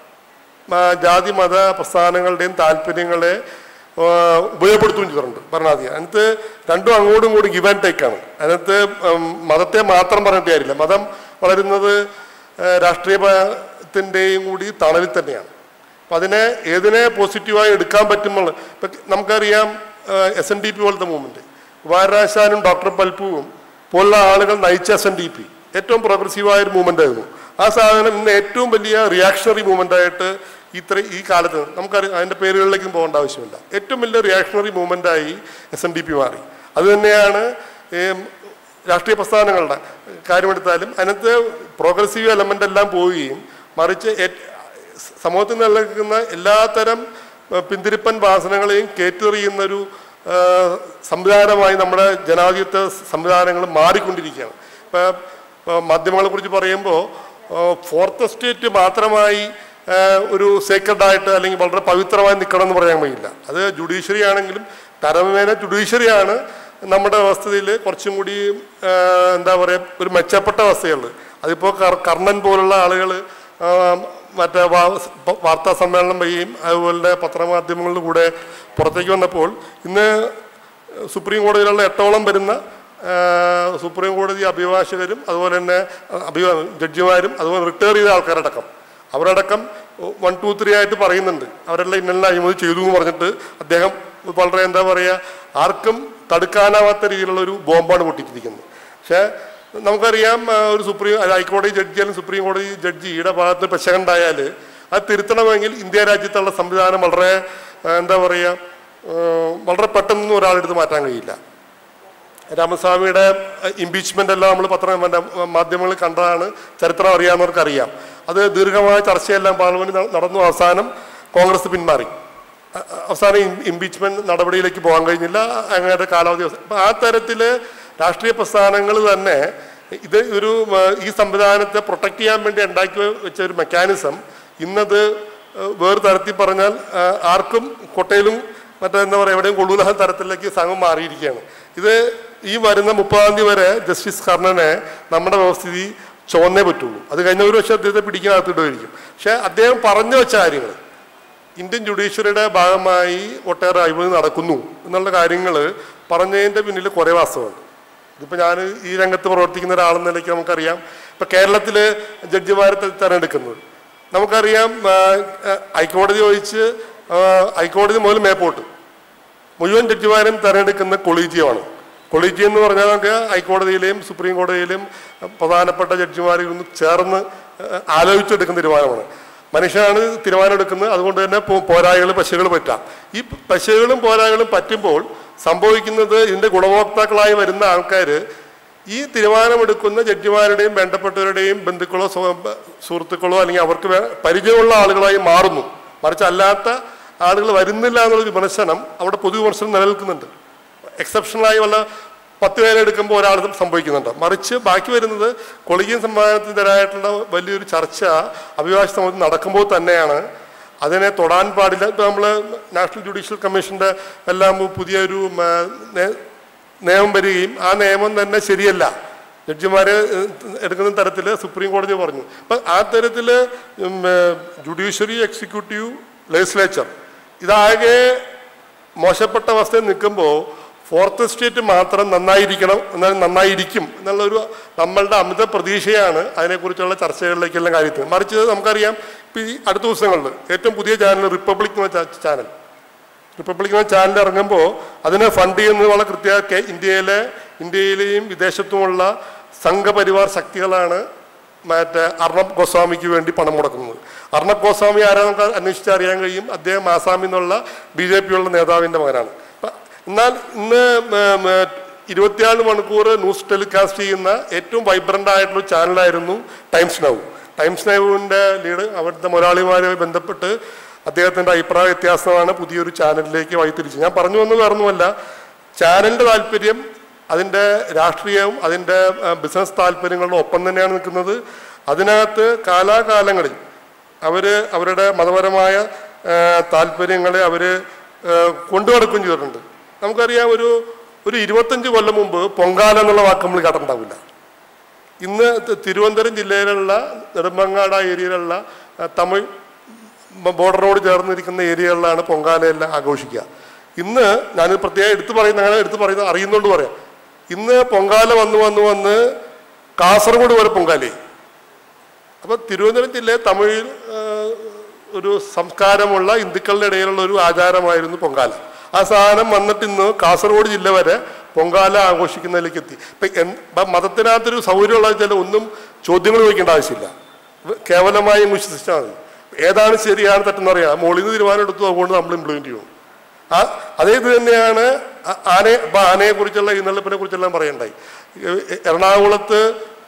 ആ, ജാതി മത പ്രസ്ഥാനങ്ങളുടെയും താല്പര്യങ്ങളെ ആ, ഉപയോഗപ്പെടുത്തുകയും ചെയ്തിട്ടുണ്ട് ഭരണാധികാരി അതിനകത്ത് രണ്ടും അങ്ങോട്ടും ഇങ്ങോട്ടും ഗിവ് ആൻഡ് ടേക്കാണ് അതിനകത്ത് ഉം, മതത്തെ മാത്രം പറഞ്ഞിട്ട് കാര്യമില്ല മതം വളരുന്നത് ആ, രാഷ്ട്രീയത്തിൻ്റെയും കൂടി തണലിൽ തന്നെയാണ് അപ്പം അതിനെ ഏതിനെ പോസിറ്റീവായി എടുക്കാൻ പറ്റുമ്പോൾ ഇപ്പം നമുക്കറിയാം എസ് എൻ ഡി പി പോലത്തെ മൂവ്മെൻറ്റ് കുമാരനാശാനും ഡോക്ടർ പൽപ്പുവും പോലുള്ള ആളുകൾ നയിച്ച എസ് എൻ ഡി പി ഏറ്റവും പ്രോഗ്രസീവായ ഒരു മൂവ്മെൻ്റ് ആയിരുന്നു ആ സാധനം ഇന്ന് ഏറ്റവും വലിയ റിയാക്ഷണറി മൂവ്മെൻ്റ് ആയിട്ട് ഇത്ര ഈ കാലത്ത് നമുക്കറിയാം അതിൻ്റെ പേരുകളിലേക്കും പോകേണ്ട ആവശ്യമില്ല ഏറ്റവും വലിയ റിയാക്ഷണറി മൂവ്മെൻ്റായി എസ് എൻ ഡി പി മാറി അത് തന്നെയാണ് ഏം, രാഷ്ട്രീയ പ്രസ്ഥാനങ്ങളുടെ കാര്യമെടുത്താലും അതിനകത്ത് പ്രോഗ്രസീവ് എലമെൻ്റ് എല്ലാം പോവുകയും മറിച്ച് ഏറ്റ്- സമൂഹത്തിൽ നിലനിൽക്കുന്ന എല്ലാത്തരം ഏഹ്, പിന്തിരിപ്പൻ വാസനകളെയും കേറ്റെറിയുന്ന ഒരു ഏഹ്, സംവിധാനമായി നമ്മുടെ ജനാധിപത്യ സംവിധാനങ്ങൾ മാറിക്കൊണ്ടിരിക്കുകയാണ് ഇപ്പോൾ മാധ്യമങ്ങളെ കുറിച്ച് പറയുമ്പോൾ ഫോർത്ത് എസ്റ്റേറ്റ് മാത്രമായി ഏഹ്, ഒരു സേക്രഡ് ആയിട്ട് അല്ലെങ്കിൽ വളരെ പവിത്രമായി നിൽക്കണം എന്ന് പറയാൻ കഴിയില്ല അത് ജുഡീഷ്യറി ആണെങ്കിലും തരമേന ജുഡീഷ്യറിയാണ് നമ്മുടെ വ്യവസ്ഥയിൽ കുറച്ചും കൂടി ഏഹ്, എന്താ പറയുക ഒരു മെച്ചപ്പെട്ട അവസ്ഥയുള്ളത് അതിപ്പോൾ കർ- കർണൻ പോലുള്ള ആളുകൾ മറ്റേ വാ- പ- വാർത്താ സമ്മേളനം വഴിയും അതുപോലെ പത്രമാധ്യമങ്ങളിൽ കൂടെ പുറത്തേക്ക് വന്നപ്പോൾ ഇന്ന് സുപ്രീം കോടതിയിലുള്ള എട്ടോളം വരുന്ന ആ, സുപ്രീം കോടതി അഭിഭാഷകരും അതുപോലെ തന്നെ അഭിഭാ ജഡ്ജിമാരും അതുപോലെ റിട്ടയർ ചെയ്ത ആൾക്കാരടക്കം അവരടക്കം വൺ ടു ത്രീ ആയിട്ട് പറയുന്നുണ്ട് അവരെല്ലാം ഇന്നെല്ലാം അഴിമതി ചെയ്തു എന്ന് പറഞ്ഞിട്ട് അദ്ദേഹം വളരെ എന്താ പറയുക ആർക്കും തടുക്കാനാവാത്ത രീതിയിലുള്ള ഒരു ബോംബാണ് പൊട്ടിച്ചിരിക്കുന്നത് പക്ഷേ നമുക്കറിയാം ആ, ഒരു സുപ്രീം അത് ഹൈക്കോടതി ജഡ്ജിയാലും സുപ്രീം കോടതി ജഡ്ജിയുടെ ഭാഗത്ത് പെശകണ്ടായാൽ അത് തിരുത്തണമെങ്കിൽ ഇന്ത്യ രാജ്യത്തുള്ള സംവിധാനം വളരെ ആ, എന്താ പറയുക ആ, വളരെ പെട്ടെന്ന് ഒരാളെടുത്ത് മാറ്റാൻ കഴിയില്ല രാമസ്വാമിയുടെ ഇംപീച്ച്മെന്റ് എല്ലാം നമ്മൾ പത്ര മറ്റേ മാധ്യമങ്ങളിൽ കണ്ടതാണ് ചരിത്രം അറിയാവുന്നവർക്ക് അറിയാം അത് ദീർഘമായ ചർച്ചയെല്ലാം പാർലമെന്റ് ന- നടന്നു അവസാനം കോൺഗ്രസ് പിന്മാറി അ- അവസാനം ഇംപീച്ച്മെന്റ് നടപടിയിലേക്ക് പോകാൻ കഴിഞ്ഞില്ല അങ്ങയുടെ കാലാവധി അവസാനം. അപ്പൊ ആ തരത്തില് രാഷ്ട്രീയ പ്രസ്ഥാനങ്ങൾ തന്നെ ഇത് ഒരു ആ, ഈ സംവിധാനത്തെ പ്രൊട്ടക്ട് ചെയ്യാൻ വേണ്ടി ഉണ്ടാക്കി വെച്ച ഒരു മെക്കാനിസം ഇന്നത് ആ, വേറെ തരത്തിൽ പറഞ്ഞാൽ ആ, ആർക്കും കൊട്ടയിലും മറ്റേ എന്താ പറയുക എവിടെയും കൊള്ളൂല തരത്തിലേക്ക് സംഘം മാറിയിരിക്കുകയാണ് ഇത് ഈ വരുന്ന മുപ്പതാം തീയതി വരെ ജസ്റ്റിസ് കർണനെ നമ്മുടെ വ്യവസ്ഥിതി ചുവന്നേ പറ്റുള്ളൂ അത് കഴിഞ്ഞ ഒരു പക്ഷേ അദ്ദേഹത്തെ പിടിക്കാത്തിടുമായിരിക്കും പക്ഷേ അദ്ദേഹം പറഞ്ഞു വെച്ച കാര്യങ്ങൾ ഇന്ത്യൻ ജുഡീഷ്യറിയുടെ ഭാഗമായി ഒട്ടേറെ അഴിമതി നടക്കുന്നു എന്നുള്ള കാര്യങ്ങൾ പറഞ്ഞതിൻ്റെ പിന്നിൽ കുറേ വാസ്തവമുണ്ട് ഇതിപ്പോൾ ഞാൻ ഈ രംഗത്ത് പ്രവർത്തിക്കുന്ന ഒരാളെന്ന നിലയ്ക്ക് നമുക്കറിയാം ഇപ്പം കേരളത്തിൽ ജഡ്ജിമാരെ തെ- തിരഞ്ഞെടുക്കുന്നത് നമുക്കറിയാം ആ, ആ, ഹൈക്കോടതി ഒഴിച്ച് ആ, ഹൈക്കോടതി മുതൽ മേപ്പോട്ട് മുഴുവൻ ജഡ്ജിമാരും തിരഞ്ഞെടുക്കുന്ന കൊളീജിയമാണ് കൊളീജിയം എന്ന് പറഞ്ഞാൽ നമുക്ക് ഹൈക്കോടതിയിലെയും സുപ്രീം കോടതിയിലെയും പ്രധാനപ്പെട്ട ജഡ്ജിമാരിൽ നിന്ന് ചേർന്ന് ആ, ആലോചിച്ചെടുക്കുന്ന തീരുമാനമാണ് മനുഷ്യനാണ് തീരുമാനം എടുക്കുന്നത് അതുകൊണ്ട് തന്നെ പോ- പോരായ്കൾ പശുകൾ പറ്റാം ഈ പശുകളും പോരായ്കളും പറ്റുമ്പോൾ സംഭവിക്കുന്നത് ഇതിൻ്റെ ഗുണഭോക്താക്കളായി വരുന്ന ആൾക്കാർ ഈ തീരുമാനമെടുക്കുന്ന ജഡ്ജിമാരുടെയും വേണ്ടപ്പെട്ടവരുടെയും ബന്ധുക്കളോ സ്വ- സുഹൃത്തുക്കളോ അല്ലെങ്കിൽ അവർക്ക് വേ- പരിചയമുള്ള ആളുകളായി മാറുന്നു മറിച്ച് അല്ലാത്ത ആളുകൾ വരുന്നില്ല എന്നുള്ള വിമർശനം അവിടെ പൊതുവിമർശനം നിലനിൽക്കുന്നുണ്ട് എക്സെപ്ഷണലായി വല്ല പത്ത് പേരെ എടുക്കുമ്പോൾ ഒരാൾ സംഭവിക്കുന്നുണ്ട് മറിച്ച് ബാക്കി വരുന്നത് കൊളീജിയൻ സമ്മാനത്തിനെതിരായിട്ടുള്ള വലിയൊരു ചർച്ച അഭിഭാഷക സമൂഹത്തിൽ നടക്കുമ്പോൾ തന്നെയാണ് അതിനെ തൊടാൻ പാടില്ല ഇപ്പം നമ്മൾ നാഷണൽ ജുഡീഷ്യൽ കമ്മീഷൻ്റെ എല്ലാം പുതിയൊരു ഉം, ആ, നേ- നിയമം വരികയും ആ നിയമം തന്നെ ശരിയല്ല ജഡ്ജിമാരെ ഏഹ്, എടുക്കുന്ന തരത്തിൽ സുപ്രീം കോടതി പറഞ്ഞു അപ്പം ആ തരത്തിൽ ജുഡീഷ്യറി എക്സിക്യൂട്ടീവ് ലെജിസ്ലേച്ചർ ഇതാകെ മോശപ്പെട്ട അവസ്ഥയിൽ നിൽക്കുമ്പോൾ ഫോർത്ത് സ്റ്റേറ്റ് മാത്രം നന്നായിരിക്കണം എന്നാൽ നന്നായിരിക്കും എന്നുള്ളൊരു നമ്മളുടെ അമിത പ്രതീക്ഷയാണ് അതിനെക്കുറിച്ചുള്ള ചർച്ചകളിലേക്കെല്ലാം കാര്യത്തിൽ മറിച്ച് നമുക്കറിയാം ഇപ്പം ഈ അടുത്ത ദിവസങ്ങളിൽ ഏറ്റവും പുതിയ ചാനൽ റിപ്പബ്ലിക് എന്ന ചാ- ചാനൽ റിപ്പബ്ലിക് എന്ന ചാനൽ ഇറങ്ങുമ്പോൾ അതിനെ ഫണ്ട് ചെയ്യുന്നത് വളരെ കൃത്യമാക്കി ഇന്ത്യയിലെ ഇന്ത്യയിലെയും വിദേശത്തുമുള്ള സംഘപരിവാർ ശക്തികളാണ് മറ്റേ അർണബ് ഗോസ്വാമിക്ക് വേണ്ടി പണം മുടക്കുന്നത് അർണബ് ഗോസ്വാമി ആരാ നമുക്ക് അന്വേഷിച്ച് അറിയാൻ കഴിയും അദ്ദേഹം ആസാമിൽ നിന്നുള്ള ബി ജെ പിയുള്ള നേതാവിൻ്റെ മകനാണ് അപ്പൊ എന്നാൽ ഇന്ന് മ- മ- ഇരുപത്തിനാല് മണിക്കൂർ ന്യൂസ് ടെലികാസ്റ്റ് ചെയ്യുന്ന ഏറ്റവും വൈബ്രൻ്റ് ആയിട്ടുള്ള ഒരു ചാനലായിരുന്നു ടൈംസ് നൗ ടൈംസ് നൗവിൻ്റെ ലീഡ് അവിടുത്തെ മുതലാളിമാരുമായി ബന്ധപ്പെട്ട് അദ്ദേഹത്തിൻ്റെ അഭിപ്രായ വ്യത്യാസമാണ് പുതിയൊരു ചാനലിലേക്ക് വഴിതിരിച്ചത് ഞാൻ പറഞ്ഞു വന്നത് വേറൊന്നുമല്ല ചാനലിൻ്റെ താല്പര്യം അതിൻ്റെ രാഷ്ട്രീയവും അതിൻ്റെ ബിസിനസ് താല്പര്യങ്ങളുടെ ഒപ്പം തന്നെയാണ് നിൽക്കുന്നത് അതിനകത്ത് കാലാകാലങ്ങളിൽ അവർ അവരുടെ മതപരമായ ആ, താല്പര്യങ്ങളെ അവർ കൊണ്ടുനടക്കുകയും ചെയ്തിട്ടുണ്ട് നമുക്കറിയാം ഒരു ഒരു ഇരുപത്തഞ്ച് കൊല്ലം മുമ്പ് പൊങ്കാല എന്നുള്ള വാക്ക് നമ്മൾ കേട്ടിട്ടുണ്ടാവില്ല ഇന്ന് തി- തിരുവനന്തപുരം ജില്ലയിലുള്ള നെടുമ്പങ്ങാട് ആ ഏരിയയിലുള്ള ആ, തമിഴ് ബ- ബോർഡറിനോട് ചേർന്നിരിക്കുന്ന ഏരിയകളിലാണ് പൊങ്കാലയെല്ലാം ആഘോഷിക്കുക ഇന്ന് ഞാൻ പ്രത്യേകം എടുത്തു പറയുന്ന അങ്ങനെ എടുത്തു പറയുന്നത് അറിയുന്നതുകൊണ്ട് പറയാം ഇന്ന് പൊങ്കാല വന്ന് വന്ന് വന്ന് കാസർഗോഡ് വരെ പൊങ്കാലയായി അപ്പോൾ തിരുവനന്തപുരം ജില്ലയിൽ തമിഴിൽ ആ, ഒരു സംസ്കാരമുള്ള ഹിന്ദുക്കളുടെ ഇടയിലുള്ള ഒരു ആചാരമായിരുന്നു പൊങ്കാല ആ സാധനം വന്നിട്ട് ഇന്ന് കാസർഗോഡ് ജില്ല വരെ പൊങ്കാല ആഘോഷിക്കുന്നതിലേക്ക് എത്തി ഇപ്പം എൻ- ഇപ്പം മതത്തിനകത്തൊരു സൗകര്യമുള്ള വെച്ചാൽ ഒന്നും ചോദ്യങ്ങൾ ചോദിക്കേണ്ട ആവശ്യമില്ല വ- കേവലമായി അങ്ങ് വിശ്വസിച്ചാൽ മതി ഏതാണ് ശരിയാണ് തെറ്റെന്ന് അറിയാം മോളിൽ നിന്ന് തീരുമാനം എടുത്തു അതുകൊണ്ട് നമ്മൾ ഇംപ്ലിമെന്റ് ചെയ്യും ആ അതേ ഇത് തന്നെയാണ് ആ- ആനയെ ഇപ്പം ആനയെക്കുറിച്ചുള്ള എഴുന്നള്ളിപ്പിനെ കുറിച്ചെല്ലാം പറയണ്ടായി എ- എ- എറണാകുളത്ത്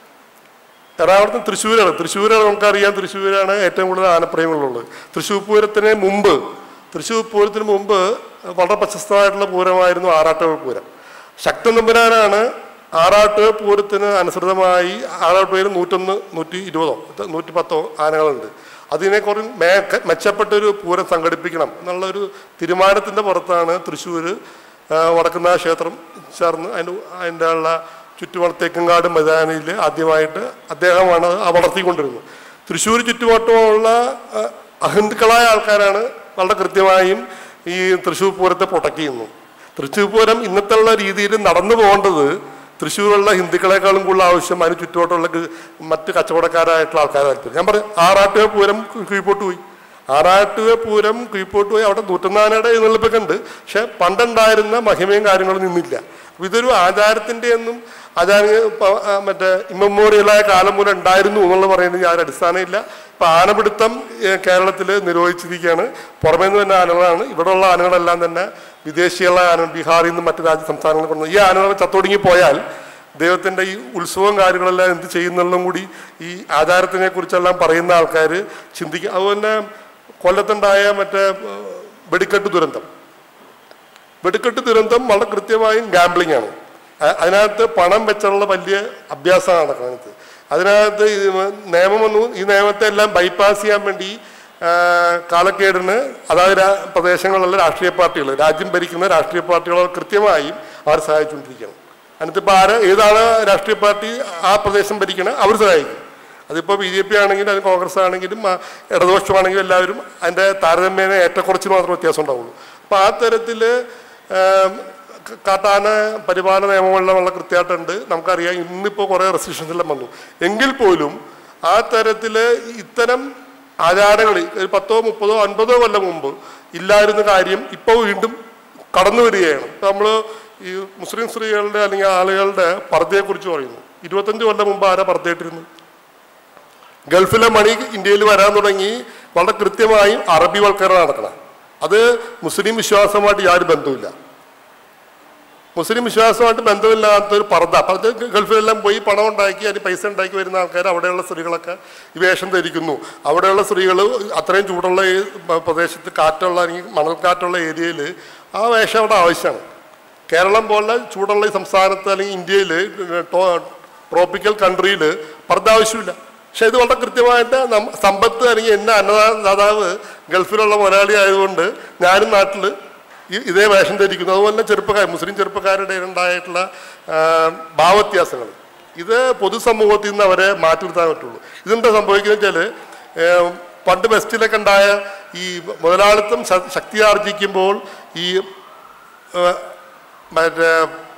എറണാകുളത്ത് തൃശ്ശൂരാണ് തൃശ്ശൂരാണ് നമുക്കറിയാം തൃശ്ശൂരാണ് ഏറ്റവും കൂടുതൽ ആനപ്രേമികളുള്ളത് തൃശ്ശൂർ പൂരത്തിന് മുമ്പ് തൃശ്ശൂർ പൂരത്തിന് മുമ്പ് വളരെ പ്രശസ്തമായിട്ടുള്ള പൂരമായിരുന്നു ആറാട്ടുകൾ പൂരം ശക്തൻ തമ്പുരാനാണ് ആറാട്ടുകൾ പൂരത്തിന് അനുസൃതമായി ആറാട്ടുപേര് നൂറ്റൊന്ന് നൂറ്റി ഇരുപതോ നൂറ്റി പത്തോ ആനകളുണ്ട് അതിനെ കുറേ മേ മെച്ചപ്പെട്ടൊരു പൂരം സംഘടിപ്പിക്കണം എന്നുള്ള ഒരു തീരുമാനത്തിൻ്റെ പുറത്താണ് തൃശ്ശൂർ വടക്കുന്നാ ക്ഷേത്രം ചേർന്ന് അതിൻ്റെ അതിൻ്റെ ഉള്ള ചുറ്റുവട്ട തെക്കങ്കാട് മൈതാനിയിൽ ആദ്യമായിട്ട് അദ്ദേഹമാണ് അത് വളർത്തിക്കൊണ്ടിരുന്നത് തൃശ്ശൂർ ചുറ്റുവട്ടമുള്ള ആ, അഹിന്ദുക്കളായ ആൾക്കാരാണ് വളരെ കൃത്യമായും ഈ തൃശ്ശൂർ പൂരത്തെ പ്രൊട്ടക്ട് ചെയ്യുന്നത് തൃശ്ശൂർ പൂരം ഇന്നത്തെ ഉള്ള രീതിയിൽ നടന്നു പോകേണ്ടത് തൃശ്ശൂരുള്ള ഹിന്ദുക്കളെക്കാളും കൂടുതൽ ആവശ്യം അതിന് ചുറ്റുവട്ടമുള്ള ഗ് മറ്റ് കച്ചവടക്കാരായിട്ടുള്ള ആൾക്കാർ താല്പര്യം ഞാൻ പറഞ്ഞു ആറാട്ടുക പൂരം കീഴ്പോട്ട് പോയി ആറാട്ടുക പൂരം കീഴ്പോട്ട് പോയി അവിടെ നൂറ്റൊന്നാനയുടെ എഴുന്നള്ളിപ്പൊക്കെ ഉണ്ട് പക്ഷെ പണ്ടുണ്ടായിരുന്ന മഹിമയും കാര്യങ്ങളും നിന്നില്ല അപ്പൊ ഇതൊരു ആചാരത്തിൻ്റെ ഒന്നും ആചാര പ- ആ, മറ്റേ ഇമ്മമോറിയലായ കാലം മുതൽ ഉണ്ടായിരുന്നു എന്നുള്ളത് പറയുന്നത് യാതൊരു അടിസ്ഥാനമില്ല ഇപ്പൊ ആനപിടുത്തം കേരളത്തിൽ നിരോധിച്ചിരിക്കുകയാണ് പുറമേ നിന്ന് തന്നെ ആനകളാണ് ഇവിടെയുള്ള ആനകളെല്ലാം തന്നെ വിദേശികളായ ആന ബീഹാറിൽ നിന്നും മറ്റു രാജ്യ സംസ്ഥാനങ്ങളിൽ കൊണ്ടു ഈ ആനകൾ ചത്തൊടുങ്ങി പോയാൽ ദൈവത്തിൻ്റെ ഈ ഉത്സവവും കാര്യങ്ങളെല്ലാം എന്ത് ചെയ്യുന്നുള്ളതും കൂടി ഈ ആചാരത്തിനെ കുറിച്ചെല്ലാം പറയുന്ന ആൾക്കാർ ചിന്തിക്കുക അതുപോലെ കൊല്ലത്തുണ്ടായ മറ്റേ ഏഹ്, വെടിക്കെട്ട് ദുരന്തം വെടിക്കെട്ട് ദുരന്തം വളരെ കൃത്യമായും ഗാംബ്ലിംഗ് ആണ് അ- അതിനകത്ത് പണം വെച്ചുള്ള വലിയ അഭ്യാസമാണ് നടക്കുന്നത് അതിനകത്ത് ഇത് നിയമം വന്നു ഈ നിയമത്തെ എല്ലാം ബൈപ്പാസ് ചെയ്യാൻ വേണ്ടി ആ, കാലക്കേടിന് അതായത് രാ- പ്രദേശങ്ങളിലുള്ള രാഷ്ട്രീയ പാർട്ടികൾ രാജ്യം ഭരിക്കുന്ന രാഷ്ട്രീയ പാർട്ടികൾ കൃത്യമായും അവർ സഹായിച്ചുകൊണ്ടിരിക്കണം അതിനകത്ത് ഇപ്പോൾ ആര് ഏതാണ് രാഷ്ട്രീയ പാർട്ടി ആ പ്രദേശം ഭരിക്കണ അവർ സഹായിക്കും അതിപ്പോൾ ബി ജെ പി ആണെങ്കിലും അത് കോൺഗ്രസ് ആണെങ്കിലും ആ, ഇടതുപക്ഷമാണെങ്കിലും എല്ലാവരും അതിൻ്റെ താരതമ്യേന ഏറ്റക്കുറച്ചിൽ മാത്രമേ വ്യത്യാസം ഉണ്ടാവുള്ളൂ അപ്പോൾ ആ തരത്തിൽ കാട്ടാന പരിപാലന നിയമങ്ങളെല്ലാം വളരെ കൃത്യമായിട്ടുണ്ട് നമുക്കറിയാം ഇന്നിപ്പോൾ കുറേ റെസ്ട്രിക്ഷൻസ് എല്ലാം വന്നു എങ്കിൽ പോലും ആ തരത്തിൽ ഇത്തരം ആചാരങ്ങൾ ഒരു പത്തോ മുപ്പതോ അൻപതോ കൊല്ലം മുമ്പ് ഇല്ലായിരുന്ന കാര്യം ഇപ്പോൾ വീണ്ടും കടന്നു വരികയാണ് ഇപ്പം നമ്മൾ ഈ മുസ്ലിം സ്ത്രീകളുടെ അല്ലെങ്കിൽ ആളുകളുടെ പർദ്ദയെക്കുറിച്ച് പറയുന്നു ഇരുപത്തഞ്ച് കൊല്ലം മുമ്പ് ആരാ പർദ്ദയിട്ടിരുന്നു ഗൾഫിലെ മണി ഇന്ത്യയിൽ വരാൻ തുടങ്ങി വളരെ കൃത്യമായും അറബിവൽക്കരണം നടക്കണം അത് മുസ്ലിം വിശ്വാസമായിട്ട് യാതൊരു ബന്ധവുമില്ല മുസ്ലിം വിശ്വാസമായിട്ട് ബന്ധമില്ലാത്ത ഒരു പർദ്ദ അപ്പം അത് ഗൾഫിലെല്ലാം പോയി പണം ഉണ്ടാക്കി അതിന് പൈസ ഉണ്ടാക്കി വരുന്ന ആൾക്കാർ അവിടെയുള്ള സ്ത്രീകളൊക്കെ ഈ വേഷം ധരിക്കുന്നു അവിടെയുള്ള സ്ത്രീകൾ അത്രയും ചൂടുള്ള ഈ പ- പ്രദേശത്ത് കാറ്റുള്ള അല്ലെങ്കിൽ മണൽക്കാറ്റുള്ള ഏരിയയിൽ ആ വേഷം അവിടെ ആവശ്യമാണ് കേരളം പോലെ ചൂടുള്ള ഈ സംസ്ഥാനത്ത് അല്ലെങ്കിൽ ഇന്ത്യയിൽ ട്രോപ്പിക്കൽ കൺട്രിയിൽ പർദ്ദ ആവശ്യമില്ല പക്ഷെ ഇത് വളരെ കൃത്യമായിട്ട് നം- സമ്പത്ത് അല്ലെങ്കിൽ എന്നെ അന്നദാതാവ് ഗൾഫിലുള്ള മലയാളി ആയതുകൊണ്ട് ഞാനും നാട്ടിൽ ഈ ഇതേ വേഷം ധരിക്കുന്നു അതുപോലെ തന്നെ ചെറുപ്പക്കാർ മുസ്ലിം ചെറുപ്പക്കാരുടെ ഉണ്ടായിട്ടുള്ള ആ, ഭാവവ്യത്യാസങ്ങൾ ഇത് പൊതുസമൂഹത്തിൽ നിന്ന് അവരെ മാറ്റി നിർത്താൻ പറ്റുള്ളൂ ഇതെന്താ സംഭവിക്കുന്നത് വെച്ചാൽ പണ്ട് വെസ്റ്റിലൊക്കെ ഉണ്ടായ ഈ മുതലാളിത്തം ശ- ശക്തി ആർജിക്കുമ്പോൾ ഈ ആ, മറ്റേ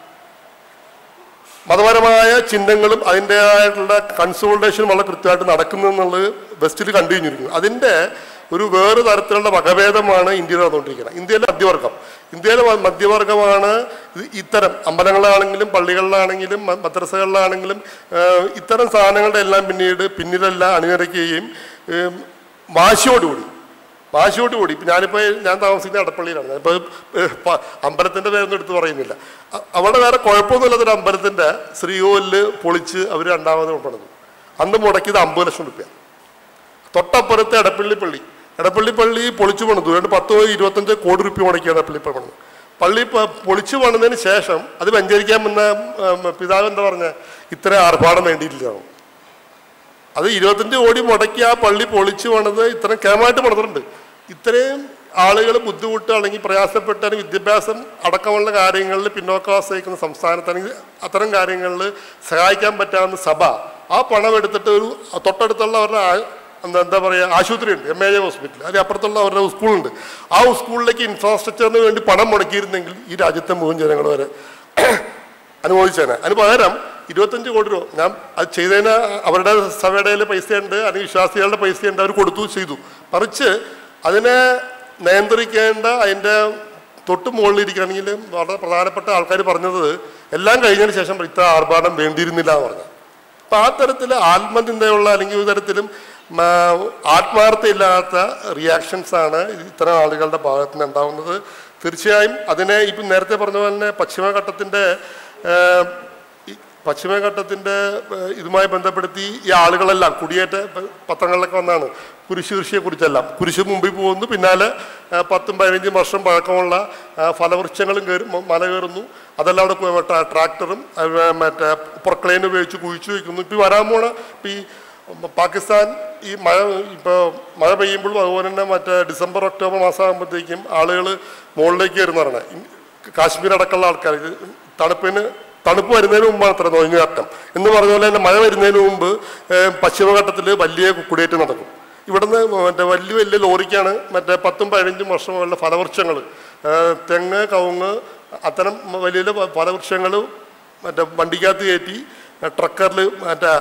മതപരമായ ചിഹ്നങ്ങളും അതിൻ്റെതായിട്ടുള്ള കൺസോൾട്ടേഷനും വളരെ കൃത്യമായിട്ട് നടക്കുന്നു എന്നുള്ളത് വെസ്റ്റിൽ കണ്ടു കഴിഞ്ഞിരിക്കുന്നു അതിൻ്റെ ഒരു വേറെ തരത്തിലുള്ള വകഭേദമാണ് ഇന്ത്യയിൽ നടന്നുകൊണ്ടിരിക്കുന്നത് ഇന്ത്യയിലെ മധ്യവർഗം ഇന്ത്യയിലെ മ- മധ്യവർഗമാണ് ഇത് ഇത്തരം അമ്പലങ്ങളിലാണെങ്കിലും പള്ളികളിലാണെങ്കിലും മ- മദ്രസകളിലാണെങ്കിലും ഏഹ്, ഇത്തരം സാധനങ്ങളുടെ എല്ലാം പിന്നീട് പിന്നിലെല്ലാം അണിനിരക്കുകയും ഏഹ്, വാശിയോടുകൂടി വാശിയോട് കൂടി ഇപ്പം ഞാനിപ്പോൾ ഞാൻ താമസിക്കുന്ന അടപ്പള്ളിയിലാണ് ഇപ്പോൾ അമ്പലത്തിൻ്റെ പേരൊന്നും എടുത്ത് പറയുന്നില്ല അ- അവിടെ വേറെ കുഴപ്പമൊന്നുമില്ലാത്തൊരു അമ്പലത്തിൻ്റെ ശ്രീകോവില് പൊളിച്ച് അവർ രണ്ടാമത് കൊണ്ടുവന്നു അന്ന് മുടക്കിയത് അമ്പത് ലക്ഷം റുപ്യ തൊട്ടപ്പുറത്തെ എടപ്പള്ളി പള്ളി എടപ്പള്ളി പള്ളി പൊളിച്ചു പണിതു രണ്ട് പത്തോ ഇരുപത്തഞ്ചോ കോടി റുപ്യ മുടക്കിയാണ് എടപ്പള്ളി പള്ളി പണിത് പള്ളി പ- പൊളിച്ചു പണിതതിന് ശേഷം അത് വെഞ്ചരിക്കാൻ വന്ന ഉം, പിതാവ് എന്താ പറഞ്ഞ ഇത്ര ആർഭാടം വേണ്ടിയില്ല അത് ഇരുപത്തഞ്ച് കോടി മുടക്കി ആ പള്ളി പൊളിച്ചു പണിത് ഇത്രയും കേമായിട്ട് പണിതിട്ടുണ്ട് ഇത്രയും ആളുകൾ ബുദ്ധിമുട്ട് അല്ലെങ്കിൽ പ്രയാസപ്പെട്ട അല്ലെങ്കിൽ വിദ്യാഭ്യാസം അടക്കമുള്ള കാര്യങ്ങളിൽ പിന്നോക്കാവസ്ഥയിക്കുന്ന സംസ്ഥാനത്താണെങ്കിൽ അത്തരം കാര്യങ്ങളിൽ സഹായിക്കാൻ പറ്റാവുന്ന സഭ ആ പണം എടുത്തിട്ട് ഒരു തൊട്ടടുത്തുള്ള അവരുടെ ആ- എന്താ എന്താ പറയുക ആശുപത്രിയുണ്ട് എം എ ജെ ഹോസ്പിറ്റൽ അതിന് അപ്പുറത്തുള്ള അവരുടെ സ്കൂളുണ്ട് ആ സ്കൂളിലേക്ക് ഇൻഫ്രാസ്ട്രക്ചറിന് വേണ്ടി പണം മുടക്കിയിരുന്നെങ്കിൽ ഈ രാജ്യത്തെ മുഴുവൻ ജനങ്ങൾ വരെ അനുമോദിച്ചേനെ അതിന് പകരം ഇരുപത്തഞ്ച് കോടി രൂപ ഞാൻ അത് ചെയ്തതിന് അവരുടെ സഭയുടെ കയ്യില് പൈസയുണ്ട് അല്ലെങ്കിൽ വിശ്വാസികളുടെ പൈസയുണ്ട് അവർ കൊടുത്തു ചെയ്തു മറിച്ച് അതിനെ നിയന്ത്രിക്കേണ്ട അതിൻ്റെ തൊട്ട് മുകളിലിരിക്കുകയാണെങ്കിൽ വളരെ പ്രധാനപ്പെട്ട ആൾക്കാർ പറഞ്ഞത് എല്ലാം കഴിഞ്ഞതിന് ശേഷം ഇത്ര ആർഭാടം വേണ്ടിയിരുന്നില്ല എന്ന് പറഞ്ഞു അപ്പം ആ തരത്തിൽ ആത്മനിന്ദയുള്ള അല്ലെങ്കിൽ ഒരു തരത്തിലും മ, ആത്മാർത്ഥയില്ലാത്ത റിയാക്ഷൻസ് ആണ് ഇത്തരം ആളുകളുടെ ഭാഗത്ത് നിന്ന് ഉണ്ടാവുന്നത് തീർച്ചയായും അതിനെ ഇപ്പം നേരത്തെ പറഞ്ഞ പോലെ തന്നെ പശ്ചിമഘട്ടത്തിൻ്റെ ഏഹ്, ഈ പശ്ചിമഘട്ടത്തിൻ്റെ ഏഹ്, ഇതുമായി ബന്ധപ്പെടുത്തി ഈ ആളുകളെല്ലാം കുടിയേറ്റ പ- പത്രങ്ങളിലൊക്കെ വന്നാണ് കുരിശ് കൃഷിയെക്കുറിച്ചെല്ലാം കുരിശ് മുമ്പിൽ പോകുന്നു പിന്നാലെ ഏഹ്, പത്തും പതിനഞ്ചും വർഷം പഴക്കമുള്ള ഏഹ്, ഫലവൃക്ഷങ്ങളും കയറി മ- മല കയറുന്നു അതെല്ലാം അവിടെ കു- മറ്റേ ട്രാക്ടറും അത് മറ്റേ പ്രൊക്ലൈൻ ഉപയോഗിച്ച് കുഴിച്ചു വയ്ക്കുന്നു ഇപ്പം വരാൻ പോണ ഇപ്പം ഈ പാകിസ്ഥാൻ ഈ മഴ ഇപ്പോൾ മഴ പെയ്യുമ്പോഴും അതുപോലെ തന്നെ മറ്റേ ഡിസംബർ ഒക്ടോബർ മാസം ആകുമ്പോഴത്തേക്കും ആളുകൾ മുകളിലേക്ക് കയറുന്ന പറയണേ കാശ്മീർ അടക്കമുള്ള ആൾക്കാർ ഇത് തണുപ്പിന് തണുപ്പ് വരുന്നതിന് മുമ്പാണ് അത്ര നോയിഞ്ഞാട്ടം എന്ന് പറഞ്ഞ പോലെ തന്നെ മഴ വരുന്നതിന് മുമ്പ് ഏഹ്, പശ്ചിമഘട്ടത്തിൽ വലിയ കുടിയേറ്റം നടക്കും ഇവിടുന്ന് മറ്റേ വലിയ വലിയ ലോറിക്കാണ് മറ്റേ പത്തും പതിനഞ്ചും വർഷമുള്ള ഫലവൃക്ഷങ്ങൾ തെങ്ങ് കവുങ്ങ് അത്തരം വലിയ വലിയ ഫലവൃക്ഷങ്ങൾ മറ്റേ വണ്ടിക്കകത്ത് കയറ്റി ട്രക്കറിൽ മറ്റേ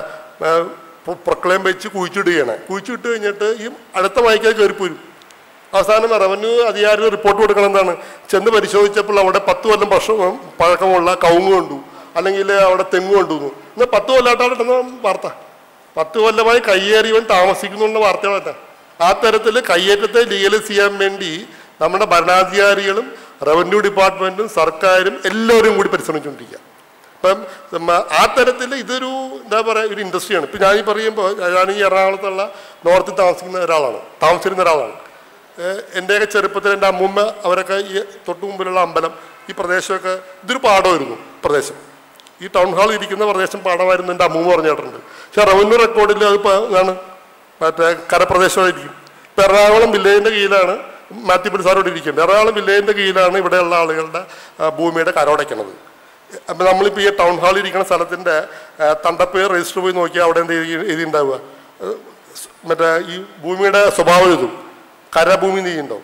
പ്രൊക്ലെയിം വെച്ച് കുഴിച്ചിടുകയാണ് കുഴിച്ചിട്ട് കഴിഞ്ഞിട്ട് ഈ അടുത്ത മയക്കാൽ കയറിപ്പോരും അവസാനം റവന്യൂ അധികാരി റിപ്പോർട്ട് കൊടുക്കണം എന്താണ് ചെന്ന് പരിശോധിച്ചപ്പോൾ അവിടെ പത്ത് കൊല്ലം വർഷം പഴക്കമുള്ള കവുങ്ങ് കണ്ടു അല്ലെങ്കിൽ അവിടെ തെങ്ങ് കണ്ടു എന്ന്. എന്നാൽ പത്ത് കൊല്ലമായിട്ടാണ് കിട്ടുന്ന വാർത്ത പത്ത് കൊല്ലമായി കയ്യേറിയവൻ താമസിക്കുന്നുള്ള വാർത്തകളല്ല ആ തരത്തിൽ കയ്യേറ്റത്തെ ലീഗലൈസ് ചെയ്യാൻ വേണ്ടി നമ്മുടെ ഭരണാധികാരികളും റവന്യൂ ഡിപ്പാർട്ട്മെന്റും സർക്കാരും എല്ലാവരും കൂടി പരിശ്രമിച്ചുകൊണ്ടിരിക്കുക അപ്പം നമ്മ- ആ തരത്തിൽ ഇതൊരു എന്താ പറയുക ഒരു ഇൻഡസ്ട്രിയാണ് ഇപ്പം ഞാൻ ഈ പറയുമ്പോൾ ഞാൻ ഈ എറണാകുളത്തുള്ള നോർത്തിൽ താമസിക്കുന്ന ഒരാളാണ് താമസിച്ചിരുന്ന ഒരാളാണ് ഏഹ് എൻ്റെയൊക്കെ ചെറുപ്പത്തിൽ എൻ്റെ അമ്മൂമ്മ അവരൊക്കെ ഈ തൊട്ട് മുമ്പിലുള്ള അമ്പലം ഈ പ്രദേശമൊക്കെ ഇതൊരു പാടമായിരുന്നു പ്രദേശം ഈ ടൗൺ ഹാൾ ഇരിക്കുന്ന പ്രദേശം പാടമായിരുന്നു എൻ്റെ അമ്മൂമ്മ പറഞ്ഞിട്ടുണ്ട് പക്ഷെ റവന്യൂ റെക്കോർഡിൽ അത് ഇപ്പം ഇതാണ് മറ്റേ കരപ്രദേശമായിരിക്കും ഇപ്പം എറണാകുളം വില്ലേജിൻ്റെ കീഴിലാണ് മാത്യു പിടിസാരോട് ഇരിക്കുന്നത് എറണാകുളം വില്ലേജിൻ്റെ കീഴിലാണ് ഇവിടെയുള്ള ആളുകളുടെ ആ, ഭൂമിയുടെ കരോടയ്ക്കണത് അപ്പം നമ്മളിപ്പോൾ ഈ ടൗൺ ഹാളിൽ ഇരിക്കുന്ന സ്ഥലത്തിൻ്റെ തണ്ടപ്പേർ രജിസ്റ്റർ പോയി നോക്കിയാൽ അവിടെ എന്ത് എഴുതി എഴുതി ഉണ്ടാവുക ഏഹ്, സ് മറ്റേ ഈ ഭൂമിയുടെ സ്വഭാവം എഴുതും കരഭൂമി നീയുണ്ടാവും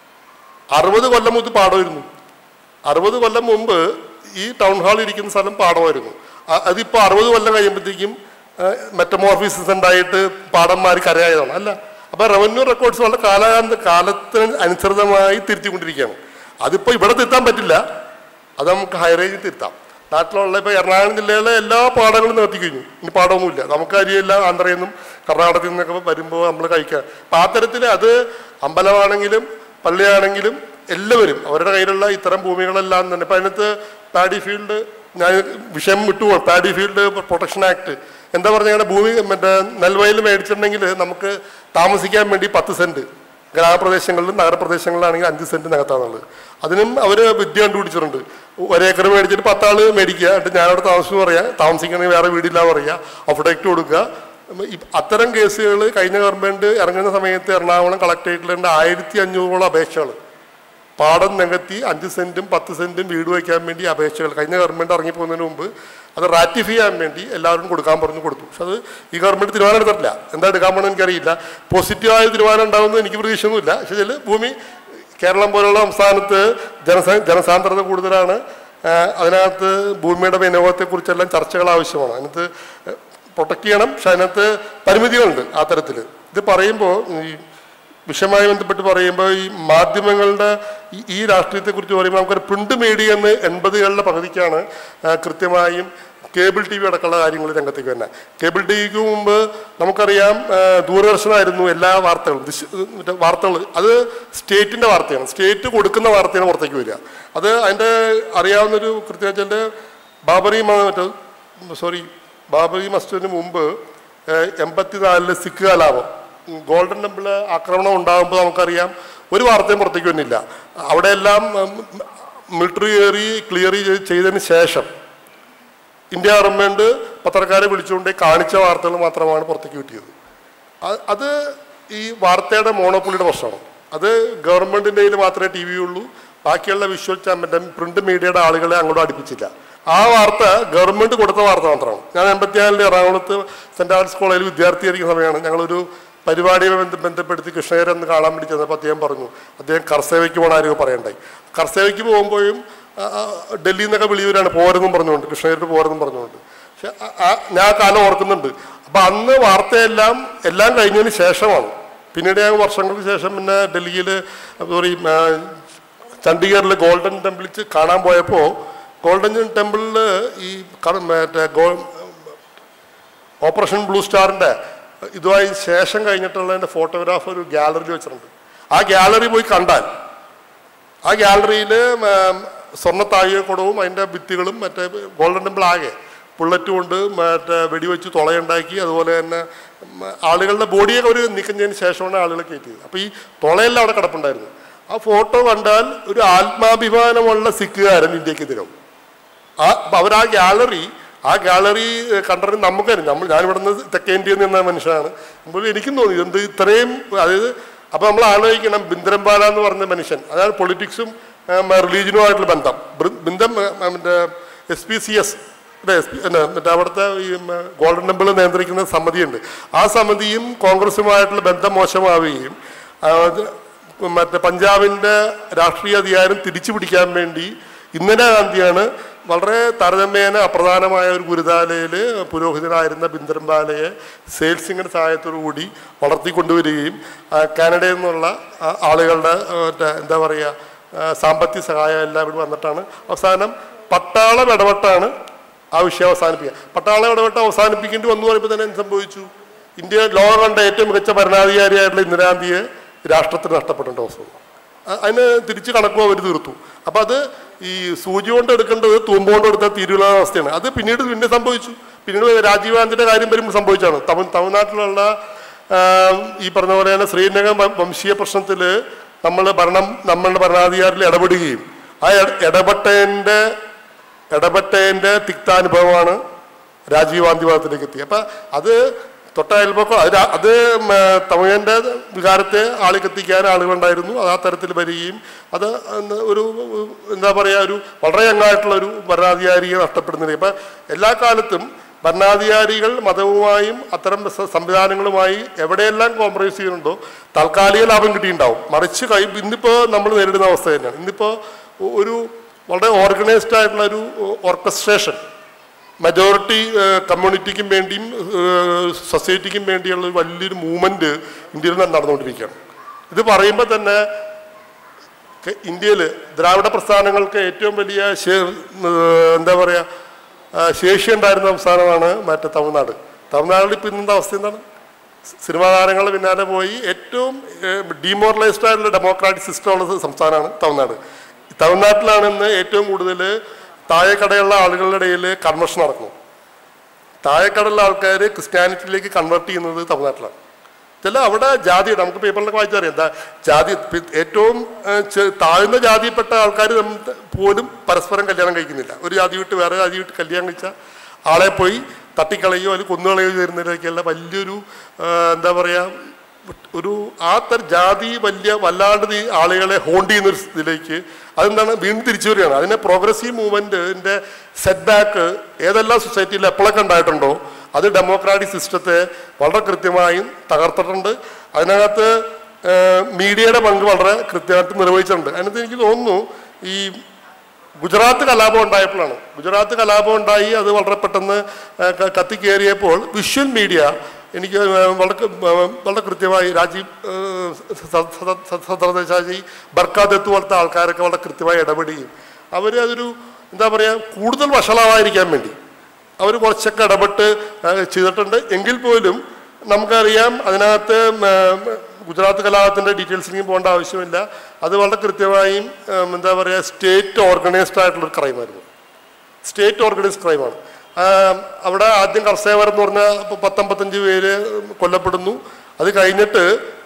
അറുപത് കൊല്ലം മുമ്പ് പാടമായിരുന്നു അറുപത് കൊല്ലം മുമ്പ് ഈ ടൗൺ ഹാളിൽ ഇരിക്കുന്ന സ്ഥലം പാടമായിരുന്നു അ- അതിപ്പോൾ അറുപത് കൊല്ലം കഴിയുമ്പോഴത്തേക്കും മെറ്റമോർഫിസിസ് ഉണ്ടായിട്ട് പാടം മാറി കരയായതാണ് അല്ല അപ്പോൾ റവന്യൂ റെക്കോർഡ്സ് വളരെ കാലാകാന്ത കാലത്തിന് അനുസൃതമായി തിരുത്തിക്കൊണ്ടിരിക്കുകയാണ് അതിപ്പോൾ ഇവിടെ തിരുത്താൻ പറ്റില്ല അത് നമുക്ക് ഹൈ റേഞ്ചിൽ തിരുത്താം നാട്ടിലുള്ള ഇപ്പോൾ എറണാകുളം ജില്ലയിലെ എല്ലാ പാടങ്ങളും നിർത്തി കഴിഞ്ഞു ഇനി പാടമൊന്നുമില്ല നമുക്ക് അരിയെല്ലാം ആന്ധ്രയിൽ നിന്നും കർണാടകത്തിൽ നിന്നൊക്കെ വരുമ്പോൾ നമ്മൾ കഴിക്കാം അപ്പം ആ തരത്തിൽ അത് അമ്പലമാണെങ്കിലും പള്ളിയാണെങ്കിലും എല്ലാവരും അവരുടെ കയ്യിലുള്ള ഇത്തരം ഭൂമികളെല്ലാം തന്നെ ഇപ്പം അതിനകത്ത് പാഡി ഫീൽഡ് ഞാൻ വിഷയം വിട്ടുപോകും പാഡി ഫീൽഡ് പ്രൊട്ടക്ഷൻ ആക്ട് എന്താ പറഞ്ഞാൽ ഭൂമി മറ്റേ നെൽവയൽ മേടിച്ചിട്ടുണ്ടെങ്കിൽ നമുക്ക് താമസിക്കാൻ വേണ്ടി പത്ത് സെൻറ്റ് ഗ്രാമപ്രദേശങ്ങളിലും നഗരപ്രദേശങ്ങളിലാണെങ്കിൽ അഞ്ച് സെൻറ്റ് നികത്താന്നുള്ളത് അതിനും അവർ വിദ്യ കണ്ടുപിടിച്ചിട്ടുണ്ട് ഒരേക്കർ മേടിച്ചിട്ട് പത്താള് മേടിക്കുക എന്നിട്ട് ഞാനവിടെ താമസിച്ചു പറയാം താമസിക്കണമെങ്കിൽ വേറെ വീടില്ല പറയുക അഫിഡക്റ്റ് കൊടുക്കുക ഈ അത്തരം കേസുകൾ കഴിഞ്ഞ ഗവൺമെൻറ് ഇറങ്ങുന്ന സമയത്ത് എറണാകുളം കളക്ടറേറ്റിലുണ്ട് ആയിരത്തി അഞ്ഞൂറോളം അപേക്ഷകൾ പാടം നികത്തി അഞ്ച് സെൻറ്റും പത്ത് സെൻറ്റും വീട് വയ്ക്കാൻ വേണ്ടി അപേക്ഷകൾ കഴിഞ്ഞ ഗവൺമെൻറ് ഇറങ്ങിപ്പോകുന്നതിന് മുമ്പ് അത് റാറ്റിഫൈ ചെയ്യാൻ വേണ്ടി എല്ലാവരും കൊടുക്കാൻ പറഞ്ഞു കൊടുത്തു പക്ഷെ അത് ഈ ഗവൺമെൻറ് തീരുമാനം എടുത്തിട്ടില്ല എന്താ എടുക്കാൻ പോകണമെന്ന് എനിക്കറിയില്ല പോസിറ്റീവായ തീരുമാനം ഉണ്ടാകുമെന്ന് എനിക്ക് പ്രതീക്ഷയൊന്നുമില്ല പക്ഷേ ഇതിൽ ഭൂമി കേരളം പോലുള്ള സംസ്ഥാനത്ത് ജനസ ജനസാന്ദ്രത കൂടുതലാണ് ആ, അതിനകത്ത് ഭൂമിയുടെ വിനിയോഗത്തെക്കുറിച്ചെല്ലാം ചർച്ചകൾ ആവശ്യമാണ് അതിനകത്ത് പ്രൊട്ടക്ട് ചെയ്യണം പക്ഷെ അതിനകത്ത് പരിമിതികളുണ്ട് ആ തരത്തിൽ ഇത് പറയുമ്പോൾ ഈ വിഷയവുമായി ബന്ധപ്പെട്ട് പറയുമ്പോൾ ഈ മാധ്യമങ്ങളുടെ ഈ- ഈ രാഷ്ട്രീയത്തെക്കുറിച്ച് പറയുമ്പോൾ നമുക്കൊരു പ്രിന്റ് മീഡിയ എന്ന് എൺപതുകളുടെ പകുതിക്കാണ് ആ, കൃത്യമായും കേബിൾ ടി വി അടക്കമുള്ള കാര്യങ്ങൾ രംഗത്തേക്ക് തന്നെ കേബിൾ ടി വിക്ക് മുമ്പ് നമുക്കറിയാം ആ, ദൂരദർശനമായിരുന്നു എല്ലാ വാർത്തകളും ദൃശ്യ മറ്റേ വാർത്തകൾ അത് സ്റ്റേറ്റിൻ്റെ വാർത്തയാണ് സ്റ്റേറ്റ് കൊടുക്കുന്ന വാർത്തയാണ് പുറത്തേക്ക് വരിക അത് അതിൻ്റെ അറിയാവുന്നൊരു കൃത്യമായിട്ട് ബാബറി മ- മറ്റേ സോറി ബാബറി മസ്ജിദിന് മുമ്പ് എൺപത്തിനാലില് സിഖ് കലാപം ഉം, ഗോൾഡൻ ടെമ്പിൾ ആക്രമണം ഉണ്ടാകുമ്പോൾ നമുക്കറിയാം ഒരു വാർത്തയും പുറത്തേക്ക് വന്നില്ല അവിടെയെല്ലാം മിലിറ്ററി കയറി ക്ലിയർ ചെയ്തതിന് ശേഷം ഇന്ത്യ ഗവൺമെൻറ് പത്രക്കാരെ വിളിച്ചുകൊണ്ട് കാണിച്ച വാർത്തകൾ മാത്രമാണ് പുറത്തേക്ക് കിട്ടിയത് അ- അത് ഈ വാർത്തയുടെ മോണോപ്പൊളിയുടെ പ്രശ്നമാണ് അത് ഗവൺമെൻറ്റിൻ്റെ കയ്യിൽ മാത്രമേ ടി വി ഉള്ളൂ ബാക്കിയുള്ള വിഷ്വൽ ചാനലിൻ്റെ പ്രിന്റ് മീഡിയയുടെ ആളുകളെ അങ്ങോട്ട് അടുപ്പിച്ചില്ല ആ വാർത്ത ഗവൺമെൻറ് കൊടുത്ത വാർത്ത മാത്രമാണ് ഞാൻ എൺപത്തിനാലിൽ എറണാകുളത്ത് സെൻറ് ആർട്സ് കോളേജിൽ വിദ്യാർത്ഥിയായിരിക്കുന്ന സമയമാണ് ഞങ്ങളൊരു പരിപാടിയെ ബന്ധ ബന്ധപ്പെടുത്തി കൃഷ്ണകരെ ഒന്ന് കാണാൻ വേണ്ടി ചെന്നപ്പോൾ അദ്ദേഹം പറഞ്ഞു അദ്ദേഹം കർസേവയ്ക്ക് പോകണ ആരും പറയണ്ടായി കർസേവയ്ക്ക് പോകുമ്പോഴും ആ, ആ, ഡൽഹിയിൽ നിന്നൊക്കെ വിളിയൂരാണ് പോരെന്നും പറഞ്ഞുകൊണ്ട് കൃഷ്ണഗിരി പോരെന്നും പറഞ്ഞുകൊണ്ട് പക്ഷെ ആ- ആ- ഞാൻ ആ കാലം ഓർക്കുന്നുണ്ട് അപ്പം അന്ന് വാർത്തയെല്ലാം എല്ലാം കഴിഞ്ഞതിന് ശേഷമാണ് പിന്നീട് ഞാൻ വർഷങ്ങൾക്ക് ശേഷം പിന്നെ ഡൽഹിയിൽ സോറി ചണ്ഡീഗറിൽ ഗോൾഡൻ ടെമ്പിളിൽ കാണാൻ പോയപ്പോൾ ഗോൾഡൻ ടെമ്പിളിൽ ഈ കറ- മറ്റേ ഗോ ഓപ്പറേഷൻ ബ്ലൂ സ്റ്റാറിൻ്റെ ഇതുമായി ശേഷം കഴിഞ്ഞിട്ടുള്ളതിൻ്റെ ഫോട്ടോഗ്രാഫ് ഒരു ഗാലറിയിൽ വെച്ചിട്ടുണ്ട് ആ ഗാലറി പോയി കണ്ടാൽ ആ ഗാലറിയിൽ സ്വർണ്ണ താഴികക്കുടവും അതിൻ്റെ ഭിത്തികളും മറ്റേ ഗോൾഡൻ ടെമ്പിൾ ആകെ ബുള്ളറ്റ് കൊണ്ട് മറ്റേ വെടിവെച്ച് തുളയുണ്ടാക്കി അതുപോലെ തന്നെ ഉം, ആളുകളുടെ ബോഡിയൊക്കെ ഒരു നീക്കം ചെയ്തതിന് ശേഷമാണ് ആളുകളെ കയറ്റിയത് അപ്പോൾ ഈ തുളയെല്ലാം അവിടെ കിടപ്പുണ്ടായിരുന്നു ആ ഫോട്ടോ കണ്ടാൽ ഒരു ആത്മാഭിമാനമുള്ള സിഖുകാരൻ ഇന്ത്യക്കെതിരാവും ആ അപ്പൊ അവർ ആ ഗാലറി ആ ഗാലറി കണ്ടിട്ട് നമുക്കറിയാം നമ്മൾ ഞാൻ ഇവിടെ നിന്ന് തെക്കേ ഇന്ത്യയിൽ നിന്ന മനുഷ്യനാണ് അപ്പോൾ എനിക്കും തോന്നി എന്ത് ഇത്രയും അതായത് അപ്പോൾ നമ്മൾ ആലോചിക്കണം ബിന്ദരംബാല എന്ന് പറഞ്ഞ മനുഷ്യൻ അതായത് പൊളിറ്റിക്സും റിലീജിയനുമായിട്ടുള്ള ബന്ധം ബൃ- ബിന്ദം ആ, മറ്റേ എസ് പി സി എസ് മറ്റേ അവിടുത്തെ ഈ ഉം, ഗോൾഡൻ ടെമ്പിൾ നിയന്ത്രിക്കുന്ന സമിതിയുണ്ട് ആ സമിതിയും കോൺഗ്രസുമായിട്ടുള്ള ബന്ധം മോശമാവുകയും ആ, അത് മറ്റേ പഞ്ചാബിൻ്റെ രാഷ്ട്രീയ അധികാരം തിരിച്ചു പിടിക്കാൻ വേണ്ടി ഇന്ദിരാഗാന്ധിയാണ് വളരെ താരതമ്യേന അപ്രധാനമായ ഒരു ഗുരുതാലയിൽ പുരോഹിതനായിരുന്ന ബിന്ദരംബാലയെ സെയിൽസ് സിംഗിൻ്റെ സഹായത്തോടു കൂടി വളർത്തിക്കൊണ്ടുവരികയും ആ, കാനഡയിൽ നിന്നുള്ള ആ, ആളുകളുടെ ആ, മറ്റേ എന്താ പറയുക ആ, സാമ്പത്തിക സഹായം എല്ലാം ഇവിടെ വന്നിട്ടാണ് അവസാനം പട്ടാളം ഇടപെട്ടാണ് ആ വിഷയം അവസാനിപ്പിക്കുക പട്ടാളം ഇടപെട്ട് അവസാനിപ്പിക്കേണ്ടി വന്നു പറയുമ്പോൾ തന്നെ എന്ത് സംഭവിച്ചു ഇന്ത്യ ലോകം കണ്ട ഏറ്റവും മികച്ച ഭരണാധികാരിയായിട്ടുള്ള ഇന്ദിരാഗാന്ധിയെ രാഷ്ട്രത്തിന് നഷ്ടപ്പെടേണ്ട അവസ്ഥ വന്നു. അ- അതിന് തിരിച്ച് കണക്കും അവർ തീർത്തു അപ്പം അത് ഈ സൂചി കൊണ്ട് എടുക്കേണ്ടത് തൂമ്പ് കൊണ്ട് എടുത്താൽ തീരുള്ള അവസ്ഥയാണ് അത് പിന്നീട് പിന്നെ സംഭവിച്ചു പിന്നീട് രാജീവ് ഗാന്ധിയുടെ കാര്യം വരുമ്പോൾ സംഭവിച്ചാണ് തമിഴ് തമിഴ്നാട്ടിലുള്ള ആ, ഈ പറഞ്ഞ പോലെ തന്നെ ശ്രീനഗർ വ- വംശീയ പ്രശ്നത്തിൽ നമ്മൾ ഭരണം നമ്മളുടെ ഭരണാധികാരിയിൽ ഇടപെടുകയും ആ ഇട- ഇടപെട്ടതിൻ്റെ ഇടപെട്ടതിൻ്റെ തിക്താനുഭവമാണ് രാജീവ് ഗാന്ധി വാദത്തിലേക്ക് എത്തി അപ്പം അത് തൊട്ട അയൽപക്കം അത് രാ- അത് ഉം, ഏ, തമിഴൻ്റെ വികാരത്തെ ആളിക്കെത്തിക്കാൻ ആളുകളുണ്ടായിരുന്നു അത് ആ തരത്തിൽ വരികയും അത് എന്താ ഒരു ഉം, എന്താ പറയുക ഒരു വളരെ യങ്ങായിട്ടുള്ള ഒരു ഭരണാധികാരിയെ നഷ്ടപ്പെടുന്നില്ല ഇപ്പം എല്ലാ കാലത്തും ഭരണാധികാരികൾ മതവുമായും അത്തരം സ- സംവിധാനങ്ങളുമായി എവിടെയെല്ലാം കോംപ്രമൈസ് ചെയ്യുന്നുണ്ടോ താൽക്കാലിക ലാഭം കിട്ടിയിട്ടുണ്ടാവും മറിച്ച് കൈ ഇന്നിപ്പോൾ നമ്മൾ നേരിടുന്ന അവസ്ഥ തന്നെയാണ് ഇന്നിപ്പോൾ ഒരു വളരെ ഓർഗനൈസ്ഡ് ആയിട്ടുള്ള ഒരു ഓർക്കസ്ട്രേഷൻ മെജോറിറ്റി കമ്മ്യൂണിറ്റിക്കും വേണ്ടിയും സൊസൈറ്റിക്കും വേണ്ടിയുള്ള ഒരു വലിയൊരു മൂവ്മെൻറ്റ് ഇന്ത്യയിൽ നിന്ന് നടന്നുകൊണ്ടിരിക്കുകയാണ് ഇത് പറയുമ്പോൾ തന്നെ ക- ഇന്ത്യയിൽ ദ്രാവിഡ പ്രസ്ഥാനങ്ങൾക്ക് ഏറ്റവും വലിയ ശേ- ഏഹ് എന്താ പറയുക ആ, ശേഷി ഉണ്ടായിരുന്ന സംസ്ഥാനമാണ് മറ്റേ തമിഴ്നാട് തമിഴ്നാട്ടിൽ ഇപ്പം ഇന്നത്തെ അവസ്ഥ എന്താണ് സിനിമാ താരങ്ങളുടെ പിന്നാലെ പോയി ഏറ്റവും ഡിമോറലൈസ്ഡ് ആയിട്ടുള്ള ഡെമോക്രാറ്റിക് സിസ്റ്റം ഉള്ള സംസ്ഥാനമാണ് തമിഴ്നാട് തമിഴ്നാട്ടിലാണ് ഇന്ന് ഏറ്റവും കൂടുതൽ താഴെക്കടയുള്ള ആളുകളുടെ ഇടയിൽ കൺവെർഷൻ നടക്കുന്നു താഴെക്കടലുള്ള ആൾക്കാർ ക്രിസ്ത്യാനിറ്റിയിലേക്ക് കൺവേർട്ട് ചെയ്യുന്നത് തമിഴ്നാട്ടിലാണ് ചില അവിടെ ജാതി നമുക്ക് പേപ്പറിലൊക്കെ വായിച്ചറിയാം എന്താ ജാതി പി- ഏറ്റവും ഏ, ചെ- താഴ്ന്ന ജാതിയിൽപ്പെട്ട ആൾക്കാർ പോലും പരസ്പരം കല്യാണം കഴിക്കുന്നില്ല ഒരു ജാതി വിട്ട് വേറെ ജാതി വിട്ട് കല്യാണം കഴിച്ച ആളെ പോയി തട്ടിക്കളയോ അല്ലെങ്കിൽ കൊന്നുകളയോ ചെയ്യുന്നതിലേക്കുള്ള വലിയൊരു ആ, എന്താ പറയുക ഒരു ആ തരം ജാതി വലിയ വല്ലാണ്ട് ഈ ആളുകളെ ഹോണ്ട് ചെയ്യുന്ന ഒരു ഇതിലേക്ക് അതെന്താണ് വീണ്ടും തിരിച്ചു വരികയാണ് അതിനെ പ്രോഗ്രസീവ് മൂവ്മെൻറ്റിൻ്റെ സെറ്റ് ബാക്ക് ഏതെല്ലാം സൊസൈറ്റിയിൽ എപ്പോഴൊക്കെ ഉണ്ടായിട്ടുണ്ടോ അത് ഡെമോക്രാറ്റിക് സിസ്റ്റത്തെ വളരെ കൃത്യമായും തകർത്തിട്ടുണ്ട് അതിനകത്ത് മീഡിയയുടെ പങ്ക് വളരെ കൃത്യമായിട്ട് നിർവഹിച്ചിട്ടുണ്ട് അതിനകത്ത് എനിക്ക് തോന്നുന്നു ഈ ഗുജറാത്ത് കലാപം ഉണ്ടായപ്പോഴാണ് ഗുജറാത്ത് കലാപം ഉണ്ടായി അത് വളരെ പെട്ടെന്ന് ആ, ക- കത്തിക്കേറിയപ്പോൾ വിഷ്വൽ മീഡിയ എനിക്ക് ആ, വളരെ ക- ആ, വളരെ കൃത്യമായി രാജീവ് സദർദേശാജി ബർക്കാദത്ത് പോലത്തെ ആൾക്കാരൊക്കെ വളരെ കൃത്യമായി ഇടപെടുകയും അവർ അതൊരു എന്താ പറയുക കൂടുതൽ വഷളാവാതിരിക്കാൻ വേണ്ടി അവർ കുറച്ചൊക്കെ ഇടപെട്ട് ആ, ചെയ്തിട്ടുണ്ട് എങ്കിൽ പോലും നമുക്കറിയാം അതിനകത്ത് ഉം, ആ, ഗുജറാത്ത് കലാപത്തിൻ്റെ ഡീറ്റെയിൽസിലേക്ക് പോകേണ്ട ആവശ്യമില്ല അത് വളരെ കൃത്യമായും ഉം, എന്താ പറയുക സ്റ്റേറ്റ് ഓർഗനൈസ്ഡ് ആയിട്ടുള്ളൊരു ക്രൈമായിരുന്നു സ്റ്റേറ്റ് ഓർഗനൈസ്ഡ് ക്രൈമാണ് അവിടെ ആദ്യം കർഷകർ എന്ന് പറഞ്ഞാൽ ഇപ്പോൾ പത്തൊമ്പത്തഞ്ച് പേര് കൊല്ലപ്പെടുന്നു അത് കഴിഞ്ഞിട്ട്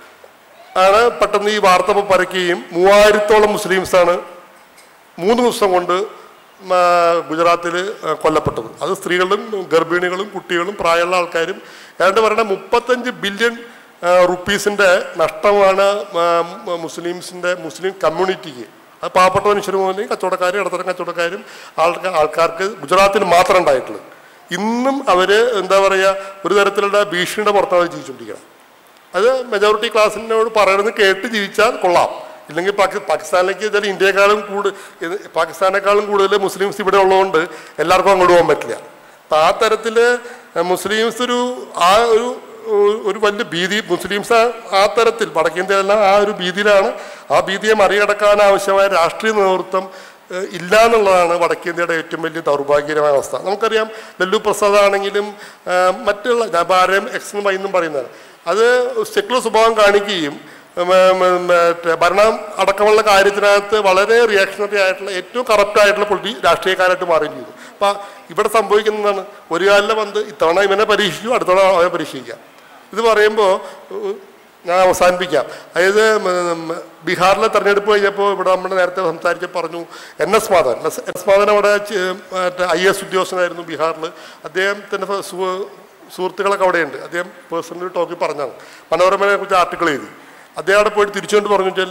ആണ് പെട്ടെന്ന് ഈ വാർത്ത പരക്കുകയും മൂവായിരത്തോളം മുസ്ലിംസാണ് മൂന്ന് ദിവസം കൊണ്ട് ഗുജറാത്തിൽ കൊല്ലപ്പെട്ടത് അത് സ്ത്രീകളും ഗർഭിണികളും കുട്ടികളും പ്രായമുള്ള ആൾക്കാരും ഏതാണ്ട് പറയണ മുപ്പത്തഞ്ച് ബില്യൺ റുപ്പീസിൻ്റെ നഷ്ടമാണ് ആ, മ- മുസ്ലിംസിൻ്റെ മുസ്ലിം കമ്മ്യൂണിറ്റിക്ക് അത് പാവപ്പെട്ട മനുഷ്യർ മുതൽ കച്ചവടക്കാരും ഇടത്തരം കച്ചവടക്കാരും ആൾക്കാർ ആൾക്കാർക്ക് ഗുജറാത്തിൽ മാത്രം ഉണ്ടായിട്ടുള്ളത് ഇന്നും അവർ എന്താ പറയുക ഒരു തരത്തിലുള്ള ഭീഷണിയുടെ പുറത്താണ് അവർ ജീവിച്ചുകൊണ്ടിരിക്കുന്നത് അത് മെജോറിറ്റി ക്ലാസ്സിനോട് പറയുന്നത് കേട്ട് ജീവിച്ചാൽ കൊള്ളാം ഇല്ലെങ്കിൽ പാകി പാകിസ്ഥാനിലേക്ക് വെച്ചാൽ ഇന്ത്യയെക്കാളും കൂടുതൽ ഇത് പാകിസ്ഥാനേക്കാളും കൂടുതൽ മുസ്ലിംസ് ഇവിടെ ഉള്ളതുകൊണ്ട് എല്ലാവർക്കും അങ്ങോട്ട് പോകാൻ പറ്റില്ല അപ്പം ആ തരത്തിൽ മുസ്ലിംസ് ഒരു ആ ഒരു ഒരു വലിയ ഭീതി മുസ്ലിംസ് ആ- ആ തരത്തിൽ വടക്കേന്ത്യയെല്ലാം ആ ഒരു ഭീതിയിലാണ് ആ ഭീതിയെ മറികടക്കാൻ ആവശ്യമായ രാഷ്ട്രീയ നേതൃത്വം ഏഹ് ഇല്ല എന്നുള്ളതാണ് വടക്കേന്ത്യയുടെ ഏറ്റവും വലിയ ദൗർഭാഗ്യകരമായ അവസ്ഥ നമുക്കറിയാം ലല്ലു പ്രസാദ് ആണെങ്കിലും ഏഹ് മറ്റുള്ള ഞാൻ ഇപ്പോൾ ആരെയും എക്സ് എന്നും വൈ എന്നും പറയുന്നതാണ് അത് സെക്യുലർ സ്വഭാവം കാണിക്കുകയും ഉം, ഉം, ഉം, മറ്റേ ഭരണം അടക്കമുള്ള കാര്യത്തിനകത്ത് വളരെ റിയാക്ഷണറി ആയിട്ടുള്ള ഏറ്റവും കറപ്റ്റ് ആയിട്ടുള്ള പൊളിറ്റി രാഷ്ട്രീയക്കാരായിട്ട് മാറുകയും ചെയ്തു അപ്പം ഇവിടെ സംഭവിക്കുന്നതാണ് ഒരു കാലിലെ പന്ത് ഇത്തവണ ഇവനെ പരീക്ഷിച്ചു അടുത്ത തവണ അവനെ പരീക്ഷിക്കാം ഇത് പറയുമ്പോൾ ഞാൻ അവസാനിപ്പിക്കാം അതായത് ഉം, ബീഹാറിലെ തെരഞ്ഞെടുപ്പ് കഴിഞ്ഞപ്പോൾ ഇവിടെ നമ്മൾ നേരത്തെ സംസാരിച്ച് പറഞ്ഞു N S Madhavan S S Madhavan അവിടെ ചെ- മറ്റേ ഐ എസ് ഉദ്യോഗസ്ഥനായിരുന്നു ബീഹാറിൽ അദ്ദേഹത്തിൻ്റെ ഫ- സു- സുഹൃത്തുക്കളൊക്കെ അവിടെയുണ്ട് അദ്ദേഹം പേഴ്സണലി ടോക്കിൽ പറഞ്ഞാണ് മനോരമയെ കുറിച്ച് ആർട്ടിക്കിൾ എഴുതി അദ്ദേഹം അവിടെ പോയിട്ട് തിരിച്ചുകൊണ്ട് പറഞ്ഞു വെച്ചാൽ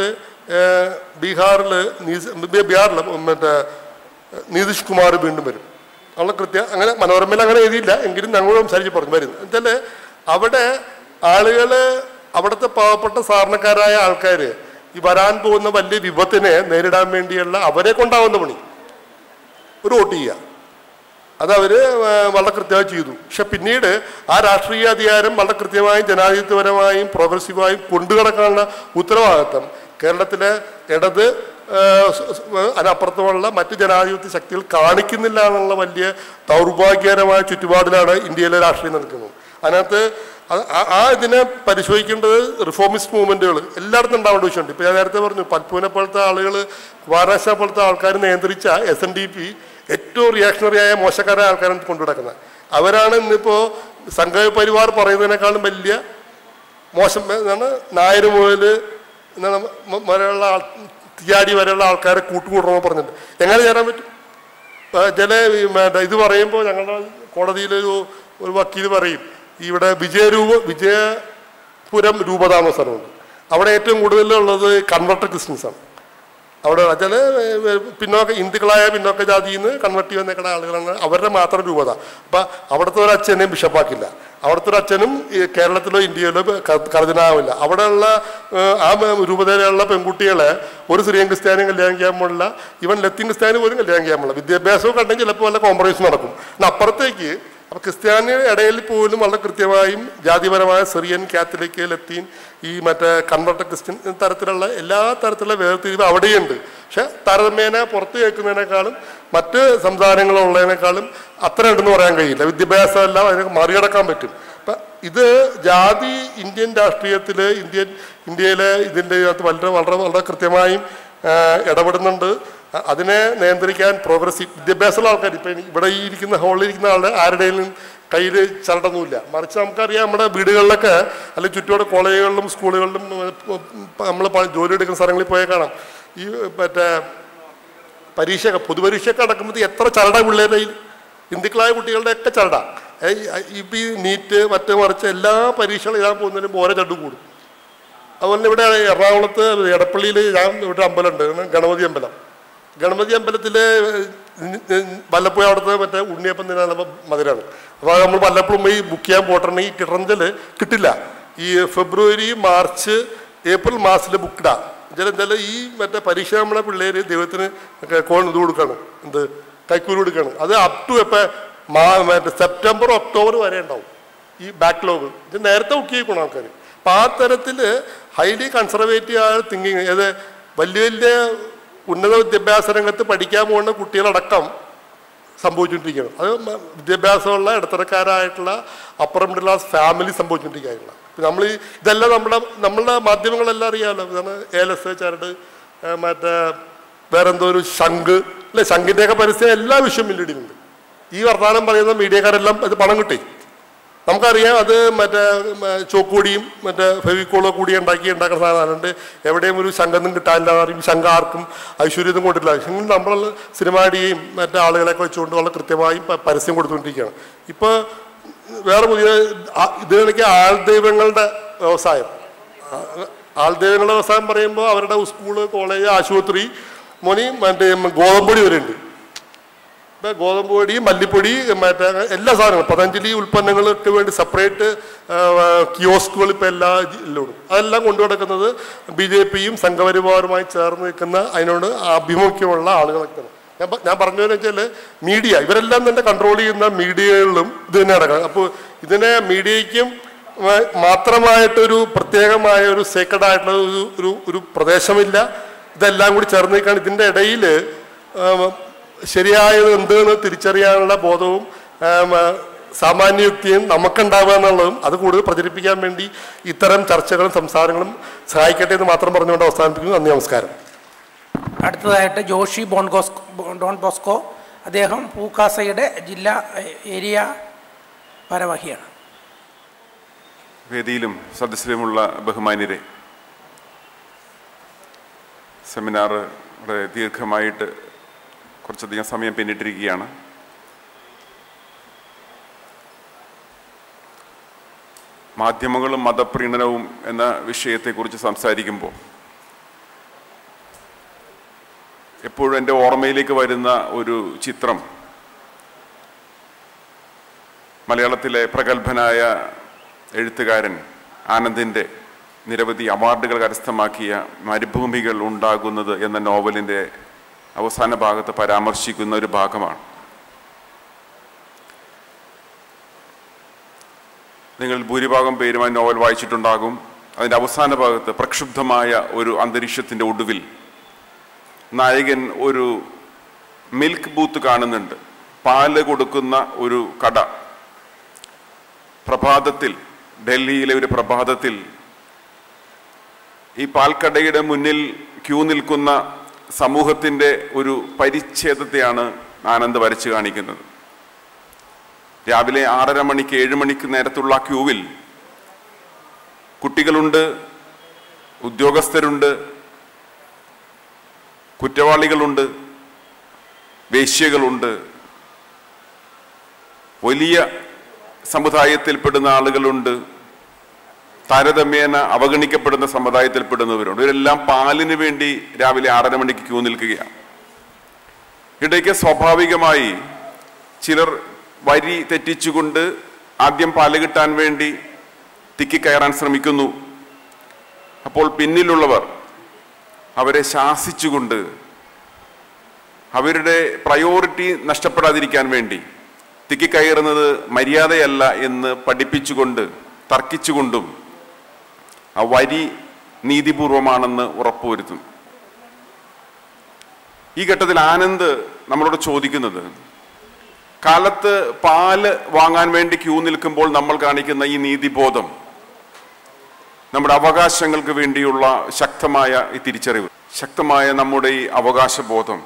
ബീഹാറിൽ ബീഹാറിൽ മറ്റേ നിതീഷ് കുമാർ വീണ്ടും വരും ഉള്ള കൃത്യം അങ്ങനെ മനോരമയിൽ അങ്ങനെ എഴുതിയില്ല എങ്കിലും ഞങ്ങൾ സംസാരിച്ച് പറഞ്ഞു വരുന്നു എന്നുവെച്ചാൽ അവിടെ ആളുകൾ അവിടുത്തെ പാവപ്പെട്ട സാധാരണക്കാരായ ആൾക്കാർ ഈ വരാൻ പോകുന്ന വലിയ വിപത്തിനെ നേരിടാൻ വേണ്ടിയുള്ള അവരെ കൊണ്ടാവുന്ന പണി ഒരു വോട്ട് ചെയ്യുക അത് അവർ വളരെ കൃത്യമായി ചെയ്തു പക്ഷെ പിന്നീട് ആ രാഷ്ട്രീയ അധികാരം വളരെ കൃത്യമായും ജനാധിപത്യപരമായും പ്രോഗ്രസീവായും കൊണ്ടുകിടക്കാനുള്ള ഉത്തരവാദിത്തം കേരളത്തിലെ ഇടത് ആ, സ്- സ്- അതിനപ്പുറത്തുമുള്ള മറ്റ് ജനാധിപത്യ ശക്തികൾ കാണിക്കുന്നില്ല എന്നുള്ള വലിയ ദൗർഭാഗ്യകരമായ ചുറ്റുപാടിലാണ് ഇന്ത്യയിലെ രാഷ്ട്രീയം നടക്കുന്നത് അതിനകത്ത് അത് ആ- ആ ഇതിനെ പരിശോധിക്കേണ്ടത് റിഫോമിസ്റ്റ് മൂവ്മെൻറ്റുകൾ എല്ലായിടത്തും ഉണ്ടാവേണ്ട വിഷയമുണ്ട് ഇപ്പോൾ ഞാൻ നേരത്തെ പറഞ്ഞു പൽപ്പൂനെ പോലത്തെ ആളുകൾ വാരാണസി പോലത്തെ ആൾക്കാർ നിയന്ത്രിച്ച എസ് എൻ ഡി പി ഏറ്റവും റിയാക്ഷണറി ആയ മോശക്കാരായ ആൾക്കാരാണ് കൊണ്ടു നടക്കുന്നത് അവരാണ് ഇന്നിപ്പോൾ സംഘപരിവാർ പറയുന്നതിനേക്കാളും വലിയ മോശം എന്താണ് നായർ മുതൽ എന്താണ് മ- വരെയുള്ള ആൾ തിയാടി വരെയുള്ള ആൾക്കാരെ കൂട്ടുകൂടണമെന്ന് പറഞ്ഞിട്ട് എങ്ങനെ ചേരാൻ പറ്റും ആ, ചില ഈ മറ്റേ ഇത് പറയുമ്പോൾ ഞങ്ങളുടെ കോടതിയിലൊരു ഒരു വക്കീൽ പറയും ഇവിടെ വിജയരൂപ വിജയപുരം രൂപതാമസനമുണ്ട് അവിടെ ഏറ്റവും കൂടുതലുള്ളത് കൺവെർട്ടർ ക്രിസ്ത്യൻസാണ് അവിടെ ചില പിന്നോക്ക ഹിന്ദുക്കളായ പിന്നോക്ക ജാതിയിൽ നിന്ന് കൺവെർട്ട് ചെയ്ത് നിൽക്കുന്ന ആളുകളാണ് അവരുടെ മാത്രം രൂപത അപ്പം അവിടുത്തെ ഒരു അച്ഛനെയും ബിഷപ്പാക്കില്ല അവിടുത്തെ ഒരു അച്ഛനും ഈ കേരളത്തിലോ ഇന്ത്യയിലോ ക- കർദിനാവില്ല അവിടെയുള്ള ഏഹ്, ആ മ- രൂപതയിലുള്ള പെൺകുട്ടികളെ ഒരു സിറിയൻ ക്രിസ്ത്യാനിയും കല്യാണം ചെയ്യാൻ പാടില്ല ഇവൻ ലത്തീൻ ക്രിസ്ത്യാനി പോലും കല്യാണം ചെയ്യാൻ പാടില്ല വിദ്യാഭ്യാസവും കണ്ടെങ്കിൽ ചിലപ്പോൾ വല്ല കോംപ്രമൈസ് നടക്കും എന്നാൽ അപ്പുറത്തേക്ക് അപ്പൊ ക്രിസ്ത്യാനി ഇടയിൽ പോലും വളരെ കൃത്യമായും ജാതിപരമായ സിറിയൻ കാത്തലിക് ലത്തീൻ ഈ മറ്റേ കൺവെർട്ടർ ക്രിസ്ത്യൻ തരത്തിലുള്ള എല്ലാ തരത്തിലുള്ള വേർതിരിവ് അവിടെയുണ്ട് പക്ഷെ താരതമ്യേന പുറത്ത് കേൾക്കുന്നതിനേക്കാളും മറ്റ് സംസ്ഥാനങ്ങളുള്ളതിനേക്കാളും അത്ര ഉണ്ടെന്ന് പറയാൻ കഴിയില്ല വിദ്യാഭ്യാസം എല്ലാം അതിനെ മറികടക്കാൻ പറ്റും അപ്പൊ ഇത് ജാതി ഇന്ത്യൻ രാഷ്ട്രീയത്തിൽ ഇന്ത്യൻ ഇന്ത്യയിലെ ഇതിൻ്റെ അകത്ത് വളരെ വളരെ വളരെ കൃത്യമായും ആ, ഇടപെടുന്നുണ്ട് അ- അതിനെ നിയന്ത്രിക്കാൻ പ്രോഗ്രസീവ് വിദ്യാഭ്യാസമുള്ള ആൾക്കാർ ഇപ്പം ഇവിടെ ഈ ഇരിക്കുന്ന ഹോളിൽ ഇരിക്കുന്ന ആളുടെ ആരുടെയും കയ്യിൽ ചരടൊന്നുമില്ല മറിച്ച് നമുക്കറിയാം നമ്മുടെ വീടുകളിലൊക്കെ അല്ലെങ്കിൽ ചുറ്റോടെ കോളേജുകളിലും സ്കൂളുകളിലും നമ്മൾ ജോലി എടുക്കുന്ന സ്ഥലങ്ങളിൽ പോയാൽ കാണാം ഈ മറ്റേ പരീക്ഷ പൊതുപരീക്ഷയൊക്കെ അടക്കുമ്പോൾ എത്ര ചരട പിള്ളേരുടെ കയ്യിൽ ഹിന്ദുക്കളായ കുട്ടികളുടെ ഒക്കെ ചരട ഇപ്പം ഈ നീറ്റ് മറ്റ് മറിച്ച് എല്ലാ പരീക്ഷകളും എഴുതാൻ പോകുന്നതിനും ഓരോ ചരട് കൂടും അതുപോലെ തന്നെ ഇവിടെ എറണാകുളത്ത് എടപ്പള്ളിയിൽ ഞാൻ ഇവിടെ അമ്പലമുണ്ട് ഗണപതി അമ്പലം ഗണപതി അമ്പലത്തിൽ വല്ലപ്പോഴും അവിടുത്തെ മറ്റേ ഉണ്ണിയപ്പം തിന്നാനുള്ള മധുരമാണ് അപ്പോൾ നമ്മൾ വല്ലപ്പോഴും പോയി ബുക്ക് ചെയ്യാൻ പോയിട്ടുണ്ടെങ്കിൽ കിട്ടണമെങ്കിൽ കിട്ടില്ല ഈ ഫെബ്രുവരി മാർച്ച് ഏപ്രിൽ മാസത്തിൽ ബുക്ക്ഡാ ചില എന്തായാലും ഈ മറ്റേ പരീക്ഷ നമ്മളെ പിള്ളേർ ദൈവത്തിന് കോൺ ഇത് കൊടുക്കാണ് എന്ത് കൈക്കൂലി കൊടുക്കാണ് അത് അപ് ടു എപ്പോൾ മാ മറ്റേ സെപ്റ്റംബർ ഒക്ടോബർ വരെ ഉണ്ടാവും ഈ ബാക്ക്ലോഗ് ഇത് നേരത്തെ ബുക്ക് ചെയ്യിക്കണം ആൾക്കാർ അപ്പം ആ തരത്തിൽ ഹൈലി കൺസർവേറ്റീവ് ആയ തിങ്കിങ് ഏത് വലിയ വലിയ ഉന്നത വിദ്യാഭ്യാസ രംഗത്ത് പഠിക്കാൻ പോകുന്ന കുട്ടികളടക്കം സംഭവിച്ചുകൊണ്ടിരിക്കുകയാണ് അത് മ- വിദ്യാഭ്യാസമുള്ള ഇടത്തരക്കാരായിട്ടുള്ള അപ്പർ മിഡിൽ ക്ലാസ് ഫാമിലി സംഭവിച്ചുകൊണ്ടിരിക്കുകയാണ് നമ്മൾ ഈ ഇതെല്ലാം നമ്മുടെ നമ്മളുടെ മാധ്യമങ്ങളെല്ലാം അറിയാമല്ലോ ഇതാണ് ഏലസ് ചരട് ഏ, മറ്റേ വേറെന്തോ ഒരു ശംഖ് അല്ലെ ശംഖിൻ്റെയൊക്കെ പരസ്യം എല്ലാ വിഷയം മില്ലിടിയുണ്ട് ഈ വർത്തമാനം പറയുന്ന മീഡിയക്കാരെല്ലാം അത് പണം കിട്ടി നമുക്കറിയാം അത് മറ്റേ മ, ചോക്കുകൂടിയും മറ്റേ ഫെവിക്കോളോ കൂടി ഉണ്ടാക്കി ഉണ്ടാക്കുന്ന സാധനമുണ്ട് എവിടെയും ഒരു ശങ്കൊന്നും കിട്ടാനില്ല എന്ന് പറയും ശങ്ക ആർക്കും ഐശ്വര്യമൊന്നും കൊണ്ടില്ല എങ്കിലും നമ്മൾ സിനിമാടിയും മറ്റേ ആളുകളെയൊക്കെ വെച്ചുകൊണ്ട് വളരെ കൃത്യമായും പ- പരസ്യം കൊടുത്തുകൊണ്ടിരിക്കുകയാണ് ഇപ്പോൾ വേറെ പുതിയ ആ- ഇത് കണക്ക് ആൾദൈവങ്ങളുടെ വ്യവസായം ആ- ആൾദൈവങ്ങളുടെ വ്യവസായം പറയുമ്പോൾ അവരുടെ സ്കൂള് കോളേജ് ആശുപത്രി മോനി മറ്റേ ഗോതമ്പൊടി വരെ ഉണ്ട് ഇപ്പൊ ഗോതമ്പ് പൊടി മല്ലിപ്പൊടി മറ്റേ എല്ലാ സാധനങ്ങളും പതഞ്ജലി ഉൽപ്പന്നങ്ങൾക്ക് വേണ്ടി സെപ്പറേറ്റ് കിയോസ്കുകൾ ഇപ്പം എല്ലാ ജില്ലയിലും അതെല്ലാം കൊണ്ടു നടക്കുന്നത് ബി ജെ പിയും സംഘപരിവാറുമായി ചേർന്ന് നിൽക്കുന്ന അതിനോട് ആഭിമുഖ്യമുള്ള ആളുകളൊക്കെയാണ് ഞാൻ പ- ഞാൻ പറഞ്ഞതെന്ന് വെച്ചാൽ മീഡിയ ഇവരെല്ലാം തന്നെ കൺട്രോൾ ചെയ്യുന്ന മീഡിയകളിലും ഇത് തന്നെ നടക്കണം അപ്പോൾ ഇതിനെ മീഡിയയ്ക്കും മ- മാത്രമായിട്ടൊരു പ്രത്യേകമായ ഒരു സേക്രഡ് ആയിട്ടുള്ള ഒരു ഒരു ഒരു പ്രദേശമില്ല ഇതെല്ലാം കൂടി ചേർന്ന് നിൽക്കുകയാണ് ഇതിൻ്റെ ഇടയിൽ ശരിയായത് എന്തെന്ന് തിരിച്ചറിയാനുള്ള ബോധവും ആം, ആ, സാമാന്യയുക്തിയും നമുക്കുണ്ടാവുക എന്നുള്ളതും അത് കൂടുതൽ പ്രചരിപ്പിക്കാൻ വേണ്ടി ഇത്തരം ചർച്ചകളും സംസാരങ്ങളും സഹായിക്കട്ടെ എന്ന് മാത്രം പറഞ്ഞുകൊണ്ട് അവസാനിപ്പിക്കുന്നു നന്ദി നമസ്കാരം അടുത്തതായിട്ട് ജോഷി ബോൺഗോസ്കോ ഡോൺ ബോസ്കോ അദ്ദേഹം പൂക്കാസയുടെ ജില്ലാ ഏ- ഏരിയ ഭാരവാഹിയാണ് വേദിയിലും സദസ്സിലുമുള്ള ബഹുമാന്യരെ സെമിനാർ വളരെ ദീർഘമായിട്ട് കുറച്ചധികം സമയം പിന്നിട്ടിരിക്കുകയാണ് മാധ്യമങ്ങളും മതപ്രീണനവും എന്ന വിഷയത്തെക്കുറിച്ച് സംസാരിക്കുമ്പോൾ എപ്പോഴും എൻ്റെ ഓർമ്മയിലേക്ക് വരുന്ന ഒരു ചിത്രം മലയാളത്തിലെ പ്രഗത്ഭനായ എഴുത്തുകാരൻ ആനന്ദിൻ്റെ നിരവധി അവാർഡുകൾ കരസ്ഥമാക്കിയ മരുഭൂമികൾ ഉണ്ടാകുന്നത് എന്ന നോവലിൻ്റെ അവസാന ഭാഗത്ത് പരാമർശിക്കുന്ന ഒരു ഭാഗമാണ് നിങ്ങൾ ഭൂരിഭാഗം പേരും ആ നോവൽ വായിച്ചിട്ടുണ്ടാകും അതിൻ്റെ അവസാന ഭാഗത്ത് പ്രക്ഷുബ്ധമായ ഒരു അന്തരീക്ഷത്തിൻ്റെ ഒടുവിൽ നായകൻ ഒരു മിൽക്ക് ബൂത്ത് കാണുന്നുണ്ട് പാല് കൊടുക്കുന്ന ഒരു കട പ്രഭാതത്തിൽ ഡൽഹിയിലെ ഒരു പ്രഭാതത്തിൽ ഈ പാൽക്കടയുടെ മുന്നിൽ ക്യൂ നിൽക്കുന്ന സമൂഹത്തിൻ്റെ ഒരു പരിച്ഛേദത്തെയാണ് ആനന്ദ് വരച്ചു കാണിക്കുന്നത് രാവിലെ ആറര മണിക്ക് ഏഴ് മണിക്ക് നേരത്തുള്ള ആ ക്യൂവിൽ കുട്ടികളുണ്ട് ഉദ്യോഗസ്ഥരുണ്ട് കുറ്റവാളികളുണ്ട് വേശ്യകളുണ്ട് വലിയ സമുദായത്തിൽപ്പെടുന്ന ആളുകളുണ്ട് താരതമ്യേന അവഗണിക്കപ്പെടുന്ന സമുദായത്തിൽപ്പെടുന്നവരുണ്ട് ഇവരെല്ലാം പാലിന് വേണ്ടി രാവിലെ ആറര മണിക്ക് ക്യൂ നിൽക്കുകയാണ് ഇടയ്ക്ക് സ്വാഭാവികമായി ചിലർ വരി തെറ്റിച്ചുകൊണ്ട് ആദ്യം പാല് കിട്ടാൻ വേണ്ടി തിക്കിക്കയറാൻ ശ്രമിക്കുന്നു അപ്പോൾ പിന്നിലുള്ളവർ അവരെ ശാസിച്ചുകൊണ്ട് അവരുടെ പ്രയോറിറ്റി നഷ്ടപ്പെടാതിരിക്കാൻ വേണ്ടി തിക്കിക്കയറുന്നത് മര്യാദയല്ല എന്ന് പഠിപ്പിച്ചുകൊണ്ട് തർക്കിച്ചുകൊണ്ടും ആ വരി നീതിപൂർവമാണെന്ന് ഉറപ്പുവരുത്തും ഈ ഘട്ടത്തിൽ ആനന്ദ് നമ്മളോട് ചോദിക്കുന്നത് കാലത്ത് പാല് വാങ്ങാൻ വേണ്ടി ക്യൂ നിൽക്കുമ്പോൾ നമ്മൾ കാണിക്കുന്ന ഈ നീതിബോധം നമ്മുടെ അവകാശങ്ങൾക്ക് വേണ്ടിയുള്ള ശക്തമായ ഈ തിരിച്ചറിവ് ശക്തമായ നമ്മുടെ ഈ അവകാശബോധം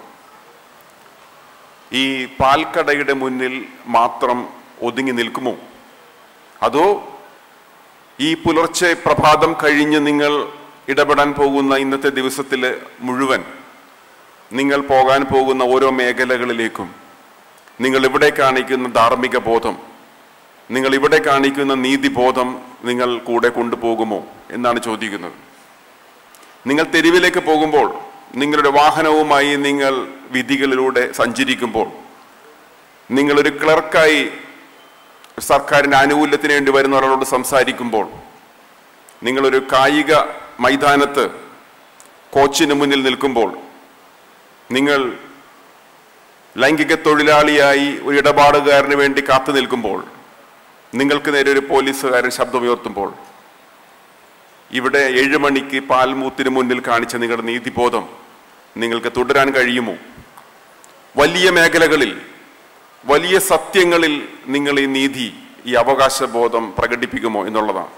ഈ പാൽക്കടയുടെ മുന്നിൽ മാത്രം ഒതുങ്ങി നിൽക്കുമോ അതോ ഈ പുലർച്ചെ പ്രഭാതം കഴിഞ്ഞ് നിങ്ങൾ ഇടപെടാൻ പോകുന്ന ഇന്നത്തെ ദിവസത്തിൽ മുഴുവൻ നിങ്ങൾ പോകാൻ പോകുന്ന ഓരോ മേഖലകളിലേക്കും നിങ്ങൾ ഇവിടെ കാണിക്കുന്ന ധാർമ്മിക ബോധം നിങ്ങൾ ഇവിടെ കാണിക്കുന്ന നീതിബോധം നിങ്ങൾ കൂടെ കൊണ്ടുപോകുമോ എന്നാണ് ചോദിക്കുന്നത് നിങ്ങൾ തെരുവിലേക്ക് പോകുമ്പോൾ നിങ്ങളുടെ വാഹനവുമായി നിങ്ങൾ വിധികളിലൂടെ സഞ്ചരിക്കുമ്പോൾ നിങ്ങളൊരു ക്ലർക്കായി സർക്കാരിൻ്റെ ആനുകൂല്യത്തിന് വേണ്ടി വരുന്ന ഒരാളോട് സംസാരിക്കുമ്പോൾ നിങ്ങളൊരു കായിക മൈതാനത്ത് കോച്ചിന് മുന്നിൽ നിൽക്കുമ്പോൾ നിങ്ങൾ ലൈംഗിക തൊഴിലാളിയായി ഒരു ഇടപാടുകാരന് വേണ്ടി കാത്തു നിൽക്കുമ്പോൾ നിങ്ങൾക്ക് നേരെ ഒരു പോലീസുകാരൻ ശബ്ദമുയർത്തുമ്പോൾ ഇവിടെ ഏഴ് മണിക്ക് പാൽമൂത്തിന് മുന്നിൽ കാണിച്ച നിങ്ങളുടെ നീതിബോധം നിങ്ങൾക്ക് തുടരാൻ കഴിയുമോ വലിയ മേഖലകളിൽ വലിയ സത്യങ്ങളിൽ നിങ്ങൾ ഈ നീതി ഈ അവകാശബോധം പ്രകടിപ്പിക്കുമോ എന്നുള്ളതാണ്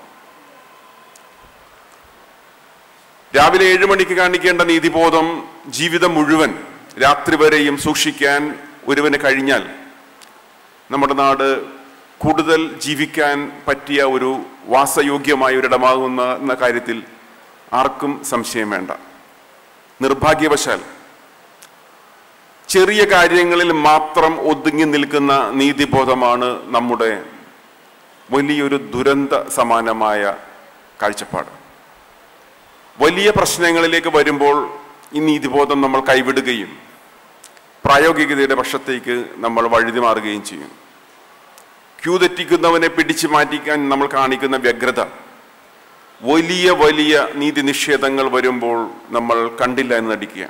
രാവിലെ ഏഴ് മണിക്ക് കാണിക്കേണ്ട നീതിബോധം ജീവിതം മുഴുവൻ രാത്രി വരെയും സൂക്ഷിക്കാൻ ഒരുവന് കഴിഞ്ഞാൽ നമ്മുടെ നാട് കൂടുതൽ ജീവിക്കാൻ പറ്റിയ ഒരു വാസയോഗ്യമായ ഒരിടമാകുന്ന എന്ന കാര്യത്തിൽ ആർക്കും സംശയം വേണ്ട നിർഭാഗ്യവശാൽ ചെറിയ കാര്യങ്ങളിൽ മാത്രം ഒതുങ്ങി നിൽക്കുന്ന നീതിബോധമാണ് നമ്മുടെ വലിയൊരു ദുരന്ത സമാനമായ കാഴ്ചപ്പാട് വലിയ പ്രശ്നങ്ങളിലേക്ക് വരുമ്പോൾ ഈ നീതിബോധം നമ്മൾ കൈവിടുകയും പ്രായോഗികതയുടെ പക്ഷത്തേക്ക് നമ്മൾ വഴുതി മാറുകയും ചെയ്യും ക്യൂ തെറ്റിക്കുന്നവനെ പിടിച്ചു മാറ്റിക്കാൻ നമ്മൾ കാണിക്കുന്ന വ്യഗ്രത വലിയ വലിയ നീതി നിഷേധങ്ങൾ വരുമ്പോൾ നമ്മൾ കണ്ടില്ല എന്ന് നടിക്കുക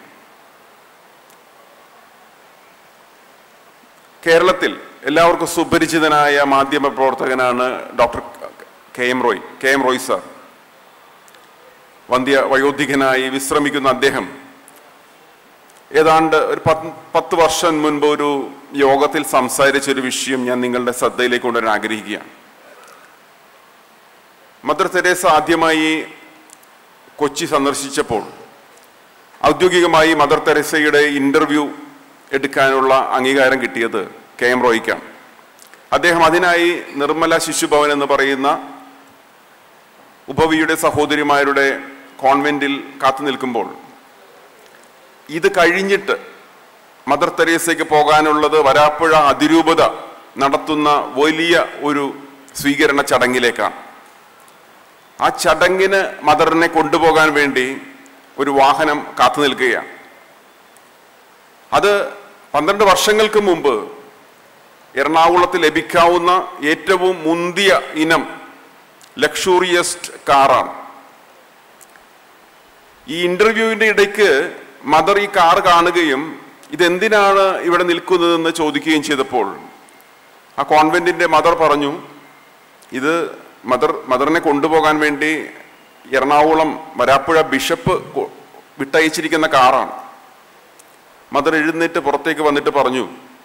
കേരളത്തിൽ എല്ലാവർക്കും സുപരിചിതനായ മാധ്യമ പ്രവർത്തകനാണ് doctor K M Roy K M Roy sir വന്ധ്യ വയോധികനായി വിശ്രമിക്കുന്ന അദ്ദേഹം ഏതാണ്ട് ഒരു പത്ത് പത്ത് വർഷം മുൻപ് ഒരു യോഗത്തിൽ സംസാരിച്ച ഒരു വിഷയം ഞാൻ നിങ്ങളുടെ ശ്രദ്ധയിലേക്ക് കൊണ്ടുവരാൻ ആഗ്രഹിക്കുകയാണ് മദർ തെരേസ ആദ്യമായി കൊച്ചി സന്ദർശിച്ചപ്പോൾ ഔദ്യോഗികമായി മദർ തെരേസയുടെ ഇന്റർവ്യൂ എടുക്കാനുള്ള അംഗീകാരം കിട്ടിയത് കെ എം റോയ്ക്കാണ് അദ്ദേഹം അതിനായി നിർമ്മല ശിശുഭവൻ എന്ന് പറയുന്ന ഉപവിയുടെ സഹോദരിമാരുടെ കോൺവെന്റിൽ കാത്തു നിൽക്കുമ്പോൾ ഇത് കഴിഞ്ഞിട്ട് മദർ തെരേസയ്ക്ക് പോകാനുള്ളത് വരാപ്പുഴ അതിരൂപത നടത്തുന്ന വലിയ ഒരു സ്വീകരണ ചടങ്ങിലേക്കാണ് ആ ചടങ്ങിന് മദറിനെ കൊണ്ടുപോകാൻ വേണ്ടി ഒരു വാഹനം കാത്തു നിൽക്കുകയാണ് അത് പന്ത്രണ്ട് വർഷങ്ങൾക്ക് മുമ്പ് എറണാകുളത്ത് ലഭിക്കാവുന്ന ഏറ്റവും മുന്തിയ ഇനം ലക്ഷൂറിയസ്റ്റ് കാറാണ് ഈ ഇന്റർവ്യൂവിന്റെ ഇടയ്ക്ക് മദർ ഈ കാർ കാണുകയും ഇതെന്തിനാണ് ഇവിടെ നിൽക്കുന്നതെന്ന് ചോദിക്കുകയും ചെയ്തപ്പോൾ ആ കോൺവെന്റിന്റെ മദർ പറഞ്ഞു ഇത് മദർ മദറിനെ കൊണ്ടുപോകാൻ വേണ്ടി എറണാകുളം വരാപ്പുഴ ബിഷപ്പ് കൊ- വിട്ടയച്ചിരിക്കുന്ന കാറാണ് മദർ എഴുന്നേറ്റ് പുറത്തേക്ക് വന്നിട്ട് പറഞ്ഞു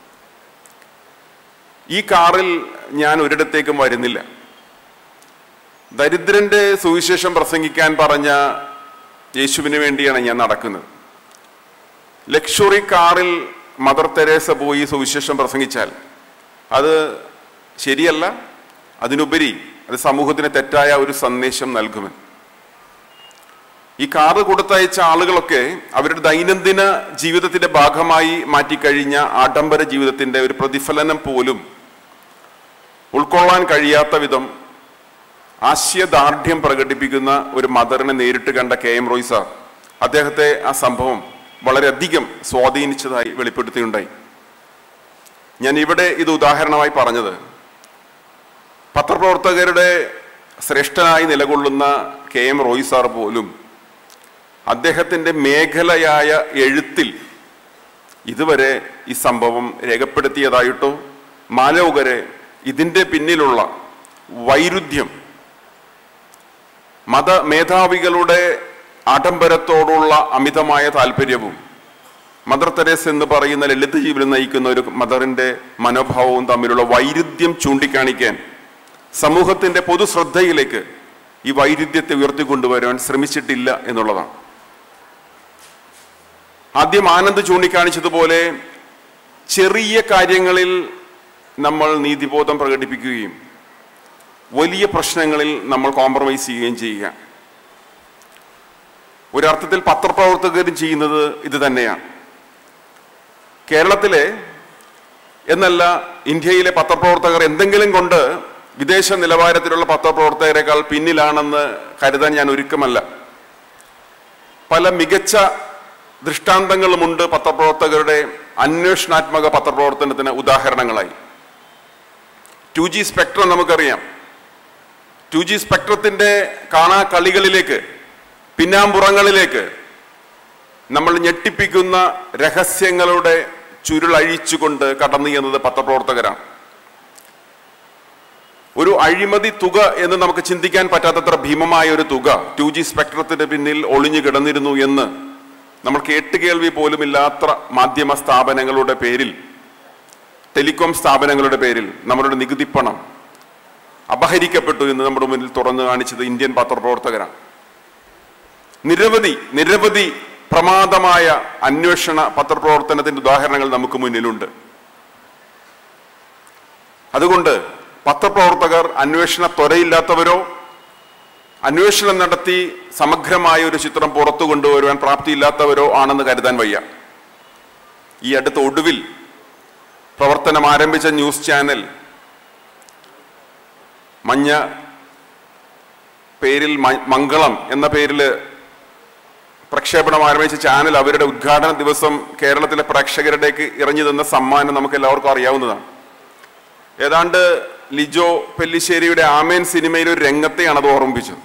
ഈ കാറിൽ ഞാൻ ഒരിടത്തേക്കും വരുന്നില്ല ദരിദ്രന്റെ സുവിശേഷം പ്രസംഗിക്കാൻ പറഞ്ഞ യേശുവിന് വേണ്ടിയാണ് ഞാൻ നടക്കുന്നത് ലക്ഷറി കാറിൽ മദർ തെരേസ പോയി സുവിശേഷം പ്രസംഗിച്ചാൽ അത് ശരിയല്ല അതിനുപരി അത് സമൂഹത്തിന് തെറ്റായ ഒരു സന്ദേശം നൽകുമെന്ന് ഈ കാറ് കൊടുത്തയച്ച ആളുകളൊക്കെ അവരുടെ ദൈനംദിന ജീവിതത്തിന്റെ ഭാഗമായി മാറ്റിക്കഴിഞ്ഞ ആഡംബര ജീവിതത്തിന്റെ ഒരു പ്രതിഫലനം പോലും ഉൾക്കൊള്ളാൻ കഴിയാത്ത വിധം ആശയദാർഢ്യം പ്രകടിപ്പിക്കുന്ന ഒരു മദറിനെ നേരിട്ട് കണ്ട കെ എം റോയ് സാർ അദ്ദേഹത്തെ ആ സംഭവം വളരെയധികം സ്വാധീനിച്ചതായി വെളിപ്പെടുത്തിയുണ്ടായി ഞാൻ ഇവിടെ ഇത് ഉദാഹരണമായി പറഞ്ഞത് പത്രപ്രവർത്തകരുടെ ശ്രേഷ്ഠനായി നിലകൊള്ളുന്ന കെ എം റോയ് സാർ പോലും അദ്ദേഹത്തിന്റെ മേഖലയായ എഴുത്തിൽ ഇതുവരെ ഈ സംഭവം രേഖപ്പെടുത്തിയതായിട്ടോ മാലോകരെ ഇതിന്റെ പിന്നിലുള്ള വൈരുദ്ധ്യം മത മേധാവികളുടെ ആഡംബരത്തോടുള്ള അമിതമായ താല്പര്യവും മദർ തെരേസ് എന്ന് പറയുന്ന ലളിത ജീവിതം നയിക്കുന്ന ഒരു മദറിന്റെ മനോഭാവവും തമ്മിലുള്ള വൈരുദ്ധ്യം ചൂണ്ടിക്കാണിക്കാൻ സമൂഹത്തിന്റെ പൊതുശ്രദ്ധയിലേക്ക് ഈ വൈരുദ്ധ്യത്തെ ഉയർത്തിക്കൊണ്ടുവരാൻ ശ്രമിച്ചിട്ടില്ല എന്നുള്ളതാണ് ആദ്യം ആനന്ദ് ചൂണ്ടിക്കാണിച്ചതുപോലെ ചെറിയ കാര്യങ്ങളിൽ നമ്മൾ നീതിബോധം പ്രകടിപ്പിക്കുകയും വലിയ പ്രശ്നങ്ങളിൽ നമ്മൾ കോംപ്രമൈസ് ചെയ്യുകയും ചെയ്യുക ഒരർത്ഥത്തിൽ പത്രപ്രവർത്തകരും ചെയ്യുന്നത് ഇത് തന്നെയാണ് കേരളത്തിലെ എന്നല്ല ഇന്ത്യയിലെ പത്രപ്രവർത്തകർ എന്തെങ്കിലും കൊണ്ട് വിദേശ നിലവാരത്തിലുള്ള പത്രപ്രവർത്തകരെക്കാൾ പിന്നിലാണെന്ന് കരുതാൻ ഞാൻ ഒരുക്കമല്ല പല മികച്ച ദൃഷ്ടാന്തങ്ങളുമുണ്ട് പത്രപ്രവർത്തകരുടെ അന്വേഷണാത്മക പത്രപ്രവർത്തനത്തിന് ഉദാഹരണങ്ങളായി ടു ജി സ്പെക്ട്രം നമുക്കറിയാം ടു ജി സ്പെക്ട്രത്തിന്റെ കാണാ കളികളിലേക്ക് പിന്നാമ്പുറങ്ങളിലേക്ക് നമ്മൾ ഞെട്ടിപ്പിക്കുന്ന രഹസ്യങ്ങളുടെ ചുരുളഴിച്ചുകൊണ്ട് കടന്നു എന്നത് പത്രപ്രവർത്തകരാണ് ഒരു അഴിമതി തുക എന്ന് നമുക്ക് ചിന്തിക്കാൻ പറ്റാത്തത്ര ഭീമമായ ഒരു തുക ടു ജി സ്പെക്ട്രത്തിന്റെ പിന്നിൽ ഒളിഞ്ഞു കിടന്നിരുന്നു എന്ന് നമ്മൾ കേട്ടുകേൾവി പോലുമില്ലാത്ത മാധ്യമ സ്ഥാപനങ്ങളുടെ പേരിൽ ടെലികോം സ്ഥാപനങ്ങളുടെ പേരിൽ നമ്മളുടെ നികുതി പണം അപഹരിക്കപ്പെട്ടു എന്ന് നമ്മുടെ മുന്നിൽ തുറന്നു കാണിച്ചത് ഇന്ത്യൻ പത്രപ്രവർത്തകരാണ് നിരവധി നിരവധി പ്രമാദമായ അന്വേഷണ പത്രപ്രവർത്തനത്തിന്റെ ഉദാഹരണങ്ങൾ നമുക്ക് മുന്നിലുണ്ട് അതുകൊണ്ട് പത്രപ്രവർത്തകർ അന്വേഷണ ത്വരയില്ലാത്തവരോ അന്വേഷണം നടത്തി സമഗ്രമായ ഒരു ചിത്രം പുറത്തു കൊണ്ടുവരുവാൻ പ്രാപ്തിയില്ലാത്തവരോ ആണെന്ന് കരുതാൻ വയ്യ ഈ അടുത്ത ഒടുവിൽ പ്രവർത്തനം ആരംഭിച്ച ന്യൂസ് ചാനൽ മഞ്ഞ പേരിൽ മ- മംഗളം എന്ന പേരിൽ പ്രക്ഷേപണം ആരംഭിച്ച ചാനൽ അവരുടെ ഉദ്ഘാടന ദിവസം കേരളത്തിലെ പ്രേക്ഷകരുടേക്ക് ഇറങ്ങി തന്ന സമ്മാനം നമുക്ക് എല്ലാവർക്കും അറിയാവുന്നതാണ് ഏതാണ്ട് ലിജോ പെല്ലിശ്ശേരിയുടെ ആമേൻ സിനിമയിലെ ഒരു രംഗത്തെയാണ് അത് ഓർമ്മിപ്പിച്ചത്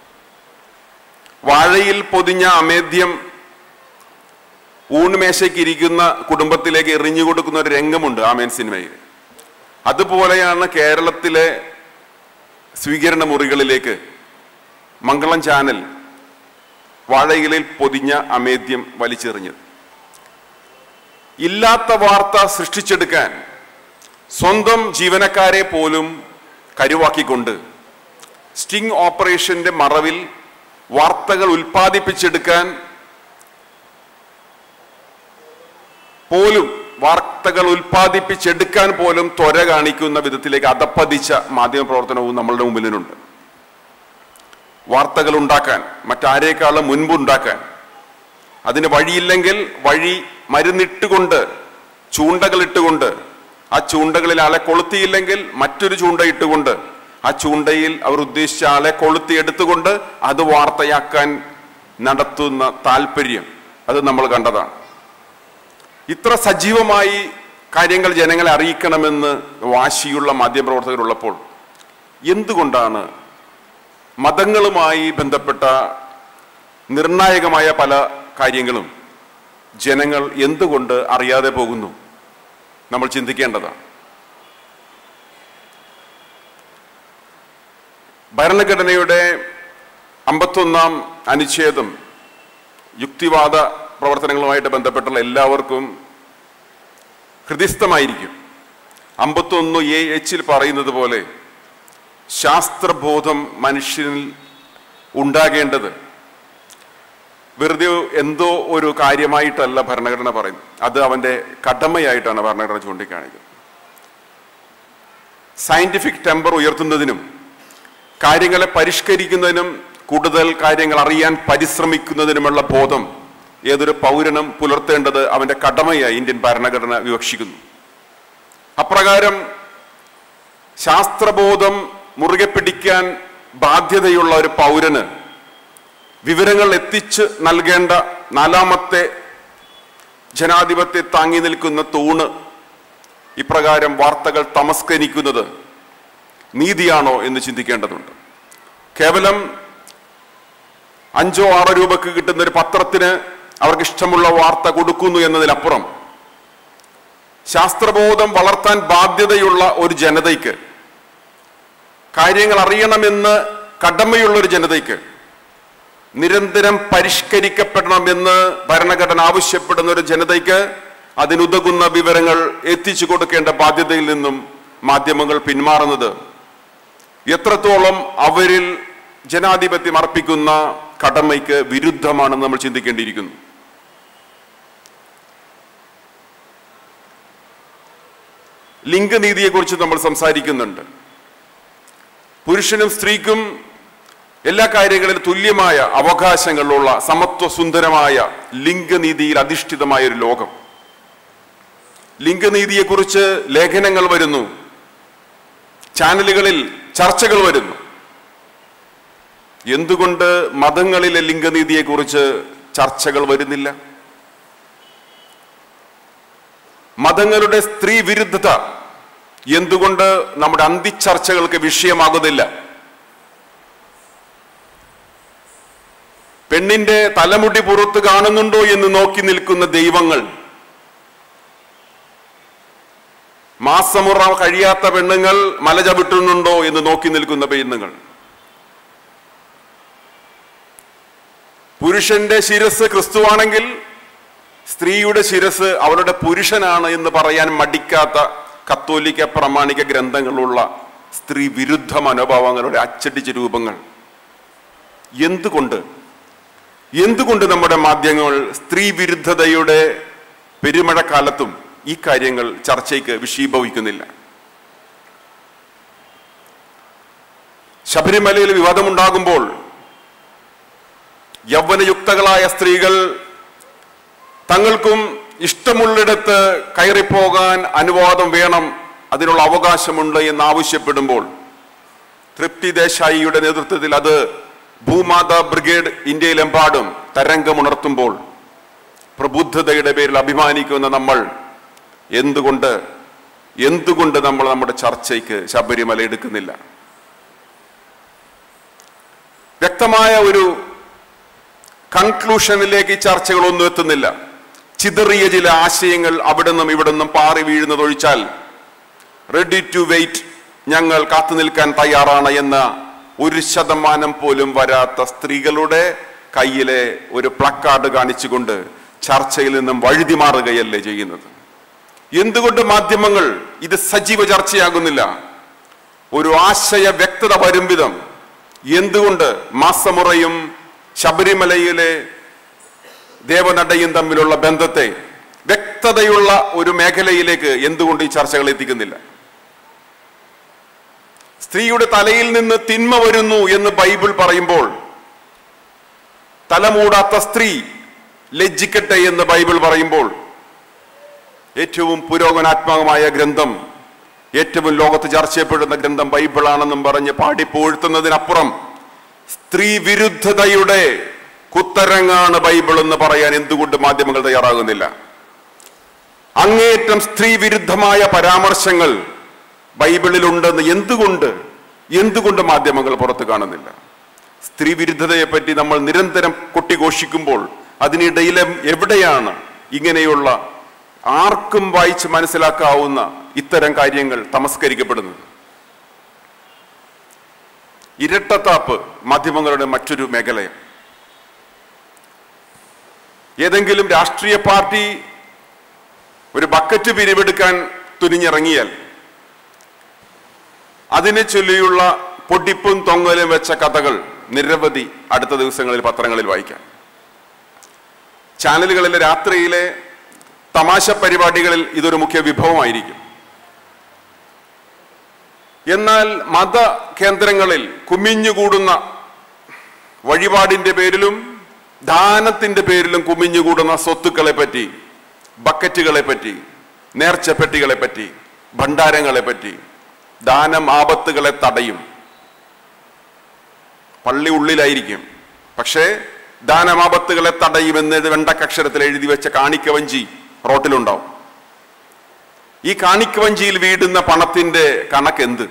വാഴയിൽ പൊതിഞ്ഞ അമേദ്യം ഊണുമേശയ്ക്ക് ഇരിക്കുന്ന കുടുംബത്തിലേക്ക് എറിഞ്ഞു കൊടുക്കുന്ന ഒരു രംഗമുണ്ട് ആമേൻ സിനിമയിൽ അതുപോലെയാണ് കേരളത്തിലെ സ്വീകരണ മുറികളിലേക്ക് മംഗളം ചാനൽ വാഴയിലിൽ പൊതിഞ്ഞ അമേദ്യം വലിച്ചെറിഞ്ഞത് ഇല്ലാത്ത വാർത്ത സൃഷ്ടിച്ചെടുക്കാൻ സ്വന്തം ജീവനക്കാരെ പോലും കരുവാക്കിക്കൊണ്ട് സ്റ്റിംഗ് ഓപ്പറേഷന്റെ മറവിൽ വാർത്തകൾ ഉൽപ്പാദിപ്പിച്ചെടുക്കാൻ പോലും വാർത്തകൾ ഉൽപ്പാദിപ്പിച്ചെടുക്കാൻ പോലും ത്വര കാണിക്കുന്ന വിധത്തിലേക്ക് അധപ്പതിച്ച മാധ്യമ പ്രവർത്തനവും നമ്മളുടെ മുമ്പിലുണ്ട് വാർത്തകൾ ഉണ്ടാക്കാൻ മറ്റാരേക്കാളും മുൻപ് ഉണ്ടാക്കാൻ അതിന് വഴിയില്ലെങ്കിൽ വഴി മരുന്നിട്ടുകൊണ്ട് ചൂണ്ടകൾ ഇട്ടുകൊണ്ട് ആ ചൂണ്ടകളിൽ ആളെ കൊളുത്തിയില്ലെങ്കിൽ മറ്റൊരു ചൂണ്ട ഇട്ടുകൊണ്ട് ആ ചൂണ്ടയിൽ അവർ ഉദ്ദേശിച്ച ആളെ കൊളുത്തി എടുത്തുകൊണ്ട് അത് വാർത്തയാക്കാൻ നടത്തുന്ന താല്പര്യം അത് നമ്മൾ കണ്ടതാണ് ഇത്ര സജീവമായി കാര്യങ്ങൾ ജനങ്ങളെ അറിയിക്കണമെന്ന് വാശിയുള്ള മാധ്യമപ്രവർത്തകരുള്ളപ്പോൾ എന്തുകൊണ്ടാണ് മതങ്ങളുമായി ബന്ധപ്പെട്ട നിർണായകമായ പല കാര്യങ്ങളും ജനങ്ങൾ എന്തുകൊണ്ട് അറിയാതെ പോകുന്നു നമ്മൾ ചിന്തിക്കേണ്ടതാണ് ഭരണഘടനയുടെ അമ്പത്തൊന്നാം അനുച്ഛേദം യുക്തിവാദ പ്രവർത്തനങ്ങളുമായിട്ട് ബന്ധപ്പെട്ടുള്ള എല്ലാവർക്കും ഹൃദിസ്ഥമായിരിക്കും അമ്പത്തൊന്ന് എ എച്ചിൽ പറയുന്നത് പോലെ ശാസ്ത്രബോധം മനുഷ്യനിൽ ഉണ്ടാകേണ്ടത് വെറുതെ എന്തോ ഒരു കാര്യമായിട്ടല്ല ഭരണഘടന പറയുന്നത് അത് അവന്റെ കടമയായിട്ടാണ് ഭരണഘടന ചൂണ്ടിക്കാണിക്കുന്നത് സയന്റിഫിക് ടെമ്പർ ഉയർത്തുന്നതിനും കാര്യങ്ങളെ പരിഷ്കരിക്കുന്നതിനും കൂടുതൽ കാര്യങ്ങൾ അറിയാൻ പരിശ്രമിക്കുന്നതിനുമുള്ള ബോധം ഏതൊരു പൗരനും പുലർത്തേണ്ടത് അവന്റെ കടമയായി ഇന്ത്യൻ ഭരണഘടന വിവക്ഷിക്കുന്നു അപ്രകാരം ശാസ്ത്രബോധം മുറുകെ പിടിക്കാൻ ബാധ്യതയുള്ള ഒരു പൗരന് വിവരങ്ങൾ എത്തിച്ച് നൽകേണ്ട നാലാമത്തെ ജനാധിപത്യ താങ്ങി നിൽക്കുന്ന തൂണ് ഇപ്രകാരം വാർത്തകൾ തമസ്കരിക്കുന്നത് നീതിയാണോ എന്ന് ചിന്തിക്കേണ്ടതുണ്ട് കേവലം അഞ്ചോ ആറോ രൂപക്ക് കിട്ടുന്ന ഒരു പത്രത്തിന് അവർക്ക് ഇഷ്ടമുള്ള വാർത്ത കൊടുക്കുന്നു എന്നതിനപ്പുറം ശാസ്ത്രബോധം വളർത്താൻ ബാധ്യതയുള്ള ഒരു ജനതയ്ക്ക് കാര്യങ്ങൾ അറിയണമെന്ന് കടമയുള്ള ഒരു ജനതയ്ക്ക് നിരന്തരം പരിഷ്കരിക്കപ്പെടണമെന്ന് ഭരണഘടന ആവശ്യപ്പെടുന്ന ഒരു ജനതയ്ക്ക് അതിനുതകുന്ന വിവരങ്ങൾ എത്തിച്ചു കൊടുക്കേണ്ട ബാധ്യതയിൽ നിന്നും മാധ്യമങ്ങൾ പിന്മാറുന്നത് എത്രത്തോളം അവരിൽ ജനാധിപത്യം അർപ്പിക്കുന്ന കടമയ്ക്ക് വിരുദ്ധമാണെന്ന് നമ്മൾ ചിന്തിക്കേണ്ടിയിരിക്കുന്നു ലിംഗനീതിയെക്കുറിച്ച് നമ്മൾ സംസാരിക്കുന്നുണ്ട് പുരുഷനും സ്ത്രീക്കും എല്ലാ കാര്യങ്ങളിലും തുല്യമായ അവകാശങ്ങളുള്ള സമത്വ സുന്ദരമായ ലിംഗനീതിയിൽ അധിഷ്ഠിതമായ ഒരു ലോകം ലിംഗനീതിയെക്കുറിച്ച് ലേഖനങ്ങൾ വരുന്നു ചാനലുകളിൽ ചർച്ചകൾ വരുന്നു എന്തുകൊണ്ട് മതങ്ങളിലെ ലിംഗനീതിയെക്കുറിച്ച് ചർച്ചകൾ വരുന്നില്ല മതങ്ങളുടെ സ്ത്രീ വിരുദ്ധത എന്തുകൊണ്ട് നമ്മുടെ അന്തിച്ചർച്ചകൾക്ക് വിഷയമാകുന്നില്ല പെണ്ണിന്റെ തലമുടി പുറത്ത് കാണുന്നുണ്ടോ എന്ന് നോക്കി നിൽക്കുന്ന ദൈവങ്ങൾ മാസമുറ കഴിയാത്ത പെണ്ണുങ്ങൾ മല ചവിട്ടുന്നുണ്ടോ എന്ന് നോക്കി നിൽക്കുന്ന പെണ്ണുങ്ങൾ പുരുഷന്റെ ശിരസ് ക്രിസ്തുവാണെങ്കിൽ സ്ത്രീയുടെ ശിരസ് അവളുടെ പുരുഷനാണ് എന്ന് പറയാൻ മടിക്കാത്ത കത്തോലിക്ക പ്രാമാണിക ഗ്രന്ഥങ്ങളുള്ള സ്ത്രീ വിരുദ്ധ മനോഭാവങ്ങളുടെ അച്ചടിച്ച രൂപങ്ങൾ എന്തുകൊണ്ട് എന്തുകൊണ്ട് നമ്മുടെ മാധ്യമങ്ങൾ സ്ത്രീ വിരുദ്ധതയുടെ പെരുമഴക്കാലത്തും ഈ കാര്യങ്ങൾ ചർച്ചയ്ക്ക് വിഷീഭവിക്കുന്നില്ല ശബരിമലയിൽ വിവാദമുണ്ടാകുമ്പോൾ യൗവനയുക്തകളായ സ്ത്രീകൾ തങ്ങൾക്കും ഇഷ്ടമുള്ളിടത്ത് കയറിപ്പോകാൻ അനുവാദം വേണം അതിനുള്ള അവകാശമുണ്ട് എന്ന് ആവശ്യപ്പെടുമ്പോൾ തൃപ്തി ദേശായിയുടെ നേതൃത്വത്തിൽ അത് ഭൂമാത ബ്രിഗേഡ് ഇന്ത്യയിലെമ്പാടും തരംഗമുണർത്തുമ്പോൾ പ്രബുദ്ധതയുടെ പേരിൽ അഭിമാനിക്കുന്ന നമ്മൾ എന്തുകൊണ്ട് എന്തുകൊണ്ട് നമ്മൾ നമ്മുടെ ചർച്ചയ്ക്ക് ശബരിമല എടുക്കുന്നില്ല വ്യക്തമായ ഒരു കൺക്ലൂഷനിലേക്ക് ഈ ചർച്ചകളൊന്നും എത്തുന്നില്ല ചിതറിയ ചില ആശയങ്ങൾ അവിടെ നിന്നും ഇവിടെ നിന്നും പാറി വീഴുന്നതൊഴിച്ചാൽ റെഡി ടു വെയിറ്റ് ഞങ്ങൾ കാത്തു നിൽക്കാൻ തയ്യാറാണ് എന്ന ഒരു ശതമാനം പോലും വരാത്ത സ്ത്രീകളുടെ കയ്യിലെ ഒരു പ്ലക്കാർഡ് കാണിച്ചുകൊണ്ട് ചർച്ചയിൽ നിന്നും വഴുതി മാറുകയല്ലേ ചെയ്യുന്നത് എന്തുകൊണ്ട് മാധ്യമങ്ങൾ ഇത് സജീവ ചർച്ചയാകുന്നില്ല ഒരു ആശയ വ്യക്തത വരും വിധം എന്തുകൊണ്ട് മാസമുറയും ശബരിമലയിലെ ദേവനടയും തമ്മിലുള്ള ബന്ധത്തെ വ്യക്തതയുള്ള ഒരു മേഖലയിലേക്ക് എന്തുകൊണ്ട് ഈ ചർച്ചകൾ എത്തിക്കുന്നില്ല സ്ത്രീയുടെ തലയിൽ നിന്ന് തിന്മ വരുന്നു എന്ന് ബൈബിൾ പറയുമ്പോൾ തലമൂടാത്ത സ്ത്രീ ലജ്ജിക്കട്ടെ എന്ന് ബൈബിൾ പറയുമ്പോൾ ഏറ്റവും പുരോഗനാത്മകമായ ഗ്രന്ഥം ഏറ്റവും ലോകത്ത് ചർച്ച ചെയ്യപ്പെടുന്ന ഗ്രന്ഥം ബൈബിളാണെന്നും പറഞ്ഞ് പാടി പോഴ്ത്തുന്നതിനപ്പുറം സ്ത്രീ വിരുദ്ധതയുടെ കുത്തരങ്ങാണ് ബൈബിൾ എന്ന് പറയാൻ എന്തുകൊണ്ട് മാധ്യമങ്ങൾ തയ്യാറാകുന്നില്ല അങ്ങേയറ്റം സ്ത്രീ വിരുദ്ധമായ പരാമർശങ്ങൾ ബൈബിളിലുണ്ടെന്ന് എന്തുകൊണ്ട് എന്തുകൊണ്ട് മാധ്യമങ്ങൾ പുറത്ത് കാണുന്നില്ല സ്ത്രീ വിരുദ്ധതയെ പറ്റി നമ്മൾ നിരന്തരം കൊട്ടിഘോഷിക്കുമ്പോൾ അതിനിടയിലെ എവിടെയാണ് ഇങ്ങനെയുള്ള ആർക്കും വായിച്ച് മനസ്സിലാക്കാവുന്ന ഇത്തരം കാര്യങ്ങൾ തമസ്കരിക്കപ്പെടുന്നത് ഇരട്ടത്താപ്പ് മാധ്യമങ്ങളുടെ മറ്റൊരു മേഖലയാണ് ഏതെങ്കിലും രാഷ്ട്രീയ പാർട്ടി ഒരു ബക്കറ്റ് പിരിവെടുക്കാൻ തുനിഞ്ഞിറങ്ങിയാൽ അതിനെ ചൊല്ലിയുള്ള പൊടിപ്പും തൊങ്ങലും വെച്ച കഥകൾ നിരവധി അടുത്ത ദിവസങ്ങളിൽ പത്രങ്ങളിൽ വായിക്കാം ചാനലുകളിലെ രാത്രിയിലെ തമാശ പരിപാടികളിൽ ഇതൊരു മുഖ്യ വിഭവമായിരിക്കും എന്നാൽ മത കേന്ദ്രങ്ങളിൽ കുമിഞ്ഞുകൂടുന്ന വഴിപാടിന്റെ പേരിലും ദാനത്തിന്റെ പേരിലും കുമിഞ്ഞുകൂടുന്ന സ്വത്തുക്കളെ പറ്റി ബക്കറ്റുകളെ പറ്റി നേർച്ചപ്പെട്ടികളെ പറ്റി ഭണ്ഡാരങ്ങളെ പറ്റി ദാനം ആപത്തുകളെ തടയും പള്ളി ഉള്ളിലായിരിക്കും പക്ഷേ ദാനമാപത്തുകളെ തടയുമെന്ന് വെണ്ടക്കക്ഷരത്തിൽ എഴുതി വെച്ച കാണിക്കവഞ്ചി റോട്ടിലുണ്ടാവും ഈ കാണിക്കവഞ്ചിയിൽ വീടുന്ന പണത്തിന്റെ കണക്ക് എന്ത്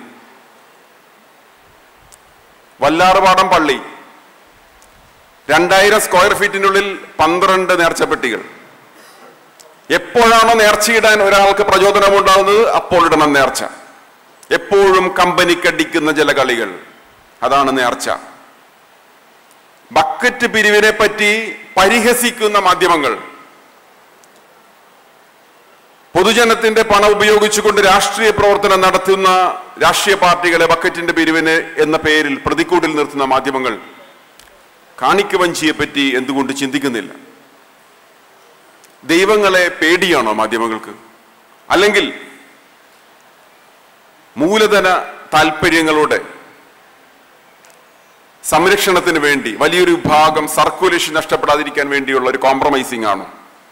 വല്ലാറുപാടം പള്ളി രണ്ടായിരം സ്ക്വയർ ഫീറ്റിനുള്ളിൽ പന്ത്രണ്ട് നേർച്ചപ്പെട്ടികൾ എപ്പോഴാണോ നേർച്ചയിടാൻ ഒരാൾക്ക് പ്രചോദനം ഉണ്ടാകുന്നത് അപ്പോൾ ഇടണം നേർച്ച എപ്പോഴും കമ്പനിക്കടിക്കുന്ന ചില കളികൾ അതാണ് നേർച്ച ബക്കറ്റ് പിരിവിനെ പറ്റി പരിഹസിക്കുന്ന മാധ്യമങ്ങൾ പൊതുജനത്തിന്റെ പണം ഉപയോഗിച്ചുകൊണ്ട് രാഷ്ട്രീയ പ്രവർത്തനം നടത്തുന്ന രാഷ്ട്രീയ പാർട്ടികളെ ബക്കറ്റിന്റെ പിരിവിന് എന്ന പേരിൽ പ്രതിക്കൂട്ടിൽ നിർത്തുന്ന മാധ്യമങ്ങൾ കാണിക്ക വഞ്ചിയെ പറ്റി എന്തുകൊണ്ട് ചിന്തിക്കുന്നില്ല ദൈവങ്ങളെ പേടിയാണോ മാധ്യമങ്ങൾക്ക് അല്ലെങ്കിൽ മൂലധന താല്പര്യങ്ങളുടെ സംരക്ഷണത്തിന് വേണ്ടി വലിയൊരു വിഭാഗം സർക്കുലേഷൻ നഷ്ടപ്പെടാതിരിക്കാൻ വേണ്ടിയുള്ള ഒരു കോംപ്രമൈസിംഗ് ആണ്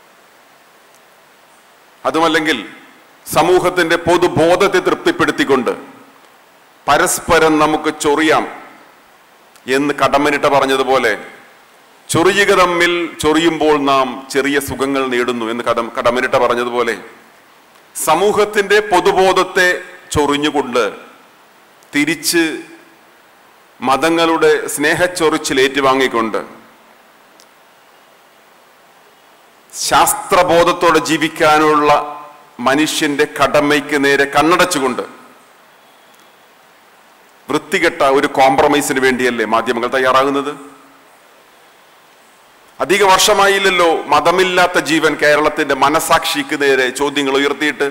അതുമല്ലെങ്കിൽ സമൂഹത്തിന്റെ പൊതുബോധത്തെ തൃപ്തിപ്പെടുത്തിക്കൊണ്ട് പരസ്പരം നമുക്ക് ചൊറിയാം എന്ന് കടമ്മനിട്ട പറഞ്ഞതുപോലെ ചൊറിയുക തമ്മിൽ ചൊറിയുമ്പോൾ നാം ചെറിയ സുഖങ്ങൾ നേടുന്നു എന്ന് കടം കടമ്മനിട്ട പറഞ്ഞതുപോലെ സമൂഹത്തിന്റെ പൊതുബോധത്തെ ചൊറിഞ്ഞുകൊണ്ട് തിരിച്ച് മതങ്ങളുടെ സ്നേഹച്ചൊറിച്ചിൽ ഏറ്റുവാങ്ങിക്കൊണ്ട് ശാസ്ത്രബോധത്തോടെ ജീവിക്കാനുള്ള മനുഷ്യന്റെ കടമയ്ക്ക് നേരെ കണ്ണടച്ചുകൊണ്ട് വൃത്തികെട്ട ഒരു കോംപ്രമൈസിന് വേണ്ടിയല്ലേ മാധ്യമങ്ങൾ തയ്യാറാകുന്നത് അധിക വർഷമായില്ലല്ലോ മതമില്ലാത്ത ജീവൻ കേരളത്തിന്റെ മനസാക്ഷിക്ക് നേരെ ചോദ്യങ്ങൾ ഉയർത്തിയിട്ട്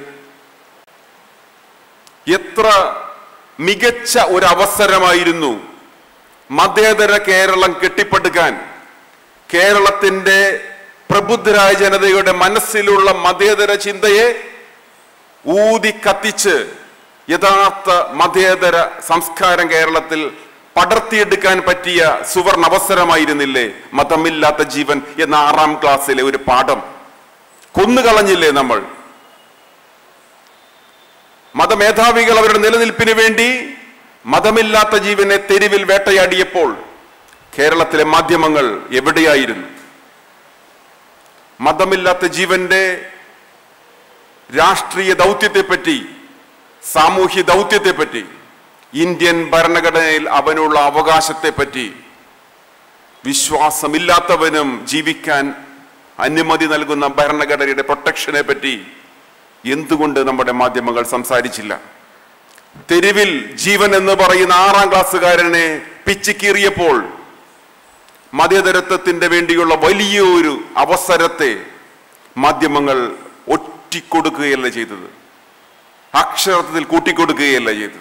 എത്ര മികച്ച ഒരു അവസരമായിരുന്നു മതേതര കേരളം കെട്ടിപ്പടുക്കാൻ കേരളത്തിന്റെ പ്രബുദ്ധരായ ജനതയുടെ മനസ്സിലുള്ള മതേതര ചിന്തയെ ഊതി കത്തിച്ച് യഥാർത്ഥ മതേതര സംസ്കാരം കേരളത്തിൽ പടർത്തിയെടുക്കാൻ പറ്റിയ സുവർണ അവസരമായിരുന്നില്ലേ മതമില്ലാത്ത ജീവൻ എന്ന ആറാം ക്ലാസ്സിലെ ഒരു പാഠം കൊന്നുകളഞ്ഞില്ലേ നമ്മൾ മതമേധാവികൾ അവരുടെ നിലനിൽപ്പിന് വേണ്ടി മതമില്ലാത്ത ജീവനെ തെരുവിൽ വേട്ടയാടിയപ്പോൾ കേരളത്തിലെ മാധ്യമങ്ങൾ എവിടെയായിരുന്നു മതമില്ലാത്ത ജീവന്റെ രാഷ്ട്രീയ ദൗത്യത്തെപ്പറ്റി സാമൂഹ്യ ദൗത്യത്തെപ്പറ്റി ഇന്ത്യൻ ഭരണഘടനയിൽ അവനുള്ള അവകാശത്തെപ്പറ്റി വിശ്വാസമില്ലാത്തവനും ജീവിക്കാൻ അനുമതി നൽകുന്ന ഭരണഘടനയുടെ പ്രൊട്ടക്ഷനെ പറ്റി എന്തുകൊണ്ട് നമ്മുടെ മാധ്യമങ്ങൾ സംസാരിച്ചില്ല തെരുവിൽ ജീവൻ എന്ന് പറയുന്ന ആറാം ക്ലാസ്സുകാരനെ പിച്ചിക്കീറിയപ്പോൾ മതേതരത്വത്തിന്റെ വേണ്ടിയുള്ള വലിയൊരു അവസരത്തെ മാധ്യമങ്ങൾ ഒറ്റിക്കൊടുക്കുകയല്ല ചെയ്തത് അക്ഷരത്തിൽ കൂട്ടിക്കൊടുക്കുകയല്ല ചെയ്തത്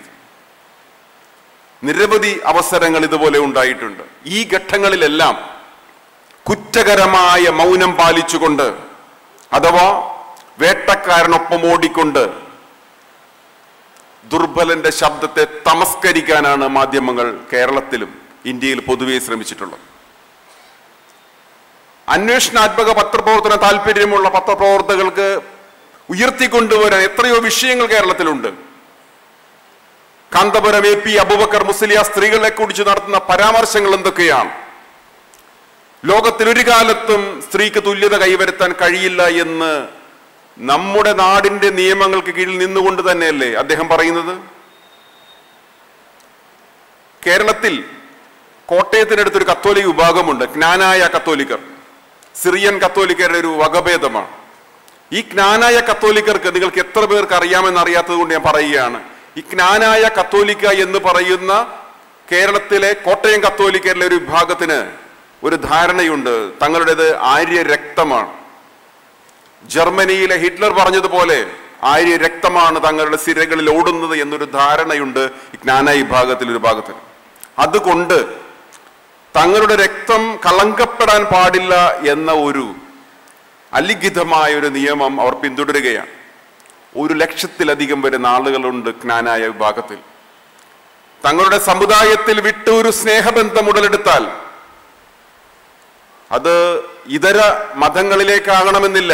നിരവധി അവസരങ്ങൾ ഇതുപോലെ ഉണ്ടായിട്ടുണ്ട് ഈ ഘട്ടങ്ങളിലെല്ലാം കുറ്റകരമായ മൗനം പാലിച്ചുകൊണ്ട് അഥവാ വേട്ടക്കാരനൊപ്പം ഓടിക്കൊണ്ട് ദുർബലന്റെ ശബ്ദത്തെ തമസ്കരിക്കാനാണ് മാധ്യമങ്ങൾ കേരളത്തിലും ഇന്ത്യയിൽ പൊതുവെ ശ്രമിച്ചിട്ടുള്ളത് അന്വേഷണാത്മക പത്രപ്രവർത്തന താല്പര്യമുള്ള പത്രപ്രവർത്തകർക്ക് ഉയർത്തിക്കൊണ്ടുവരാൻ എത്രയോ വിഷയങ്ങൾ കേരളത്തിലുണ്ട് കാന്തപുരം എ പി അബുബക്കർ മുസ്ലിയ സ്ത്രീകളെ കുറിച്ച് നടത്തുന്ന പരാമർശങ്ങൾ എന്തൊക്കെയാണ് ലോകത്തിൽ ഒരു കാലത്തും സ്ത്രീക്ക് തുല്യത കൈവരുത്താൻ കഴിയില്ല എന്ന് നമ്മുടെ നാടിന്റെ നിയമങ്ങൾക്ക് കീഴിൽ നിന്നുകൊണ്ട് തന്നെയല്ലേ അദ്ദേഹം പറയുന്നത് കേരളത്തിൽ കോട്ടയത്തിനടുത്തൊരു കത്തോലിക വിഭാഗമുണ്ട് ജ്ഞാനായ കത്തോലിക്കർ സിറിയൻ കത്തോലിക്കരുടെ ഒരു വകഭേദമാണ് ഈ ജ്ഞാനായ കത്തോലിക്കർക്ക് നിങ്ങൾക്ക് എത്ര പേർക്ക് അറിയാമെന്ന് അറിയാത്തത് കൊണ്ട് ഞാൻ പറയുകയാണ് ഈ ജ്ഞാനായ കത്തോലിക്ക എന്ന് പറയുന്ന കേരളത്തിലെ കോട്ടയം കത്തോലിക്കരിലെ ഒരു വിഭാഗത്തിന് ഒരു ധാരണയുണ്ട് തങ്ങളുടേത് ആര്യ രക്തമാണ് ജർമ്മനിയിലെ ഹിറ്റ്ലർ പറഞ്ഞതുപോലെ ആര്യ രക്തമാണ് തങ്ങളുടെ സിരകളിൽ ഓടുന്നത് എന്നൊരു ധാരണയുണ്ട് ഈ ജ്ഞാനായ വിഭാഗത്തിൽ ഒരു ഭാഗത്തിന് അതുകൊണ്ട് തങ്ങളുടെ രക്തം കളങ്കപ്പെടാൻ പാടില്ല എന്ന ഒരു അലിഖിതമായ ഒരു നിയമം അവർ പിന്തുടരുകയാണ് ഒരു ലക്ഷത്തിലധികം വരുന്ന ആളുകളുണ്ട് ജ്ഞാനായ വിഭാഗത്തിൽ തങ്ങളുടെ സമുദായത്തിൽ വിട്ട് ഒരു സ്നേഹബന്ധം ഉടലെടുത്താൽ അത് ഇതര മതങ്ങളിലേക്കാകണമെന്നില്ല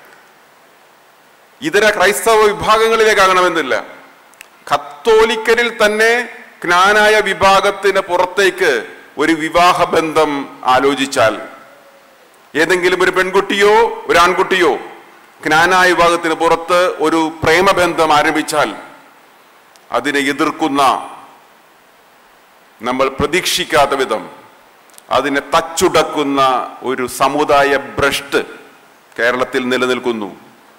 ഇതര ക്രൈസ്തവ വിഭാഗങ്ങളിലേക്കാകണമെന്നില്ല കത്തോലിക്കരിൽ തന്നെ ജ്ഞാനായ വിഭാഗത്തിന് പുറത്തേക്ക് ഒരു വിവാഹ ബന്ധം ആലോചിച്ചാൽ ഏതെങ്കിലും ഒരു പെൺകുട്ടിയോ ഒരു ആൺകുട്ടിയോ ജ്ഞാനായ വിഭാഗത്തിന് പുറത്ത് ഒരു പ്രേമബന്ധം ആരംഭിച്ചാൽ അതിനെ എതിർക്കുന്ന നമ്മൾ പ്രതീക്ഷിക്കാത്ത വിധം അതിനെ തച്ചുടക്കുന്ന ഒരു സമുദായ ഭ്രഷ്ട് കേരളത്തിൽ നിലനിൽക്കുന്നു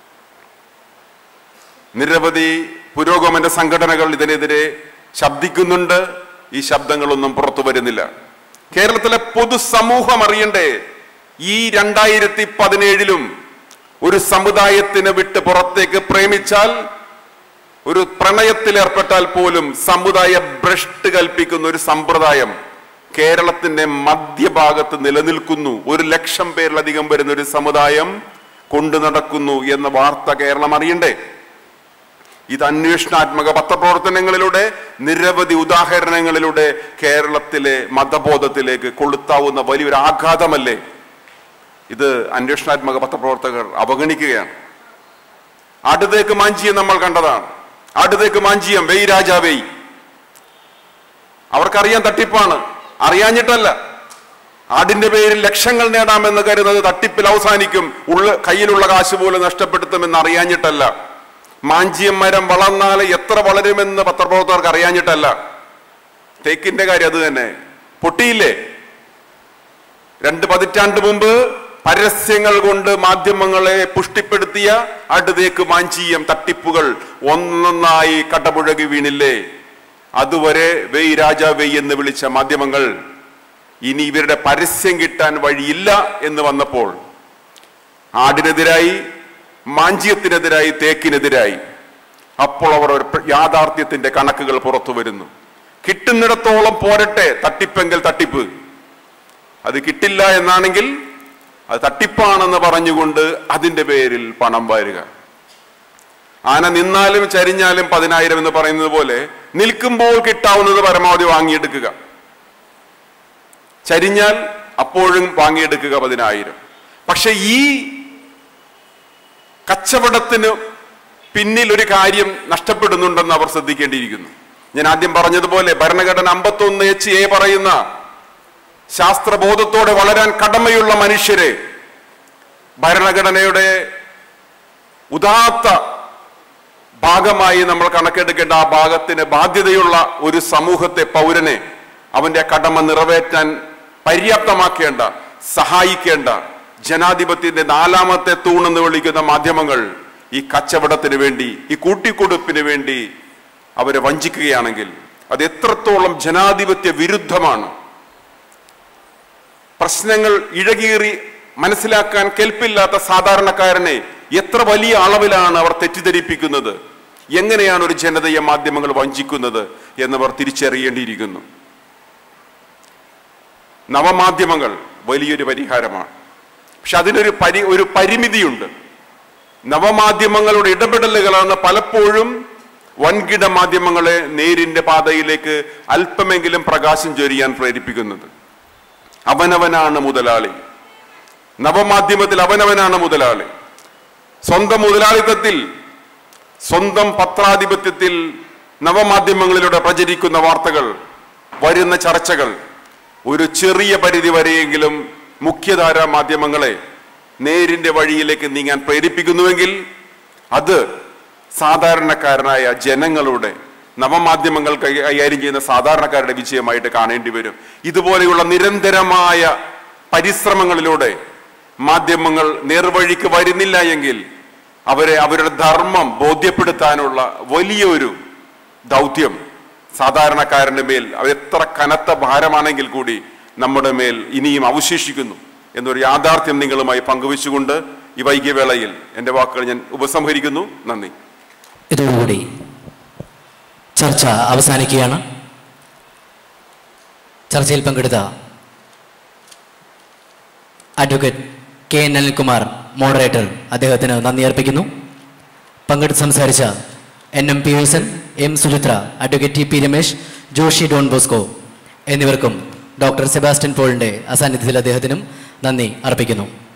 നിരവധി പുരോഗമന സംഘടനകൾ ഇതിനെതിരെ ശബ്ദിക്കുന്നുണ്ട് ഈ ശബ്ദങ്ങളൊന്നും പുറത്തു വരുന്നില്ല കേരളത്തിലെ പൊതുസമൂഹം അറിയണ്ടേ ഈ രണ്ടായിരത്തി പതിനേഴിലും ഒരു സമുദായത്തിന് വിട്ട് പുറത്തേക്ക് പ്രേമിച്ചാൽ ഒരു പ്രണയത്തിൽ ഏർപ്പെട്ടാൽ പോലും സമുദായ ഭ്രഷ്ട് കൽപ്പിക്കുന്ന ഒരു സമ്പ്രദായം കേരളത്തിന്റെ മധ്യഭാഗത്ത് നിലനിൽക്കുന്നു ഒരു ലക്ഷം പേരിലധികം വരുന്ന ഒരു സമുദായം കൊണ്ടു നടക്കുന്നു എന്ന വാർത്ത കേരളം അറിയണ്ടേ ഇത് അന്വേഷണാത്മക പത്രപ്രവർത്തനങ്ങളിലൂടെ നിരവധി ഉദാഹരണങ്ങളിലൂടെ കേരളത്തിലെ മതബോധത്തിലേക്ക് കൊളുത്താവുന്ന വലിയൊരു ആഘാതമല്ലേ ഇത് അന്വേഷണാത്മക പത്രപ്രവർത്തകർ അവഗണിക്കുകയാണ് അടുത്തേക്ക് മാഞ്ചിയം നമ്മൾ കണ്ടതാണ് അടുത്തേക്ക് മാഞ്ചിയം വെയ് രാജാവേയ് അവർക്കറിയാൻ തട്ടിപ്പാണ് അറിയാഞ്ഞിട്ടല്ല ആടിന്റെ പേരിൽ ലക്ഷങ്ങൾ നേടാമെന്ന് കരുതുന്നത് തട്ടിപ്പിൽ അവസാനിക്കും ഉള്ള കയ്യിലുള്ള കാശ് പോലും നഷ്ടപ്പെടുത്തുമെന്ന് അറിയാഞ്ഞിട്ടല്ല മാഞ്ചിയം മരം വളർന്നാൽ എത്ര വളരുമെന്ന് പത്രപ്രവർത്തകർക്ക് അറിയാഞ്ഞിട്ടല്ല തേക്കിന്റെ കാര്യം അത് തന്നെ പൊട്ടിയില്ലേ രണ്ട് പതിറ്റാണ്ട് മുമ്പ് പരസ്യങ്ങൾ കൊണ്ട് മാധ്യമങ്ങളെ പുഷ്ടിപ്പെടുത്തിയ അടുതേക്ക് മാഞ്ചീയം തട്ടിപ്പുകൾ ഒന്നൊന്നായി കടപുഴകി വീണില്ലേ അതുവരെ വെയ് രാജാ വെയ് എന്ന് വിളിച്ച മാധ്യമങ്ങൾ ഇനി ഇവരുടെ പരസ്യം കിട്ടാൻ വഴിയില്ല എന്ന് വന്നപ്പോൾ ആടിനെതിരായി മാഞ്ചിയത്തിനെതിരായി തേക്കിനെതിരായി അപ്പോൾ അവർ ഒരു പ്ര- യാഥാർത്ഥ്യത്തിന്റെ കണക്കുകൾ പുറത്തു വരുന്നു കിട്ടുന്നിടത്തോളം പോരട്ടെ തട്ടിപ്പെങ്കിൽ തട്ടിപ്പ് അത് കിട്ടില്ല എന്നാണെങ്കിൽ അത് തട്ടിപ്പാണെന്ന് പറഞ്ഞുകൊണ്ട് അതിന്റെ പേരിൽ പണം വാരുക ആന നിന്നാലും ചരിഞ്ഞാലും പതിനായിരം എന്ന് പറയുന്നത് പോലെ നിൽക്കുമ്പോൾ കിട്ടാവുന്നത് പരമാവധി വാങ്ങിയെടുക്കുക ചരിഞ്ഞാൽ അപ്പോഴും വാങ്ങിയെടുക്കുക പതിനായിരം പക്ഷെ ഈ കച്ചവടത്തിന് പിന്നിൽ ഒരു കാര്യം നഷ്ടപ്പെടുന്നുണ്ടെന്ന് അവർ ശ്രദ്ധിക്കേണ്ടിയിരിക്കുന്നു ഞാൻ ആദ്യം പറഞ്ഞതുപോലെ ഭരണഘടന അമ്പത്തൊന്ന് എച്ച് എ പറയുന്ന ശാസ്ത്രബോധത്തോടെ വളരാൻ കടമയുള്ള മനുഷ്യരെ ഭരണഘടനയുടെ ഉദാത്ത ഭാഗമായി നമ്മൾ കണക്കെടുക്കേണ്ട ആ ഭാഗത്തിന് ബാധ്യതയുള്ള ഒരു സമൂഹത്തെ പൗരനെ അവന്റെ കടമ നിറവേറ്റാൻ പര്യാപ്തമാക്കേണ്ട സഹായിക്കേണ്ട ജനാധിപത്യത്തിന്റെ നാലാമത്തെ തൂണെന്ന് വിളിക്കുന്ന മാധ്യമങ്ങൾ ഈ കച്ചവടത്തിന് വേണ്ടി ഈ കൂട്ടിക്കൊടുപ്പിന് വേണ്ടി അവരെ വഞ്ചിക്കുകയാണെങ്കിൽ അത് എത്രത്തോളം ജനാധിപത്യ വിരുദ്ധമാണ് പ്രശ്നങ്ങൾ ഇഴകീറി മനസ്സിലാക്കാൻ കെൽപ്പില്ലാത്ത സാധാരണക്കാരനെ എത്ര വലിയ അളവിലാണ് അവർ തെറ്റിദ്ധരിപ്പിക്കുന്നത് എങ്ങനെയാണ് ഒരു ജനതയെ മാധ്യമങ്ങൾ വഞ്ചിക്കുന്നത് എന്നവർ തിരിച്ചറിയേണ്ടിയിരിക്കുന്നു നവമാധ്യമങ്ങൾ വലിയൊരു പരിഹാരമാണ് പക്ഷെ അതിനൊരു പരി ഒരു പരിമിതിയുണ്ട് നവമാധ്യമങ്ങളുടെ ഇടപെടലുകളാണ് പലപ്പോഴും വൻകിട മാധ്യമങ്ങളെ നേരിന്റെ പാതയിലേക്ക് അല്പമെങ്കിലും പ്രകാശം ചൊരിയാൻ പ്രേരിപ്പിക്കുന്നത് അവനവനാണ് മുതലാളി നവമാധ്യമത്തിൽ അവനവനാണ് മുതലാളി സ്വന്തം മുതലാളിത്തത്തിൽ സ്വന്തം പത്രാധിപത്യത്തിൽ നവമാധ്യമങ്ങളിലൂടെ പ്രചരിക്കുന്ന വാർത്തകൾ വരുന്ന ചർച്ചകൾ ഒരു ചെറിയ പരിധി വരെയെങ്കിലും മുഖ്യധാരാ മാധ്യമങ്ങളെ നേരിന്റെ വഴിയിലേക്ക് നീങ്ങാൻ പ്രേരിപ്പിക്കുന്നുവെങ്കിൽ അത് സാധാരണക്കാരനായ ജനങ്ങളുടെ നവമാധ്യമങ്ങൾ കൈ- കൈകാര്യം ചെയ്യുന്ന സാധാരണക്കാരുടെ വിജയമായിട്ട് കാണേണ്ടി വരും ഇതുപോലെയുള്ള നിരന്തരമായ പരിശ്രമങ്ങളിലൂടെ മാധ്യമങ്ങൾ നേർവഴിക്ക് വരുന്നില്ല എങ്കിൽ അവരെ അവരുടെ ധർമ്മം ബോധ്യപ്പെടുത്താനുള്ള വലിയൊരു ദൗത്യം സാധാരണക്കാരന്റെ മേൽ അത് എത്ര കനത്ത ഭാരമാണെങ്കിൽ കൂടി നമ്മുടെ മേൽ ഇനിയും അവശേഷിക്കുന്നു എന്നൊരു യാഥാർത്ഥ്യം നിങ്ങളുമായി പങ്കുവെച്ചുകൊണ്ട് ഈ വൈകിയ വേളയിൽ എൻ്റെ വാക്കുകൾ ഞാൻ ഉപസംഹരിക്കുന്നു നന്ദി ഇതോടുകൂടി ചർച്ച അവസാനിക്കുകയാണ് ചർച്ചയിൽ പങ്കെടുത്ത advocate K N Anilkumar moderator അദ്ദേഹത്തിന് നന്ദി അർപ്പിക്കുന്നു പങ്കെടുത്ത് സംസാരിച്ച N M Pearson M Suchitra advocate T P Ramesh Joshi Don Bosco എന്നിവർക്കും ഡോക്ടർ സെബാസ്റ്റ്യൻ പോളിൻ്റെ അസാന്നിധ്യത്തിൽ അദ്ദേഹത്തിനും നന്ദി അർപ്പിക്കുന്നു